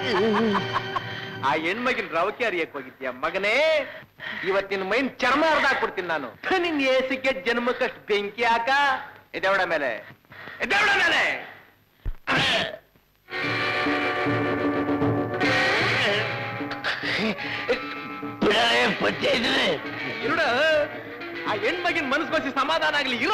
ಆ ಹೆಣ್ಮಗಿನ ರವಕೆ ಅರಿಯಕ್ ಹೋಗಿದ್ಯಾ ಮಗನೇ ಇವತ್ತಿನ ಮೈನ್ ಚರ್ಮ ಹರಿದಾಕ್ಬಿಡ್ತೀನಿ ನಾನು ನಿನ್ ಏಸಿಗೆ ಜನ್ಮಕ್ಕಷ್ಟು ಬೆಂಕಿ ಹಾಕ ಎದೆವಡ ಮೇಲೆ ಎದೆವಡ ಮೇಲೆ ಇರುಡ ಆ ಹೆಣ್ಮಗಿನ ಮನಸ್ಸು ಬಸಿ ಸಮಾಧಾನ ಆಗ್ಲಿ ಇರ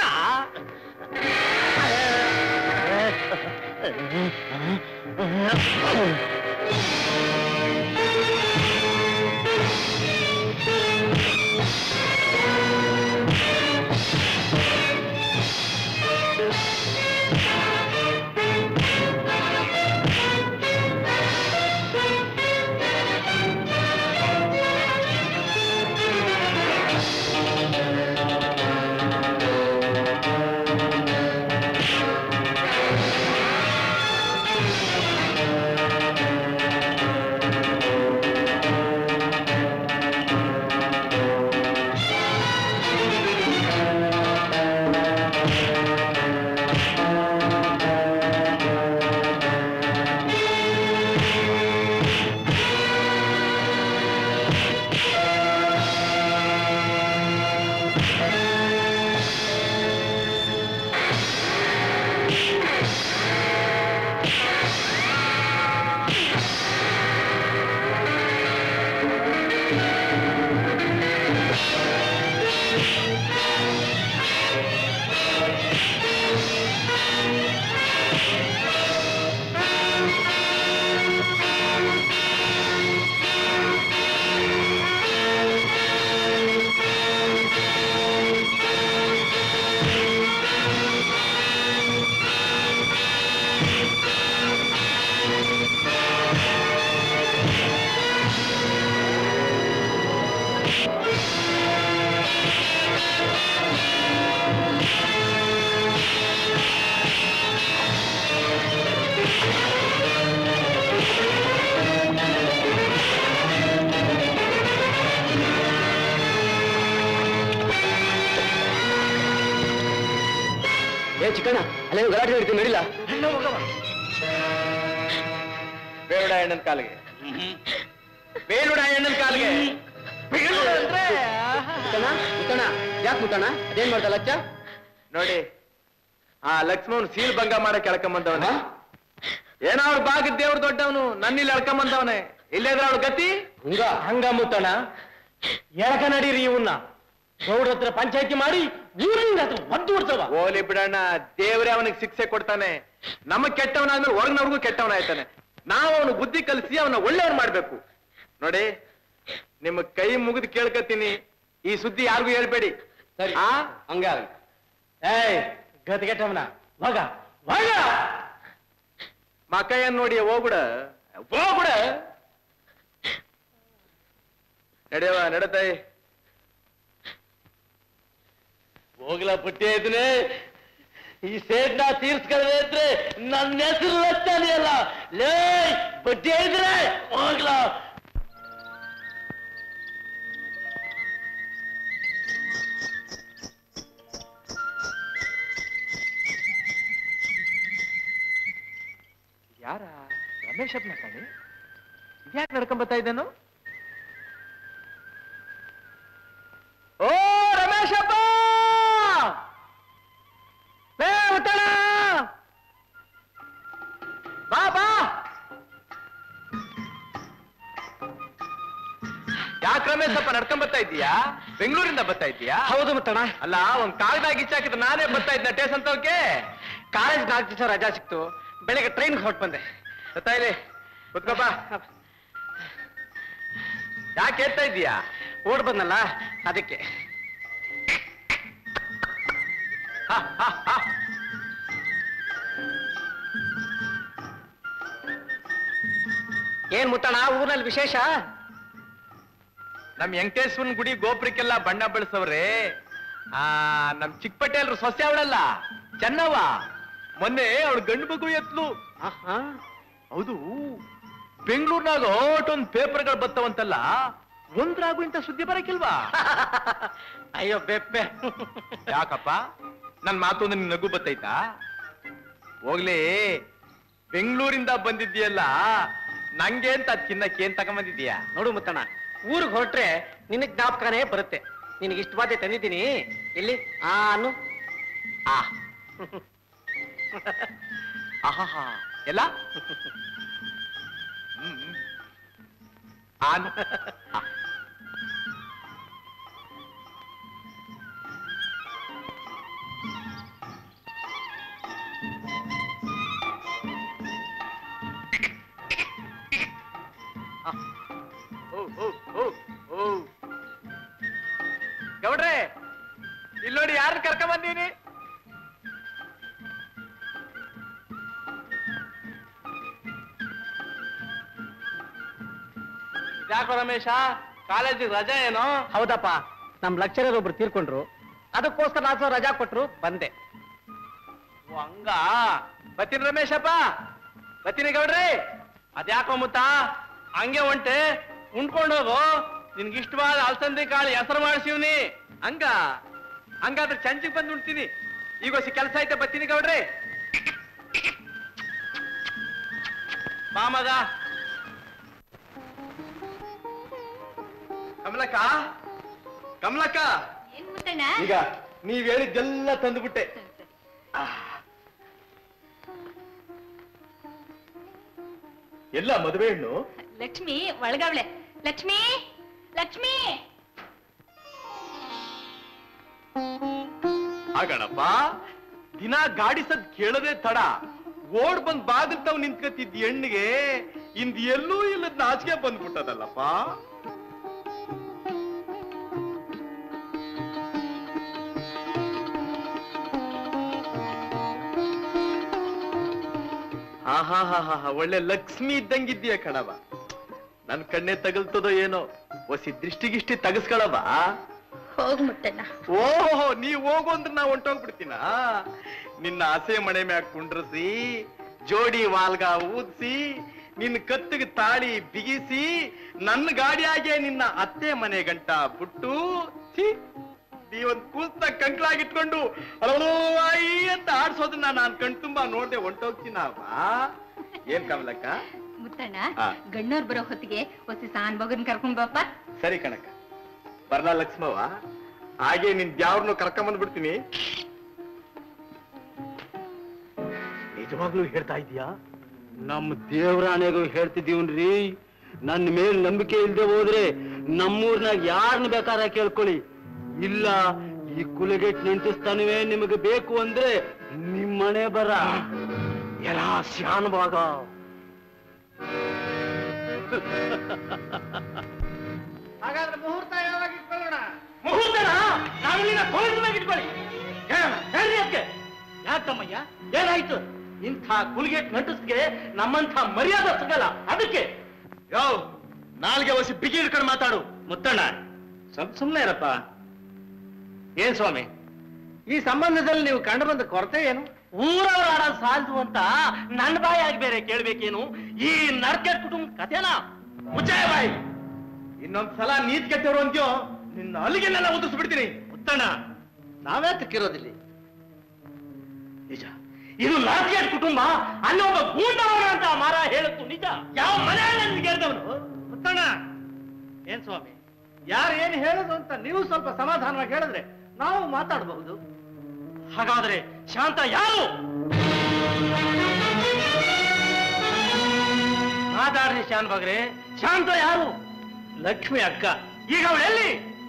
ಏ ಚಿಕ್ಕಣ್ಣ ಅಲ್ಲೇ ಗಲಾಟೆ ನಡೀತೀನಿ ನಡಿಲ್ಲ ಬೇಡ ಹೆಣ್ಣನ್ ಕಾಲಿಗೆ ಬೇಲುಡ ಹೆಣ್ಣನ್ ಕಾಲಿಗೆ ಬೇಲುಡ ಅಂದ್ರೆ ಮುತ್ತಣ್ಣ ಮುತ್ತಣ್ಣ ಯಾಕೆ ಮುತ್ತಣ್ಣ ಅದೇನ್ ಮಾಡ್ದ ಲಚ್ಚ ನೋಡಿ ಆ ಲಕ್ಷ್ಮಣ್ ಸೀಲ್ ಭಂಗ ಮಾಡಕ್ ಎಳ್ಕೊಂಬಂದವನೆ ಏನೋ ಅವ್ರ ಭಾಗದ ದೇವ್ರ ದೊಡ್ಡವನು ನನ್ನಿಲ್ಲಿ ಎಳ್ಕೊಂಬಂದವನೆ ಇಲ್ಲೇದ್ರ ಅವ್ಳ ಗತಿ ಹಂಗ ಹಂಗ ಮುತ್ತಣ್ಣ ಎಳಕ ನಡೀರಿ ಇವನ್ನ ಗೌಡ್ರ ಹತ್ರ ಪಂಚಾಯತಿ ಮಾಡಿ ಊರಿಂದ ಹತ್ರ ಒದ್ದು ಬಿಡ್ತವ ಓಲಿ ಬಿಡಣ್ಣ ದೇವ್ರೇ ಅವನಿಗೆ ಶಿಕ್ಷೆ ಕೊಡ್ತಾನೆ ನಮಗ್ ಕೆಟ್ಟವನಾದ್ಮೇಲೆ ಹೊರಗ್ನವ್ರಿಗೂ ಕೆಟ್ಟವನಾಯ್ತಾನೆ ನಾವು ಅವನು ಬುದ್ಧಿ ಕಲಿಸಿ ಅವನ ಒಳ್ಳೆಯವ್ರು ಮಾಡ್ಬೇಕು ನೋಡಿ ನಿಮ್ಮ ಕೈ ಮುಗಿದು ಕೇಳ್ಕತೀನಿ ಈ ಸುದ್ದಿ ಯಾರಿಗೂ ಹೇಳ್ಬೇಡಿ ಸರಿ ಆ ಹಂಗ ಆಗ್ಲಿ. ಏಯ್ ಗತಿಗೆಟ್ಟವನ ಮಗ ಮಗ ಮಕಯ್ಯನ್ ನೋಡಿ ಹೋಗ್ಬಿಡ ಹೋಗ್ಬಿಡ ನಡೆಯವ ನಡತಾಯಿ ಹೋಗ್ಲ ಪುಟ್ಟಿ ಐತನೆ ಈ ಸೇಟ್ನ ತೀರ್ಸ್ಕೊಳ್ಳದೆ ಇದ್ರೆ ನನ್ನ ಹೆಸರು ಲಚ್ಚಾನಿ ಅಲ್ಲ ಲೇ ಪುಟ್ಟಿ ಐದ್ರೆ ಹೋಗ್ಲ ಯಾರ ರಮೇಶ್ ಅಪ್ನ ಕಣಿ ಯಾಕೆ ನಡ್ಕೊಂಡ್ ಬರ್ತಾ ಇದ್ದಾನು ಓ ರಮೇಶಪ್ಪ ಲೇ ಉತ್ತಣ ಬಾ ಬಾ ಯಾಕೆ ರಮೇಶಪ್ಪ ನಡ್ಕೊಂಡ್ ಬರ್ತಾ ಇದ್ದೀಯಾ ಬೆಂಗಳೂರಿಂದ ಬರ್ತಾ ಇದ್ದೀಯಾ ಹೌದು ಮುತ್ತಣ್ಣ ಅಲ್ಲ ಒಂದ್ ಕಾಗದ ಗಿಚ್ಚಾಕಿದ್ರೆ ನಾನೇ ಬರ್ತಾ ಇದ್ನ ಟೇಸ್ ಅಂತವಕ್ಕೆ ಕಾಲೇಜ್ ನಾಲ್ಕು ದಿವಸ ರಜಾ ಸಿಕ್ತು ಬೆಳಗ್ಗೆ ಟ್ರೈನ್ ಹೊರಟು ಬಂದೆ ಬರ್ತಾ ಇಲ್ಲಿ ಕುತ್ಕೋಪ ಯಾಕೆ ಎತ್ತಾ ಇದ್ದೀಯಾ ಓಡ್ ಬಂದಲ್ಲ ಅದಕ್ಕೆ ಹ, ಹ, ಹ. ಏನ್ ಮುತ್ತಣ್ಣ ಊರಲ್ಲಿ ವಿಶೇಷ ನಮ್ ವೆಂಕಟೇಶ್ವರನ್ ಗುಡಿ ಗೋಪುರಕ್ಕೆಲ್ಲ ಬಣ್ಣ ಬೆಳೆಸವ್ರೆ ಆ ನಮ್ ಚಿಕ್ಕಪಟೇಲ್ರು ಸೊಸೆ ಅವಳಲ್ಲ ಚೆನ್ನವ್ವ ಮೊನ್ನೆ ಅವಳು ಗಂಡು ಮಗು ಎತ್ಲು ಆಹಾ. ಹೌದು ಬೆಂಗಳೂರ್ನಾಗ ಒಂದ್ ಪೇಪರ್ಗಳು ಬತ್ತವಂತಲ್ಲ ಒಂದ್ರಾಗು ಇಂಥ ಸುದ್ದಿ ಬರಕಿಲ್ವಾ ಅಯ್ಯೋ ಬೆಪ್ಪೆ ಯಾಕಪ್ಪ ನನ್ ಮಾತೊಂದು ನಿನ್ ನಗು ಬತ್ತೈತಾ ಹೋಗ್ಲಿ ಬೆಂಗಳೂರಿಂದ ಬಂದಿದ್ದೀಯಲ್ಲ ನಂಗೆ ಅಂತ ಅದ್ ತಿನ್ನಕ್ಕೆ ಏನ್ ತಗೊಂಬಂದಿದ್ಯಾ ನೋಡು ಮುತ್ತಣ್ಣ ಊರಿಗೆ ಹೊರಟ್ರೆ ನಿನ್ನ ಜ್ಞಾಪಕನೇ ಬರುತ್ತೆ ನಿನಗೆ ಇಷ್ಟವಾದ ತಂದಿದ್ದೀನಿ ಎಲ್ಲಿ ಆ ಅನ್ನು ಆ ಆಹಾಹಾ ಎಲ್ಲ ಹ್ಮ್, ಹ್ಮ್. ಆನ್ ಆ. ಆ. ಓ, ಓ, ಓ, ಓ. ಗೌಡ್ರೆ ಇಲ್ಲಿ ನೋಡಿ ಯಾರನ್ನ ಕರ್ಕೊಂಡ್ ಬಂದೀನಿ ಯಾಕೋ ರಮೇಶ ಕಾಲೇಜಿಗೆ ರಜೆ ಏನೋ ಹೌದಪ್ಪ ನಮ್ ಲೆಕ್ಚರರ್ ಒಬ್ರು ತೀರ್ಕೊಂಡ್ರು ಅದಕ್ಕೋಸ್ಕರ ನಾನು ರಜಾ ಕೊಟ್ರು ಬಂದೆ ಓ, ಹಂಗ ಬತ್ತೀನಿ ರಮೇಶಪ್ಪ ಬತ್ತೀನಿ ಗೌಡ್ರಿ ಅದ್ಯಾಕೋ ಮುತ್ತ ಹಂಗೆ ಹೊಂಟೆ ಉಂಡ್ಕೊಂಡೋಗು ನಿನ್ಗೆ ಇಷ್ಟವಾದ ಅಲಸಂದಿ ಕಾಳು ಹೆಸರು ಮಾಡಿಸಿವ್ನಿ ಹಂಗ ಹಂಗಾದ್ರೆ ಚಂಚಿಗೆ ಬಂದು ಉಣ್ತೀನಿ ಈಗ ಹೊಸ ಕೆಲಸ ಐತೆ ಬತ್ತೀನಿ ಗೌಡ್ರಿ ಬಾ ಮಗ ಕಮಲಕ್ಕ ಕಮಲಕ್ಕ ಏನ್ ಮುತ್ತಣ್ಣ ಈಗ ನೀವ್ ಹೇಳಿದ್ದೆಲ್ಲ ತಂದ್ಬಿಟ್ಟೆ ಎಲ್ಲ ಮದುವೆ ಹೆಣ್ಣು ಲಕ್ಷ್ಮಿ ಒಳಗವಳೆ ಲಕ್ಷ್ಮಿ ಲಕ್ಷ್ಮಿ ಆಗಣಪ್ಪ ದಿನ ಗಾಡಿ ಸದ್ ಕೇಳದೆ ತಡ ಓಡ್ ಬಂದ್ ಬಾಗಿಲ್ ತಾವ್ ನಿಂತ್ಕತಿದ್ದ ಹೆಣ್ಣಿಗೆ ಇಂದ್ ಎಲ್ಲೂ ಇಲ್ಲದ ನಾಚಿಕೆ ಬಂದ್ಬಿಟ್ಟದಲ್ಲಪ್ಪ ಆಹಾಹಾಹಾ ಒಳ್ಳೆ ಲಕ್ಷ್ಮಿ ಇದ್ದಂಗಿದ್ದೀಯ ಕಣವ ನನ್ ಕಣ್ಣೆ ತಗಲ್ತದೋ ಏನೋ ಒಸಿ ದೃಷ್ಟಿಗಿಷ್ಟಿ ತಗಸ್ಕೊಳವ ಹೋಗ್ ಮುತ್ತಣ್ಣ ಓಹೋ ನೀವ್ ಹೋಗು ಅಂದ್ರೆ ನಾ ಹೊಂಟೋಗ್ಬಿಡ್ತೀನ ನಿನ್ನ ಹಸೆ ಮಣೆ ಮ್ಯಾಗ ಕುಂಡ್ರಸಿ ಜೋಡಿ ವಾಲ್ಗ ಊದ್ಸಿ ನಿನ್ನ ಕತ್ತಿಗೆ ತಾಳಿ ಬಿಗಿಸಿ ನನ್ನ ಗಾಡಿಯಾಗೆ ನಿನ್ನ ಅತ್ತೆ ಮನೆ ಗಂಟ ಬಿಟ್ಟು ಛೀ, ನೀವೊಂದ್ ಕೂಸ್ನ ಕಂಕ್ಳಾಗಿಟ್ಕೊಂಡು ಅಲೋ ಆಯಿ ಅಂತ ಆಡ್ಸೋದನ್ನ ನಾನ್ ಕಣ್ ತುಂಬಾ ನೋಡ್ದೆ ಹೊಂಟೋಗ್ತೀನವ ಏನ್ ಕಮಲಕ್ಕ ಮುತ್ತಣ್ಣ ಆ. ಗಣ್ಣೋರ್ ಬರೋ ಹೊತ್ತಿಗೆ ಒಸಿ ಸಾನ್ ಮಗನ್ ಕರ್ಕೊಂಡ್ ಬಾಪ ಸರಿ ಕಣಕ್ಕ ಬರ್ಲಾ ಲಕ್ಷ್ಮವ್ವ ಹಾಗೆ ನಿನ್ ದ್ಯಾವ್ರನ್ನು ಕರ್ಕೊಂಡ್ ಬಂದ್ಬಿಡ್ತೀನಿ ನಿಜವಾಗ್ಲೂ ಹೇಳ್ತಾ ಇದೀಯಾ ನಮ್ಮ ದೇವ್ರಾಣೆಗೂ ಹೇಳ್ತಿದೀವನ್ರಿ ನನ್ನ ಮೇಲೆ ನಂಬಿಕೆ ಇಲ್ದೆ ಹೋದ್ರೆ ನಮ್ಮೂರ್ನಾಗ ಯಾರನ್ನ ಬೇಕಾರ ಕೇಳ್ಕೊಳ್ಳಿ ಇಲ್ಲ ಈ ಕುಲಗೆಟ್ ನೆಂಟಿಸ್ತಾನುವೆ ನಿಮಗೆ ಬೇಕು ಅಂದ್ರೆ ನಿಮ್ಮನೆ ಬರ ಎಲ್ಲ ಶಾನ್ಭಾಗ ಹಾಗಾದ್ರೆ ಮುಹೂರ್ತ ಯಾವಾಗ ಇಟ್ಕೊಳ್ಳೋಣ ಮುಹೂರ್ತನ ನಾವಿಲ್ಲಿನ ಕೋಲಿನ ಇಟ್ಕೊಳ್ಳಿ ಹೇಳೋಣ ಹೇಳ್ರಿ ಅದಕ್ಕೆ ಯಾಕಮ್ಮಯ್ಯ ಏನಾಯ್ತು ಇಂಥ ಕುಲ್ಗೆಟ್ ನಟಿಸ್ಗೆ ನಮ್ಮಂಥ ಮರ್ಯಾದೆ ಸಿಗಲ್ಲ ಅದಕ್ಕೆ ಯೋ ನಾಲ್ಗೆ ಒಸಿ ಬಿಗಿ ಹಿಡ್ಕೊಂಡು ಮಾತಾಡು ಮುತ್ತಣ್ಣ ಸ್ವಲ್ಪ ಸುಮ್ಮನೆ ಇರಪ್ಪ ಏನ್ ಸ್ವಾಮಿ ಈ ಸಂಬಂಧದಲ್ಲಿ ನೀವು ಕಂಡು ಬಂದ ಕೊರತೆ ಏನು ಊರವ್ರ ಆಡ ಸಾಲದು ಅಂತ ನನ್ನ ಬಾಯಾಗಿ ಬೇರೆ ಕೇಳ್ಬೇಕೇನು ಈ ನರ್ಕೆ ಕುಟುಂಬ ಕಥೆನಾ ಮುಚ್ಚಾಯ ಬಾಯಿ ಇನ್ನೊಂದ್ ಸಲ ನೀತ್ ಕೆಟ್ಟವ್ರು ಅಂತ್ಯೋ ನಿನ್ನ ಅಲ್ಲಿಗೆಲ್ಲ ಉದಿಸ್ಬಿಡ್ತೀನಿ ಮುತ್ತಣ್ಣ ನಾವೇ ತಿಕ್ಕಿರೋದಿಲ್ಲಿ ನಿಜ ಇದು ನಾರ್ಕೆಟ್ ಕುಟುಂಬ ಅಲ್ಲಿ ಒಬ್ಬ ಗೂಂಡವನ ಅಂತ ಮಾರ ಹೇಳುತ್ತು ನಿಜ ಯಾವ ಮನೆಯಲ್ಲಿ ಗೆದ್ದವನು ಮುತ್ತಣ್ಣ ಏನ್ ಸ್ವಾಮಿ ಯಾರು ಏನು ಹೇಳೋದು ಅಂತ ನೀವು ಸ್ವಲ್ಪ ಸಮಾಧಾನವಾಗಿ ಹೇಳಿದ್ರೆ ನಾವು ಮಾತಾಡಬಹುದು ಹಾಗಾದ್ರೆ ಶಾಂತ ಯಾರು ಮಾತಾಡ್ರಿ ಶಾನ್ ಬಗ್ರೆ ಶಾಂತ ಯಾರು ಲಕ್ಷ್ಮಿ ಅಕ್ಕ ಈಗ ಅವಳು ಎಲ್ಲಿ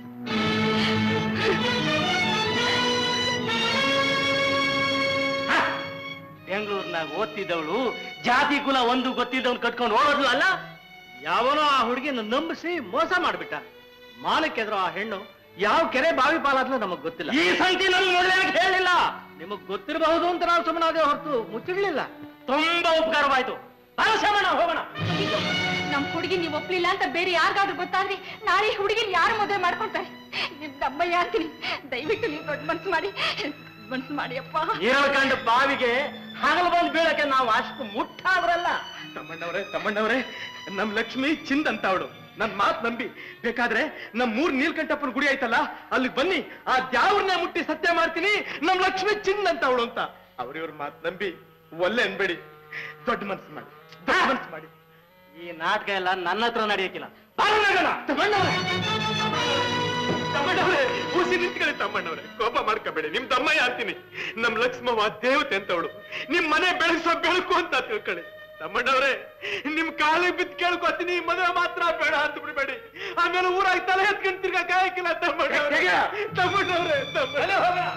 ಹ, ಬೆಂಗಳೂರಿನಾಗ ಓದ್ತಿದ್ದವಳು ಜಾತಿ ಕುಲ ಒಂದು ಗೊತ್ತಿದ್ದವನು ಕಟ್ಕೊಂಡು ಹೋಗೋದ್ಲು ಅಲ್ಲ ಯಾವನೋ ಆ ಹುಡುಗಿನ ನಂಬಿಸಿ ಮೋಸ ಮಾಡ್ಬಿಟ್ಟ ಮಾನಕ್ಕೆದ್ರು ಆ ಹೆಣ್ಣು ಯಾವ ಕೆರೆ ಬಾವಿ ಪಾಲಾದ್ಲು ನಮಗ್ ಗೊತ್ತಿಲ್ಲ ಈ ಸಂಗತಿ ನನ್ಗೆ ಮೊದಲೇ ಹೇಳಿಲ್ಲ ನಿಮಗ್ ಗೊತ್ತಿರಬಹುದು ಅಂತ ನಾವು ಸುಮ್ಮನಾದೇ ಹೊರತು ಮುಚ್ಚಿಡ್ಲಿಲ್ಲ ತುಂಬಾ ಉಪಕಾರವಾಯ್ತು ಪರಶಮಣ ಹೋಗೋಣ ಅಯ್ಯೋ, ನಮ್ ಹುಡುಗಿ ನೀವ್ ಒಪ್ಲಿಲ್ಲ ಅಂತ ಬೇರೆ ಯಾರಿಗಾದ್ರೂ ಗೊತ್ತಾದ್ರೆ ನಾಳೆ ಈ ಹುಡುಗಿನ ಯಾರು ಮದುವೆ ಮಾಡ್ಕೊಳ್ತಾರೆ ನಿಮ್ ದಮ್ಮಯ್ಯ ಅಂತೀನಿ ದಯವಿಟ್ಟು ನೀವು ದೊಡ್ಡ ಮನ್ಸು ಮಾಡಿ ಮನ್ಸು ಮಾಡಿ ಅಪ್ಪ ನೀರಲ್ ಕಂಡು ಬಾವಿಗೆ ಹಗಲು ಬಂದು ಬೀಳಕ್ಕೆ ನಾವು ಅಷ್ಟು ಮುಟ್ಟಾದ್ರಲ್ಲ ತಮ್ಮಣ್ಣವ್ರೆ ತಮ್ಮಣ್ಣವ್ರೆ ನಮ್ ಲಕ್ಷ್ಮಿ ಚಿಂದ್ ಅಂತ ಅವಳು ನನ್ ಮಾತ್ ನಂಬಿ ಬೇಕಾದ್ರೆ ನಮ್ ಮೂರ್ ನೀಲ್ಕಂಠಪ್ಪನ ಗುಡಿ ಆಯ್ತಲ್ಲ ಅಲ್ಲಿಗೆ ಬನ್ನಿ ಆ ದ್ಯಾವ್ರನ್ನ ಮುಟ್ಟಿ ಸತ್ಯ ಮಾಡ್ತೀನಿ ನಮ್ ಲಕ್ಷ್ಮಿ ಚಿಂದ್ ಅಂತ ಅವಳು ಅಂತ ಅವ್ರಿವ್ರ ಮಾತ್ ನಂಬಿ ಒಲ್ಲೆ ಅನ್ಬೇಡಿ ದೊಡ್ಡ ಮನ್ಸು ಮಾಡಿ ದೊಡ್ಡ ಮನ್ಸು ಮಾಡಿ ಈ ನಾಟಕ ಎಲ್ಲ ನನ್ನ ಹತ್ರ ನಡೆಯಕ್ಕಿಲ್ಲ ಬಾರೋ ನಗನ. ತಮ್ಮಣ್ಣವ್ರೆ ಉಸಿ ನಿಂತ್ಕೊಳ್ಳಿ ತಮ್ಮಣ್ಣವ್ರೆ ಕೋಪ ಮಾಡ್ಕೋಬೇಡಿ ನಿಮ್ ತಮ್ಮಯ್ಯ ಅಂತೀನಿ ನಮ್ ಲಕ್ಷ್ಮವ್ವ ದೇವತೆ ಅಂತವಳು ನಿಮ್ ಮನೆ ಬೆಳಗಿಸೋ ಬೆಳಕು ಅಂತ ತಿಳ್ಕೊಳ್ಳಿ ತಮ್ಮಣ್ಣವ್ರೆ ನಿಮ್ ಕಾಲಿಗೆ ಬಿದ್ದು ಕೇಳ್ಕೊತೀನಿ ಈ ಮದುವೆ ಮಾತ್ರ ಬೇಡ ಅಂತ ಬಿಡ್ಬೇಡಿ ಆಮೇಲೆ ಊರಾಗ ತಲೆ ಎತ್ಕೊಂಡ್ ತಿರ್ಗಾ ಕಾಯಕಿಲ್ಲ ತಮ್ಮಣ್ಣವ್ರೆ ತಮ್ಮಣ್ಣವ್ರೆ ತಮ್ಮಣ್ಣ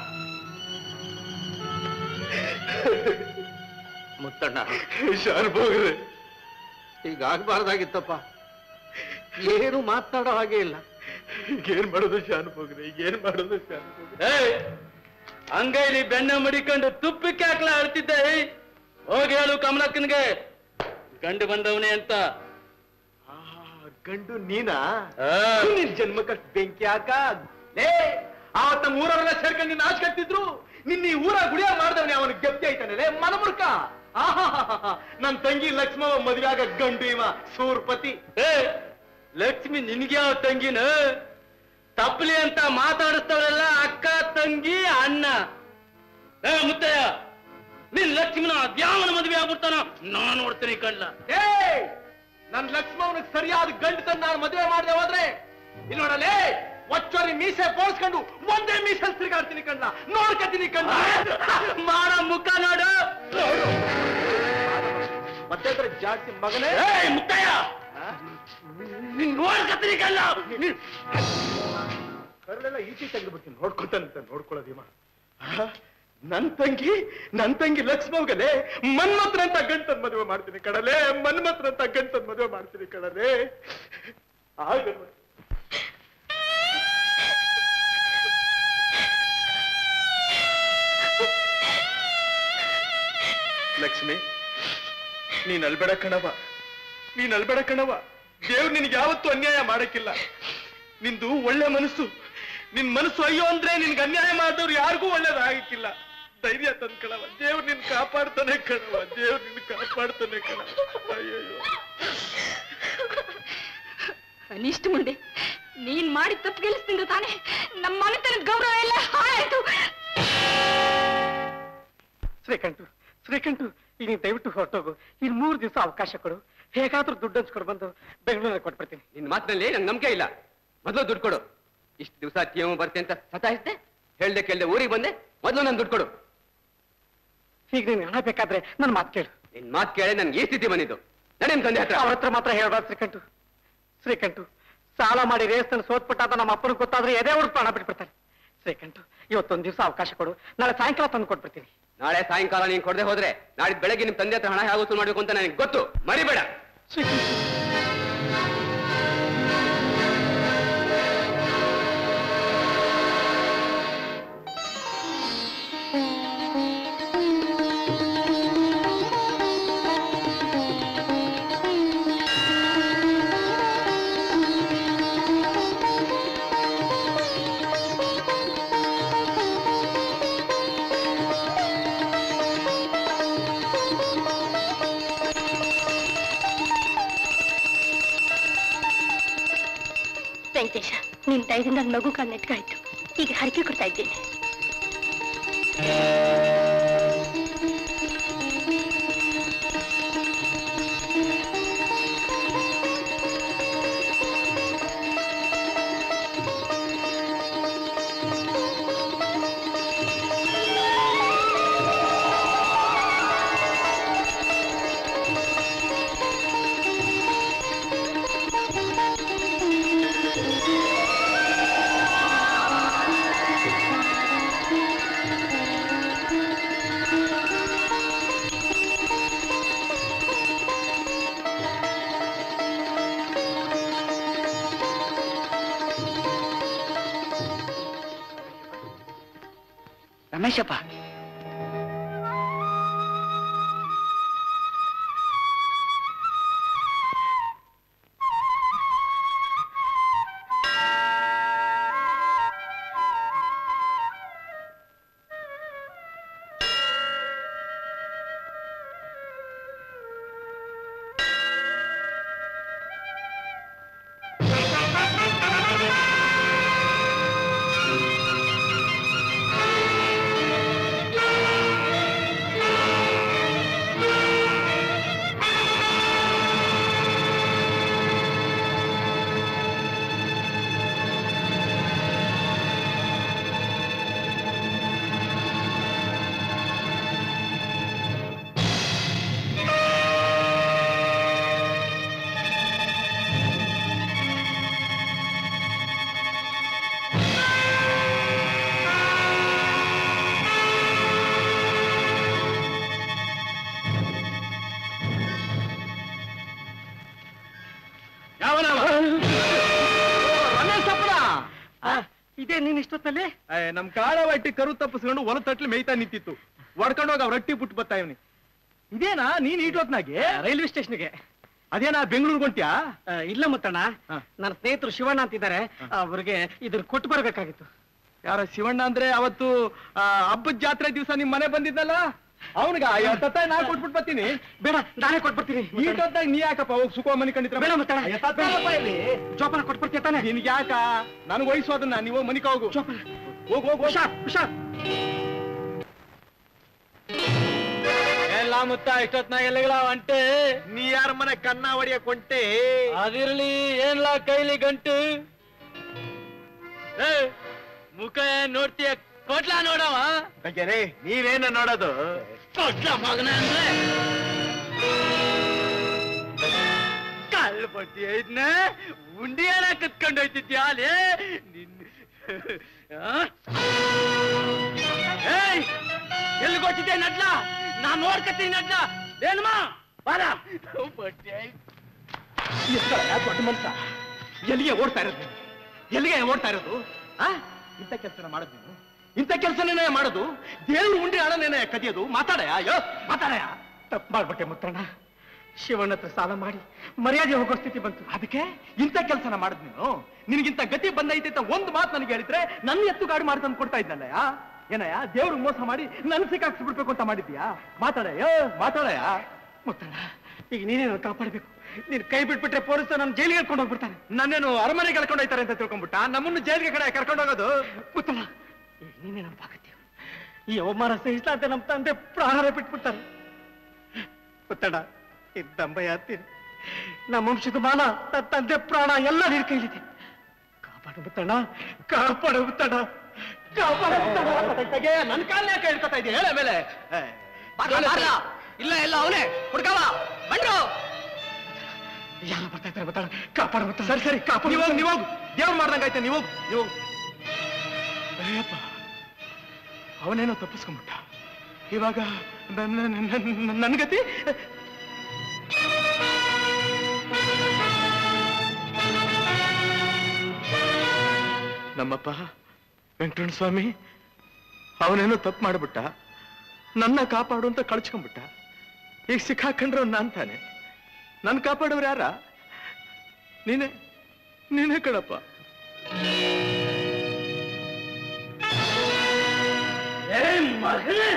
ಮುತ್ತಣ್ಣ ಶಾನ್ಭೋಗ್ರೆ ಈಗ ಆಗ್ಬಾರ್ದಾಗಿತ್ತಪ್ಪ ಏನು ಮಾತನಾಡೋ ಹಾಗೆ ಇಲ್ಲ ಏನ್ ಮಾಡೋದು ಶಾನ್ಭೋಗ್ರೆ ಈಗ ಏನ್ ಮಾಡೋದು ಶಾನ್ಭೋಗ್ರೆ ಏಯ್ ಅಂಗೈಲಿ ಬೆಣ್ಣೆ ಮಡಿಕೊಂಡು ತುಪ್ಪಕ್ಕೆ ಹಾಕ್ಲ ಅಳ್ತಿದ್ದೆ ಹೋಗಿ ಹೇಳು ಕಮಲಕ್ಕನ್ಗೆ ಗಂಡು ಬಂದವನೇ ಅಂತ ಆ, ಗಂಡು ನೀನಾ ಆ. ನಿನ್ ಜನ್ಮಕ್ಕ ಬೆಂಕಿ ಹಾಕ ಲೇ ಆವತ್ತ ಮೂರವರೆಲ್ಲ ಸೇರ್ಕೊಂಡು ನಿನ್ನ ಆಚೆ ಕಟ್ಟಿದ್ರು ನಿನ್ನ ಈ ಊರ ಗುಡಿಯ ಮಾಡ್ದವನೇ ಅವನು ಗೆಪ್ತಿ ಆಯ್ತಾನೆ ಲೇ ಮನಮುರ್ಕ ಆಹಾಹಾಹಾ. ನನ್ ತಂಗಿ ಲಕ್ಷ್ಮವ ಮದುವೆ ಆಗ ಗಂಡು ಇವ ಸೂರ್ಪತಿ ಏ ಲಕ್ಷ್ಮಿ ನಿನ್ಗೆ ಯಾವ ತಂಗಿನ ತಪ್ಪಲಿ ಅಂತ ಮಾತಾಡಿಸ್ತವರೆಲ್ಲ ಅಕ್ಕ ತಂಗಿ ಅಣ್ಣ ಏ ಮುತ್ತಯ್ಯ ನಿನ್ ಲಕ್ಷ್ಮಿನ ಅದ್ಯಾವನ ಮದುವೆ ಆಗ್ಬಿಡ್ತಾನ ನಾನ್ ನೋಡ್ತೀನಿ ಕಳ್ಳ ಏ ನನ್ ಲಕ್ಷ್ಮವನಿಗೆ ಸರಿಯಾದ ಗಂಡು ತಂದು ನಾನು ಮದುವೆ ಮಾಡದೆ ಹೋದ್ರೆ ಇಲ್ಲಿ ನೋಡಲೇ ಒಚ್ಚೋರಿ ಮೀಸೆ ಬೋಳ್ಸ್ಕೊಂಡು ಒಂದೇ ಮೀಸಲ್ ತಿರ್ಗಾಡ್ತೀನಿ ಕಣ್ಣ ನೋಡ್ಕತೀನಿ ಕಣ್ಣ ಮಾಡ ಮುಖ ನೋಡು ಮತ್ತೆ ಜಾಸ್ತಿ ಮಗನೇ ಏಯ್ ಮುತ್ತಯ್ಯ ನಿನ್ ನೋಡ್ಕತ್ತೀನಿ ಕಳ್ಳ ನೀನ್- ಕರಳೆಲ್ಲ ಈಚೆ ತೆಗೆದ್ಬಿಡ್ತೀನಿ ನೋಡ್ಕೊತಾನಂತ ನೋಡ್ಕೊಳ್ಳೋದಿವ ನನ್ ತಂಗಿ ನನ್ ತಂಗಿ ಲಕ್ಷ್ಮವ್ಗಲೇ ಮನ್ಮತ್ರ ಅಂತ ಗಂಟನ್ ಮದುವೆ ಮಾಡ್ತೀನಿ ಕಡಲೆ ಮನ್ಮತ್ರ ಅಂತ ಗಂಟನ್ ಮದುವೆ ಮಾಡ್ತೀನಿ ಕಡಲೆ ಆಗ ನೋಡಿ. ಲಕ್ಷ್ಮಿ ನೀನ್ ಅಲ್ಬೇಡ ಕಣವ ನೀನ್ ಅಲ್ಬೇಡ ಕಣವ ದೇವ್ರು ನಿನ್ಗೆ ಯಾವತ್ತೂ ಅನ್ಯಾಯ ಮಾಡಕ್ಕಿಲ್ಲ ನಿಂದು ಒಳ್ಳೆ ಮನಸ್ಸು ನಿನ್ ಮನಸ್ಸು ಅಯ್ಯೋ ಅಂದ್ರೆ ನಿನ್ಗೆ ಅನ್ಯಾಯ ಮಾಡಿದವ್ರು ಯಾರಿಗೂ ಒಳ್ಳೇದಾಗಕ್ಕಿಲ್ಲ ಧೈರ್ಯ ತಂದ್ಕಣವ ದೇವ್ರು ನಿನ್ ಕಾಪಾಡ್ತಾನೆ ಕಣವ ದೇವ್ರು ನಿನ್ ಕಾಪಾಡ್ತಾನೆ ಕಣ ಅಯ್ಯೋ ಅನಿಷ್ಟ ಮುಂದೆ ನೀನ್ ಮಾಡಿ ತಪ್ಪು ಗೆಲ್ಲಿಸ್ತಿಂದ ತಾನೇ ನಮ್ಮ ಮನೆತನದ ಗೌರವ ಎಲ್ಲ ಹಾಳಾಯ್ತು ಶ್ರೀಕಂಠು ಶ್ರೀಕಂಠು ಈಗ ನೀನ್ ದಯವಿಟ್ಟು ಹೊರಟೋಗು ಇನ್ ಮೂರು ದಿವಸ ಅವಕಾಶ ಕೊಡು ಹೇಗಾದ್ರೂ ದುಡ್ಡು ಹಂಚ್ಕೊಂಡು ಬಂದು ಬೆಂಗಳೂರಲ್ಲಿ ಕೊಟ್ಬಿಡ್ತೀನಿ ನಿನ್ ಮಾತಿನಲ್ಲಿ ನಂಗೆ ನಂಬಿಕೆ ಇಲ್ಲ ಮೊದಲು ದುಡ್ಡು ಕೊಡು ಇಷ್ಟು ದಿವಸ ಟಿ ಎಂ ಬರ್ತೆ ಅಂತ ಸತಾಯಿಸ್ದೆ ಹೇಳ್ದೆ ಕೇಳ್ದೆ ಊರಿಗೆ ಬಂದೆ ಮೊದಲು ನನ್ ದುಡ್ಡು ಕೊಡು ಈಗ ನೀನ್ ಹಣ ಬೇಕಾದ್ರೆ ನನ್ನ ಮಾತು ಕೇಳು ನಿನ್ ಮಾತು ಕೇಳಿ ನನ್ಗೆ ಈ ಸ್ಥಿತಿ ಬಂದಿದ್ದು ನಡಿ ನಿಮ್ ತಂದೆ ಹತ್ರ ಅವ್ರ ಹತ್ರ ಮಾತ್ರ ಹೇಳ್ಬಾರ್ದು ಶ್ರೀಕಂಠು ಶ್ರೀಕಂಠು ಸಾಲ ಮಾಡಿ ರೇಸ್ನಲ್ಲಿ ಸೋತ್ಬಿಟ್ಟಾದ ನಮ್ಮ ಅಪ್ಪನಿಗೆ ಗೊತ್ತಾದ್ರೆ ಎದೆ ಹೊಡೆದು ಪ್ರಾಣ ಬಿಟ್ಬಿಡ್ತಾರೆ ಶ್ರೀಕಂಠು ಇವತ್ತೊಂದು ದಿವಸ ಅವಕಾಶ ಕೊಡು ನಾಳೆ ಸಾಯಂಕಾಲ ತಂದು ಕೊಟ್ಬಿಡ್ತೀನಿ ನಾಳೆ ಸಾಯಂಕಾಲ ನೀನ್ ಕೊಡದೆ ಹೋದ್ರೆ ನಾಳೆ ಬೆಳಗ್ಗೆ ನಿಮ್ ತಂದೆ ಹತ್ರ ಹಣ ಹೇಗೆ ವಸೂಲು ಮಾಡ್ಬೇಕು ಅಂತ ನನಗೆ ಗೊತ್ತು ಮರಿಬೇಡ ಶ್ರೀಕಂಠು ವೆಂಕಟೇಶ ನಿನ್ ದಯದಿಂದ ನನ್ನ ಮಗು ಕಾಲ್ ನೆಟ್ಗಾಯ್ತು ಈಗ ಹರಕೆ ಕೊಡ್ತಾ ಇದ್ದೀನಿ ರಮೇಶಪ್ಪ ಆ ಇದೇ ನೀನ್ ಇಷ್ಟೊತ್ತಲ್ಲಿ ಏ, ನಮ್ ಕಾಳ ಹೊಟ್ಟಿ ಕರು ತಪ್ಪಿಸ್ಕೊಂಡು ಹೊಲ ತಟ್ಲಿ ಮೇಯ್ತಾ ನಿಂತಿತ್ತು ಹೊಡ್ಕೊಂಡು ಹೋಗಿ ಅವ್ರ ರೊಟ್ಟಿ ಬಿಟ್ಟು ಬರ್ತಾ ಇವ್ನಿ ಇದೇನಾ ನೀನ್ ಈಟೊತ್ನಾಗೆ ರೈಲ್ವೆ ಸ್ಟೇಷನ್ಗೆ ಅದೇನಾ ಬೆಂಗಳೂರು ಹೊಂಟ್ಯಾ ಇಲ್ಲ ಮುತ್ತಣ್ಣ ಹಾ. ನನ್ನ ಸ್ನೇಹಿತರು ಶಿವಣ್ಣ ಅಂತಿದ್ದಾರೆ ಅವ್ರಿಗೆ ಇದನ್ನ ಕೊಟ್ಟು ಬರ್ಬೇಕಾಗಿತ್ತು ಯಾರ ಶಿವಣ್ಣ ಅಂದ್ರೆ ಅವತ್ತು ಆ, ಹಬ್ಬದ ಜಾತ್ರೆ ದಿವಸ ನಿಮ್ ಮನೆ ಬಂದಿದ್ನಲ್ಲ ಅವನಿಗ ನಾ ಕೊಟ್ಬಿಟ್ಟು ಬರ್ತೀನಿ ಬೇಡ ನಾನೇ ಕೊಟ್ಬಿಡ್ತೀನಿ ಈಟೊತ್ತಾಗ ನೀ ಯಾಕಪ್ಪ ಹೋಗಿ ಸುಖ ಮನೆ ಕಂಡಿದ್ರ ಬೇಡ ಮುತ್ತಣ್ಣ ಜೋಪಾನ ಕೊಟ್ಬಿಡ್ತೀಯ ತಾನೆ ನಿನ್ಗೆ ಯಾಕ ನನ್ಗೆ ವಯಸ್ಸು ಅದನ್ನ ನೀವು ಮನಿಕ ಹೋಗು ಜೋಪಾನ ಹೋಗ್ ಹೋಗ್ ಹೋಗ್ ಹುಷಾರ್ ಹುಷಾರ್ ಎಲ್ಲ ಮುತ್ತ ಇಷ್ಟೊತ್ನಾಗ ಎಲ್ಲಿಗಳ ಒಂಟೆ ನೀ ಯಾರ ಮನೆ ಕನ್ನ ಹೊಡಿಯ ಕೊಂಟೆ ಅದಿರ್ಲಿ ಏನ್ಲಾ ಕೈಲಿ ಗಂಟು ಏ, ಮುಖ ಏನ್ ನೋಡ್ತೀಯ ಕೊಟ್ಲಾ ನೋಡವ ಬೇರೆ ನೀವೇನ ನೋಡೋದು ಕೊಟ್ಲ ಮಗನ ಅಂದ್ರೆ ಕಲ್ಲು ಬಡ್ಡಿ ಐದ್ನ ಉಂಡಿ ಏನ ಕತ್ಕೊಂಡು ಹೋಯ್ತಿದ್ಯಾ ಲೇ ನಿನ್ನ ಆ? ಏಯ್ ಎಲ್ಲಿ ಗೊತ್ತಿದ್ದೆ ನಡ್ಲ ನಾನ್ ನೋಡ್ಕತ್ತೀನಿ ನಡ್ಲ ಏನಮ್ಮ ಬಾರ ಬಡ್ಡಿ ಐತ್ ದೊಡ್ಡ ಮನ್ಸ ಎಲ್ಲಿಗೆ ಓಡ್ತಾ ಇರೋದು ನೀನು? ಎಲ್ಲಿಗೆ ಓಡ್ತಾ ಇರೋದು ಆ ಇಂಥ ಕೆಲಸನ ಮಾಡೋದು ನೀನು ಇಂಥ ಕೆಲಸನೇ ಮಾಡೋದು ದೇವ್ರು ಉಂಡಿ ಹಣನೇನೆ ಕದಿಯೋದು ಮಾತಾಡಯ ಅಯ್ಯೋ ಮಾತಾಡಯ ತಪ್ಪು ಮಾಡ್ಬಿಟ್ಟೆ ಮುತ್ತಣ್ಣ ಶಿವಣ್ಣ ಹತ್ರ ಸಾಲ ಮಾಡಿ ಮರ್ಯಾದೆ ಹೋಗೋ ಸ್ಥಿತಿ ಬಂತು ಅದಕ್ಕೆ ಇಂಥ ಕೆಲಸನ ಮಾಡಿದ್ ನೀನು ನಿನಗಿಂತ ಗತಿ ಬಂದೈತೆ ಅಂತ ಒಂದು ಮಾತು ನನಗೆ ಹೇಳಿದ್ರೆ ನನ್ನ ಎತ್ತು ಗಾಡಿ ಮಾಡಿ ತಂದು ಕೊಡ್ತಾ ಇದ್ದಲ್ಲಯ್ಯ ಏನಯ್ಯ ದೇವ್ರಿಗೆ ಮೋಸ ಮಾಡಿ ನನ್ ಸಿಕ್ಕಾಕ್ಸ್ಬಿಡ್ಬೇಕು ಅಂತ ಮಾಡಿದ್ಯಾ ಮಾತಾಡಯ್ಯ ಮಾತಾಡಯ್ಯ ಮುತ್ತಣ್ಣ ಈಗ ನೀನೇ ನನ್ನ ಕಾಪಾಡಬೇಕು ನೀನ್ ಕೈ ಬಿಟ್ಬಿಟ್ರೆ ಪೊಲೀಸ್ ನನ್ನ ಜೈಲಿಗೆ ಕರ್ಕೊಂಡು ಹೋಗ್ಬಿಡ್ತಾನೆ ನನ್ನೇನು ಅರಮನೆ ಕರ್ಕೊಂಡು ಹೋಯ್ತಾರೆ ಅಂತ ತಿಳ್ಕೊಂಡ್ಬಿಟ್ಟ ನಮ್ಮನ್ನು ಜೈಲಿಗೆ ಕಡೆ ಕರ್ಕೊಂಡು ಹೋಗೋದು ಮುತ್ತಣ್ಣ ಈಗ ನೀನೇ ನಂಬಾಕತ್ತೀಯ ಈ ಅವಮಾನ ಸಹಿಸ್ಲಾತೆ ನಮ್ಮ ತಂದೆ ಪ್ರಾಣರೇ ಬಿಟ್ಬಿಡ್ತಾರೆ ಮುತ್ತಣ್ಣ ಇದು ತಂಬಯ್ಯ ಅಂತೀನಿ ನಮ್ಮ ವಂಶದ ಮಾನ ನನ್ನ ತಂದೆ ಪ್ರಾಣ ಎಲ್ಲ ನಿನ್ ಕೈಲಿದೆ ಕಾಪಾಡು ಮುತ್ತಣ್ಣ ಕಾಪಾಡು ಮುತ್ತಣ್ಣ ಕಾಪಾಡು ಮುತ್ತಣ್ಣ ನನ್ನ ಕಾಲನೇ ಯಾಕೆ ಹಿಡ್ಕೊತಾ ಇದೆಯಾ ಹೇಳ ಮೇಲೆ ಇಲ್ಲ ಎಲ್ಲ ಅವನೇ ಹುಡ್ಕವ ಬಂದ್ರು ಯಾರು ಬರ್ತಾ ಇದ್ದಾರೆ ಮುತ್ತಣ್ಣ ಕಾಪಾಡು ಮುತ್ತಣ್ಣ ಸರಿ ಸರಿ ಕಾಪಾಡು ನೀವೋಗ್ ನೀವೋಗ್ ದೇವ್ರು ಮಾಡ್ದಂಗಾಯ್ತು ನೀವೋಗ್ ನೀವೋಗ್ ಅಯ್ಯಪ್ಪ ಅವನೇನೋ ತಪ್ಪಿಸ್ಕೊಂಬಿಟ್ಟ ಇವಾಗ ನನ್ನ- ನನ್ನ- ನನ್ನ- ನನ್ನ ಗತಿ ನಮ್ಮಪ್ಪ ವೆಂಕಟರಮಣ ಸ್ವಾಮಿ ಅವನೇನೋ ತಪ್ಪು ಮಾಡ್ಬಿಟ್ಟ ನನ್ನ ಕಾಪಾಡು ಅಂತ ಕಳ್ಸ್ಕೊಂಡ್ಬಿಟ್ಟ ಈಗ ಸಿಕ್ಕಾಕೊಂಡ್ರೆ ನಾನ್ ತಾನೆ ನನ್ ಕಾಪಾಡೋರು ಯಾರ ನೀನೇ ನೀನೇ ಕಣಪ್ಪ ಏ ಮಗನೇ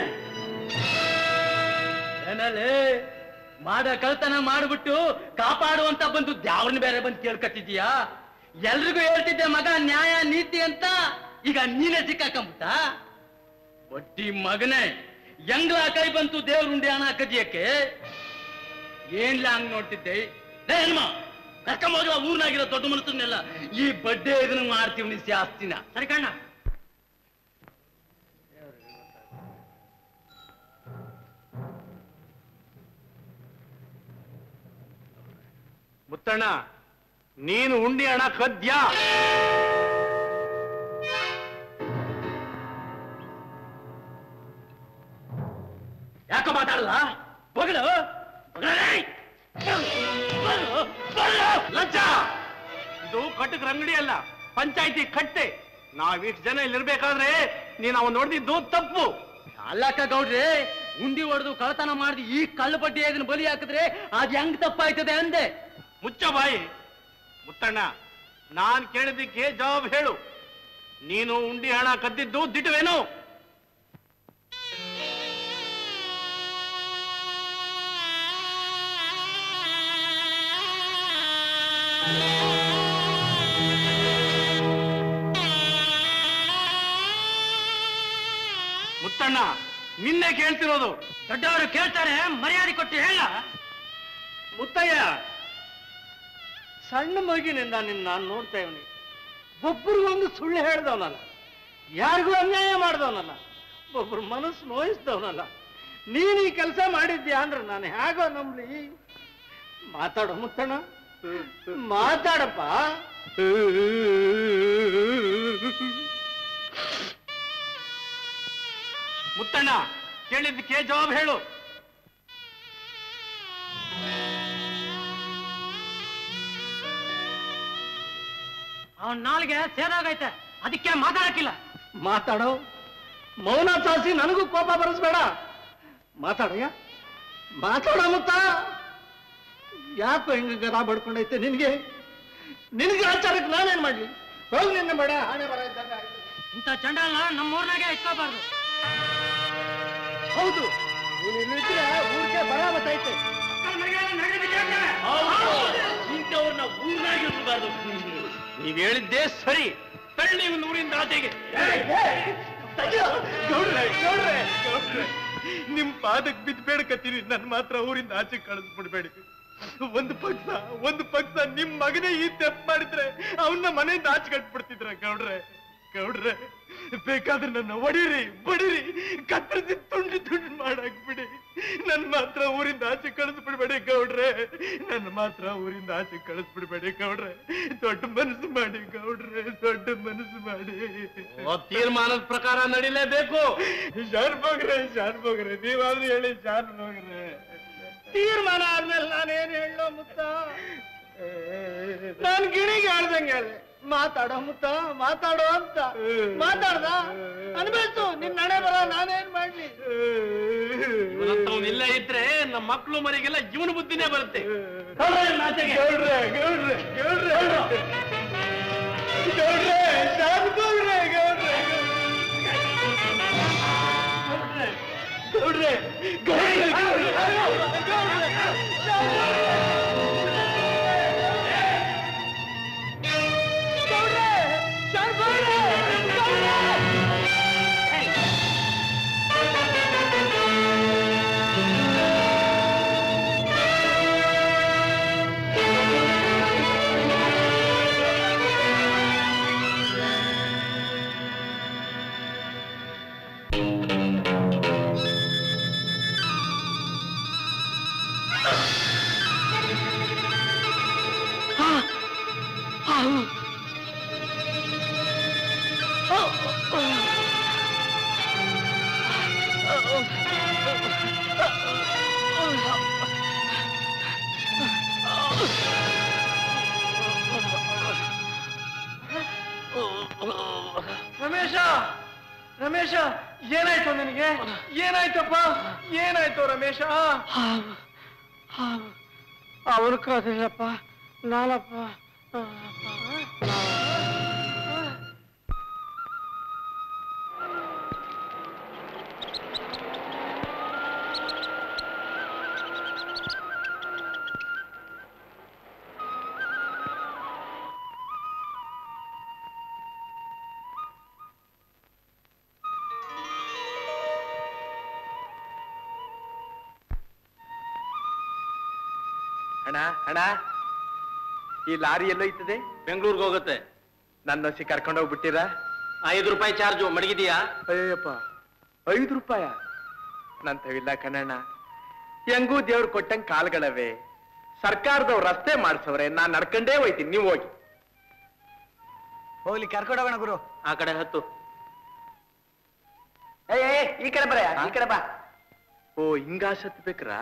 ಏನಲ್ಲೇ ಮಾಡ ಕಳ್ತನ ಮಾಡ್ಬಿಟ್ಟು ಕಾಪಾಡುವಂತ ಬಂದು ದ್ಯಾವ್ರನ್ನ ಬೇರೆ ಬಂದು ಕೇಳ್ಕತ್ತಿದ್ಯಾ ಎಲ್ರಿಗೂ ಹೇಳ್ತಿದ್ದೆ ಮಗ ನ್ಯಾಯ ನೀತಿ ಅಂತ ಈಗ ನೀನೇ ಸಿಕ್ಕಾಕಂಬಿಟ್ಟ ಒಟ್ಟಿ ಮಗನೇ ಹೆಂಗ್ಲ ಕೈ ಬಂತು ದೇವ್ರುಂಡಿ ಹಣ ಕದಿಯಕ್ಕೆ ಏನ್ಲ ಹಂಗ್ ನೋಡ್ತಿದ್ದೆ ಲೇ ಹನುಮ ಕರ್ಕೊಂಬೋಗ ಊರ್ನಾಗಿರೋ ದೊಡ್ಡ ಮನಸ್ಸನ್ನೆಲ್ಲ ಈ ಬಡ್ಡೆ ಇದನ್ನ ಮಾಡ್ತೀವಿ ನೀ ಜಾಸ್ತಿನ ಸರಿ ಕಣ್ಣ ಮುತ್ತಣ್ಣ ನೀನು ಉಂಡಿ ಹಣ ಕದ್ಯಾ ಯಾಕೋ ಮಾತಾಡಲ್ಲ ಬಗಳು ಲಂಚ ಇದು ಕಟ್ಟಕ್ ಅಂಗಡಿ ಅಲ್ಲ ಪಂಚಾಯತಿ ಕಟ್ಟೆ ನಾವಿಷ್ಟು ಜನ ಇಲ್ಲಿರ್ಬೇಕಾದ್ರೆ ನೀನ್ ಅವನ್ ನೋಡ್ದಿದ್ದು ತಪ್ಪು ಅಲ್ಲಕ್ಕ ಗೌಡ್ರಿ ಉಂಡಿ ಹೊಡೆದು ಕಳತನ ಮಾಡಿದ ಈ ಕಳ್ಳು ಬಡ್ಡಿ ಅದನ್ನ ಬಲಿ ಹಾಕಿದ್ರೆ ಅದ್ ಹೆಂಗ್ ತಪ್ಪಾಯ್ತದೆ ಅಂದೆ ಮುಚ್ಚ ಬಾಯಿ ಮುತ್ತಣ್ಣ ನಾನ್ ಕೇಳಿದ್ದಕ್ಕೆ ಜವಾಬ್ ಹೇಳು ನೀನು ಉಂಡಿ ಹಣ ಕದ್ದಿದ್ದು ದಿಟ್ಟವೇನು ಮುತ್ತಣ್ಣ ನಿನ್ನೆ ಕೇಳ್ತಿರೋದು ದೊಡ್ಡವರು ಕೇಳ್ತಾರೆ ಮರ್ಯಾದೆ ಕೊಟ್ಟು ಹೇಳ ಮುತ್ತಯ್ಯ ಸಣ್ಣ ಮಗಿನಿಂದ ನಿನ್ನ ನಾನು ನೋಡ್ತಾ ಇವನಿ ಒಬ್ಬರಿಗೊಂದು ಸುಳ್ಳು ಹೇಳ್ದವನಲ್ಲ ಯಾರಿಗೂ ಅನ್ಯಾಯ ಮಾಡ್ದವನಲ್ಲ ಒಬ್ರು ಮನಸ್ಸು ನೋಯಿಸ್ದವನಲ್ಲ ನೀನು ಈ ಕೆಲಸ ಮಾಡಿದ್ಯಾ ಅಂದ್ರೆ ನಾನು ಹೇಗೋ ನಂಬ್ಲಿ ಮಾತಾಡೋ ಮುತ್ತಣ್ಣ ಮಾತಾಡಪ್ಪ ಮುತ್ತಣ್ಣ ಕೇಳಿದ್ದಕ್ಕೆ ಜವಾಬ್ ಹೇಳು ಅವನ್ ನಾಲ್ಗೆ ಸೇರಾಗೈತೆ ಅದಕ್ಕೆ ಮಾತಾಡಕ್ಕಿಲ್ಲ ಮಾತಾಡೋ ಮೌನ ಸಾಸಿ ನನಗೂ ಕೋಪ ಬರೆಸ್ಬೇಡ ಮಾತಾಡಯ್ಯ ಮಾತಾಡೋ ಮುತ್ತ ಯಾಕೋ ಹಿಂಗ ಗದ ಬಡ್ಕೊಂಡೈತೆ ನಿನ್ಗೆ ನಿನ್ಗೆ ಆಚಾರಕ್ಕೆ ನಾನೇನ್ ಮಾಡ್ಲಿ ಹೋಗಿ ನಿನ್ನ ಬೇಡ ಹಣೆ ಬರ ಇದ್ದಂಗೆ ಆಯ್ತು. ಇಂಥ ಚಂಡಾಲನ ನಮ್ಮ ಊರ್ನಾಗೆ ಇಟ್ಕೋಬಾರ್ದು ಹೌದು ನೀನ್ ಇಲ್ಲಿದ್ರೆ ಊರಿಗೆ ಬರ ಬತ್ತೈತೆ ಇಂಥವ್ರನ್ನ ಊರ್ನಾಗೆ ಇಟ್ಕೋಬಾರ್ದು ನೀವ್ ಹೇಳಿದ್ದೇ ಸರಿ ತಳ್ಳಿ ಒಂದು ಊರಿಂದ ಆಚೆಗೆ ಗೌಡ್ರೆ ಗೌಡ್ರೆ ಗೌಡ್ರೆ ನಿಮ್ ಪಾದಕ್ ಬಿದ್ದು ಬೇಡ್ಕತ್ತೀನಿ ನನ್ ಮಾತ್ರ ಊರಿಂದ ಆಚೆ ಕಳಿಸ್ಬಿಡ್ಬೇಡಿ ಒಂದು ಪಕ್ಷ ಒಂದು ಪಕ್ಷ ನಿಮ್ ಮಗನೇ ಈ ತೆಪ್ಪ ಮಾಡಿದ್ರೆ ಅವನ್ನ ಮನೆಯಿಂದ ಆಚೆ ಕಟ್ಬಿಡ್ತಿದ್ರ ಗೌಡ್ರೆ ಗೌಡ್ರೆ ಬೇಕಾದ್ರೆ ನನ್ನ ಹೊಡೀರಿ ಬಡೀರಿ ಕತ್ತರಿಸಿ ತುಂಡು ತುಂಡು ಮಾಡಾಕ್ಬಿಡಿ ನನ್ ಮಾತ್ರ ಊರಿಂದ ಆಚೆ ಕಳಿಸ್ಬಿಡ್ಬೇಡಿ ಗೌಡ್ರೆ ನನ್ನ ಮಾತ್ರ ಊರಿಂದ ಆಚೆ ಕಳಿಸ್ಬಿಡ್ಬೇಡಿ ಗೌಡ್ರೆ ದೊಡ್ಡ ಮನಸ್ಸು ಮಾಡಿ ಗೌಡ್ರೆ ದೊಡ್ಡ ಮನಸ್ಸು ಮಾಡಿ ತೀರ್ಮಾನದ ಪ್ರಕಾರ ನಡಿಲೇಬೇಕು ಶಾನ್ ಬೋಗ್ರೆ ಶಾನ್ ಬೋಗ್ರೆ ನೀವಾದ್ರೂ ಹೇಳಿ ಶಾನ್ ಬೋಗ್ರೆ ತೀರ್ಮಾನ ಆದ್ಮೇಲೆ ನಾನೇನ್ ಹೇಳೋ ಮುತ್ತ ನಾನ್ ಗಿಣಿಗೆ ಹೇಳ್ದಂಗೆ ಹೇಳಿ ಮಾತಾಡೋ ಮುತ್ತ ಮಾತಾಡೋ ಅಂತ ಮಾತಾಡ್ದ ಅನ್ಬೇಕು ನಿನ್ ನಡೆ ಬರ ನಾನೇನ್ ಮಾಡ್ಲಿ ಇವನಂತವ್ನು ಇಲ್ಲೇ ಇದ್ರೆ ನಮ್ಮ ಮಕ್ಕಳು ಮರಿಗೆಲ್ಲ ಇವನ ಬುದ್ಧಿನೇ ಬರುತ್ತೆ ಗೌಡ್ರೆ ಗೌಡ್ರೆ ಗೌಡ್ರೆ ಗೌಡ್ರೆ ಶಾನ್ ಬೋಗ್ರೆ ಗೌಡ್ರೆ ಗೌಡ್ರೆ ಗೌಡ್ರೆ ಗೌಡ್ರೆ ರಮೇಶ ರಮೇಶ ಏನಾಯ್ತು ನಿನಗೆ ಏನಾಯ್ತಪ್ಪ ಏನಾಯ್ತು ರಮೇಶ ಅವನು ಕಾದಿಲ್ಲಪ್ಪ ನಾನಪ್ಪ ಅಣ್ಣ ಅಣ್ಣ ಈ ಲಾರಿ ಎಲ್ಲೋಯ್ತದೆ ಬೆಂಗಳೂರಿಗೆ ಹೋಗುತ್ತೆ ನನ್ನ ಹಸಿ ಕರ್ಕೊಂಡೋಗ್ಬಿಟ್ಟಿರಾ ಐದು ರೂಪಾಯಿ ಚಾರ್ಜು ಮಡಗಿದೀಯಾ ಅಯ್ಯಪ್ಪ ಐದು ರೂಪಾಯ ನನ್ ತವಿಲ್ಲ ಕಣಣ್ಣ ಹೆಂಗೂ ದೇವ್ರು ಕೊಟ್ಟಂಗ್ ಕಾಲ್ಗಳವೆ ಸರ್ಕಾರದವ್ರು ರಸ್ತೆ ಮಾಡ್ಸವ್ರೆ ನಾನ್ ನಡ್ಕಂಡೇ ಹೋಯ್ತೀನಿ ನೀವು ಹೋಗಿ ಹೋಗ್ಲಿ ಕರ್ಕೊಂಡೋಗೋಣ ಗುರು ಆ ಕಡೆ ಹತ್ತು ಈ ಕಡೆ ಬರ ಈ ಕಡೆ ಬಾ ಓ ಹಿಂಗಾಸತ್ ಬೇಕ್ರಾ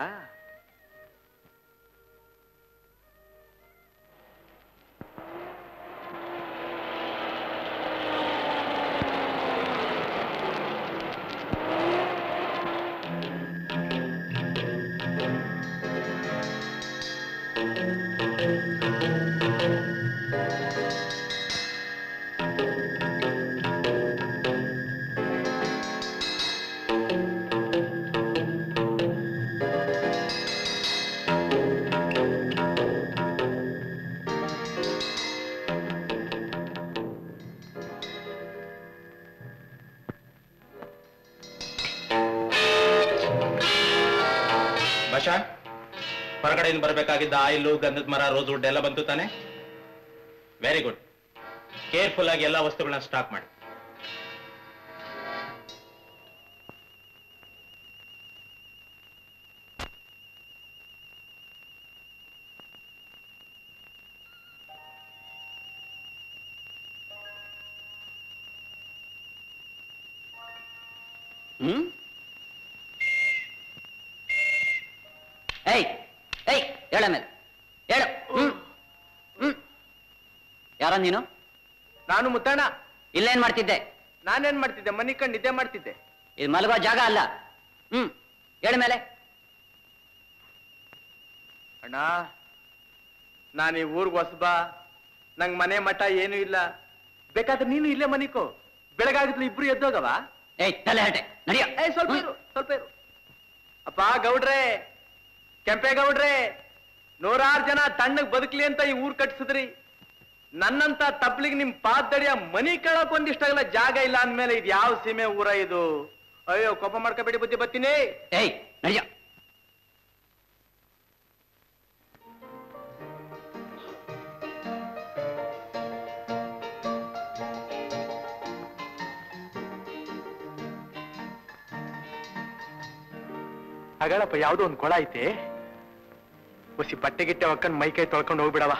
ಬಶಾ ಹೊರಗಡೆಯಿಂದ ಬರಬೇಕಾಗಿದ್ದ ಆಯಿಲು ಗಂಧದ ಮರ ರೋಸ್ ವುಡ್ ಎಲ್ಲ ಬಂತು ತಾನೆ ವೆರಿ ಗುಡ್ ಕೇರ್ಫುಲ್ ಆಗಿ ಎಲ್ಲ ವಸ್ತುಗಳನ್ನ ಸ್ಟಾಕ್ ಮಾಡಿ ಹ್ಮ್ ಏಯ್ ಏಯ್ ಹೇಳ ಮೇಲೆ ಹೇಳು ಹ್ಮ್ ಹ್ಮ್ ಯಾರ ನೀನು ನಾನು ಮುತ್ತಣ್ಣ ಇಲ್ಲೇನ್ ಮಾಡ್ತಿದ್ದೆ ನಾನೇನ್ ಮಾಡ್ತಿದ್ದೆ ಮನಿ ಕಂಡು ನಿದ್ದೆ ಮಾಡ್ತಿದ್ದೆ ಇದು ಮಲಗೋ ಜಾಗ ಅಲ್ಲ ಹ್ಮ್ ಹೇಳ ಮೇಲೆ ಅಣ್ಣ ನಾನು ಈ ಊರ್ಗ್ ಹೊಸಬ ನಂಗ್ ಮನೆ ಮಠ ಏನೂ ಇಲ್ಲ ಬೇಕಾದ್ರೆ ನೀನು ಇಲ್ಲೇ ಮನಿಕೋ ಬೆಳಗಾಗಿದ್ಲು ಇಬ್ರು ಎದ್ದೋಗವ ಏಯ್ ತಲೆ ಹಟೆ ನಡಿಯ ಏ ಸ್ವಲ್ಪ ಇರು ಸ್ವಲ್ಪ ಇರು ಅಪ್ಪ ಗೌಡ್ರೆ ಕೆಂಪೇಗೌಡ್ರೆ ನೂರಾರು ಜನ ತಣ್ಣಗ್ ಬದುಕ್ಲಿ ಅಂತ ಈ ಊರ್ ಕಟ್ಸಿದ್ರಿ ನನ್ನಂತ ತಪ್ಲಿಗೆ ನಿಮ್ ಪಾದಡಿಯ ಮನಿ ಕೇಳಕ್ ಒಂದಿಷ್ಟಾಗಲ್ಲ ಜಾಗ ಇಲ್ಲ ಅಂದ್ಮೇಲೆ ಇದು ಯಾವ ಸೀಮೆ ಊರ ಇದು ಅಯ್ಯೋ ಕೋಪ ಮಾಡ್ಕೋಬೇಡಿ ಬುದ್ಧಿ ಬರ್ತೀನಿ ಏಯ್ ನಡಿಯ ಹಾಗಳಪ್ಪ ಯಾವ್ದೋ ಒಂದ್ ಕೊಳ ಐತೆ ಒಸಿ ಬಟ್ಟೆ ಗಿಟ್ಟೆ ಒಕ್ಕನ್ ಮೈ ಕೈ ತೊಳ್ಕೊಂಡು ಹೋಗ್ಬಿಡವ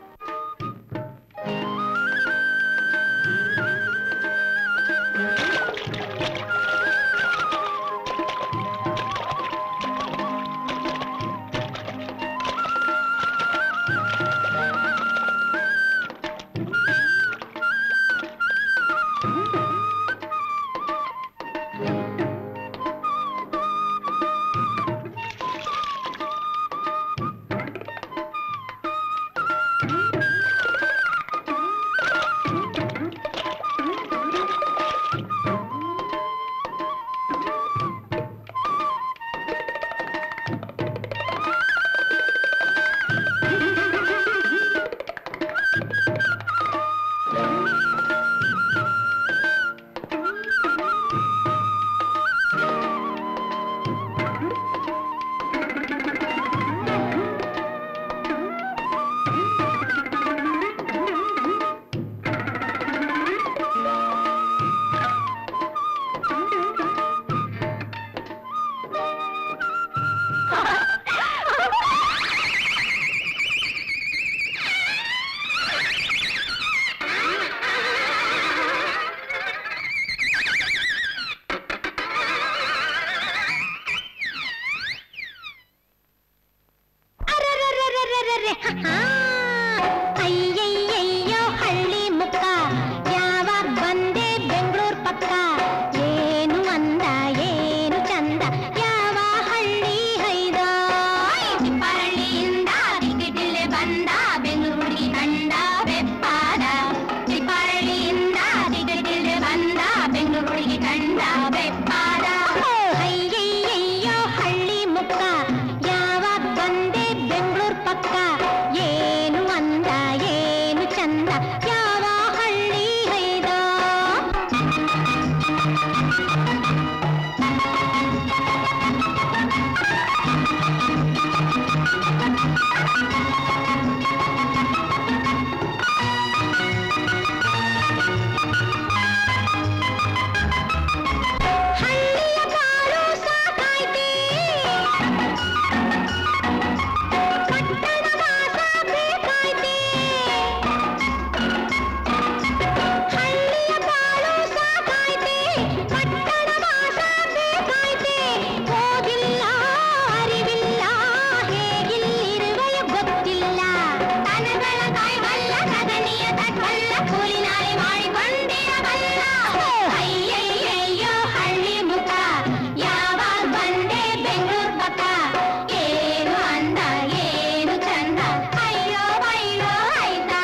ಅಯ್ಯಯ್ಯಯ್ಯೋ ಹಳ್ಳಿ ಮುಕ್ಕ ಯಾವಾಗ ಬಂದೆ ಬೆಂಗಳೂರು ಪಕ್ಕ ಏನು ಅಂದ ಏನು ಚಂದ ಯಾವ ಹಳ್ಳಿ ಹೈದ ತಿಪ್ಪರಳ್ಳಿಯಿಂದ ದಿಗ್ಗಿಟ್ಟಿಲೆ ಬಂದ ಬೆಂಗಳೂರು ಹುಡುಗಿ ಕಂಡ ಬೆಪ್ಪಾದ ತಿಪ್ಪರಳ್ಳಿಯಿಂದ ದಿಗ್ಗಿಟ್ಟಿಲೆ ಬಂದ ಬೆಂಗಳೂರು ಹುಡುಗಿ ಕಂಡ ಬೆಪ್ಪಾದ ಅಯ್ಯಯ್ಯಯ್ಯೋ ಹಳ್ಳಿ ಮುಕ್ಕ ಯಾವಾಗ ಬಂದೆ ಬೆಂಗಳೂರು ಪಕ್ಕ ಏನು ಅಂದ ಏನು ಚಂದ ಯಾವ ಹಳ್ಳಿ ಹೈದ ಹಳ್ಳಿಯ ಬಾಳು ಸಾಕಾಯ್ತೆ ಪಟ್ಟಣ ವಾಸ ಬೇಕಾಯ್ತೆ ಹಳ್ಳಿಯ ಬಾಳು ಸಾಕಾಯ್ತೆ ಪಟ್ಟಣ ವಾಸ ಬೇಕಾಯ್ತೆ ಹೋಗಿಲ್ಲ ಅರಿವಿಲ್ಲ ಹೇಗಿಲ್ಲಿರುವೆಯ ಗೊತ್ತಿಲ್ಲ ತನಗಳ ಕಾಯ್ವಲ್ಲ ಸಗಣಿಯ ತಟ್ವಲ್ಲ ಕೂಲಿ ನಾಳೆ ಮಾಡಿಕೊಂಡಿರಬಲ್ಲ ಅಯ್ಯಯ್ಯಯ್ಯೋ ಹಳ್ಳಿ ಮುಖ ಯಾವಾಗ ಬಂದೆ ಬೆಂಗಳೂರು ಪಕ್ಕ ಏನು ಅಂದ ಏನು ಚಂದ ಅಯ್ಯೋ ಅಯ್ಯೋ ಆಯ್ತಾ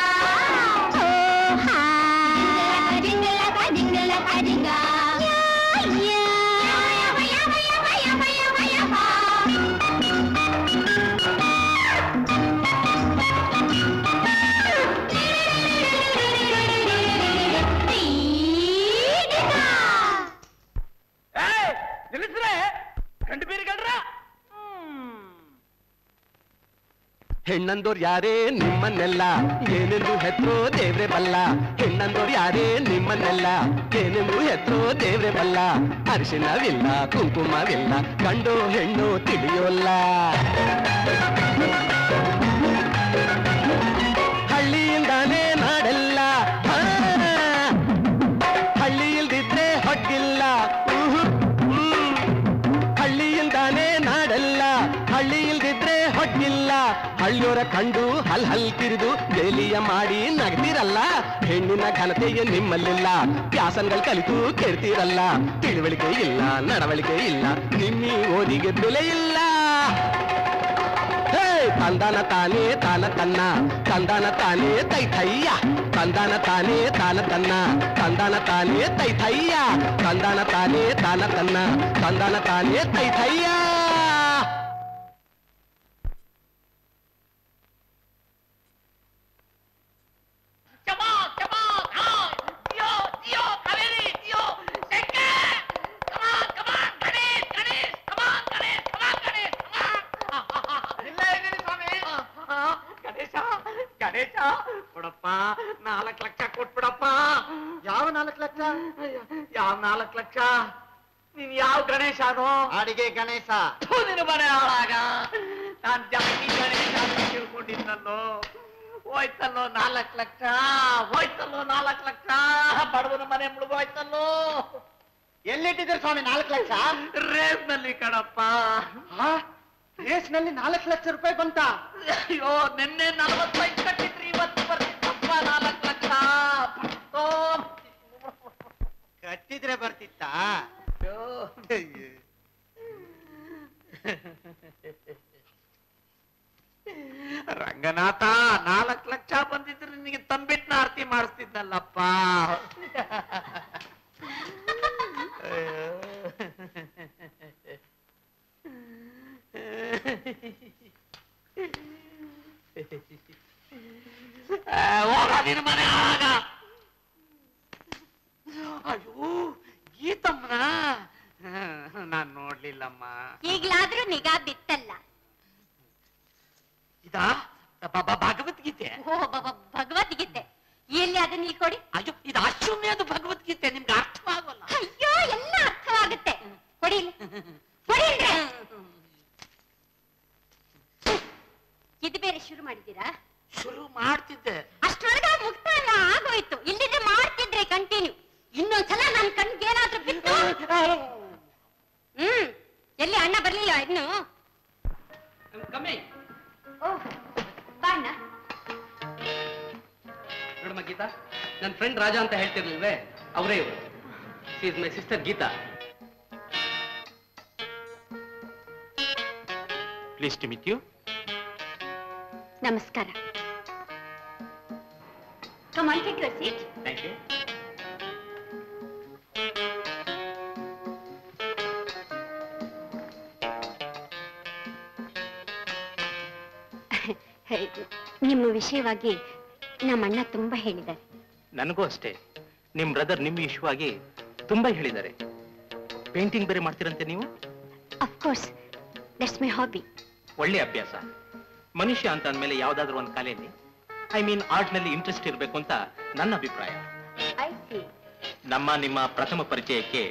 ಜಿಂಗಲ ಜಿಂಗಲ ಜಿಂಗ ನಿಲ್ಲಿಸ್ರೆ ಕಂಡು ಬೀರಿಗಳ್ರ ಹೆಣ್ಣಂದೋರ್ ಯಾರೇ ನಿಮ್ಮನ್ನೆಲ್ಲ ಏನೆಂದು ಹೆತ್ರೋ ದೇವ್ರೆ ಬಲ್ಲ ಹೆಣ್ಣಂದೋರ್ ಯಾರೇ ನಿಮ್ಮನ್ನೆಲ್ಲ ಏನೆಂದು ಹೆತ್ರೋ ದೇವ್ರೆ ಬಲ್ಲ ಅರಿಶಿನವಿಲ್ಲ ಕುಂಕುಮವಿಲ್ಲ ಗಂಡು ಹೆಣ್ಣು ತಿಳಿಯೋಲ್ಲ ಹಳ್ಳಿಯಿಂದಾನೇ ನಾಡೆಲ್ಲ ಆ, ಹಳ್ಳಿ ಇಲ್ದಿದ್ರೆ ಹೊಟ್ಟಿಲ್ಲ ಊಹು, ಹ್ಮ್. ಹಳ್ಳಿಯಿಂದಾನೇ ನಾಡೆಲ್ಲ ಹಳ್ಳಿ ಇಲ್ದಿದ್ರೆ ಹೊಟ್ಟಿಲ್ಲ ಹಳ್ಳಿಯವರ ಕಂಡು ಹಲ್ ಹಲ್ ತಿರಿದು ಗೇಲಿಯ ಮಾಡಿ ನಗ್ತಿರಲ್ಲ ಹೆಣ್ಣಿನ ಘನತೆಗೆ ನಿಮ್ಮಲ್ಲಿಲ್ಲ ವ್ಯಾಸನ್ಗಳು ಕಲಿತು ಕೆಡ್ತಿರಲ್ಲ ತಿಳುವಳಿಕೆ ಇಲ್ಲ ನಡವಳಿಕೆ ಇಲ್ಲ ನಿಮ್ಮಿ ಓದಿಗೆ ಬೆಲೆ ಇಲ್ಲ ಹೇ ತಂದಾನ ತಾನೇ ತಾನ ತನ್ನ ತಂದಾನ ತಾನೇ ತೈ ಥಯ್ಯ ತಂದಾನ ತಾನೇ ತಾನ ತನ್ನ ತಂದಾನ ತಾನೇ ತೈ ಥಯ್ಯ ತಂದಾನ ತಾನೇ ತಾನ ತನ್ನ ತಂದಾನ ತಾನೇ ತೈ ಥಯ್ಯ ಗಣೇಶ ಗಣೇಶ ಕೊಡಪ್ಪ ನಾಲ್ಕು ಲಕ್ಷ ಕೊಟ್ಬಿಡಪ್ಪ ಯಾವ ನಾಲ್ಕು ಲಕ್ಷ ಯಾವ ನಾಲ್ಕು ಲಕ್ಷ ನೀನ್ ಯಾವ ಗಣೇಶನೋ ಅಡಿಗೆ ಗಣೇಶ ಥು, ನಿನ್ನ ಮನೆ ಹಾಳಾಗ ನಾನ್ ಜಾಸ್ತಿ ಗಣೇಶ ಅಂತ ತಿಳ್ಕೊಂಡಿದ್ದಲ್ಲೋ ಹೋಯ್ತಲ್ಲೋ ನಾಲ್ಕು ಲಕ್ಷ ಹೋಯ್ತಲ್ಲೋ ನಾಲ್ಕು ಲಕ್ಷ ಬಡವನ ಮನೆ ಮುಳುಗೋಯ್ತಲ್ಲೋ ಎಲ್ಲಿಟ್ಟಿದ್ರೆ ಸ್ವಾಮಿ ನಾಲ್ಕು ಲಕ್ಷ ರೇಸ್ನಲ್ಲಿ ಕಣಪ್ಪ ರೇಸ್ನಲ್ಲಿ ನಾಲ್ಕು ಲಕ್ಷ ರೂಪಾಯಿ ಬಂತ ಅಯ್ಯೋ ನಿನ್ನೆ ನಲವತ್ತೈದು ಕಟ್ಟಿದ್ರಿ ಇವತ್ತು ಬರ್ತಿತ್ತಪ್ಪ ನಾಲ್ಕು ಲಕ್ಷ ಬಂತೋ. ಕಟ್ಟಿದ್ರೆ ಬರ್ತಿತ್ತಾ ಅಯ್ಯೋ. ರಂಗನಾಥ ನಾಲ್ಕು ಲಕ್ಷ ಬಂದಿದ್ರೆ ನಿನಗೆ ತಂಬಿಟ್ನ ಆರತಿ ಮಾಡಿಸ್ತಿದ್ನಲ್ಲಪ್ಪ ಹೋಗ ನಿನ್ನ ಮನೆ ಆಗ ಅಯ್ಯೋ ಗೀತಮ್ಮನ ನಾನ್ ನೋಡ್ಲಿಲ್ಲಮ್ಮ ಈಗ್ಲಾದ್ರೂ ನಿಗಾ ಬಿತ್ತಲ್ಲ ಇದಾ ಬ- ಬ- ಭಗವದ್ಗೀತೆ ಓ ಬ- ಭಗವದ್ಗೀತೆ ಎಲ್ಲಿ ಅದನ್ನ ಇಲ್ಲಿ ಕೊಡಿ ಅಯ್ಯೋ ಇದು ಅಶ್ವಮೇಧ ಭಗವದ್ಗೀತೆ ನಿಮ್ಗೆ ಅರ್ಥವಾಗಲ್ಲ ಅಯ್ಯೋ ಎಲ್ಲ ಅರ್ಥವಾಗುತ್ತೆ ಕೊಡಿ ಇಲ್ಲಿ. ಕೊಡಿ ಅಂದ್ರೆ. ಇದು ಬೇರೆ ಶುರು ಮಾಡಿದ್ದೀರಾ ಶುರು ಮಾಡ್ತಿದ್ದೆ ಅಷ್ಟರೊಳಗೆ ಮುಕ್ತಾಯ ಆಗೋಯ್ತು ಇಲ್ಲಿದ್ರೆ ಮಾಡ್ತಿದ್ರೆ ಕಂಟಿನ್ಯೂ ಇನ್ನೊಂದ್ಸಲ ನನ್ ಕಣ್ಗೆ ಏನಾದ್ರೂ ಬಿತ್ತು ಹ್ಮ್ ಎಲ್ಲಿ ಅಣ್ಣ ಬರ್ಲಿಲ್ಲ ಇನ್ನು ಕಮ್ಮಿ ಓ ಬಾ ಅಣ್ಣ ನೋಡಮ್ಮ ಗೀತಾ ನನ್ನ ಫ್ರೆಂಡ್ ರಾಜಾ ಅಂತ ಹೇಳ್ತಿರ್ಲಿಲ್ವೇ ಅವರೇ ಇವರು is my sister Geeta please to meet you ನಮಸ್ಕಾರ come on take your seat thank you ನಿಮ್ಮ ವಿಷಯವಾಗಿ ನಮ್ಮ ಅಣ್ಣ ತುಂಬಾ ಹೇಳಿದ್ದಾರೆ ನನಗೂ ಅಷ್ಟೇ ನಿಮ್ ಬ್ರದರ್ ನಿಮ್ ವಿಷಯವಾಗಿ ತುಂಬಾ ಹೇಳಿದ್ದಾರೆ ಪೇಂಟಿಂಗ್ ಬೇರೆ ಮಾಡ್ತೀರಂತೆ ನೀವು ಅಫ್ಕೋರ್ಸ್ ದಟ್ಸ್ ಮೈ ಹಾಬಿ ಒಳ್ಳೆ ಅಭ್ಯಾಸ ಮನುಷ್ಯ ಅಂತ ಅಂದ್ಮೇಲೆ ಯಾವ್ದಾದ್ರು ಒಂದು ಕಲೆಯಲ್ಲಿ ಐ ಮೀನ್ ಆರ್ಟ್ ನಲ್ಲಿ ಇಂಟ್ರೆಸ್ಟ್ ಇರಬೇಕು ಅಂತ ನನ್ನ ಅಭಿಪ್ರಾಯ ಐ ಸಿ ನಮ್ಮ ನಿಮ್ಮ ಪ್ರಥಮ ಪರಿಚಯಕ್ಕೆ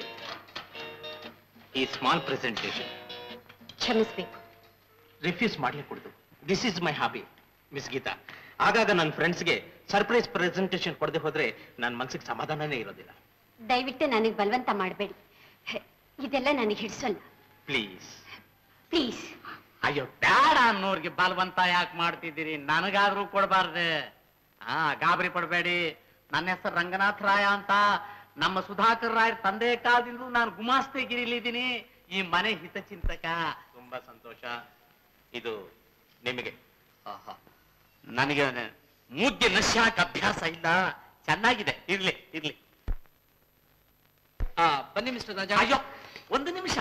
ಈ ಸ್ಮಾಲ್ ಪ್ರೆಸೆಂಟೇಷನ್ ಕ್ಷಮಿಸ್ಬೇಕು ರಿಫ್ಯೂಸ್ ಮಾಡ್ಲಿಕ್ಕೆ ಕೊಡುದು this is my hobby miss Geeta ಆಗಾಗ ನನ್ನ ಫ್ರೆಂಡ್ಸ್ಗೆ ಸರ್ಪ್ರೈಸ್ ಪ್ರೆಸೆಂಟೇಷನ್ ಕೊಡದೆ ಹೋದ್ರೆ ನನ್ನ ಮನ್ಸಿಗೆ ಸಮಾಧಾನನೇ ಇರೋದಿಲ್ಲ ದಯವಿಟ್ಟು ನನಗೆ ಬಲವಂತ ಮಾಡಬೇಡಿ ಇದೆಲ್ಲ ನನಗೆ ಹಿಡಿಸಲ್ಲ ಪ್ಲೀಸ್ ಪ್ಲೀಸ್ ಅಯ್ಯೋ ಬೇಡ ಅನ್ನೋರ್ಗೆ ಬಲವಂತ ಯಾಕೆ ಮಾಡ್ತಿದ್ದೀರಿ ನನಗಾದ್ರೂ ಕೊಡಬಾರ್ದೆ ಹಾ ಗಾಬರಿ ಪಡಬೇಡಿ ನನ್ನ ಹೆಸರು ರಂಗನಾಥ್ ರಾಯ ಅಂತ ನಮ್ಮ ಸುಧಾಕರ್ ರಾಯರ್ ತಂದೆ ಕಾಲದಿಂದಲೂ ನಾನು ಗುಮಾಸ್ತೆಗಿರಿಲಿದ್ದೀನಿ ಈ ಮನೆ ಹಿತಚಿಂತಕ ತುಂಬಾ ಸಂತೋಷ ಇದು ನಿಮಗೆ ಆಹಾ. ನನಗೆ ಮುದ್ದೆ ನಶ್ಯಾಕ ಅಭ್ಯಾಸ ಇಲ್ಲ ಚೆನ್ನಾಗಿದೆ ಇರ್ಲಿ ಇರ್ಲಿ ಆ, ಬನ್ನಿ ಮಿಸ್ಟರ್ ರಾಜಾ ಅಯ್ಯೋ ಒಂದು ನಿಮಿಷ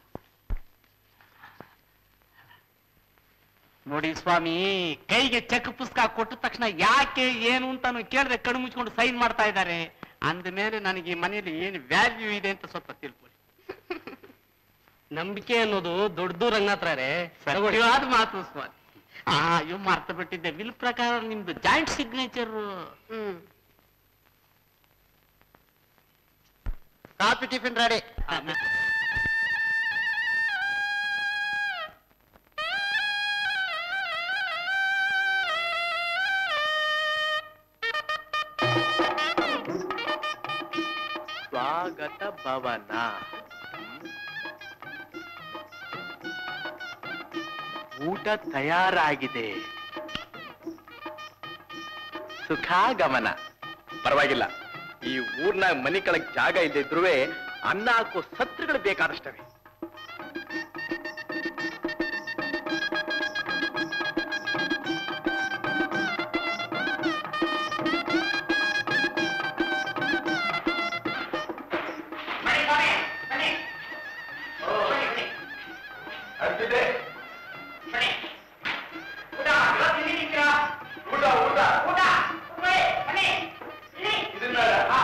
ನೋಡಿ ಸ್ವಾಮಿ ಕೈಗೆ ಚೆಕ್ ಪುಸ್ತಕ ಕೊಟ್ಟ ತಕ್ಷಣ ಯಾಕೆ ಏನು ಅಂತಾನು ಕೇಳಿದ್ರೆ ಕಣ್ಣು ಮುಚ್ಕೊಂಡು ಸೈನ್ ಮಾಡ್ತಾ ಇದ್ದಾರೆ ಅಂದ ಮೇಲೆ ನನಗೆ ಈ ಮನೆಯಲ್ಲಿ ಏನು ವ್ಯಾಲ್ಯೂ ಇದೆ ಅಂತ ಸ್ವಲ್ಪ ತಿಳ್ಕೊಳ್ಳಿ ನಂಬಿಕೆ ಅನ್ನೋದು ದೊಡ್ಡದು ರಂಗನಾಥ್ರೆ ಸತ್ಯವಾದ ಮಾತು ಸ್ವಾಮಿ ಆ ಅಯ್ಯೋ ಮರ್ತ ಬಿಟ್ಟಿದ್ದೆ ವಿಲ್ ಪ್ರಕಾರ ನಿಮ್ದು joint signature hmm coffee tiffin ready ಸ್ವಾಗತ ಭವನ ಊಟ ತಯಾರಾಗಿದೆ ಸುಖಾಗಮನ ಪರವಾಗಿಲ್ಲ ಈ ಊರ್ನಾಗ ಮನಿ ಕಳಕ್ ಜಾಗ ಇದ್ದಿದ್ರು ಅನ್ನ ಹಾಕೋ ಸತ್ರಗಳು ಬೇಕಾದಷ್ಟವೆ ಅರ್ಜಿದೆ ಊಟ ಊಟ ಇದನ್ನ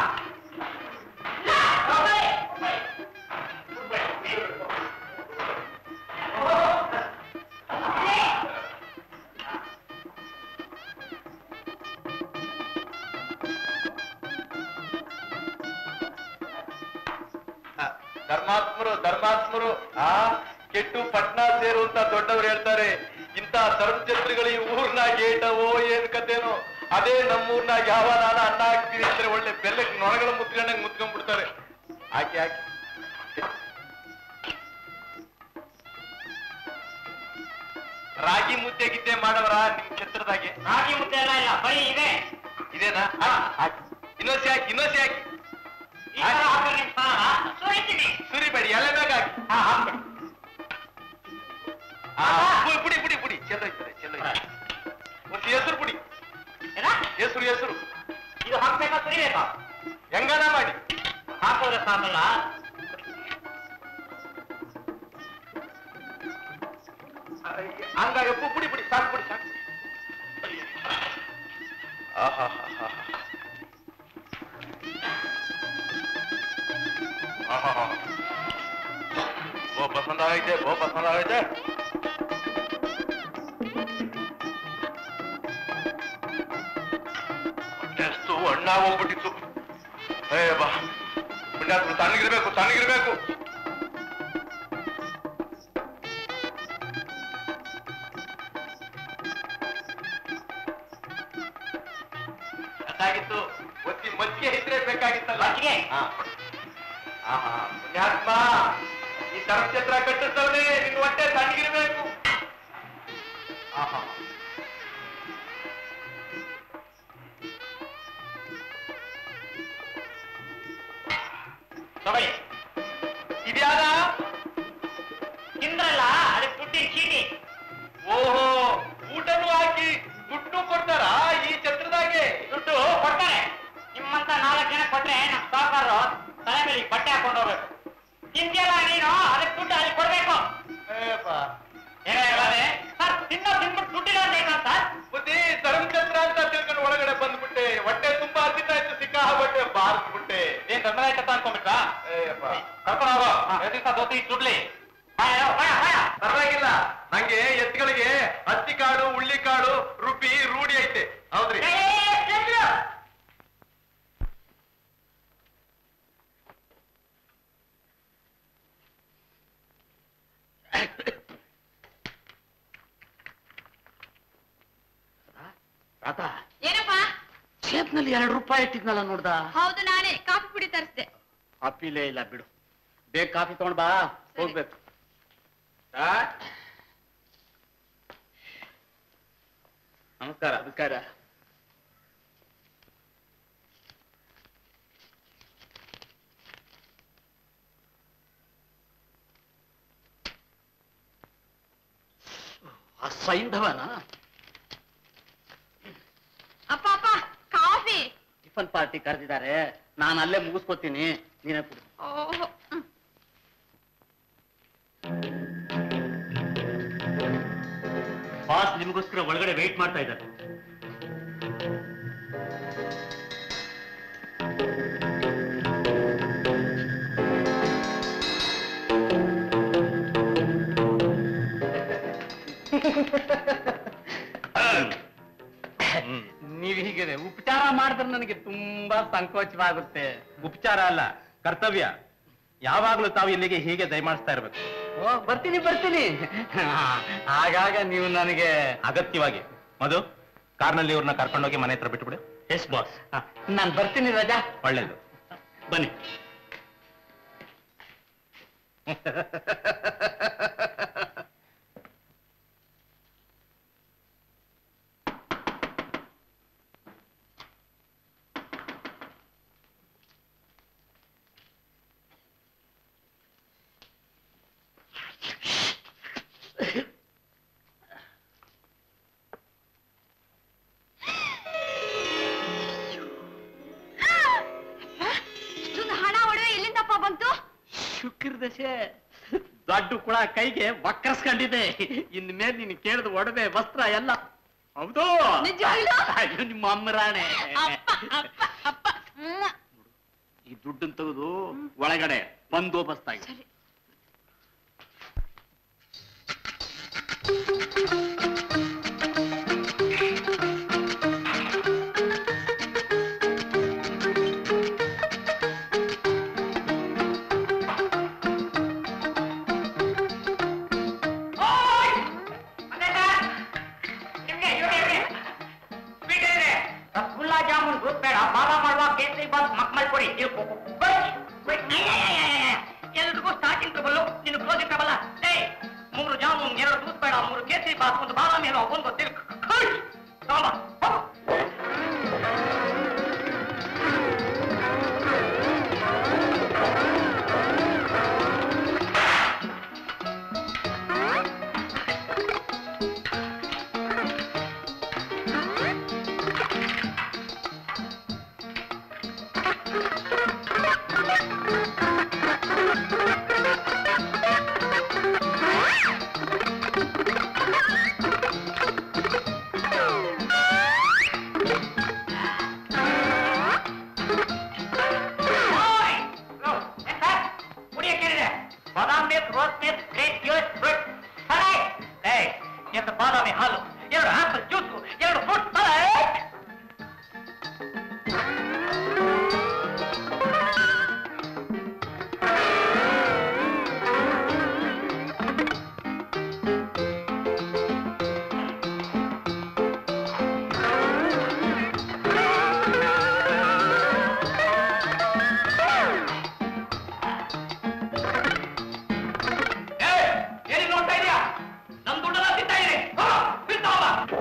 ಧರ್ಮಾತ್ಮರು ಧರ್ಮಾತ್ಮರು ಆ ಕೆಟ್ಟು ಪಟ್ನ ಸೇರು ಅಂತ ದೊಡ್ಡವರು ಹೇಳ್ತಾರೆ ಇಂತ ಧರ್ಮಛತ್ರಿಗಳು ಈ ಊರ್ನಾಗ ಏಟವೋ ಏನ್ ಕಥೆನೋ ಅದೇ ನಮ್ಮೂರ್ನಾಗ ಯಾವ ನಾನ ಅನ್ನ ಹಾಕ್ತೀನಿ ಅಂದ್ರೆ ಒಳ್ಳೆ ಬೆಲ್ಲಕ್ ನೊಣಗಳ ಮುತ್ಕೊಂಡಂಗ್ ಮುತ್ಕೊಂಡ್ಬಿಡ್ತಾರೆ ಹಾಕಿ ಹಾಕಿ ರಾಗಿ ಮುದ್ದೆ ಗಿದ್ದೆ ಮಾಡವರ ನಿಮ್ ಛತ್ರದಾಗೆ ರಾಗಿ ಮುದ್ದೆ ಎಲ್ಲ ಇಲ್ಲ ಬರೀ ಇದೆ ಇದೇನಾ ಹಾಕಿ ಇನ್ನೊಸಿ ಹಾಕಿ ಇನ್ನೊಸಿ ಹಾಕಿ ಈ ತರ ಹಾಕ್ರೆ ನಿಮ್ ಸ್ನಾನ ಸುರಿತೀನಿ. ಸುರಿಬೇಡಿ ಎಲ್ಲ ಮ್ಯಾಗ ಹಾಕಿ ಹಾ, ಹಾಕ್ಬಿಡಿ. ಆ, ಪುಡಿ ಪುಡಿ ಪುಡಿ ಪುಡಿ ಚೆಲ್ಲ ಇದ್ದಾರೆ ಚೆಲ್ಲ ಒಂದು ಹೆಸರು ಪುಡಿ ಏನ? ಹೆಸರು ಹೆಸರು ಇದು ಹಾಕ್ಬೇಕಾ ಸುರಿಬೇಕಾ ಹೆಂಗಾನ ಮಾಡಿ ಹಾಕೋದ್ರೆ ಸಾಕಲ್ಲ ಹಂಗಾಗಿ ಪು- ಪುಡಿ ಪುಡಿ ಸಾಕು ಪುಡಿ ಸಾಕು ಆಹಾ ಬೋ ಪಸಂದ ಆಗೈತೆ ಬೋ ಪಸಂದ ಆಗೈತೆ ಎಷ್ಟು ಅಣ್ಣ ಹೋಗ್ಬಿಟ್ಟಿತ್ತು ಏ ಬಾ ಪುಣ್ಯಾತ್ಮ ತಣ್ಣಗಿರ್ಬೇಕು ತಣ್ಣಗಿರ್ಬೇಕು ಅದಾಗಿತ್ತು ಒತ್ತಿ ಮಜ್ಜಿಗೆ ಇದ್ರೆ ಬೇಕಾಗಿತ್ತಲ್ಲ ಮಜ್ಜಿಗೆ? ಹಾ ಆಹಾ, ಪುಣ್ಯಾತ್ಮ ಈ ಧರ್ಮಛತ್ರ ಕಟ್ಟಿಸ್ತವನೇ ನಿನ್ ಹೊಟ್ಟೆ ತಣ್ಣಗಿರ್ಬೇಕು ಆಹಾ ತಗೊಳ್ಳಿ ಇದ್ಯಾದ ತಿಂದ್ರಲ್ಲ ಅದಕ್ಕೆ ದುಡ್ಡಿನ ಚೀಟಿ ಓಹೋ ಊಟನೂ ಹಾಕಿ ದುಡ್ಡು ಕೊಡ್ತಾರ ಈ ಛತ್ರದಾಗೆ ದುಡ್ಡು ಕೊಡ್ತಾರೆ ನಿಮ್ಮಂತ ನಾಲ್ಕು ಜನ ಕೊಟ್ರೆ ನಮ್ಮ ಸಾವುಕಾರರು ತಲೆ ಮೇಲೆ ಈ ಬಟ್ಟೆ ಹಾಕೊಂಡು ಹೋಗ್ಬೇಕು ತಿಂದ್ಯಲ್ಲ ನೀನು ಅದಕ್ಕೆ ದುಡ್ಡು ಅಲ್ಲಿ ಕೊಡ್ಬೇಕು ಏನೋ ಹೇಳೋದೆ ಸರ್ ತಿನ್ನೋ ತಿನ್ಬಿಟ್ಟು ದುಡ್ಡಿಲ್ಲ ಬೇಕಾ ಸರ್ ಬುದ್ಧಿ ಧರ್ಮಛತ್ರ ಅಂತ ತಿಳ್ಕೊಂಡು ಒಳಗಡೆ ಬಂದ್ಬಿಟ್ಟೆ ಹೊಟ್ಟೆ ತುಂಬಾ ಹತ್ತಿತ್ತಾಯ್ತು ಸಿಕ್ಕಾಬಿಟ್ಟೆ ಬಾರಿಸ್ಬಿಟ್ಟೆ ಏನ್ ಧರ್ಮರಾಯ್ತ ಅನ್ಕೊಂಡ್ಬಿಟ್ರಾ ಏಯಪ್ಪ ಕರ್ಕೊಂಡು ಹೋಗೋ ಎರಡು ದಿವಸ ದೋತಿ ದುಡ್ಲಿ ಭಯ ಭಯ ಭಯ ಪರವಾಗಿಲ್ಲ ನಂಗೆ ಎತ್ತುಗಳಿಗೆ ಹತ್ತಿ ಕಾಳು ಉಳ್ಳಿ ಕಾಳು ರುಬ್ಬಿ ರೂಢಿ ಐತೆ ಹೌದ್ರಿ ರಾತ ಏನಪ್ಪ ಸೇಬ್ನಲ್ಲಿ ಎರಡು ರೂಪಾಯಿ ಇಟ್ಟಿದ್ನಲ್ಲ ನೋಡ್ದ ಹೌದು ನಾನೇ ಕಾಫಿ ಪುಡಿ ತರಿಸ್ದೆ ಕಾಪಿಲೇ ಇಲ್ಲ ಬಿಡು ಬೇಗ ಕಾಫಿ ತಗೊಂಡ್ ಬಾ ಹೋಗ್ಬೇಕು ನಮಸ್ಕಾರ ನಮಸ್ಕಾರ ಸೈಂಧವನ ಅಪ್ಪ ಅಪ್ಪ ಕಾಫಿ ಟಿಫನ್ ಪಾರ್ಟಿ ಕರೆದಿದ್ದಾರೆ ನಾನು ಅಲ್ಲೇ ಮುಗಿಸ್ಕೊತೀನಿ ನೀನೇ ಕುಡಿ ಓಹೋ ಹ್ಮ್. ಬಾಸ್ ನಿಮಗೋಸ್ಕರ ಒಳಗಡೆ ವೇಟ್ ಮಾಡ್ತಾ ಇದ್ದಾರೆ ನೀವ್ ಹೀಗೆ ಉಪಚಾರ ಮಾಡಿದ್ರೆ ನನಗೆ ತುಂಬಾ ಸಂಕೋಚವಾಗುತ್ತೆ ಉಪಚಾರ ಅಲ್ಲ ಕರ್ತವ್ಯ ಯಾವಾಗ್ಲೂ ತಾವು ಇಲ್ಲಿಗೆ ಹೀಗೆ ದಯಮಾಡಿಸ್ತಾ ಇರ್ಬೇಕು ಓ ಬರ್ತೀನಿ ಬರ್ತೀನಿ ಆಗಾಗ ನೀವು ನನಗೆ ಅಗತ್ಯವಾಗಿ ಮಧು ಕಾರ್ನಲ್ಲಿ ಇವ್ರನ್ನ ಕರ್ಕೊಂಡೋಗಿ ಮನೆ ಹತ್ರ ಬಿಟ್ಬಿಡು ಎಸ್ ಬಾಸ್ ನಾನು ಬರ್ತೀನಿ ರಾಜಾ ಒಳ್ಳೇದು ಬನ್ನಿ ದಶೆ ದೊಡ್ಡ ಕುಳ ಕೈಗೆ ವಕ್ಕರ್ಸ್ಕೊಂಡಿದೆ ಇನ್ ಮೇಲೆ ನೀನು ಕೇಳಿದ ಒಡವೆ ವಸ್ತ್ರ ಎಲ್ಲ ಹೌದು ನಿಜವಾಗ್ಲೂ? ಅಯ್ಯೋ, ನಿಮ್ಮ ಅಮ್ಮರಾಣೆ ಅಪ್ಪ ಅಪ್ಪ ಅಪ್ಪ ಹ್ಮ್. ಈ ದುಡ್ಡನ್ನು ತೆಗೆದು ಒಳಗಡೆ ಬಂದೋಬಸ್ತಾಗಿ ಸರಿ ರಸಗುಲ್ಲಾ ಜಾಮೂನ್ ದುಡ್ಡು ಬೇಡ ಬಾದಾಮ್ ಹಲ್ವಾ ಕೇಸರಿ ಬಾತ್ ಮಕ್ಮಲ್ ಕೊಡಿ ಎಲ್ರಿಗೂ ಸ್ಟಾರ್ಟಿಂಗ್ ಟ್ರಬಲ್ಲು ನಿನ್ನ ಕ್ಲೋಸಿಂಗ್ ಟ್ರಬಲ್ಲ ಏ ಮೂರು ಜಾಮೂನ್ ಎರಡು ದೂದ್ ಬೇಡ ಮೂರು ಕೇಸರಿ ಬಾತ್ ಒಂದು ಬಾದಾಮಿ ಹಲ್ವಾ ಒಂದು ತಿರ್ಕ್ ತಗೊಂಬ ಹೋಗು. ಓಯ್! ಓ, ಏನ್ ಸರ್? ಕುಡಿಯಕ್ಕೆ ಏನಿದೆ? Badam milk rose milk grape juice fruit ಸರಿ ಏಯ್ ಎರಡು ಬಾದಾಮಿ ಹಾಲು ಎರಡು ಆಪಲ್ ಜ್ಯೂಸು ಎರಡು ಫ್ರೂಟ್ ಸಲಾಡ್ ಏಯ್, ಏನಿದ್ ನೋಡ್ತಾ ಇದೀಯಾ? ನಮ್ ದುಡ್ಡೆಲ್ಲ ತಿಂತಾ ಇದೀನಿ. ಹೋ, ಬಿಲ್ ತಗೊಂಬಾ.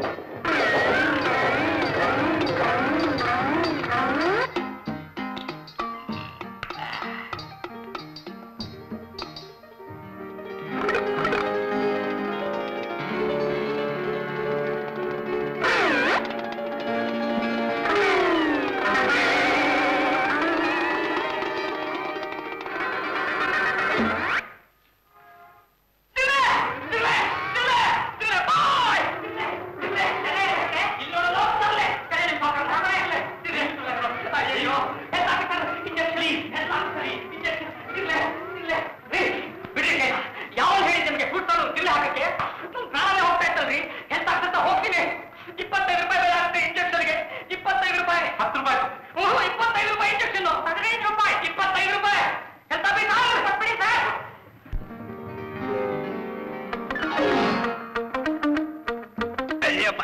ತಿರ್ಲೆ, ತಿರ್ಲೆ, ತಿರ್ಲೆ, ತಿರ್ಲೆ, ಬಾಯ್! ತಿರ್ಲೆ, ತಿರ್ಲೆ, ತಿರ್ಲೆ, ತಿರ್ಲೆ. ಇಲ್ಲಿ ನೋಡಲು, ತರ್ಲೆ. ಕೈ ನಿಮ್ಮ ಮಕ್ಕಳು, ತರ್ಲೆ, ತಿರ್ಲೆ, ತಿರ್ಲೆ, ತಿರ್ಲೆ. ಅಯ್ಯಯ್ಯೋ, ಎಲ್ಲ ಹಾಕ್ತಾರೆ. ಇಂಜೆಕ್ಷನ್ ಸರಿ, ಎಲ್ಲ ಸರಿ, ಇಂಜೆಕ್ಷನ್, ತಿರ್ಲೆ, ತಿರ್ಲೆ. ರೀ, ಬಿಡ್ರಿ ಕೈನ. ಯಾವಾಗ ಹೇಳಿದ್ ನಿಮ್ಗೆ ಫುಡ್ ತಗೊಂಡು ತಿರ್ಲೆ ಹಾಕಕ್ಕೆ ನಮ್ ಪ್ರಾಣನೇ ಹೋಗ್ತಾ ಇತ್ತಲ್ರಿ ಹೆಲ್ತ್ ಆಗ್ತಂತ ಹೋಗ್ತೀನಿ ಇಪ್ಪತ್ತೈದು ರೂಪಾಯಿ ಬೆಲೆ ಆಗುತ್ತೆ ಇಂಜೆಕ್ಷನ್ಗೆ ಇಪ್ಪತ್ತೈದು ರೂಪಾಯಿ ಹತ್ತು ರೂಪಾಯಿ ಓಹೋ ಇಪ್ಪತ್ತೈದು ರೂಪಾಯಿ ಇಂಜೆಕ್ಷನ್ ಹದಿನೈದು ರೂಪಾಯಿ ಇಪ್ಪತ್ತೈದು ರೂಪಾಯಿ ಹೆಲ್ತ್ ಆಫೀಸ್ ಕೊಟ್ಬಿಡಿ ಸರ್ ಅಯ್ಯಪ್ಪ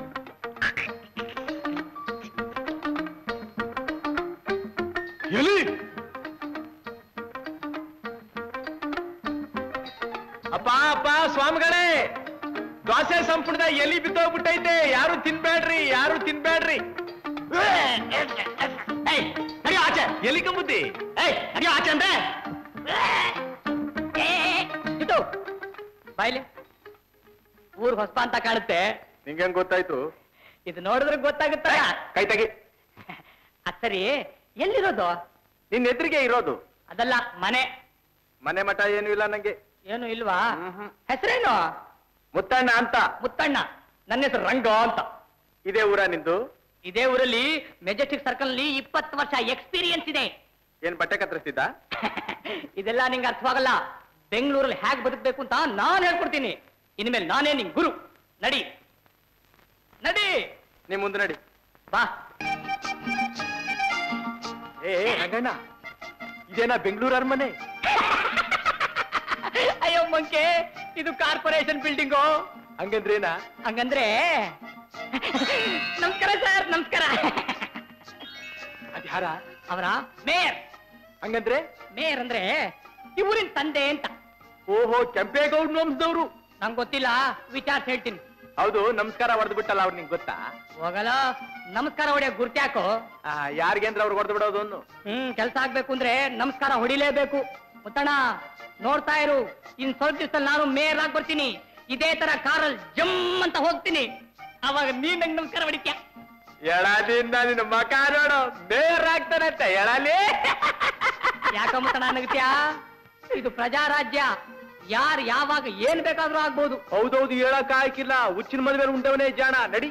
ಎಲ್ಲಿ ಅಪ್ಪ ಅಪ್ಪ ಸ್ವಾಮಿಗಳೇ ದ್ವಾಸೆ ಸಂಪುಟದ ಎಲಿ ಬಿದ್ದೋಗ್ಬಿಟ್ಟೈತೆ ಯಾರು ತಿನ್ಬೇಡ್ರಿ ಯಾರು ತಿನ್ಬೇಡ್ರಿ ನಡಿಯೋ ಆಚೆ ಎಲಿ ಕಂಬುದ್ದಿ ಏಯ್ ನಡಿಯೋ ಆಚೆ ಅಂದ್ರೆ ಇದು ಬಾಯ್ಲಿ ಊರ್ ಹೊಸಪ ಅಂತ ಕಾಣುತ್ತೆ ನಿಂಗೆ ಗೊತ್ತಾಯ್ತು ಇದು ನೋಡಿದ್ರೆ ಗೊತ್ತಾಗುತ್ತಲ್ಲ ಕೈ ತೆಗಿ ಅದ್ ಸರಿ ಎಲ್ಲಿರೋದು ನಿನ್ ಎದುರಿಗೆ ಇರೋದು ಅದಲ್ಲ ಮನೆ ಮನೆ ಮಠ ಏನು ಇಲ್ಲ ನಂಗೆ ಏನು ಇಲ್ವಾ ಹೆಸರೇನು ಮುತ್ತಣ್ಣ ಅಂತ ಮುತ್ತಣ್ಣ ನನ್ನ ಹೆಸರು ರಂಗ ಅಂತ ಇದೇ ಊರ ನಿಂದು ಇದೇ ಊರಲ್ಲಿ ಮೆಜೆಸ್ಟಿಕ್ ಸರ್ಕಲ್ ಅಲ್ಲಿ ಇಪ್ಪತ್ತು ವರ್ಷ ಎಕ್ಸ್ಪೀರಿಯನ್ಸ್ ಇದೆ ಏನ್ ಬಟ್ಟೆ ಕತ್ತರಿಸ್ತಿದ್ದ ಇದೆಲ್ಲ ನಿಂಗೆ ಅರ್ಥವಾಗಲ್ಲ ಬೆಂಗಳೂರಲ್ಲಿ ಹೇಗ್ ಬದುಕಬೇಕು ಅಂತ ನಾನ್ ಹೇಳ್ಕೊಡ್ತೀನಿ ಇನ್ಮೇಲೆ ನಾನೇ ನಿಂಗ್ ಗುರು ನಡಿ ನಡಿ ನೀ ಮುಂದೆ ನಡಿ ಬಾ ಏ ಏ, ರಂಗಣ್ಣ ಇದೇನಾ ಬೆಂಗಳೂರು ಅರಮನೆ ಅಯ್ಯೋ ಮಂಕೆ ಇದು ಕಾರ್ಪೊರೇಷನ್ ಬಿಲ್ಡಿಂಗು ಹಂಗಂದ್ರೇನಾ ಹಂಗಂದ್ರೆ ನಮಸ್ಕಾರ ಸರ್ ನಮಸ್ಕಾರ ಅದ್ಯಾರ ಅವರ ಮೇಯರ್ ಹಂಗಂದ್ರೆ ಮೇಯರ್ ಅಂದ್ರೆ ಈ ಊರಿನ ತಂದೆ ಅಂತ ಓಹೋ ಕೆಂಪೇಗೌಡ ವಂಶದವ್ರು ನಂಗೆ ಗೊತ್ತಿಲ್ಲ ವಿಚಾರಿಸಿ ಹೇಳ್ತೀನಿ ಹೌದು ನಮಸ್ಕಾರ ಹೊಡೆದು ಬಿಟ್ಟಲ್ಲ ಅವ್ರು ನಿಂಗೆ ಗೊತ್ತಾ ಹೋಗಲ್ಲ ನಮಸ್ಕಾರ ಹೊಡೆಯ ಗುರ್ತ್ಯಾಕೋ ಆ, ಯಾರಿಗೇಂದ್ರ ಅವ್ರು ಹೊಡೆದು ಬಿಡೋದು ಅನ್ನು ಹ್ಮ್ ಕೆಲಸ ಆಗ್ಬೇಕು ಅಂದ್ರೆ ನಮಸ್ಕಾರ ಹೊಡಿಲೇಬೇಕು ಮುತ್ತಣ್ಣ ನೋಡ್ತಾ ಇರು ಇನ್ ಸ್ವಲ್ಪ ದಿವಸದಲ್ಲಿ ನಾನು ಮೇಯರ್ ಆಗಿ ಬರ್ತೀನಿ ಇದೇ ತರ ಕಾರಲ್ಲಿ ಜಮ್ ಅಂತ ಹೋಗ್ತೀನಿ ಅವಾಗ ನೀನ್ ನಂಗೆ ನಮಸ್ಕಾರ ಹೊಡಿತ್ಯಾ ಎಳದಿಂದ ನಿನ್ನ ಮಕ ನೋಡು ಬೇರ್ ಆಗ್ತಾನಂತೆ ಎಳಲಿ ಯಾಕ ಮುತ್ತಣ್ಣ ನಗತ್ಯಾ ಇದು ಪ್ರಜಾರಾಜ್ಯ ಯಾರು ಯಾವಾಗ ಏನ್ ಬೇಕಾದ್ರೂ ಆಗ್ಬೋದು ಹೌದೌದು ಹೇಳಕ್ ಆಯ್ಕಿಲ್ಲ ಹುಚ್ಚಿನ ಮದುವೆ ಉಂಡವನೇ ಜಾಣ ನಡಿ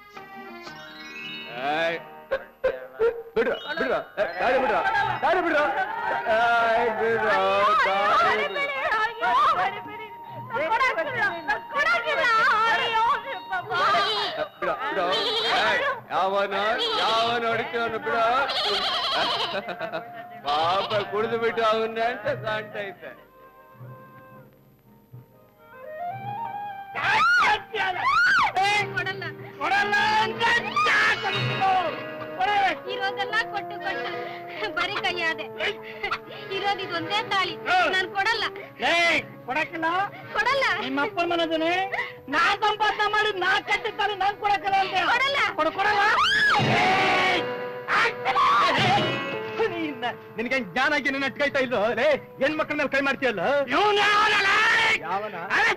ಏಯ್. ಬಿಡು ಬಿಡು ಏ, ದಾರಿ ಬಿಡು ದಾರಿ ಬಿಡು ಏಯ್, ಬಿಡು, ದಾರಿ ಬಿಡು. ಬಿಡು, ಬಿಡು. ಏಯ್, ಯಾವನ ಯಾವನ ಹೊಡಿತೀವನು ಬಿಡು ಪಾಪ ಕುಡಿದು ಬಿಟ್ಟು ಅವನ್ನ ಅಂತ ಕಾಣ್ತಾ ಇದ್ದೆ ಇರೋದೆಲ್ಲ ಕೊಟ್ಟು ಕೊಟ್ಟು ಬರೀ ಕೈಯಾದೆ ಇರೋದು ಇದೊಂದೇ ತಾಳಿ ನಾನ್ ಕೊಡಲ್ಲ ಕೊಡಕ್ಕಿಲ್ಲ ಕೊಡಲ್ಲ ನಿಮ್ಮ ಅಪ್ಪನ ಮನದನೆ ನಾ ಸಂಪಾದನೆ ಮಾಡಿ ನಾ ಕಟ್ಟಿದ್ದಾನೆ ನಾನ್ ಕೊಡಕ್ಕಿಲ್ಲ ಅಂತ ಕೊಡಲ್ಲ ಕೊಡು ಕೊಡಲ್ಲ ನಿನಗೆ ಜ್ಞಾನ ಆಗಿ ನಿನ್ನ ಅಟ್ಕಾಯ್ತಾ ಇಲ್ಲೋ ಲೇ ಹೆಣ್ಮಕ್ಳ ಮೇಲೆ ಕೈ ಮಾಡ್ತೀಯಲ್ಲ ಯಾವನ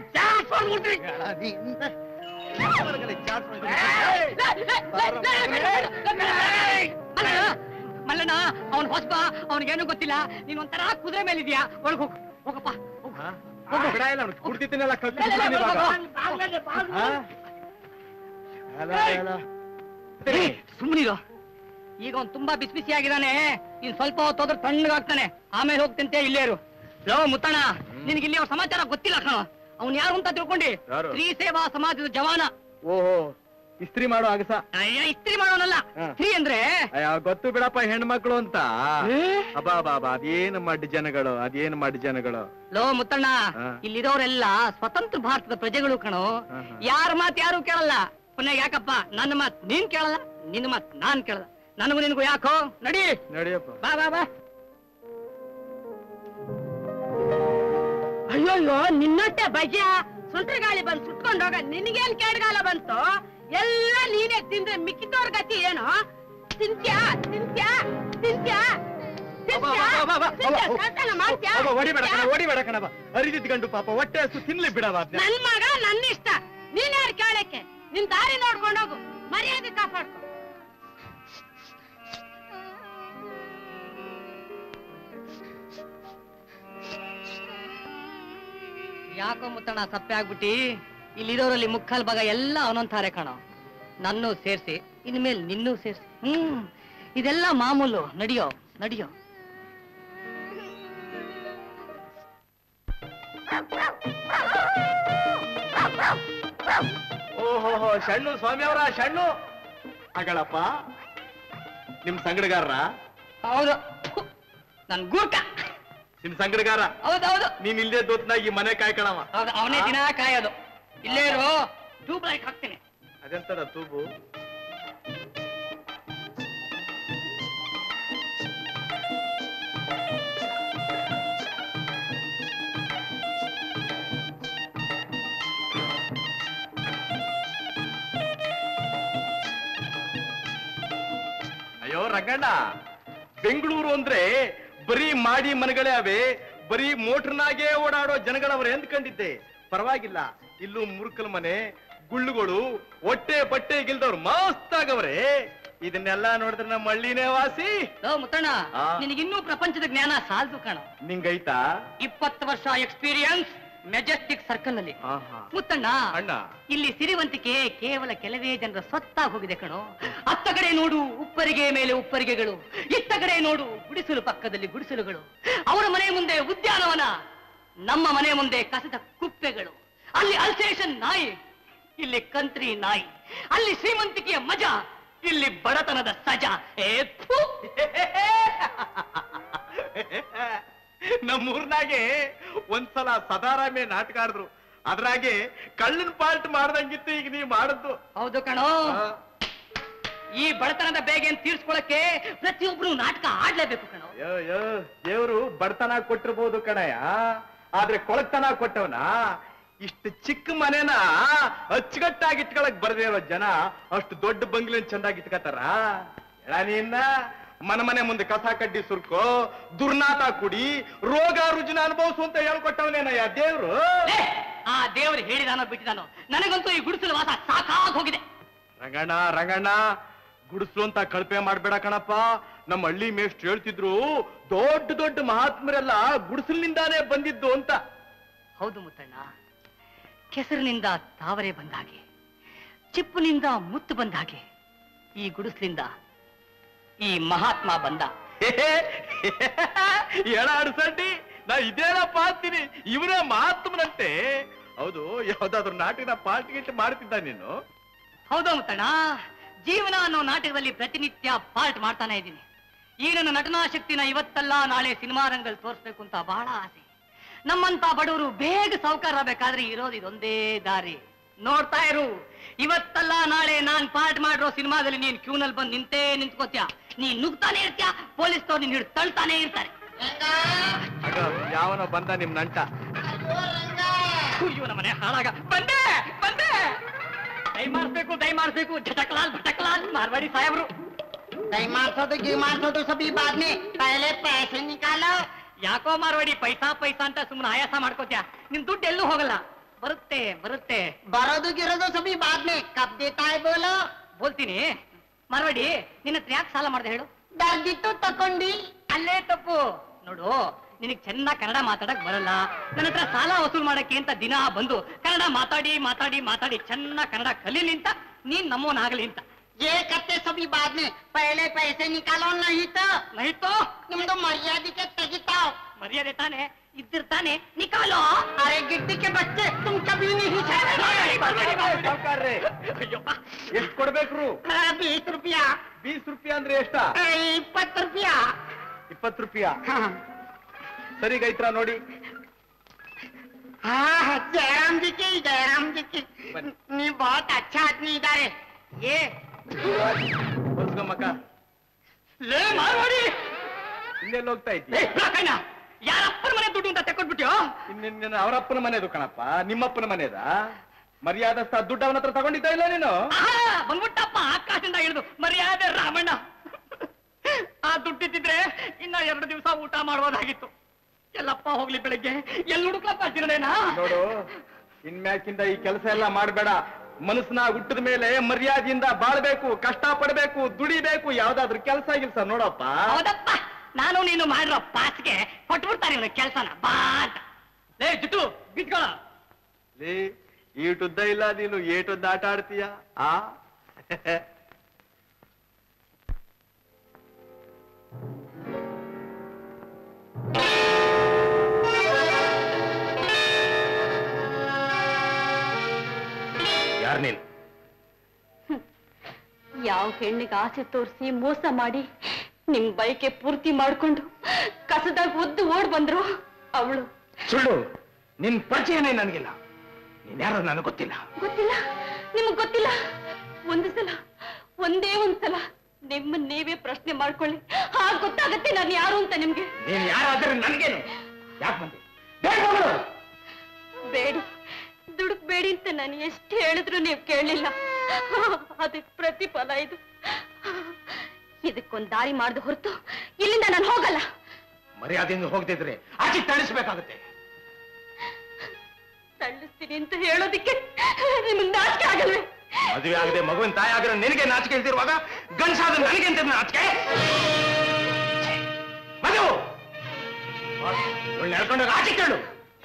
ಮಲ್ಲಣ್ಣ ಅವನ್ ಹೊಸ್ಬ ಅವನಿಗೇನು ಗೊತ್ತಿಲ್ಲ ನೀನ್ ಒಂಥರ ಕುದುರೆ ಮೇಲಿದ್ಯಾ ಒಳಗ್ ಹೋಗು ಹೋಗಪ್ಪ ಹೋಗು. ಬಿಡ ಇಲ್ಲ ಅವ್ನು ಕುಡ್ತಿದ್ದೀನಲ್ಲ ಕಲ್ತು ಬಿಡ್ತೀನಿ ಇವಾಗ. ಹಾ? ಅಲ, ಅಲ. ಸುಮ್ಮನಿರು ಈಗ ಅವ್ನ್ ತುಂಬಾ ಬಿಸಿ ಬಿಸಿ ಆಗಿದಾನೆ ಇನ್ ಸ್ವಲ್ಪ ಹೊತ್ತು ಹೋದ್ರೆ ತಣ್ಣಗಾಗ್ತಾನೆ ಆಮೇಲೆ ಹೋಗ್ತಂತೆ ಇಲ್ಲೇ ಇರು ಲೋ ಮುತ್ತಣ್ಣ ನಿನಗೆ ಇಲ್ಲಿ ಅವ್ರ ಸಮಾಚಾರ ಗೊತ್ತಿಲ್ಲ ಕಣ ಅವ್ನ್ ಯಾರು ಅಂತ ತಿಳ್ಕೊಂಡಿ ಯಾರು? ಸ್ತ್ರೀ ಸೇವಾ ಸಮಾಜದ ಜವಾನ ಓಹೋ ಇಸ್ತ್ರಿ ಮಾಡೋ ಅಗಸ ಅಯ್ಯ ಇಸ್ತ್ರಿ ಮಾಡೋನಲ್ಲ ಹಾ. ಸ್ತ್ರೀ ಅಂದ್ರೆ ಅಯ್ಯ ಗೊತ್ತು ಬಿಡಪ್ಪ ಹೆಣ್ಮಕ್ಳು ಅಂತ ಏ? ಅಬ್ಬಾ ಬಾ ಬಾ ಅದೇನು ಮಡ್ ಜನಗಳು ಅದೇನು ಮಡ್ ಜನಗಳು ಲೋ ಮುತ್ತಣ್ಣ ಹಾ. ಇಲ್ಲಿರೋರೆಲ್ಲ ಸ್ವತಂತ್ರ ಭಾರತದ ಪ್ರಜೆಗಳು ಕಣೋ ಹಾ, ಹಾ. ಯಾರ ಮಾತ್ ಯಾರು ಕೇಳಲ್ಲ ಪುನಃ ಯಾಕಪ್ಪ ನನ್ನ ಮಾತ್ ನೀನ್ ಕೇಳಲ್ಲ ನಿನ್ನ ಮಾತ್ ನಾನ್ ಕೇಳಲ್ಲ ನನಗೂ ನಿನಗೂ ಯಾಕೋ ನಡಿ ನಡಿಯಪ್ಪ ಬಾ ಬಾ ಬಾ ಅಯ್ಯಯ್ಯೋ ನಿನ್ನಟ್ಟೆ ಬಜ ಸುಂಟ್ರ ಗಾಳಿ ಬಂದು ಸುಟ್ಕೊಂಡೋಗ ನಿನಗೇನ್ ಕೇಡ್ಗಾಲ ಬಂತು ಎಲ್ಲ ನೀನೇ ತಿಂದ್ರೆ ಮಿಕ್ಕಿದವ್ರ ಗತಿ ಏನು ತಿಂತ್ಯಾ ತಿಂತ್ಯಾ ತಿಂತ್ಯಾ ತಿಂತ್ಯಾ? ತಿಂತ್ಯಾ? ಕಳ್ತನ ಮಾಡ್ತ್ಯಾ? ಹೊಡಿಬೇಡ ಕಣ ಹೊಡಿಬೇಡ ಕಣವ ಅರಿದಿದ್ ಗಂಡು ಪಾಪ ಹೊಟ್ಟೆ ಹಸು ತಿನ್ಲಿ ಬಿಡವ ಅದ್ನ. ನನ್ ಮಗ ನನ್ನ ಇಷ್ಟ ನೀನ್ ಯಾರು ಕೇಳಕ್ಕೆ ನಿನ್ ದಾರಿ ನೋಡ್ಕೊಂಡೋಗು ಮರ್ಯಾದೆ ಕಾಪಾಡ್ಕೊ ಯಾಕೋ ಮುತ್ತಣ್ಣ ಸಪ್ಪೆ ಆಗ್ಬಿಟ್ಟಿ ಇಲ್ಲಿರೋರಲ್ಲಿ ಮುಕ್ಕಾಲ್ ಭಾಗ ಎಲ್ಲ ಅವನೊಂತಾರೆ ಕಣೋ ನನ್ನೂ ಸೇರ್ಸಿ ಇನ್ಮೇಲೆ ನಿನ್ನೂ ಸೇರ್ಸಿ ಹ್ಮ್ ಇದೆಲ್ಲ ಮಾಮೂಲು ನಡಿಯೋ ನಡಿಯೋ ಓಹೋ ಶಣ್ಣು ಸ್ವಾಮಿ ಅವರ ಶಣ್ಣು ಅಗಳಪ್ಪ ನಿಮ್ ಸಂಗಡಗಾರ ಹೌದು ನನ್ ಗೂರ್ಖ ನಿಮ್ ಸಂಗಡಗಾರ ಹೌದೌದು ನೀನ್ ಇಲ್ಲದೆ ದೊತ್ನ ಈ ಮನೆ ಕಾಯ್ಕಣವ ಹೌದು ಅವನೇ ದಿನ ಕಾಯೋದು ಇಲ್ಲೇ ಇರು ಟ್ಯೂಬ್ ಲೈಟ್ ಹಾಕ್ತೀನಿ ಅದೆಂತದ ತೂಬು ಅಯ್ಯೋ ರಂಗಣ್ಣ ಬೆಂಗಳೂರು ಅಂದ್ರೆ ಬರೀ ಮಾಡಿ ಮನೆಗಳೇ ಅವೆ ಬರೀ ಮೋಟ್ರ್ನಾಗೆ ಓಡಾಡೋ ಜನಗಳವ್ರೆ ಅಂದ್ಕೊಂಡಿದ್ದೆ ಪರವಾಗಿಲ್ಲ ಇಲ್ಲೂ ಮುರುಕಲ್ ಮನೆ ಗುಳ್ಳುಗಳು ಹೊಟ್ಟೆ ಬಟ್ಟೆ ಗಿಲ್ದವ್ರು ಮಸ್ತಾಗವ್ರೆ ಇದನ್ನೆಲ್ಲ ನೋಡಿದ್ರೆ ನಮ್ಮ ಹಳ್ಳಿನೇ ವಾಸಿ ಲೋ ಮುತ್ತಣ್ಣ ಆ. ನಿನಗಿನ್ನೂ ಪ್ರಪಂಚದ ಜ್ಞಾನ ಸಾಲದು ಕಣ ನಿಂಗೈತಾ ಇಪ್ಪತ್ತು ವರ್ಷ ಎಕ್ಸ್ಪೀರಿಯನ್ಸ್ ಮೆಜೆಸ್ಟಿಕ್ ಸರ್ಕಲ್ ನಲ್ಲಿ ಆಹಾ. ಮುತ್ತಣ್ಣ ಅಣ್ಣ ಇಲ್ಲಿ ಸಿರಿವಂತಿಕೆ ಕೇವಲ ಕೆಲವೇ ಜನರ ಸ್ವತ್ತಾಗಿ ಹೋಗಿದೆ ಕಣೋ ಅತ್ತ ಕಡೆ ನೋಡು ಉಪ್ಪರಿಗೆ ಮೇಲೆ ಉಪ್ಪರಿಗೆಗಳು ಇತ್ತ ಕಡೆ ನೋಡು ಗುಡಿಸಲು ಪಕ್ಕದಲ್ಲಿ ಗುಡಿಸಲುಗಳು ಅವರ ಮನೆ ಮುಂದೆ ಉದ್ಯಾನವನ ನಮ್ಮ ಮನೆ ಮುಂದೆ ಕಸದ ಕುಪ್ಪೆಗಳು ಅಲ್ಲಿ ಅಲ್ಸೇಷನ್ ನಾಯಿ ಇಲ್ಲಿ ಕಂತ್ರಿ ನಾಯಿ ಅಲ್ಲಿ ಶ್ರೀಮಂತಿಕೆಯ ಮಜಾ ಇಲ್ಲಿ ಬಡತನದ ಸಜಾ ಏ ಥು. ನಮ್ಮೂರ್ನಾಗೆ ಒಂದ್ಸಲ ಸದಾರಾಮೆ ನಾಟಕ ಆಡಿದ್ರು ಅದ್ರಾಗೆ ಕಳ್ಳನ್ ಪಾಲ್ಟ್ ಮಾಡ್ದಂಗಿತ್ತು ಈಗ ನೀವ್ ಮಾಡದ್ದು ಹೌದು ಕಣೋ ಆ, ಈ ಬಡತನದ ಬೇಗೇನ್ ತೀರ್ಸ್ಕೊಳಕ್ಕೆ ಪ್ರತಿಯೊಬ್ರು ನಾಟಕ ಆಡ್ಲೇಬೇಕು ಕಣೋ ಯೋ ಯೋ ದೇವ್ರು ಬಡತನ ಕೊಟ್ಟಿರ್ಬೋದು ಕಣಯ್ಯ ಆದ್ರೆ ಕೊಳತನ ಕೊಟ್ಟವನ ಇಷ್ಟು ಚಿಕ್ಕ ಮನೆನ ಅಚ್ಚುಕಟ್ಟಾಗಿ ಇಟ್ಕೊಳಕ್ ಬರ್ದೇ ಇರೋ ಜನ ಅಷ್ಟು ದೊಡ್ಡ ಬಂಗ್ಲೆನ್ ಚಂದಾಗಿ ಇಟ್ಕತಾರ ಹೇಳ ನೀನ್ನ ಮನ ಮನೆ ಮುಂದೆ ಕಸ ಕಡ್ಡಿ ಸುರ್ಕೋ ದುರ್ನಾತ ಕುಡಿ ರೋಗ ರುಜಿನ ಅನುಭವಿಸು ಅಂತ ಹೇಳ್ಕೊಟ್ಟವನೇನಯ್ಯ ದೇವ್ರು ಲೇ, ಆ ದೇವರು ಹೇಳಿದಾನೋ ಬಿಟ್ಟಿದಾನೋ ನನಗಂತೂ ಈ ಗುಡಿಸಲು ವಾಸ ಸಾಕಾಗ್ ಹೋಗಿದೆ ರಂಗಣ್ಣ ರಂಗಣ್ಣ ಗುಡಿಸ್ಲು ಅಂತ ಕಳಪೆ ಮಾಡ್ಬೇಡ ಕಣಪ್ಪ ನಮ್ಮ ಹಳ್ಳಿ ಮೇಷ್ಟ್ರು ಹೇಳ್ತಿದ್ರು ದೊಡ್ಡ ದೊಡ್ಡ ಮಹಾತ್ಮರೆಲ್ಲ ಗುಡಿಸಲಿನಿಂದಾನೇ ಬಂದಿದ್ದು ಅಂತ ಹೌದು ಮುತ್ತಣ್ಣ ಕೆಸರಿನಿಂದ ತಾವರೆ ಬಂದ ಹಾಗೆ ಚಿಪ್ಪುನಿಂದ ಮುತ್ತು ಬಂದ ಹಾಗೆ ಈ ಗುಡಿಸ್ಲಿಂದ ಈ ಮಹಾತ್ಮ ಬಂದ ಎಡ ಅಡ್ಸಡ್ಡಿ ನಾ ಇದೇನಪ್ಪ ಅಂತೀನಿ ಇವನೇ ಮಹಾತ್ಮನಂತೆ ಹೌದು ಯಾವ್ದಾದ್ರು ನಾಟಿನ ಪಾರ್ಟಿ ಗಿಟ್ ಮಾಡ್ತಿದ್ದ ನೀನು ಹೌದು ಮುತ್ತಣ್ಣ ಜೀವನ ಅನ್ನೋ ನಾಟಕದಲ್ಲಿ ಪ್ರತಿನಿತ್ಯ ಪಾರ್ಟ್ ಮಾಡ್ತಾನೆ ಇದ್ದೀನಿ ಈ ನನ್ನ ನಟನಾ ಶಕ್ತಿನ ಇವತ್ತಲ್ಲ ನಾಳೆ ಸಿನಿಮಾ ರಂಗಲ್ಲಿ ತೋರಿಸ್ಬೇಕು ಅಂತ ಬಹಳ ಆಸೆ ನಮ್ಮಂತ ಬಡವರು ಬೇಗ ಸಾವುಕಾರ ಆಗ್ಬೇಕಾದ್ರೆ ಇರೋದು ಇದೊಂದೇ ದಾರಿ ನೋಡ್ತಾ ಇರು ಇವತ್ತಲ್ಲ ನಾಳೆ ನಾನ್ ಪಾರ್ಟ್ ಮಾಡಿರೋ ಸಿನಿಮಾದಲ್ಲಿ ನೀನ್ ಕ್ಯೂನಲ್ಲಿ ಬಂದು ನಿಂತೇ ನಿಂತ್ಕೋತ್ಯಾ ನೀನ್ ನುಗ್ತಾನೆ ಇರ್ತೀಯ ಪೊಲೀಸ್ನವ್ರು ನೀನ್ ಹಿಡಿದು ತಳ್ತಾನೆ ಇರ್ತಾರೆ ಆಗ ಯಾವನೋ ಬಂದ ನಿಮ್ ನಂಟ ಇವನ ಮನೆ ಹಾಳಾಗ ಬಂದೆ ಬಂದೆ ದಯ ಮಾಡಿಸ್ಬೇಕು ದಯ ಮಾಡಿಸ್ಬೇಕು ಝಟಕ್ಲಾಲ್ ಭಟಕ್ಲಾಲ್ ಮಾರ್ವಾಡಿ ಸಾಹೇಬ್ರು दही मारसोदो घी मारसोदो सभी बाद में पहले पैसे निकालो ಯಾಕೋ ಮಾರ್ವಾಡಿ ಪೈಸಾ ಪೈಸಾ ಅಂತ ಸುಮ್ಮನೆ ಆಯಾಸ ಮಾಡ್ಕೋತ್ಯಾ ನಿನ್ ದುಡ್ಡು ಎಲ್ಲೂ ಹೋಗಲ್ಲ ಬರುತ್ತೆ ಬರುತ್ತೆ बरोदो गिरोदो सभी बाद में कब देता है बोलो ಬೋಲ್ತೀನಿ ಮಾರ್ವಾಡಿ ನಿನ್ನ ಹತ್ರ ಯಾಕೆ ಸಾಲ ಮಾಡ್ದೆ ಹೇಳು ದರ್ದಿತ್ತು ತಕೊಂಡಿ ಅಲ್ಲೇ ತಪ್ಪು ನೋಡು ನಿನಗ್ ಚೆನ್ನಾಗ್ ಕನ್ನಡ ಮಾತಾಡಕ್ ಬರಲ್ಲ ನನ್ನ ಹತ್ರ ಸಾಲ ವಸೂಲ್ ಮಾಡಕ್ಕೆ ಅಂತ ದಿನ ಬಂದು ಕನ್ನಡ ಮಾತಾಡಿ ಮಾತಾಡಿ ಮಾತಾಡಿ ಚೆನ್ನಾಗ್ ಕನ್ನಡ ಕಲೀಲಿ ಅಂತ ನೀನ್ ನಮ್ಮವನಾಗಲಿ ಅಂತ ये करते सभी बाद में पहले पैसे निकालो नहीं तो ನೈತೋ ನಿಮ್ದು ಮರ್ಯಾದೆ के ತೆಗಿತಾವ್ ಮರ್ಯಾದೆ ತಾನೆ ಇದ್ದಿರ್ತಾನೆ ನಿಕಾಲೋ अरे गिट्टी के बच्चे तुम कभी नहीं ಎಷ್ಟ್ ಕೊಡ್ಬೇಕ್ರು बीस रुपया ಬೀಸ್ ರೂಪಾಯಿ ಅಂದ್ರೆ ಎಷ್ಟ इಪ್ಪತ್ತು रुपया ಇಪ್ಪತ್ ರೂಪಾಯ ಸರಿಗೈತ್ರ ನೋಡಿ हाँ हाँ, जयराम जी की जयराम जी की नी बहुत अच्छा आदमी इधर है ಏ ಹೊಸ್ಗಮ್ಮಕ್ಕ ಲೇ ಮಾರ್ವಾಡಿ ಇನ್ನೆಲ್ಲ ಹೋಗ್ತಾ ಏ, ಇದ್ದಿ ರಾಕಣ್ಣ, ಯಾರಪ್ಪನ ಮನೆ ದುಡ್ಡು ಅಂತ ತೆಕ್ಕೊಟ್ಬಿಟ್ಯೋ ಇನ್ನೇನ್ ಅವರಪ್ಪನ ಮನೆದು ಕಣಪ್ಪ ನಿಮ್ಮಪ್ಪನ ಮನೆದ ಮರ್ಯಾದಸ್ಥ ದುಡ್ಡು ಅವನ ಹತ್ರ ತಗೊಂಡಿದ್ದ ಇಲ್ಲ ನೀನು ಆಹಾ, ಬಂದ್ಬಿಟ್ಟಪ್ಪ ಆಕಾಶದಿಂದ ಇಳಿದು ಮರ್ಯಾದೆ ರಾಮಣ್ಣ ಆ ದುಡ್ಡಿದ್ದಿದ್ರೆ ಇನ್ನ ಎರಡು ದಿವಸ ಊಟ ಮಾಡ್ಬೋದಾಗಿತ್ತು ಎಲ್ಲಪ್ಪ ಹೋಗ್ಲಿ ಬೆಳಿಗ್ಗೆ ಎಲ್ಲಿ ಹುಡುಕ್ಲಪ್ಪ ಜಿರಡೇನಾ ನೋಡು ಇನ್ಮ್ಯಾಕಿಂದ ಈ ಕೆಲಸ ಎಲ್ಲ ಮಾಡಬೇಡ ಮನಸ್ಸನ್ನ ಹುಟ್ಟಿದ ಮೇಲೆ ಮರ್ಯಾದೆಯಿಂದ ಬಾಳ್ಬೇಕು ಕಷ್ಟ ಪಡ್ಬೇಕು ದುಡಿಬೇಕು ಯಾವ್ದಾದ್ರು ಕೆಲಸ ಗಿಲ್ಸ ನೋಡಪ್ಪ ಹೌದಪ್ಪ ನಾನು ನೀನು ಮಾಡಿರೋ ಪಾಸ್ಗೆ ಕೊಟ್ಬಿಡ್ತಾರೆ ಇವನು ಕೆಲ್ಸನ ಬಾ ಅಂತ ಲೇ ಜುಟ್ಟು ಬಿಟ್ಕೊಳ ಲೇ ಈಟುದ್ದ ಇಲ್ಲ ನೀನು ಏಟುದ್ದ ಆಟ ಆಡ್ತೀಯ ಆ ಯಾರ್ ನೀನ್ ಯಾವ ಹೆಣ್ಣಿಗೆ ಆಸೆ ತೋರಿಸಿ ಮೋಸ ಮಾಡಿ ನಿಮ್ ಬೈಕೆ ಪೂರ್ತಿ ಮಾಡ್ಕೊಂಡು ಕಸದಾಗ ಒದ್ದು ಓಡ್ ಬಂದ್ರು ಅವಳು ಸುಳ್ಳು ನಿನ್ ಪರಿಚಯನೇ ನನಗಿಲ್ಲ ನೀನ್ ಯಾರು ನನಗೆ ಗೊತ್ತಿಲ್ಲ ಗೊತ್ತಿಲ್ಲ ನಿಮಗ್ ಗೊತ್ತಿಲ್ಲ ಒಂದು ಸಲ ಒಂದೇ ಒಂದ್ ಸಲ ನಿಮ್ಮನ್ನ ನೀವೇ ಪ್ರಶ್ನೆ ಮಾಡ್ಕೊಳ್ಳಿ ಆಗ ಗೊತ್ತಾಗತ್ತೆ ನಾನು ಯಾರು ಅಂತ ನಿಮ್ಗೆ ನೀನ್ ಯಾರಾದ್ರೆ ನನ್ಗೇನು ಯಾಕೆ ಬಂದೆ ಬೇಗ ಹೋಗು. ಬೇಡಿ ದುಡುಕ್ಬೇಡಿ ಅಂತ ನಾನು ಎಷ್ಟು ಹೇಳಿದ್ರು ನೀವು ಕೇಳಲಿಲ್ಲ ಅದಕ್ಕೆ ಪ್ರತಿಫಲ ಇದು ಇದಕ್ಕೊಂದ್ ದಾರಿ ಮಾಡ್ದು ಹೊರತು ಇಲ್ಲಿಂದ ನಾನು ಹೋಗಲ್ಲ ಮರ್ಯಾದೆಯಿಂದ ಹೋಗದಿದ್ರೆ ಆಚೆ ತಳಿಸ್ಬೇಕಾಗುತ್ತೆ ತಳ್ಳಿಸ್ತೀನಿ ಅಂತ ಹೇಳೋದಿಕ್ಕೆ ನಿಮ್ಗೆ ನಾಚಿಕೆ ಆಗಲ್ವೇ ಮದುವೆ ಆಗದೆ ಮಗುವಿನ ತಾಯಿ ಆಗಿರೋ ನಿನಗೆ ನಾಚಿಕೆ ಇಲ್ದಿರುವಾಗ ಗಂಡಸಾದ ನನಗೆ ಅಂತ ನಾಚಿಕೆ ಮಧು ಒಳ್ಳೆ ಹೇಳ್ಕೊಂಡೋಗ ಆಚೆ ಕೇಳು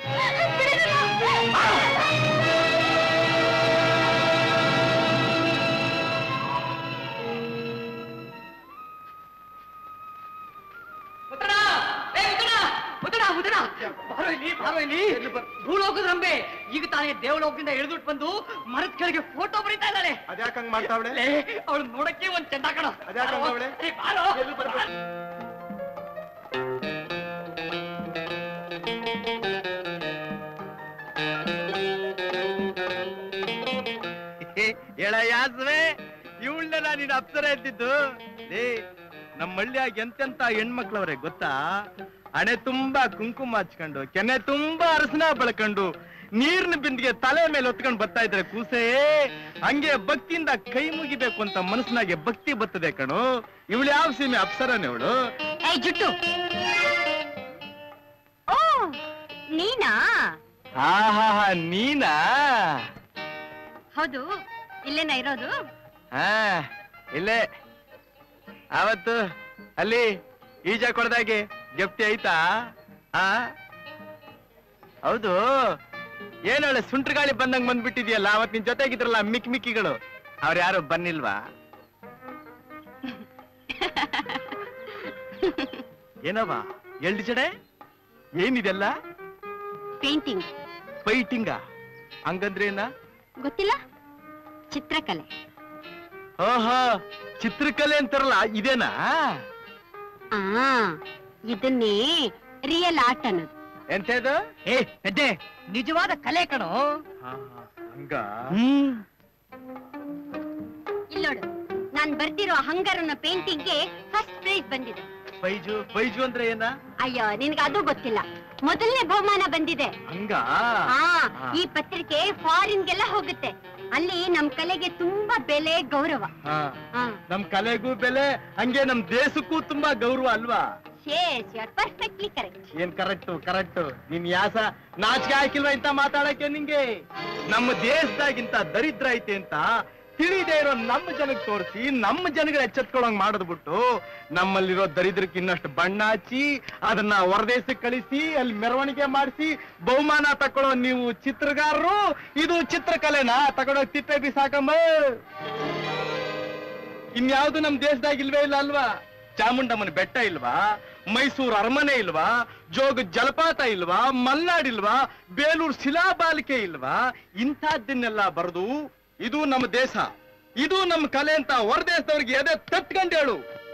ಉತ್ತಡ ಏ ಉತ್ತಡ ಉತ್ತಡ ಉತ್ತಡ ಬಾರೋ ಇಲ್ಲಿ ಬಾರೋ ಇಲ್ಲಿ ಭೂಲೋಕದ ರಂಬೆ ಈಗ ತಾನೇ ದೇವಲೋಕದಿಂದ ಇಳಿದುಟ್ ಬಂದು ಮರದ ಕೆಳಗೆ ಫೋಟೋ ಬರೀತಾ ಇದ್ದಾಳೆ ಅದ್ಯಾಕ ಹಂಗ್ ಮಾಡ್ತಾವಳೆ ಅವಳು ನೋಡಕ್ಕೆ ಒಂದ್ ಚಂದ ಕಣ ಅದ್ಯಾಕ್ ಹಂಗವ್ಳೆ? ಬಾರೋ ಎಳೆಯಾಸ್ವೆ ಇವಳನ್ನ ನೀನು ಅಪ್ಸರ ಎದ್ದಿದ್ದು ಏ ನಮ್ಮ ಹಳ್ಳಿಯಾಗ ಎಂತೆಂತ ಹೆಣ್ಮಕ್ಳವ್ರೆ ಗೊತ್ತಾ ಹಣೆ ತುಂಬಾ ಕುಂಕುಮ ಹಚ್ಕೊಂಡು ಕೆನೆ ತುಂಬಾ ಅರಸನ ಬೆಳ್ಕೊಂಡು ನೀರಿನ ಬಿಂದಿಗೆ ತಲೆ ಮೇಲೆ ಹೊತ್ಕೊಂಡು ಬರ್ತಾ ಇದ್ರೆ ಕೂಸೆ ಹಂಗೆ ಭಕ್ತಿಯಿಂದ ಕೈ ಮುಗಿಬೇಕು ಅಂತ ಮನಸ್ಸಿನಾಗೆ ಭಕ್ತಿ ಬರ್ತದೆ ಕಣು ಇವಳು ಯಾವ ಸೀಮೆ ಅಪ್ಸರನೇ ಇವಳು ಏ ಜುಟ್ಟು ಓ ನೀನಾ ಹಾ ಹಾ ಹಾ ನೀನಾ ಹೌದು ಇಲ್ಲೇನ ಇರೋದು ಹಾ ಇಲ್ಲೇ ಅವತ್ತು ಅಲ್ಲಿ ಈಜ ಕೊಡ್ದಾಗೆ ಜಪ್ತಿ ಆಯ್ತಾ ಆ ಹೌದು ಏನೊಳ್ಳೆ ಸುಂಟ್ರ ಗಾಳಿ ಬಂದಂಗ್ ಬಂದ್ಬಿಟ್ಟಿದ್ಯಲ್ಲ ಅವತ್ ನಿನ್ ಜೊತೆಗಿದ್ರಲ್ಲ ಮಿಕ್ ಮಿಕ್ಕಿಗಳು ಅವ್ರು ಯಾರು ಬನ್ನಿಲ್ವಾ ಏನವ ಎಲ್ಡಿ ಜಡೆ ಏನಿದೆಲ್ಲ ಪೇಂಟಿಂಗ್ ಫೈಟಿಂಗ ಹಂಗಂದ್ರೇನ ಗೊತ್ತಿಲ್ಲ ಚಿತ್ರಕಲೆ ಓಹೋ ಚಿತ್ರಕಲೆ ಅಂತಾರಲ್ಲ ಇದೇನಾ ಆ ಇದನ್ನೇ ರಿಯಲ್ ಆರ್ಟ್ ಅನ್ನೋದು ಎಂತದು ಏ ಪೆದ್ದೆ ನಿಜವಾದ ಕಲೆ ಕಣೋ ಹಂಗ ಇಲ್ಲೋಡು ನಾನ್ ಬರ್ತಿರೋ ಹಂಗರ್ ಅನ್ನೋ ಪೇಂಟಿಂಗ್ಗೆ ಫಸ್ಟ್ ಪ್ರೈಸ್ ಬಂದಿದೆ ಬೈಜು ಬೈಜು ಅಂದ್ರೆ ಏನ ಅಯ್ಯೋ ನಿನ್ಗೆ ಅದು ಗೊತ್ತಿಲ್ಲ ಮೊದಲನೇ ಬಹುಮಾನ ಬಂದಿದೆ ಹಂಗ ಆ ಈ ಪತ್ರಿಕೆ ಫಾರಿನ್ಗೆಲ್ಲ ಹೋಗುತ್ತೆ ಅಲ್ಲಿ ನಮ್ ಕಲೆಗೆ ತುಂಬಾ ಬೆಲೆ ಗೌರವ ಹಾ ಹಾ ನಮ್ ಕಲೆಗೂ ಬೆಲೆ ಹಂಗೆ ನಮ್ ದೇಶಕ್ಕೂ ತುಂಬಾ ಗೌರವ ಅಲ್ವಾ ಶೇಸ್ ಯು ಆರ್ ಪರ್ಫೆಕ್ಟ್ಲಿ ಕರೆಕ್ಟ್ ಏನ್ ಕರೆಕ್ಟ್ ಕರೆಕ್ಟ್ ನಿನ್ ಯಾಸ ನಾಚಿಕೆ ಹಾಕಿಲ್ವಾ ಇಂತ ಮಾತಾಡಕ್ಕೆ ನಿಂಗೆ ನಮ್ಮ ದೇಶದಾಗಿಂತ ದರಿದ್ರ ಐತೆ ಅಂತ ತಿಳಿದೇ ಇರೋ ನಮ್ಮ ಜನಕ್ಕೆ ತೋರಿಸಿ ನಮ್ಮ ಜನಗಳ ಎಚ್ಚೆತ್ಕೊಳ್ಳೋಂಗ್ ಮಾಡೋದ್ ಬಿಟ್ಟು ನಮ್ಮಲ್ಲಿರೋ ದರಿದ್ರಕ್ಕೆ ಇನ್ನಷ್ಟು ಬಣ್ಣ ಹಚ್ಚಿ ಅದನ್ನ ಹೊರದೇಶಕ್ಕೆ ಕಳಿಸಿ ಅಲ್ಲಿ ಮೆರವಣಿಗೆ ಮಾಡಿಸಿ ಬಹುಮಾನ ತಕೊಳ್ಳೋ ನೀವು ಚಿತ್ರಗಾರರು ಇದು ಚಿತ್ರಕಲೆನಾ ತಗೊಂಡೋಗಿ ತಿಪ್ಪೆ ಬಿಸಾಕಮ್ಮ ಇನ್ಯಾವ್ದು ನಮ್ ದೇಶದಾಗ ಇಲ್ವೇ ಇಲ್ಲ ಅಲ್ವಾ ಚಾಮುಂಡಮ್ಮನ ಬೆಟ್ಟ ಇಲ್ವಾ ಮೈಸೂರು ಅರಮನೆ ಇಲ್ವಾ ಜೋಗ ಜಲಪಾತ ಇಲ್ವಾ ಮಲ್ನಾಡ್ ಇಲ್ವಾ ಬೇಲೂರು ಶಿಲಾಬಾಲಿಕೆ ಇಲ್ವಾ ಇಂಥದ್ದನ್ನೆಲ್ಲ ಬರೆದು ಇದು ನಮ್ಮ ದೇಶ ಇದು ನಮ್ಮ ಕಲೆ ಅಂತ ಹೊರದೇಶದವ್ರಿಗೆ ಎದೆ ತಟ್ಕೊಂಡ್ ಹೇಳು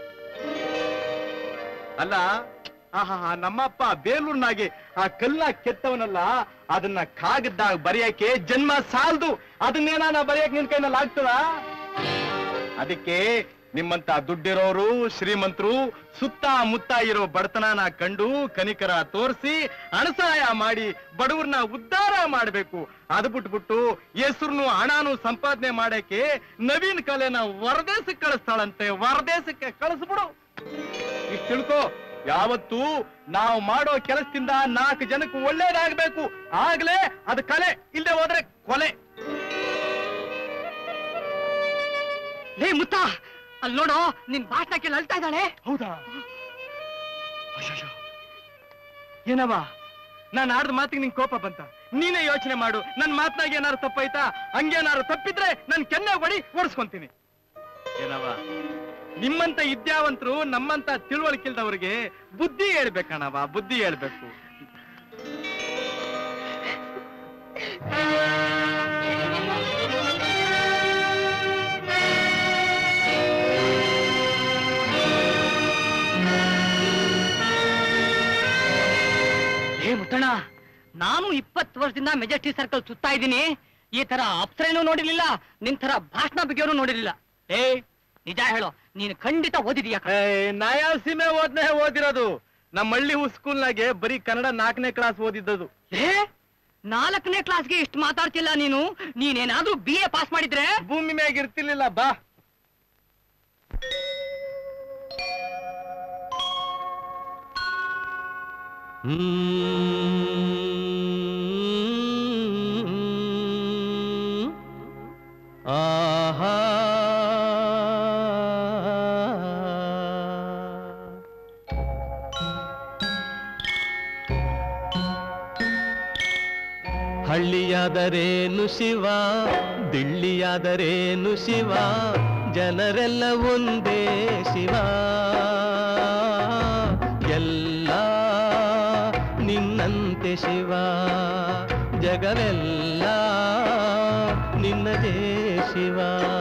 ಅಲ್ಲ ಆಹಾ ನಮ್ಮಪ್ಪ ಬೇಲೂರ್ನಾಗೆ ಆ ಕಲ್ಲ ಕೆತ್ತವನಲ್ಲ ಅದನ್ನ ಕಾಗದ್ದಾಗ ಬರೆಯಕ್ಕೆ ಜನ್ಮ ಸಾಲ್ದು ಅದನ್ನೇನ ಬರೆಯಕ್ ನಿನ್ ಕೈನಲ್ಲಿ ಆಗ್ತದ ಅದಕ್ಕೆ ನಿಮ್ಮಂತ ದುಡ್ಡಿರೋರು ಶ್ರೀಮಂತರು ಸುತ್ತ ಮುತ್ತ ಇರೋ ಬಡತನನ ಕಂಡು ಕನಿಕರ ತೋರಿಸಿ ಅಣಸಹಾಯ ಮಾಡಿ ಬಡವ್ರನ್ನ ಉದ್ಧಾರ ಮಾಡ್ಬೇಕು ಅದು ಬಿಟ್ಬಿಟ್ಟು ಹೆಸರುನು ಹಣನು ಸಂಪಾದನೆ ಮಾಡಕ್ಕೆ ನವೀನ್ ಕಲೆನ ಹೊರದೇಶಕ್ಕೆ ಕಳಿಸ್ತಾಳಂತೆ ಹೊರದೇಶಕ್ಕೆ ಕಳಿಸ್ಬಿಡು ಈಗ ತಿಳ್ಕೊ ಯಾವತ್ತು ನಾವು ಮಾಡೋ ಕೆಲಸದಿಂದ ನಾಲ್ಕು ಜನಕ್ಕೆ ಒಳ್ಳೇದಾಗ್ಬೇಕು ಆಗ್ಲೇ ಅದು ಕಲೆ ಇಲ್ಲದೆ ಹೋದ್ರೆ ಕೊಲೆ ಲೇ ಮುತ್ತ ಅಲ್ಲಿ ನೋಡು ನಿನ್ ಭಾಷಣ ಕೇಳಿ ಅಳ್ತಾ ಇದ್ದಾಳೆ ಹೌದಾ ಅಯ್ಯಯ್ಯೋ. ಏನವ ನಾನು ಆಡ್ದ ಮಾತಿಗೆ ನಿಂಗೆ ಕೋಪ ಬಂತ ನೀನೇ ಯೋಚನೆ ಮಾಡು ನನ್ ಮಾತ್ನಾಗ ಏನಾರು ತಪ್ಪಾಯ್ತಾ ಹಂಗೇನಾರು ತಪ್ಪಿದ್ರೆ ನನ್ ಕೆನ್ನೆ ಹೊಡಿ ಓಡಿಸ್ಕೊಂತೀನಿ ಏನವ ನಿಮ್ಮಂತ ವಿದ್ಯಾವಂತರು ನಮ್ಮಂತ ತಿಳುವಳಿಕಿಲ್ದವ್ರಿಗೆ ಬುದ್ಧಿ ಹೇಳ್ಬೇಕಣವ ಬುದ್ಧಿ ಹೇಳ್ಬೇಕು ಏ ಮುತ್ತಣ್ಣ ನಾನು ಇಪ್ಪತ್ತು ವರ್ಷದಿಂದ ಮೆಜೆಸ್ಟಿ ಸರ್ಕಲ್ ಸುತ್ತಾ ಇದ್ದೀನಿ ಈ ತರ ಅಪ್ಸರೇನೂ ನೋಡಿರ್ಲಿಲ್ಲ ನಿನ್ ತರ ಭಾಷಣ ಬಗ್ಗೆನೂ ನೋಡಿರ್ಲಿಲ್ಲ ಏ ನಿಜ ಹೇಳೋ ನೀನು ಖಂಡಿತ ಓದಿದೀಯ ಕಣೋ. ನಾ ಯಾವ ಸೀಮೆ ಓದ್ನೆ ಓದಿರೋದು ನಮ್ಮ ಹಳ್ಳಿ ಸ್ಕೂಲ್ನಾಗೆ ಬರೀ ಕನ್ನಡ ನಾಲ್ಕನೇ ಕ್ಲಾಸ್ ಓದಿದ್ದದು ಏ ನಾಲ್ಕನೇ ಕ್ಲಾಸ್ಗೆ ಇಷ್ಟು ಮಾತಾಡ್ತಿಲ್ಲ ನೀನು ನೀನೇನಾದ್ರೂ ಬಿ ಎ ಪಾಸ್ ಮಾಡಿದ್ರೆ ಭೂಮಿ ಮ್ಯಾಗ ಇರ್ತಿರ್ಲಿಲ್ಲ ಬಾ ಆಹಾ ಹಳ್ಳಿಯಾದರೇನು ಶಿವ ದಿಳ್ಳಿಯಾದರೇನು ಶಿವ ಜನರೆಲ್ಲ ಒಂದೇ ಶಿವ ಎಲ್ಲ ನಿನ್ನಂತೆ ಶಿವ ಜಗವೆಲ್ಲ ನಿನ್ನದೇ ಶಿವ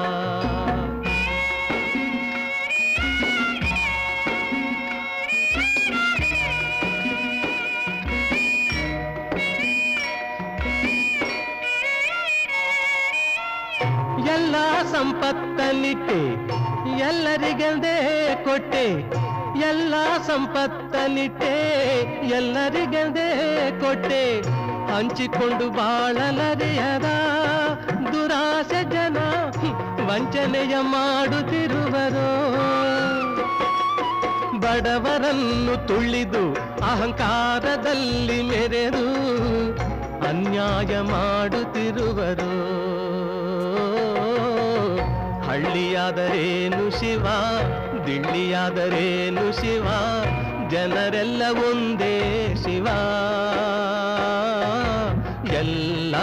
ಎಲ್ಲ ಸಂಪತ್ತನಿಟ್ಟೆ ಎಲ್ಲರಿಗೆಂದೇ ಕೊಟ್ಟೆ ಎಲ್ಲ ಸಂಪತ್ತನಿಟ್ಟೆ ಎಲ್ಲರಿಗೆಂದೇ ಕೊಟ್ಟೆ ಹಂಚಿಕೊಂಡು ಬಾಳಲರಿಯದ ದುರಾಸೆ ಜನ ವಂಚನೆಯ ಮಾಡುತ್ತಿರುವರು ಬಡವರನ್ನು ತುಳಿದು ಅಹಂಕಾರದಲ್ಲಿ ಮೆರೆದು ಅನ್ಯಾಯ ಮಾಡುತ್ತಿರುವರು ಹಳ್ಳಿಯಾದರೇನು ಶಿವ ದಿಳ್ಳಿಯಾದರೇನು ಶಿವ ಜನರೆಲ್ಲ ಒಂದೇ ಶಿವ ಎಲ್ಲ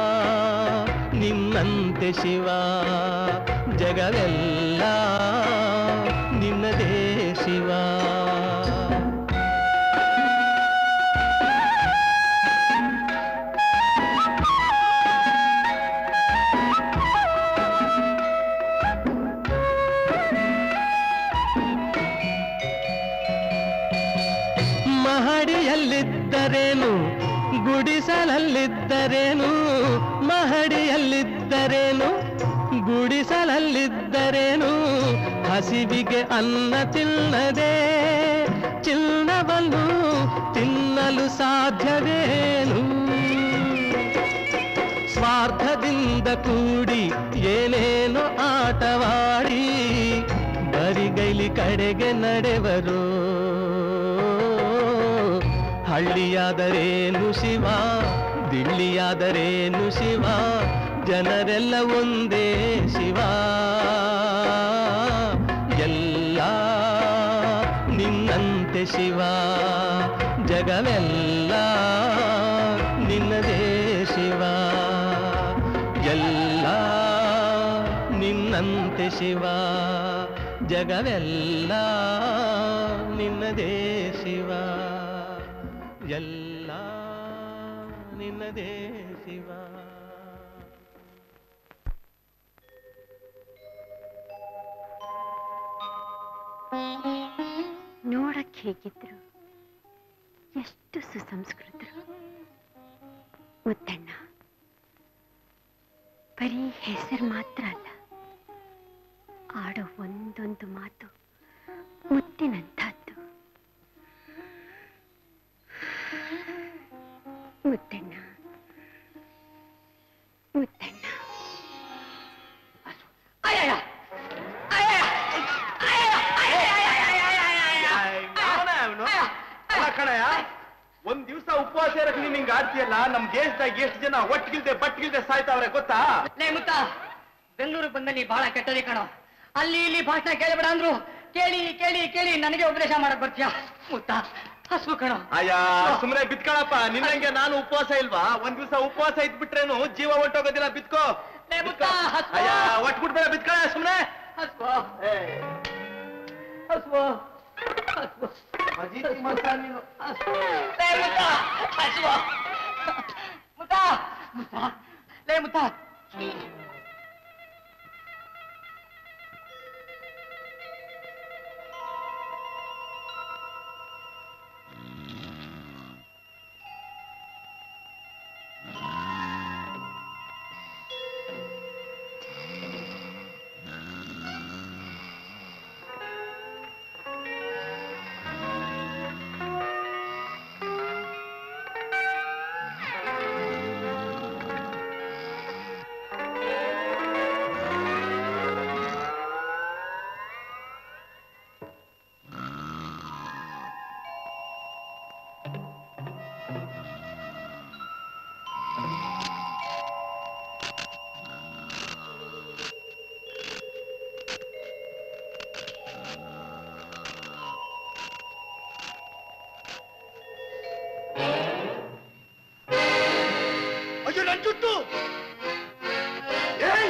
ನಿನ್ನಂತೆ ಶಿವ ಜಗವೆಲ್ಲ ನಿನ್ನದೇ ಶಿವ ಮಹಡಿಯಲ್ಲಿದ್ದರೇನು ಗುಡಿಸಲಲ್ಲಿದ್ದರೇನು ಮಹಡಿಯಲ್ಲಿದ್ದರೇನು ಗುಡಿಸಲಲ್ಲಿದ್ದರೇನು ಹಸಿವಿಗೆ ಅನ್ನ ತಿನ್ನದೆ ಚಿನ್ನವನ್ನು ತಿನ್ನಲು ಸಾಧ್ಯವೇನು ಸ್ವಾರ್ಥದಿಂದ ಕೂಡಿ ಏನೇನೋ ಆಟವಾಡಿ ಬರಿಗೈಲಿ ಕಡೆಗೆ ನಡೆವರು ಹಳ್ಳಿಯಾದರೇನು ಶಿವ ದಿಳ್ಳಿಯಾದರೇನು ಶಿವ ಜನರೆಲ್ಲ ಒಂದೇ ಶಿವ ಎಲ್ಲ ನಿನ್ನಂತೆ ಶಿವ ಜಗವೆಲ್ಲ ನಿನ್ನದೇ ಶಿವ ಎಲ್ಲ ನಿನ್ನಂತೆ ಶಿವ ಜಗವೆಲ್ಲ ನಿನ್ನದೇ ಶಿವ ಎಲ್ಲ ನಿನ್ನದೇ ಶಿವ ನೋಡಕ್ ಹೇಗಿದ್ರು ಎಷ್ಟು ಸುಸಂಸ್ಕೃತರು ಮುತ್ತಣ್ಣ ಬರೀ ಹೆಸರು ಮಾತ್ರ ಅಲ್ಲ ಆಡೋ ಒಂದೊಂದು ಮಾತು ಮುತ್ತಿನಂಥದ್ದು ಮುತ್ತಣ್ಣ ಮುತ್ತಣ್ಣ ಅಯ್ಯಯ್ಯ! ಅಯ್ಯಯ್ಯ! ಅಲ್ಲ ಕಣಯ್ಯ ಒಂದ್ ದಿವ್ಸ ಉಪವಾಸ ಇರಕ್ ನೀನ್ ಹಿಂಗ್ ಆಡ್ತೀಯಲ್ಲ ನಮ್ ದೇಶದಾಗ ಎಷ್ಟು ಜನ ಒಟ್ಟಿಗಿಲ್ದೆ ಬಟ್ಟಿಗಿಲ್ದೆ ಸಾಯ್ತಾವ್ರೆ ಗೊತ್ತಾ ಲೇ ಮುತ್ತ ಬೆಂಗಳೂರಿಗೆ ಬಂದಲ್ಲಿ ಬಹಳ ಕೆಟ್ಟದಿ ಕಣೋ ಅಲ್ಲಿ ಇಲ್ಲಿ ಭಾಷಣ ಕೇಳಬೇಡ ಅಂದ್ರು ಕೇಳಿ ಕೇಳಿ ಕೇಳಿ ನನಗೆ ಉಪದೇಶ ಮಾಡಕ್ ಬರ್ತೀಯ ಮುತ್ತ ಹಸು ಕಣೋ ಅಯ್ಯ ಸುಮ್ನೆ ಬಿತ್ಕೊಳಪ್ಪ ನಿನ್ನಂಗೆ ನಾನು ಉಪವಾಸ ಇಲ್ವಾ ಒಂದ್ ದಿವ್ಸ ಉಪವಾಸ ಇದ್ಬಿಟ್ರೇನು ಜೀವ ಹೊಂಟೋಗೋದಿಲ್ಲ ಬಿತ್ಕೋ ಲೇ ಮುತ್ತ ಹಸು ಅಯ್ಯ ಒಟ್ ಬಿಟ್ಬೇಡ ಬಿತ್ಕೊಳ ಸುಮ್ನೆ ಹಸು ಹಸು ಹಸು ಲೇ ಮುತ್ತ ಹಸು ಮುತ್ತ ಮುತ್ತ ಲೇ ಮುತ್ತ ಅಯ್ಯೋ ನನ್ ಜುಟ್ಟು ಏಯ್!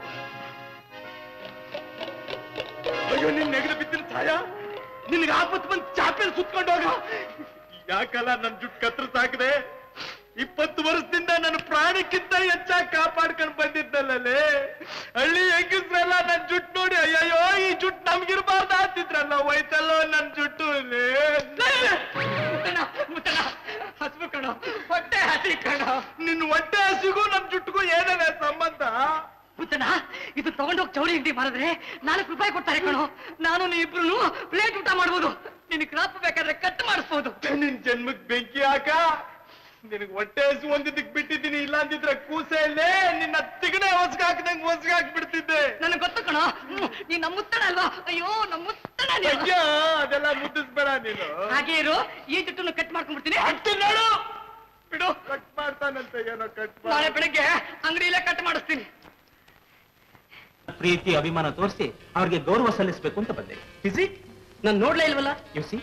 ಅಯ್ಯೋ ನಿನ್ ನೆಗದು ಬಿದ್ದಿನ ಛಾಯ ನಿನ್ಗೆ ಆಪತ್ತು ಬಂದು ಚಾಪೆಲ್ ಸುತ್ಕೊಂಡು ಹೋಗ ಯಾಕಲ್ಲ ನನ್ ಜುಟ್ಟು ಕತ್ರ ಸಾಕದೆ ಇಪ್ಪತ್ತು ವರ್ಷದಿಂದ ನನ್ನ ಪ್ರಾಣಕ್ಕಿಂತ ಹೆಚ್ಚಾಗಿ ಕಾಪಾಡ್ಕೊಂಡು ಬಂದಿದ್ದಲ್ಲೇ ಹಳ್ಳಿ ಹೆಂಗಸ್ರೆಲ್ಲ ನನ್ ಜುಟ್ಟು ನೋಡಿ ಅಯ್ಯಯ್ಯೋ ಈ ಜುಟ್ಟು ನಮ್ಗಿರ್ಬಾರ್ದು ಆಗ್ತಿದ್ರಲ್ಲ ಹೋಯ್ತಲ್ಲೋ ನನ್ ಜುಟ್ಟು ಲೇ. ಮುತ್ತಣ್ಣ ಮುತ್ತಣ್ಣ ಹಸು ಕಣೋ ಹೊಟ್ಟೆ ಹಸಿ ಕಣೋ ನಿನ್ ಹೊಟ್ಟೆ ಹಸಿಗೂ ನಮ್ ಜುಟ್ಟಿಗೂ ಏನೇನೆ ಸಂಬಂಧ ಮುತ್ತಣ್ಣ ಇದು ತಗೊಂಡೋಗಿ ಚೌಳಿ ಅಂಗಡಿ ಮಾರಿದ್ರೆ ನಾಲ್ಕು ರೂಪಾಯಿ ಕೊಡ್ತಾರೆ ಕಣೋ ನಾನು ನೀ ಇಬ್ರು ಪ್ಲೇಟ್ ಊಟ ಮಾಡ್ಬೋದು ನಿನ್ ಕ್ರಾಪ್ ಬೇಕಾದ್ರೆ ಕಟ್ ಮಾಡಿಸ್ಬೋದು ನಿನ್ ಜನ್ಮಕ್ ಬೆಂಕಿ ಹಾಕ ನಿನಗ್ ಹೊಟ್ಟೆ ಹಸು ಒಂದಿದ್ದಕ್ ಬಿಟ್ಟಿದ್ದೀನಿ ಇಲ್ಲ ಅಂದಿದ್ರೆ ಕೂಸೆ ಇಲ್ಲೇ ನಿನ್ನ ತಿಗಣೆ ಹೊಸ್ಗ ಹಾಕ್ದಂಗ್ ಹೊಸ್ಗ ಹಾಕ್ಬಿಡ್ತಿದ್ದೆ ನನಗೆ ಗೊತ್ತು ಕಣೋ ಹ್ಮ್, ನೀನ್ ನಮ್ಮ ಮುತ್ತಣ್ಣ ಅಲ್ವಾ ಅಯ್ಯೋ ನಮ್ಮ ಮುತ್ತಣ್ಣ ನೀನು. ಅಯ್ಯೋ ಅದೆಲ್ಲ ಮುದ್ದಿಸ್ಬೇಡ ನೀನು ಹಾಗೆ ಇರು ಈ ಜುಟ್ಟನ್ನು ಕಟ್ ಮಾಡ್ಕೊಂಡ್ಬಿಡ್ತೀನಿ ಅಷ್ಟು ನೋಡು ಬಿಡು ಕಟ್ ಮಾಡ್ತಾನಂತ ಏನೋ ಕಟ್ ನಾಳೆ ಬೆಳಗ್ಗೆ ಅಂಗಡಿಯಲ್ಲೇ ಕಟ್ ಮಾಡಿಸ್ತೀನಿ ಪ್ರೀತಿ ಅಭಿಮಾನ ತೋರಿಸಿ ಅವ್ರಿಗೆ ಗೌರವ ಸಲ್ಲಿಸಬೇಕು ಅಂತ ಬಂದೆ ಇಸಿ ನಾನು ನೋಡ್ಲೇ ಇಲ್ವಲ್ಲ ಯು ಸಿ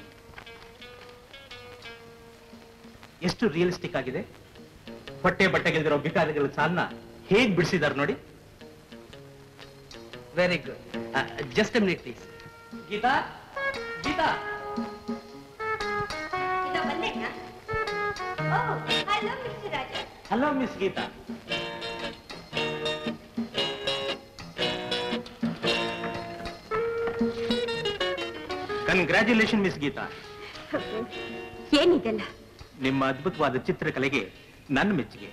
ಎಷ್ಟು ರಿಯಲಿಸ್ಟಿಕ್ ಆಗಿದೆ ಹೊಟ್ಟೆ ಬಟ್ಟೆಗೆಲ್ದಿರೋ ಭಿಕಾರಿಗಳ ಸಾಲನ್ನ ಹೇಗ್ ಬಿಡಿಸಿದಾರೆ ನೋಡಿ very good just minute please Geeta Geeta hello miss Geeta congratulation miss Geeta ಏನಿದೆಲ್ಲ ನಿಮ್ಮ ಅದ್ಭುತವಾದ ಚಿತ್ರಕಲೆಗೆ ನನ್ನ ಮೆಚ್ಚುಗೆ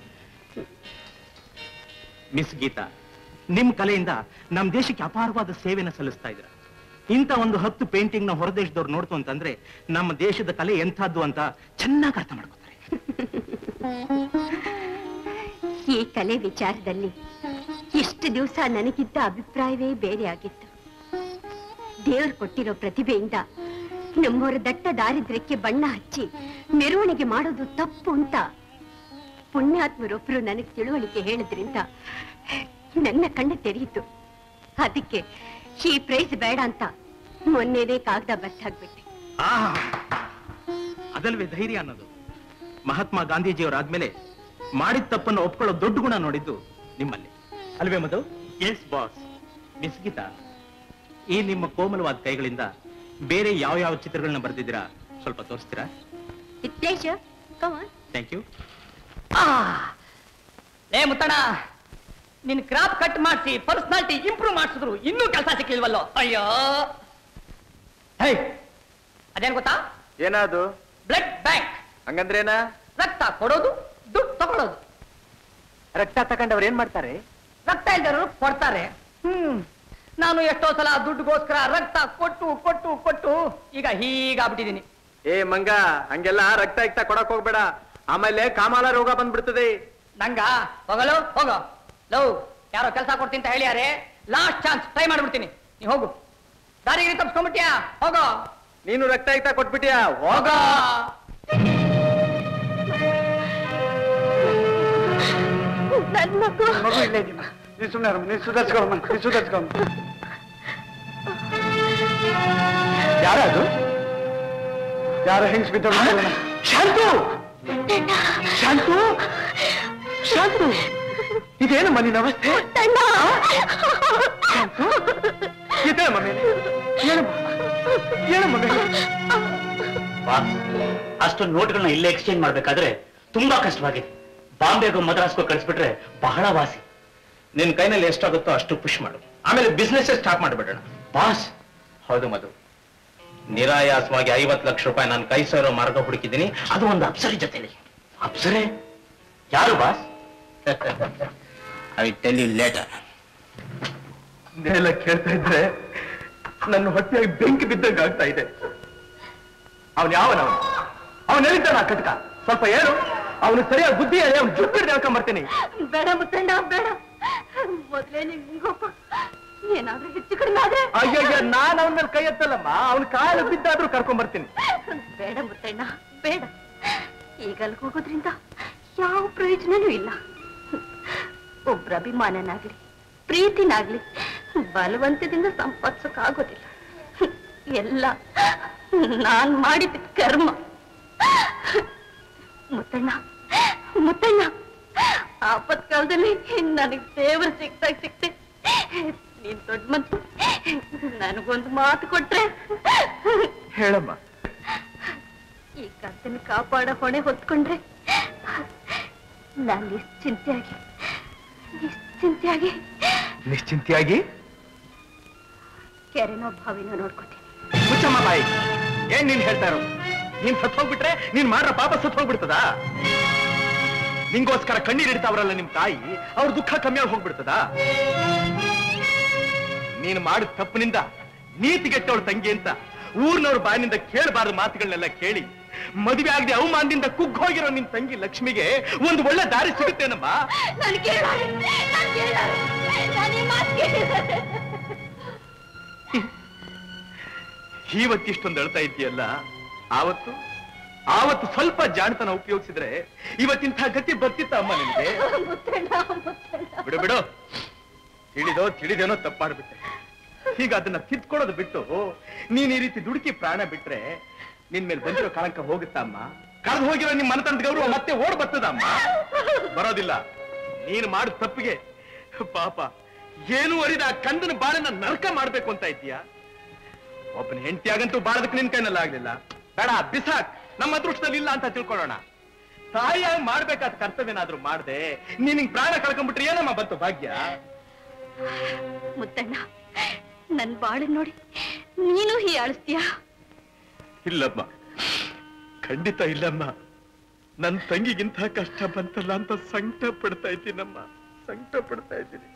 ಮಿಸ್ ಗೀತಾ ನಿಮ್ ಕಲೆಯಿಂದ ನಮ್ಮ ದೇಶಕ್ಕೆ ಅಪಾರವಾದ ಸೇವೆನ ಸಲ್ಲಿಸ್ತಾ ಇದ್ರ ಇಂಥ ಒಂದು ಹತ್ತು ಪೇಂಟಿಂಗ್ ನ ಹೊರದೇಶದವ್ರು ನೋಡ್ತು ಅಂತಂದ್ರೆ ನಮ್ಮ ದೇಶದ ಕಲೆ ಎಂಥದ್ದು ಅಂತ ಚೆನ್ನಾಗಿ ಅರ್ಥ ಮಾಡ್ಕೋತಾರೆ ಈ ಕಲೆ ವಿಚಾರದಲ್ಲಿ ಇಷ್ಟು ದಿವಸ ನನಗಿದ್ದ ಅಭಿಪ್ರಾಯವೇ ಬೇರೆ ಆಗಿತ್ತು ದೇವರು ಕೊಟ್ಟಿರೋ ಪ್ರತಿಭೆಯಿಂದ ನಮ್ಮವರ ದಟ್ಟ ದಾರಿದ್ರ್ಯಕ್ಕೆ ಬಣ್ಣ ಹಚ್ಚಿ ಮೆರವಣಿಗೆ ಮಾಡೋದು ತಪ್ಪು ಅಂತ ಪುಣ್ಯಾತ್ಮರೊಬ್ಬರು ನನಗೆ ತಿಳುವಳಿಕೆ ಹೇಳಿದ್ರಿಂದ ನನ್ನ ಕಣ್ಣ ತೆರೆಯಿತು ಅದಕ್ಕೆ ಈ ಪ್ರೈಸ್ ಬೇಡ ಅಂತ ಮೊನ್ನೆನೇ ಕಾಗದ ಬರ್ತಾಗ್ಬಿಟ್ಟೆ ಆಹಾ ಅದಲ್ವೇ ಧೈರ್ಯ ಅನ್ನೋದು ಮಹಾತ್ಮ ಗಾಂಧೀಜಿಯವರಾದ್ಮೇಲೆ ಮಾಡಿದ ತಪ್ಪನ್ನು ಒಪ್ಕೊಳ್ಳೋ ದೊಡ್ಡ ಗುಣ ನೋಡಿದ್ದು ನಿಮ್ಮಲ್ಲಿ ಅಲ್ವೇ Madhu yes boss miss Geeta ಈ ನಿಮ್ಮ ಕೋಮಲವಾದ ಕೈಗಳಿಂದ ಬೇರೆ ಯಾವ ಯಾವ ಚಿತ್ರಗಳನ್ನ ಬರೆದಿದ್ದೀರಾ ಸ್ವಲ್ಪ ತೋರಿಸ್ತೀರಾ with pleasure come on thank you ಲೇ ಮುತ್ತಣ್ಣ ನಿನ್ ಕ್ರಾಪ್ ಕಟ್ ಮಾಡಿಸಿ ಪರ್ಸನಾಲಿಟಿ ಇಂಪ್ರೂವ್ ಮಾಡಿಸಿದ್ರು ಇನ್ನೂ ಕೆಲಸ ಸಿಕ್ಲಿಲ್ವಲ್ಲೋ ಅಯ್ಯೋ ಹೇ ಅದೇನ್ ಗೊತ್ತಾ ಏನಾದು ಬ್ಲಡ್ ಬ್ಯಾಂಕ್ ಹಂಗಂದ್ರೇನ ರಕ್ತ ಕೊಡೋದು ದುಡ್ಡು ತಗೊಳ್ಳೋದು ರಕ್ತ ತಗೊಂಡವ್ರು ಏನ್ ಮಾಡ್ತಾರೆ ರಕ್ತ ಇಲ್ದರು ಕೊಡ್ತಾರೆ ಹ್ಮ್ ನಾನು ಎಷ್ಟೋ ಸಲ ದುಡ್ಡುಗೋಸ್ಕರ ರಕ್ತ ಕೊಟ್ಟು ಕೊಟ್ಟು ಕೊಟ್ಟು ಈಗ ಹೀಗಾಗ್ಬಿಟ್ಟಿದೀನಿ ಏ ಮಂಗ ಹಂಗೆಲ್ಲ ರಕ್ತ ಇಕ್ತ ಕೊಡಕ್ ಹೋಗ್ಬೇಡ ಆಮೇಲೆ ಕಾಮಾಲ ರೋಗ ಬಂದ್ಬಿಡ್ತದೆ ನಂಗ ಹೋಗಲು ಹೋಗೋ ಲವ್ ಯಾರೋ ಕೆಲಸ ಕೊಡ್ತೀನಿ ಅಂತ ಹೇಳ್ಯಾರೆ ಲಾಸ್ಟ್ ಚಾನ್ಸ್ ಟ್ರೈ ಮಾಡ್ಬಿಡ್ತೀನಿ ನೀ ಹೋಗು ದಾರಿಗೆ ತಪ್ಸ್ಕೊಂಡ್ಬಿಟ್ಯಾ ಹೋಗೋ ನೀನು ರಕ್ತ ಇಕ್ತ ಕೊಟ್ಬಿಟ್ಯಾ ಹೋಗೋ ನನ್ ಮಗು ಮಗು ಇಲ್ಲೇ ಇದೀಮ ನೀನ್ ಸುಮ್ಮನೆ ನೀನ್ ಸುಧಾರಿಸ್ಕೊಳಮ್ಮ ನೀನ್ ಸುಧಾರಿಸ್ಕೊಳಮ್ಮ ಯಾರದು ಯಾರ ಹೆಂಗ್ಸ್ ಬಿದ್ದ ಶಾಂತು ಶಾಂತು ಶಾಂತು ಇದೇನು ಮನಿನ ಅವಸ್ಥೆ ಶಾಂತು ಇದೇನಮ್ಮ ಮೇಲೆ ಏನಮ್ಮ ಏನಮ್ಮ ಮೇಲೆ ಬಾಸ್ ಅಷ್ಟು ನೋಟ್ಗಳನ್ನ ಇಲ್ಲೇ ಎಕ್ಸ್ಚೇಂಜ್ ಮಾಡ್ಬೇಕಾದ್ರೆ ತುಂಬಾ ಕಷ್ಟವಾಗಿದೆ ಬಾಂಬೆಗೂ ಮದ್ರಾಸ್ಗೂ ಕಳಿಸ್ಬಿಟ್ರೆ ಬಹಳ ವಾಸಿ ನಿನ್ ಕೈನಲ್ಲಿ ಎಷ್ಟಾಗುತ್ತೋ ಅಷ್ಟು ಪುಷ್ ಮಾಡು ಆಮೇಲೆ ಬಿಸ್ನೆಸ್ ಸ್ಟಾರ್ಟ್ ಮಾಡ್ಬಿಡೋಣ ಬಾಸ್ ಹೌದು ಮಧು ನಿರಾಯಾಸವಾಗಿ ಐವತ್ತು ಲಕ್ಷ ರೂಪಾಯಿ ನಾನು ಕೈ ಸೇರೋ ಮಾರ್ಗ ಹುಡುಕಿದ್ದೀನಿ ಅದು ಒಂದು ಅಪ್ಸರಿ ಜೊತೆಲಿ ಅಪ್ಸರೆ ಯಾರು boss I tell you later ಇದನ್ನೆಲ್ಲ ಕೇಳ್ತಾ ಇದ್ರೆ ನನ್ನ ಹೊಟ್ಟೆಯಾಗಿ ಬೆಂಕಿ ಬಿದ್ದಂಗೆ ಆಗ್ತಾ ಇದೆ ಅವನ್ ಯಾವನವನು ಅವನ್ ಎಲ್ಲಿದ್ದಾನ ಕಟಕ ಸ್ವಲ್ಪ ಹೇಳು ಅವನು ಸರಿಯಾಗಿ ಬುದ್ಧಿ ಹೇಳಿ ಅವ್ನು ಜುಟ್ಟಿಡ್ದು ಹೇಳ್ಕೊಂಬರ್ತೀನಿ ಬೇಡ ಮುತ್ತಣ್ಣ ಬೇಡ ಮೊದ್ಲೇ ನಿನ್ ಹಿಂಗೋಪ ಏನಾದ್ರೂ ಹೆಚ್ಚು ಕಡಿಮೆ ಆದ್ರೆ ಅಯ್ಯಯ್ಯ ನಾನ್ ಅವನ ಮೇಲೆ ಕೈ ಎತ್ತಲ್ಲಮ್ಮ ಅವನ ಕಾಲು ಬಿದ್ದಾದ್ರೂ ಕರ್ಕೊಂಬರ್ತೀನಿ ಬೇಡ ಮುತ್ತಣ್ಣ ಬೇಡ ಈಗ ಅಲ್ಲಿಗೆ ಹೋಗೋದ್ರಿಂದ ಯಾವ ಪ್ರಯೋಜನನೂ ಇಲ್ಲ ಒಬ್ರ ಅಭಿಮಾನನಾಗ್ಲಿ ಪ್ರೀತಿನಾಗ್ಲಿ ಬಲವಂತದಿಂದ ಸಂಪಾದಿಸಕ್ಕಾಗೋದಿಲ್ಲ ಎಲ್ಲ ನಾನ್ ಮಾಡಿದ ಕರ್ಮ ಮುತ್ತಣ್ಣ ಮುತ್ತಣ್ಣ ಆಪತ್ ಕಾಲದಲ್ಲಿ ನನಗ್ ದೇವರು ಸಿಗ್ತಾಗ ಸಿಕ್ತೆ ನೀನ್ ದೊಡ್ಡ ಮನ್ಸು ನನಗೊಂದು ಮಾತು ಕೊಟ್ರೆ ಹೇಳಮ್ಮ ಈ ಕರ್ತನ ಕಾಪಾಡೋ ಹೊಣೆ ಹೊತ್ಕೊಂಡ್ರೆ ನಾನು ನಿಶ್ಚಿಂತೆಯಾಗಿ ನಿಶ್ಚಿಂತೆಯಾಗಿ ನಿಶ್ಚಿಂತೆಯಾಗಿ ಕೆರೆನೋ ಬಾವಿನೋ ನೋಡ್ಕೋತೀನಿ ಮುಚ್ಚಮ್ಮ ಬಾಯಿ ಏನ್ ನೀನ್ ಹೇಳ್ತಾ ಇರೋ ನೀನ್ ಸತ್ ಹೋಗ್ಬಿಟ್ರೆ ನೀನ್ ಮಾಡ್ರ ಪಾಪ ಸತ್ ಹೋಗ್ಬಿಡ್ತದ ನಿಂಗೋಸ್ಕರ ಕಣ್ಣೀರ್ ಇಡ್ತಾವ್ರಲ್ಲ ನಿಮ್ ತಾಯಿ ಅವ್ರ ದುಃಖ ಕಮ್ಮಿ ಆಗಿ ಹೋಗ್ಬಿಡ್ತದ ನೀನ್ ಮಾಡಿದ ತಪ್ಪಿನಿಂದ ನೀತಿಗೆಟ್ಟವಳ ತಂಗಿ ಅಂತ ಊರ್ನವ್ರ ಬಾಯಿನಿಂದ ಕೇಳಬಾರ್ದು ಮಾತುಗಳನ್ನೆಲ್ಲ ಕೇಳಿ ಮದುವೆ ಆಗದೆ ಅವಮಾನದಿಂದ ಕುಗ್ಗೋಗಿರೋ ನಿನ್ ತಂಗಿ ಲಕ್ಷ್ಮಿಗೆ ಒಂದು ಒಳ್ಳೆ ದಾರಿ ಸಿಗುತ್ತೇನಮ್ಮ ನಾನು ಕೇಳಾರೆ ನಾನು ಕೇಳಾರೆ ನಾನು ಈ ಮಾತು ಕೇಳಿದ್ದಾರೆ ಇವತ್ತಿಷ್ಟೊಂದು ಅಳ್ತಾ ಇದೆಯಲ್ಲ ಆವತ್ತು ಆವತ್ತು ಸ್ವಲ್ಪ ಜಾಣತನ ಉಪಯೋಗಿಸಿದ್ರೆ ಇವತ್ತಿಂಥ ಗತಿ ಬರ್ತಿತ್ತ ಅಮ್ಮ ನಿನಗೆ ಮುತ್ತಣ್ಣ ಮುತ್ತಣ್ಣ ಬಿಡು ಬಿಡು ತಿಳಿದೋ ತಿಳಿದೇನೋ ತಪ್ಪು ಮಾಡ್ಬಿಟ್ಟೆ ಈಗ ಅದನ್ನ ತಿದ್ಕೊಳ್ಳೋದು ಬಿಟ್ಟು ನೀನ್ ಈ ರೀತಿ ದುಡುಕಿ ಪ್ರಾಣ ಬಿಟ್ರೆ ನಿನ್ ಮೇಲೆ ಬಂದಿರೋ ಕಳಂಕ ಹೋಗುತ್ತಮ್ಮ ಕಳೆದು ಹೋಗಿರೋ ನಿಮ್ ಮನತನದ ಗೌರವ ಮತ್ತೆ ಓಡ್ ಬರ್ತದಮ್ಮ ಬರೋದಿಲ್ಲ ನೀನು ಮಾಡಿದ ತಪ್ಪಿಗೆ ಪಾಪ ಏನು ಅರಿದ ಆ ಕಂದನ ಬಾಳನ್ನ ನರಕ ಮಾಡ್ಬೇಕು ಅಂತ ಇದ್ದೀಯಾ ಒಬ್ಬನ ಹೆಂಡತಿಯಾಗಂತೂ ಬಾಳದಕ್ಕೆ ನಿನ್ ಕೈನಲ್ಲಿ ಆಗ್ಲಿಲ್ಲ ಬೇಡ ಬಿಸಾಕ್ ನಮ್ಮ ಅದೃಷ್ಟದಲ್ಲಿ ಇಲ್ಲ ಅಂತ ತಿಳ್ಕೊಳ್ಳೋಣ ತಾಯಿಯಾಗಿ ಮಾಡ್ಬೇಕಾದ ಕರ್ತವ್ಯನಾದ್ರೂ ಮಾಡ್ದೆ ನೀನ್ ಹಿಂಗ್ ಪ್ರಾಣ ಕಳ್ಕೊಂಡ್ಬಿಟ್ರೆ ಏನಮ್ಮ ಬಂತು ಭಾಗ್ಯ ಮುತ್ತಣ್ಣ ನನ್ ಬಾಳು ನೋಡಿ ನೀನು ಹೀಯಾಳಿಸ್ತೀಯ ಇಲ್ಲಮ್ಮ ಖಂಡಿತ ಇಲ್ಲಮ್ಮ ನನ್ ತಂಗಿಗಿಂತ ಕಷ್ಟ ಬಂತಲ್ಲ ಅಂತ ಸಂಕಟ ಪಡ್ತಾ ಇದ್ದೀನಮ್ಮ ಸಂಕಟ ಪಡ್ತಾ ಇದ್ದೀನಿ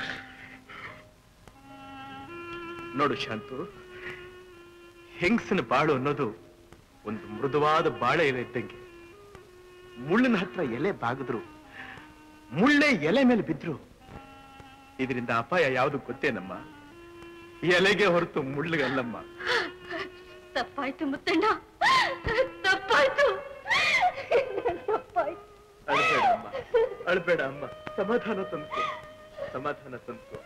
ನೋಡು ಶಾಂತು ಹೆಂಗಸನ ಬಾಳು ಅನ್ನೋದು ಒಂದು ಮೃದುವಾದ ಬಾಳೆ ಎಲೆ ಇದ್ದಂಗೆ ಮುಳ್ಳಿನ ಹತ್ರ ಎಲೆ ಬಾಗಿದ್ರು ಮುಳ್ಳೆ ಎಲೆ ಮೇಲೆ ಬಿದ್ರು ಇದರಿಂದ ಅಪಾಯ ಯಾವುದು ಗೊತ್ತೇನಮ್ಮ ಎಲೆಗೆ ಹೊರತು ಮುಳ್ಳಿಗಲ್ಲಮ್ಮ ತಪ್ಪಾಯ್ತು ಮುತ್ತಣ್ಣ ತಪ್ಪಾಯ್ತು ತಪ್ಪಾಯ್ತು ಅಳ್ಬೇಡ ಅಮ್ಮ ಅಳ್ಬೇಡ ಅಮ್ಮ ಸಮಾಧಾನ ತಂದ್ಕೋ ಸಮಾಧಾನ ತಂದ್ಕೋ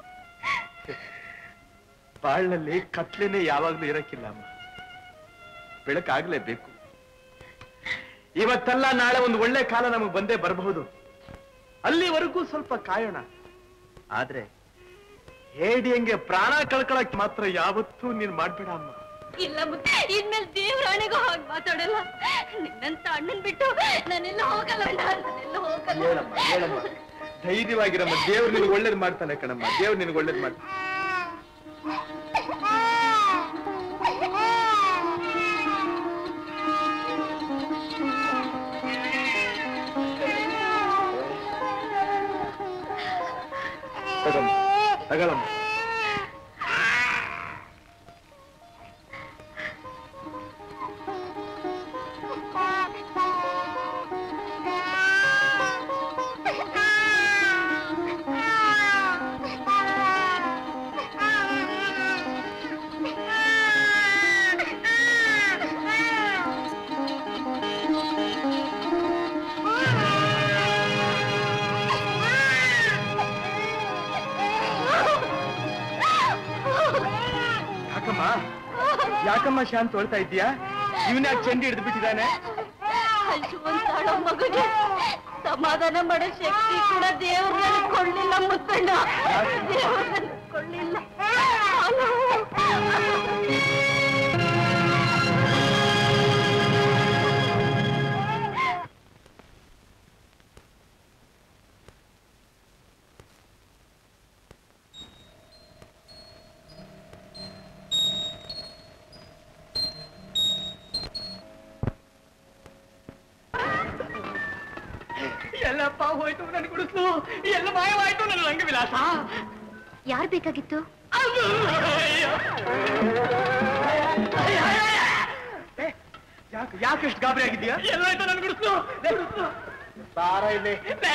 ಬಾಳ್ನಲ್ಲಿ ಕತ್ಲೆನೆ ಯಾವಾಗ್ಲೂ ಇರಕ್ಕಿಲ್ಲ ಅಮ್ಮ ಬೆಳಕಾಗ್ಲೇಬೇಕು ಇವತ್ತಲ್ಲ ನಾಳೆ ಒಂದು ಒಳ್ಳೆ ಕಾಲ ನಮಗೆ ಬಂದೇ ಬರಬಹುದು ಅಲ್ಲಿವರೆಗೂ ಸ್ವಲ್ಪ ಕಾಯೋಣ ಆದ್ರೆ ಹೇಡಿಯಂಗೆ ಪ್ರಾಣ ಕಳ್ಕೊಳಕ್ ಮಾತ್ರ ಯಾವತ್ತೂ ನೀನ್ ಮಾಡ್ಬೇಡ ಅಮ್ಮ ಇಲ್ಲ ಮುತ್ತ ಇನ್ಮೇಲೆ ದೇವ್ರಾಣೆಗೂ ಹಾಗೆ ಮಾತಾಡಲ್ಲ ನಿನ್ನಂತ ಅಣ್ಣನ್ ಬಿಟ್ಟು ನಾನೆಲ್ಲ ಹೋಗಲ್ಲ ಅಣ್ಣ, ನಾನೆಲ್ಲ ಹೋಗಲ್ಲ ಹೇಳಮ್ಮ ಹೇಳಮ್ಮ ಧೈರ್ಯವಾಗಿರಮ್ಮ ದೇವ್ರು ನಿನ್ಗೆ ಒಳ್ಳೇದ್ ಮಾಡ್ತಾನೆ ಕಣಮ್ಮ ದೇವ್ರು ನಿನ್ಗೆ ಒಳ್ಳೇದ್ ಮಾಡ್ತಾನೆ ತಗಮ್ಮ ತಗೊಳಮ್ಮ ಯಾಕಮ್ಮ ಯಾಕಮ್ಮ ಶಾಂತ್ ತೊಳ್ತಾ ಇದ್ದೀಯಾ ಇವನ್ ಯಾಕೆ ಚೆಂಡಿ ಹಿಡಿದು ಬಿಟ್ಟಿದ್ದಾನೆ ಹಸುವಂತಾಳೋ ಮಗುಗೆ ಸಮಾಧಾನ ಮಾಡೋ ಶಕ್ತಿ ಕೂಡ ದೇವ್ರು ನನಗ್ ಕೊಡ್ಲಿಲ್ಲ ಮುತ್ತಣ್ಣ ದೇವ್ರು ನನಗ್ ಕೊಡ್ಲಿಲ್ಲ ಎಲ್ಲಪ್ಪ ಹೋಯ್ತು ನನ್ ಗುಡಿಸ್ಲು ಎಲ್ಲ ಮಾಯವಾಯ್ತು ನನ್ನ ರಂಗ ವಿಲಾಸ ಯಾರ್ ಬೇಕಾಗಿತ್ತು ಯಾಕೆ ಯಾಕೆ ಎಷ್ಟು ಗಾಬರಿ ಆಗಿದ್ಯಾ ಎಲ್ಲೋಯ್ತು ನನ್ ಗುಡಿಸ್ಲು ಬಾರ ಇಲ್ಲಿ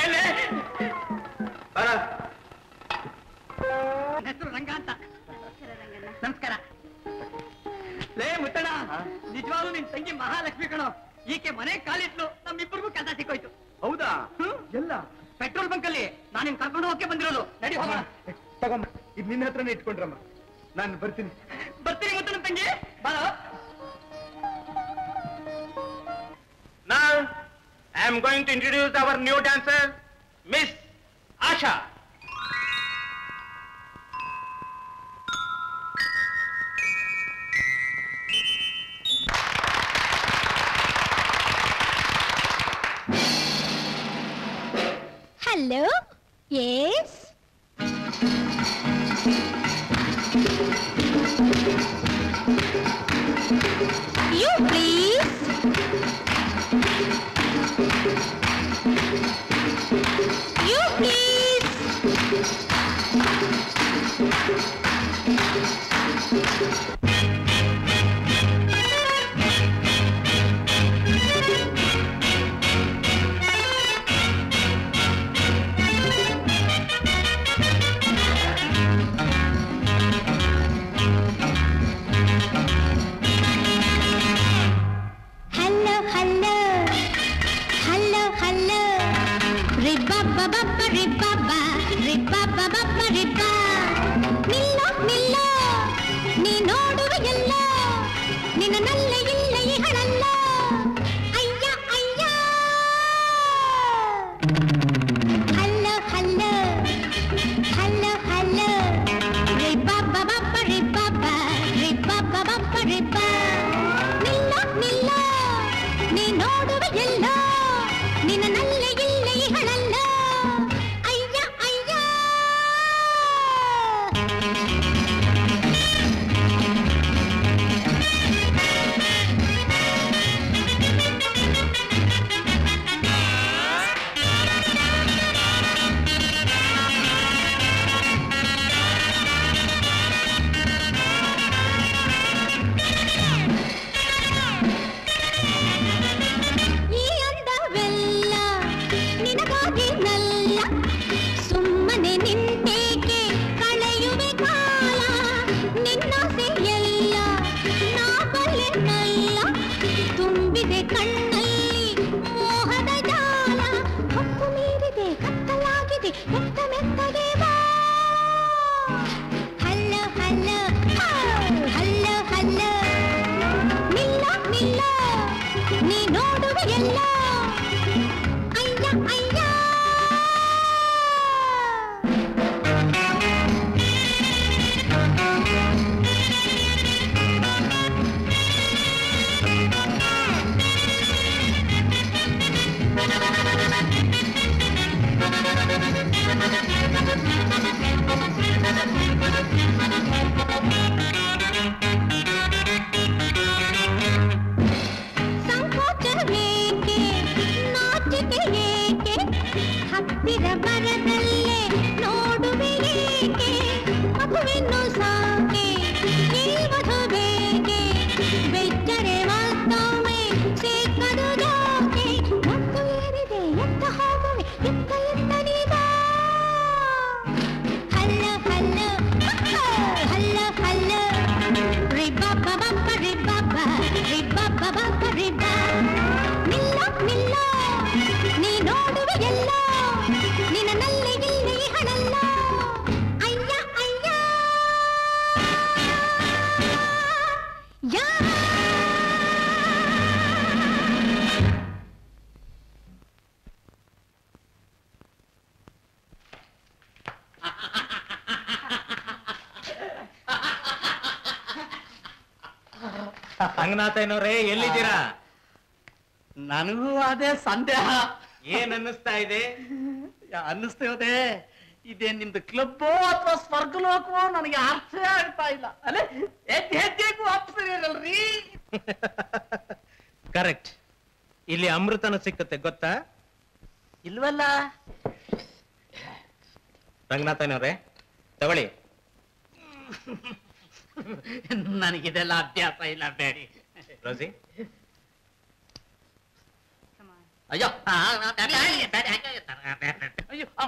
ಬಾರ ನನ್ನ ಹೆಸರು ರಂಗ ಅಂತ ನಮಸ್ಕಾರ ಲೇ ಮುತ್ತಣ್ಣ ನಿಜವಾಗ್ಲೂ ನಿನ್ ತಂಗಿ ಮಹಾಲಕ್ಷ್ಮಿ ಕಣೋ ಈಕೆ ಮನೆ ಕಾಲಿಟ್ಲು ನಮ್ಮಿಬ್ಬರಿಗೂ ಕೆಲಸ ಸಿಕ್ಕೋಯ್ತು ಹೌದಾ ಎಲ್ಲ ಪೆಟ್ರೋಲ್ ಬಂಕ್ ಅಲ್ಲಿ ನಾನು ನಿನ್ ಕರ್ಕೊಂಡು ಹೋಗಕ್ಕೆ ಬಂದಿರೋದು ನಡಿ ಹೋಗೋಣ ತಗಮ್ಮ ಇದು ನಿನ್ನ ಹತ್ರನೇ ಇಟ್ಕೊಂಡ್ರಮ್ಮ ನಾನು ಬರ್ತೀನಿ ಬರ್ತೀನಿ ಮುತ್ತಣ್ಣ ತಂಗಿ ಬಾರೋ Now, I am going to introduce our new dancer, Miss Asha. Hello yes you please you please ನಿನ್ನ ನಲ್ಲೆ ಇಲ್ಲ ಇಹಳಲ್ಲ ಅಯ್ಯ ಅಯ್ಯ ಹಲ್ಲ ಹಲ್ಲ ಹಲ್ಲ ಹಲ್ಲ ರಿಬ್ಬಬ್ಬ ಬಬ್ಬ ರಿಬ್ಬಬ್ಬ ರಿಬ್ಬಬ್ಬ ಬಬ್ಬ ರಿಬ್ಬ ನಿಲ್ಲ ನಿಲ್ಲ ನೀ ನೋಡುವೆ ಎಲ್ಲ ನಿನ್ನ ನಲ್ಲೆ ಇಲ್ಲ ಇಹಳಲ್ಲ ಅಯ್ಯ ಅಯ್ಯ ಈ ಅಂದವೆಲ್ಲ ನಿನಗಾಗಿ ನಲ್ಲ ಸುಮ್ಮನೆ ನಿಂತೇಕೆ ಕಳೆಯುವೆ ಕಾಲ ನಿನ್ನಾಸೆ ಎಲ್ಲ ನಾ ಬಲ್ಲೆನಲ್ಲ ತುಂಬಿದೆ ಕಣ್ಣಲ್ಲಿ ಮೋಹದ ಜಾಲ ಹೊತ್ತು ಮೀರಿದೆ ಕತ್ತಲಾಗಿದೆ ಮೆತ್ತ ಮೆತ್ತಗೆ ಬಾ ಹಲ್ಲ ಹಲ್ಲ ಹಾ, ಹಲ್ಲ ಹಲ್ಲ ನಿಲ್ಲ ನಿಲ್ಲ ನೀ ನೋಡುವೆ ಎಲ್ಲ ಅಯ್ಯ ಅಯ್ಯ ಸಂಕೋಚವೇಕೆ ನಾಚಿಕೆ ಏಕೆ ಹತ್ತಿರ ಬರದಲ್ಲೇ ನೋಡುವೆ ಏಕೆ ಮಗುವೆನ್ನು ಸಾಕೆ ಈ ಮಧುಬೇಕೆ ಬೆಚ್ಚರೆ ಮತ್ತೊಮ್ಮೆ ಸಿಕ್ಕದು ಯಾಕೆ ಮತ್ತು ಏರಿದೆ ಎತ್ತ ಹೋಗುವೆ ಎತ್ತ ಎತ್ತ ನೀ ಬಾ ಹಲ್ಲ ಹಲ್ಲ ಹಲ್ಲ ಹಲ್ಲ ರಿಬ್ಬಬ್ಬ ಬಬ್ಬ ರಿಬ್ಬಬ್ಬ ರಿಬ್ಬಬ್ಬ ಬಬ್ಬ ರಿಬ್ಬ ನಿಲ್ಲ ನಿಲ್ಲ ನೀ ನೋಡುವೆ ಎಲ್ಲ ನಿನ್ನ ನಲ್ಲಿ ಇಲ್ಲಿ ಹಣಲ್ಲ ಅಯ್ಯ ಅಯ್ಯ ಯಾ ರಂಗನಾಥಯ್ಯನವ್ರೇ ಎಲ್ಲಿದ್ದೀರಾ ನನಗೂ ಅದೇ ಸಂದೇಹ ಏನ್ ಅನ್ನಿಸ್ತಾ ಇದೆ ಅನ್ನಿಸ್ತೇವೆ ಇದೇ ನಿಮ್ದು ಕ್ಲಬ್ಬೋ ಅಥವಾ ಸ್ವರ್ಗಲೋಕವೋ ನನಗೆ ಅರ್ಥ ಆಗ್ತಾ ಇಲ್ಲ ಅಲ್ಲೇ ಹೆಜ್ಜೆ ಹೆಜ್ಜೆಗೂ ಅಪ್ಸರಿರಲ್ರಿ ಕರೆಕ್ಟ್ ಇಲ್ಲಿ ಅಮೃತನ ಸಿಕ್ಕುತ್ತೆ ಗೊತ್ತಾ ಇಲ್ವಲ್ಲ ರಂಗನಾಥಯ್ಯನವ್ರೆ ತಗೊಳ್ಳಿ ನನಗಿದೆಲ್ಲ ಅಭ್ಯಾಸ ಇಲ್ಲ ಬೇಡಿ ರೋಸಿ ಅಯ್ಯೋ ಆ, ಆ, ಬೇಡ, ಬೇಡ, ಬೇಡ, ಬೇಡ, ಬೇಡ. ಅಯ್ಯೋ ಆ,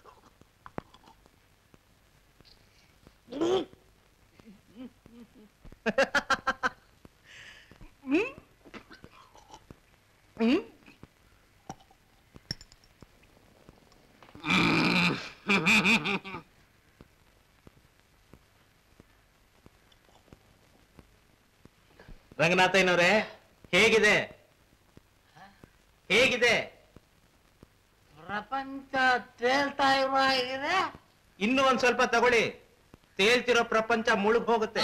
ರಂಗನಾಥಯ್ಯನವ್ರೆ ಹೇಗಿದೆ ಹೇಗಿದೆ ಪ್ರಪಂಚ ತೇಲ್ತಾ ಇರುವ ಹಾಗಿದೆ ಇನ್ನು ಒಂದ್ ಸ್ವಲ್ಪ ತಗೊಳ್ಳಿ ತೇಲ್ತಿರೋ ಪ್ರಪಂಚ ಮುಳುಗ್ ಹೋಗುತ್ತೆ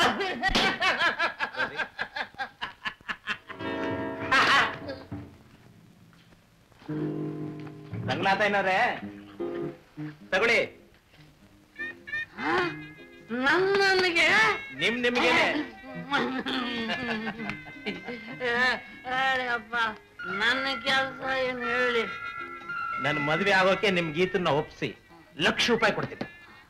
ರಂಗನಾಥಯ್ಯನವ್ರೆ ತಗೊಳ್ಳಿ ನನ್ನನಿಗೆ ನಿಮ್ ನಿಮ್ಗೇನೆ ಹೇಳಿಯಪ್ಪ ನನ್ನ ಕೆಲಸ ಏನು ಹೇಳಿ ನನ್ ಮದ್ವೆ ಆಗೋಕೆ ನಿಮ್ ಗೀತನ್ನ ಒಪ್ಸಿ ಲಕ್ಷ ರೂಪಾಯಿ ಕೊಡ್ತೀನಿ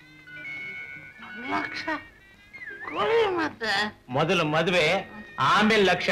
ಲಕ್ಷ ಕೊಡಿ ಮತ್ತೆ ಮೊದಲು ಮದ್ವೆ ಆಮೇಲೆ ಲಕ್ಷ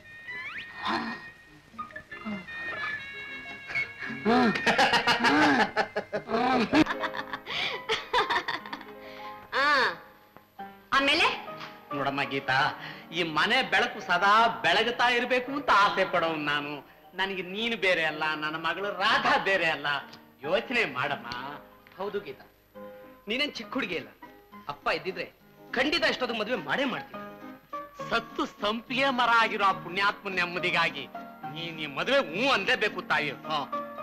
ಆಮೇಲೆ ನೋಡಮ್ಮ ಗೀತಾ ಈ ಮನೆ ಬೆಳಕು ಸದಾ ಬೆಳಗುತ್ತಾ ಇರಬೇಕು ಅಂತ ಆಸೆ ಪಡೋನು ನಾನು ನನಗೆ ನೀನು ಬೇರೆ ಅಲ್ಲ ನನ್ನ ಮಗಳು ರಾಧಾ ಬೇರೆ ಅಲ್ಲ ಯೋಚನೆ ಮಾಡಮ್ಮ ಹೌದು ಗೀತಾ ನೀನೇನ್ ಚಿಕ್ಕ ಹುಡುಗಿ ಇಲ್ಲ ಅಪ್ಪ ಇದ್ದಿದ್ರೆ ಖಂಡಿತ ಎಷ್ಟೊತ್ತು ಮದುವೆ ಮಾಡೇ ಮಾಡ್ತೀನಿ ಸತ್ತು ಸಂಪಿಗೆ ಮರ ಆಗಿರೋ ಆ ಪುಣ್ಯಾತ್ಮ ನೆಮ್ಮದಿಗಾಗಿ ನೀನ್ ಈ ಮದುವೆ ಹ್ಞೂ ಅಂದೇಬೇಕು ತಾಯಿ ಹ.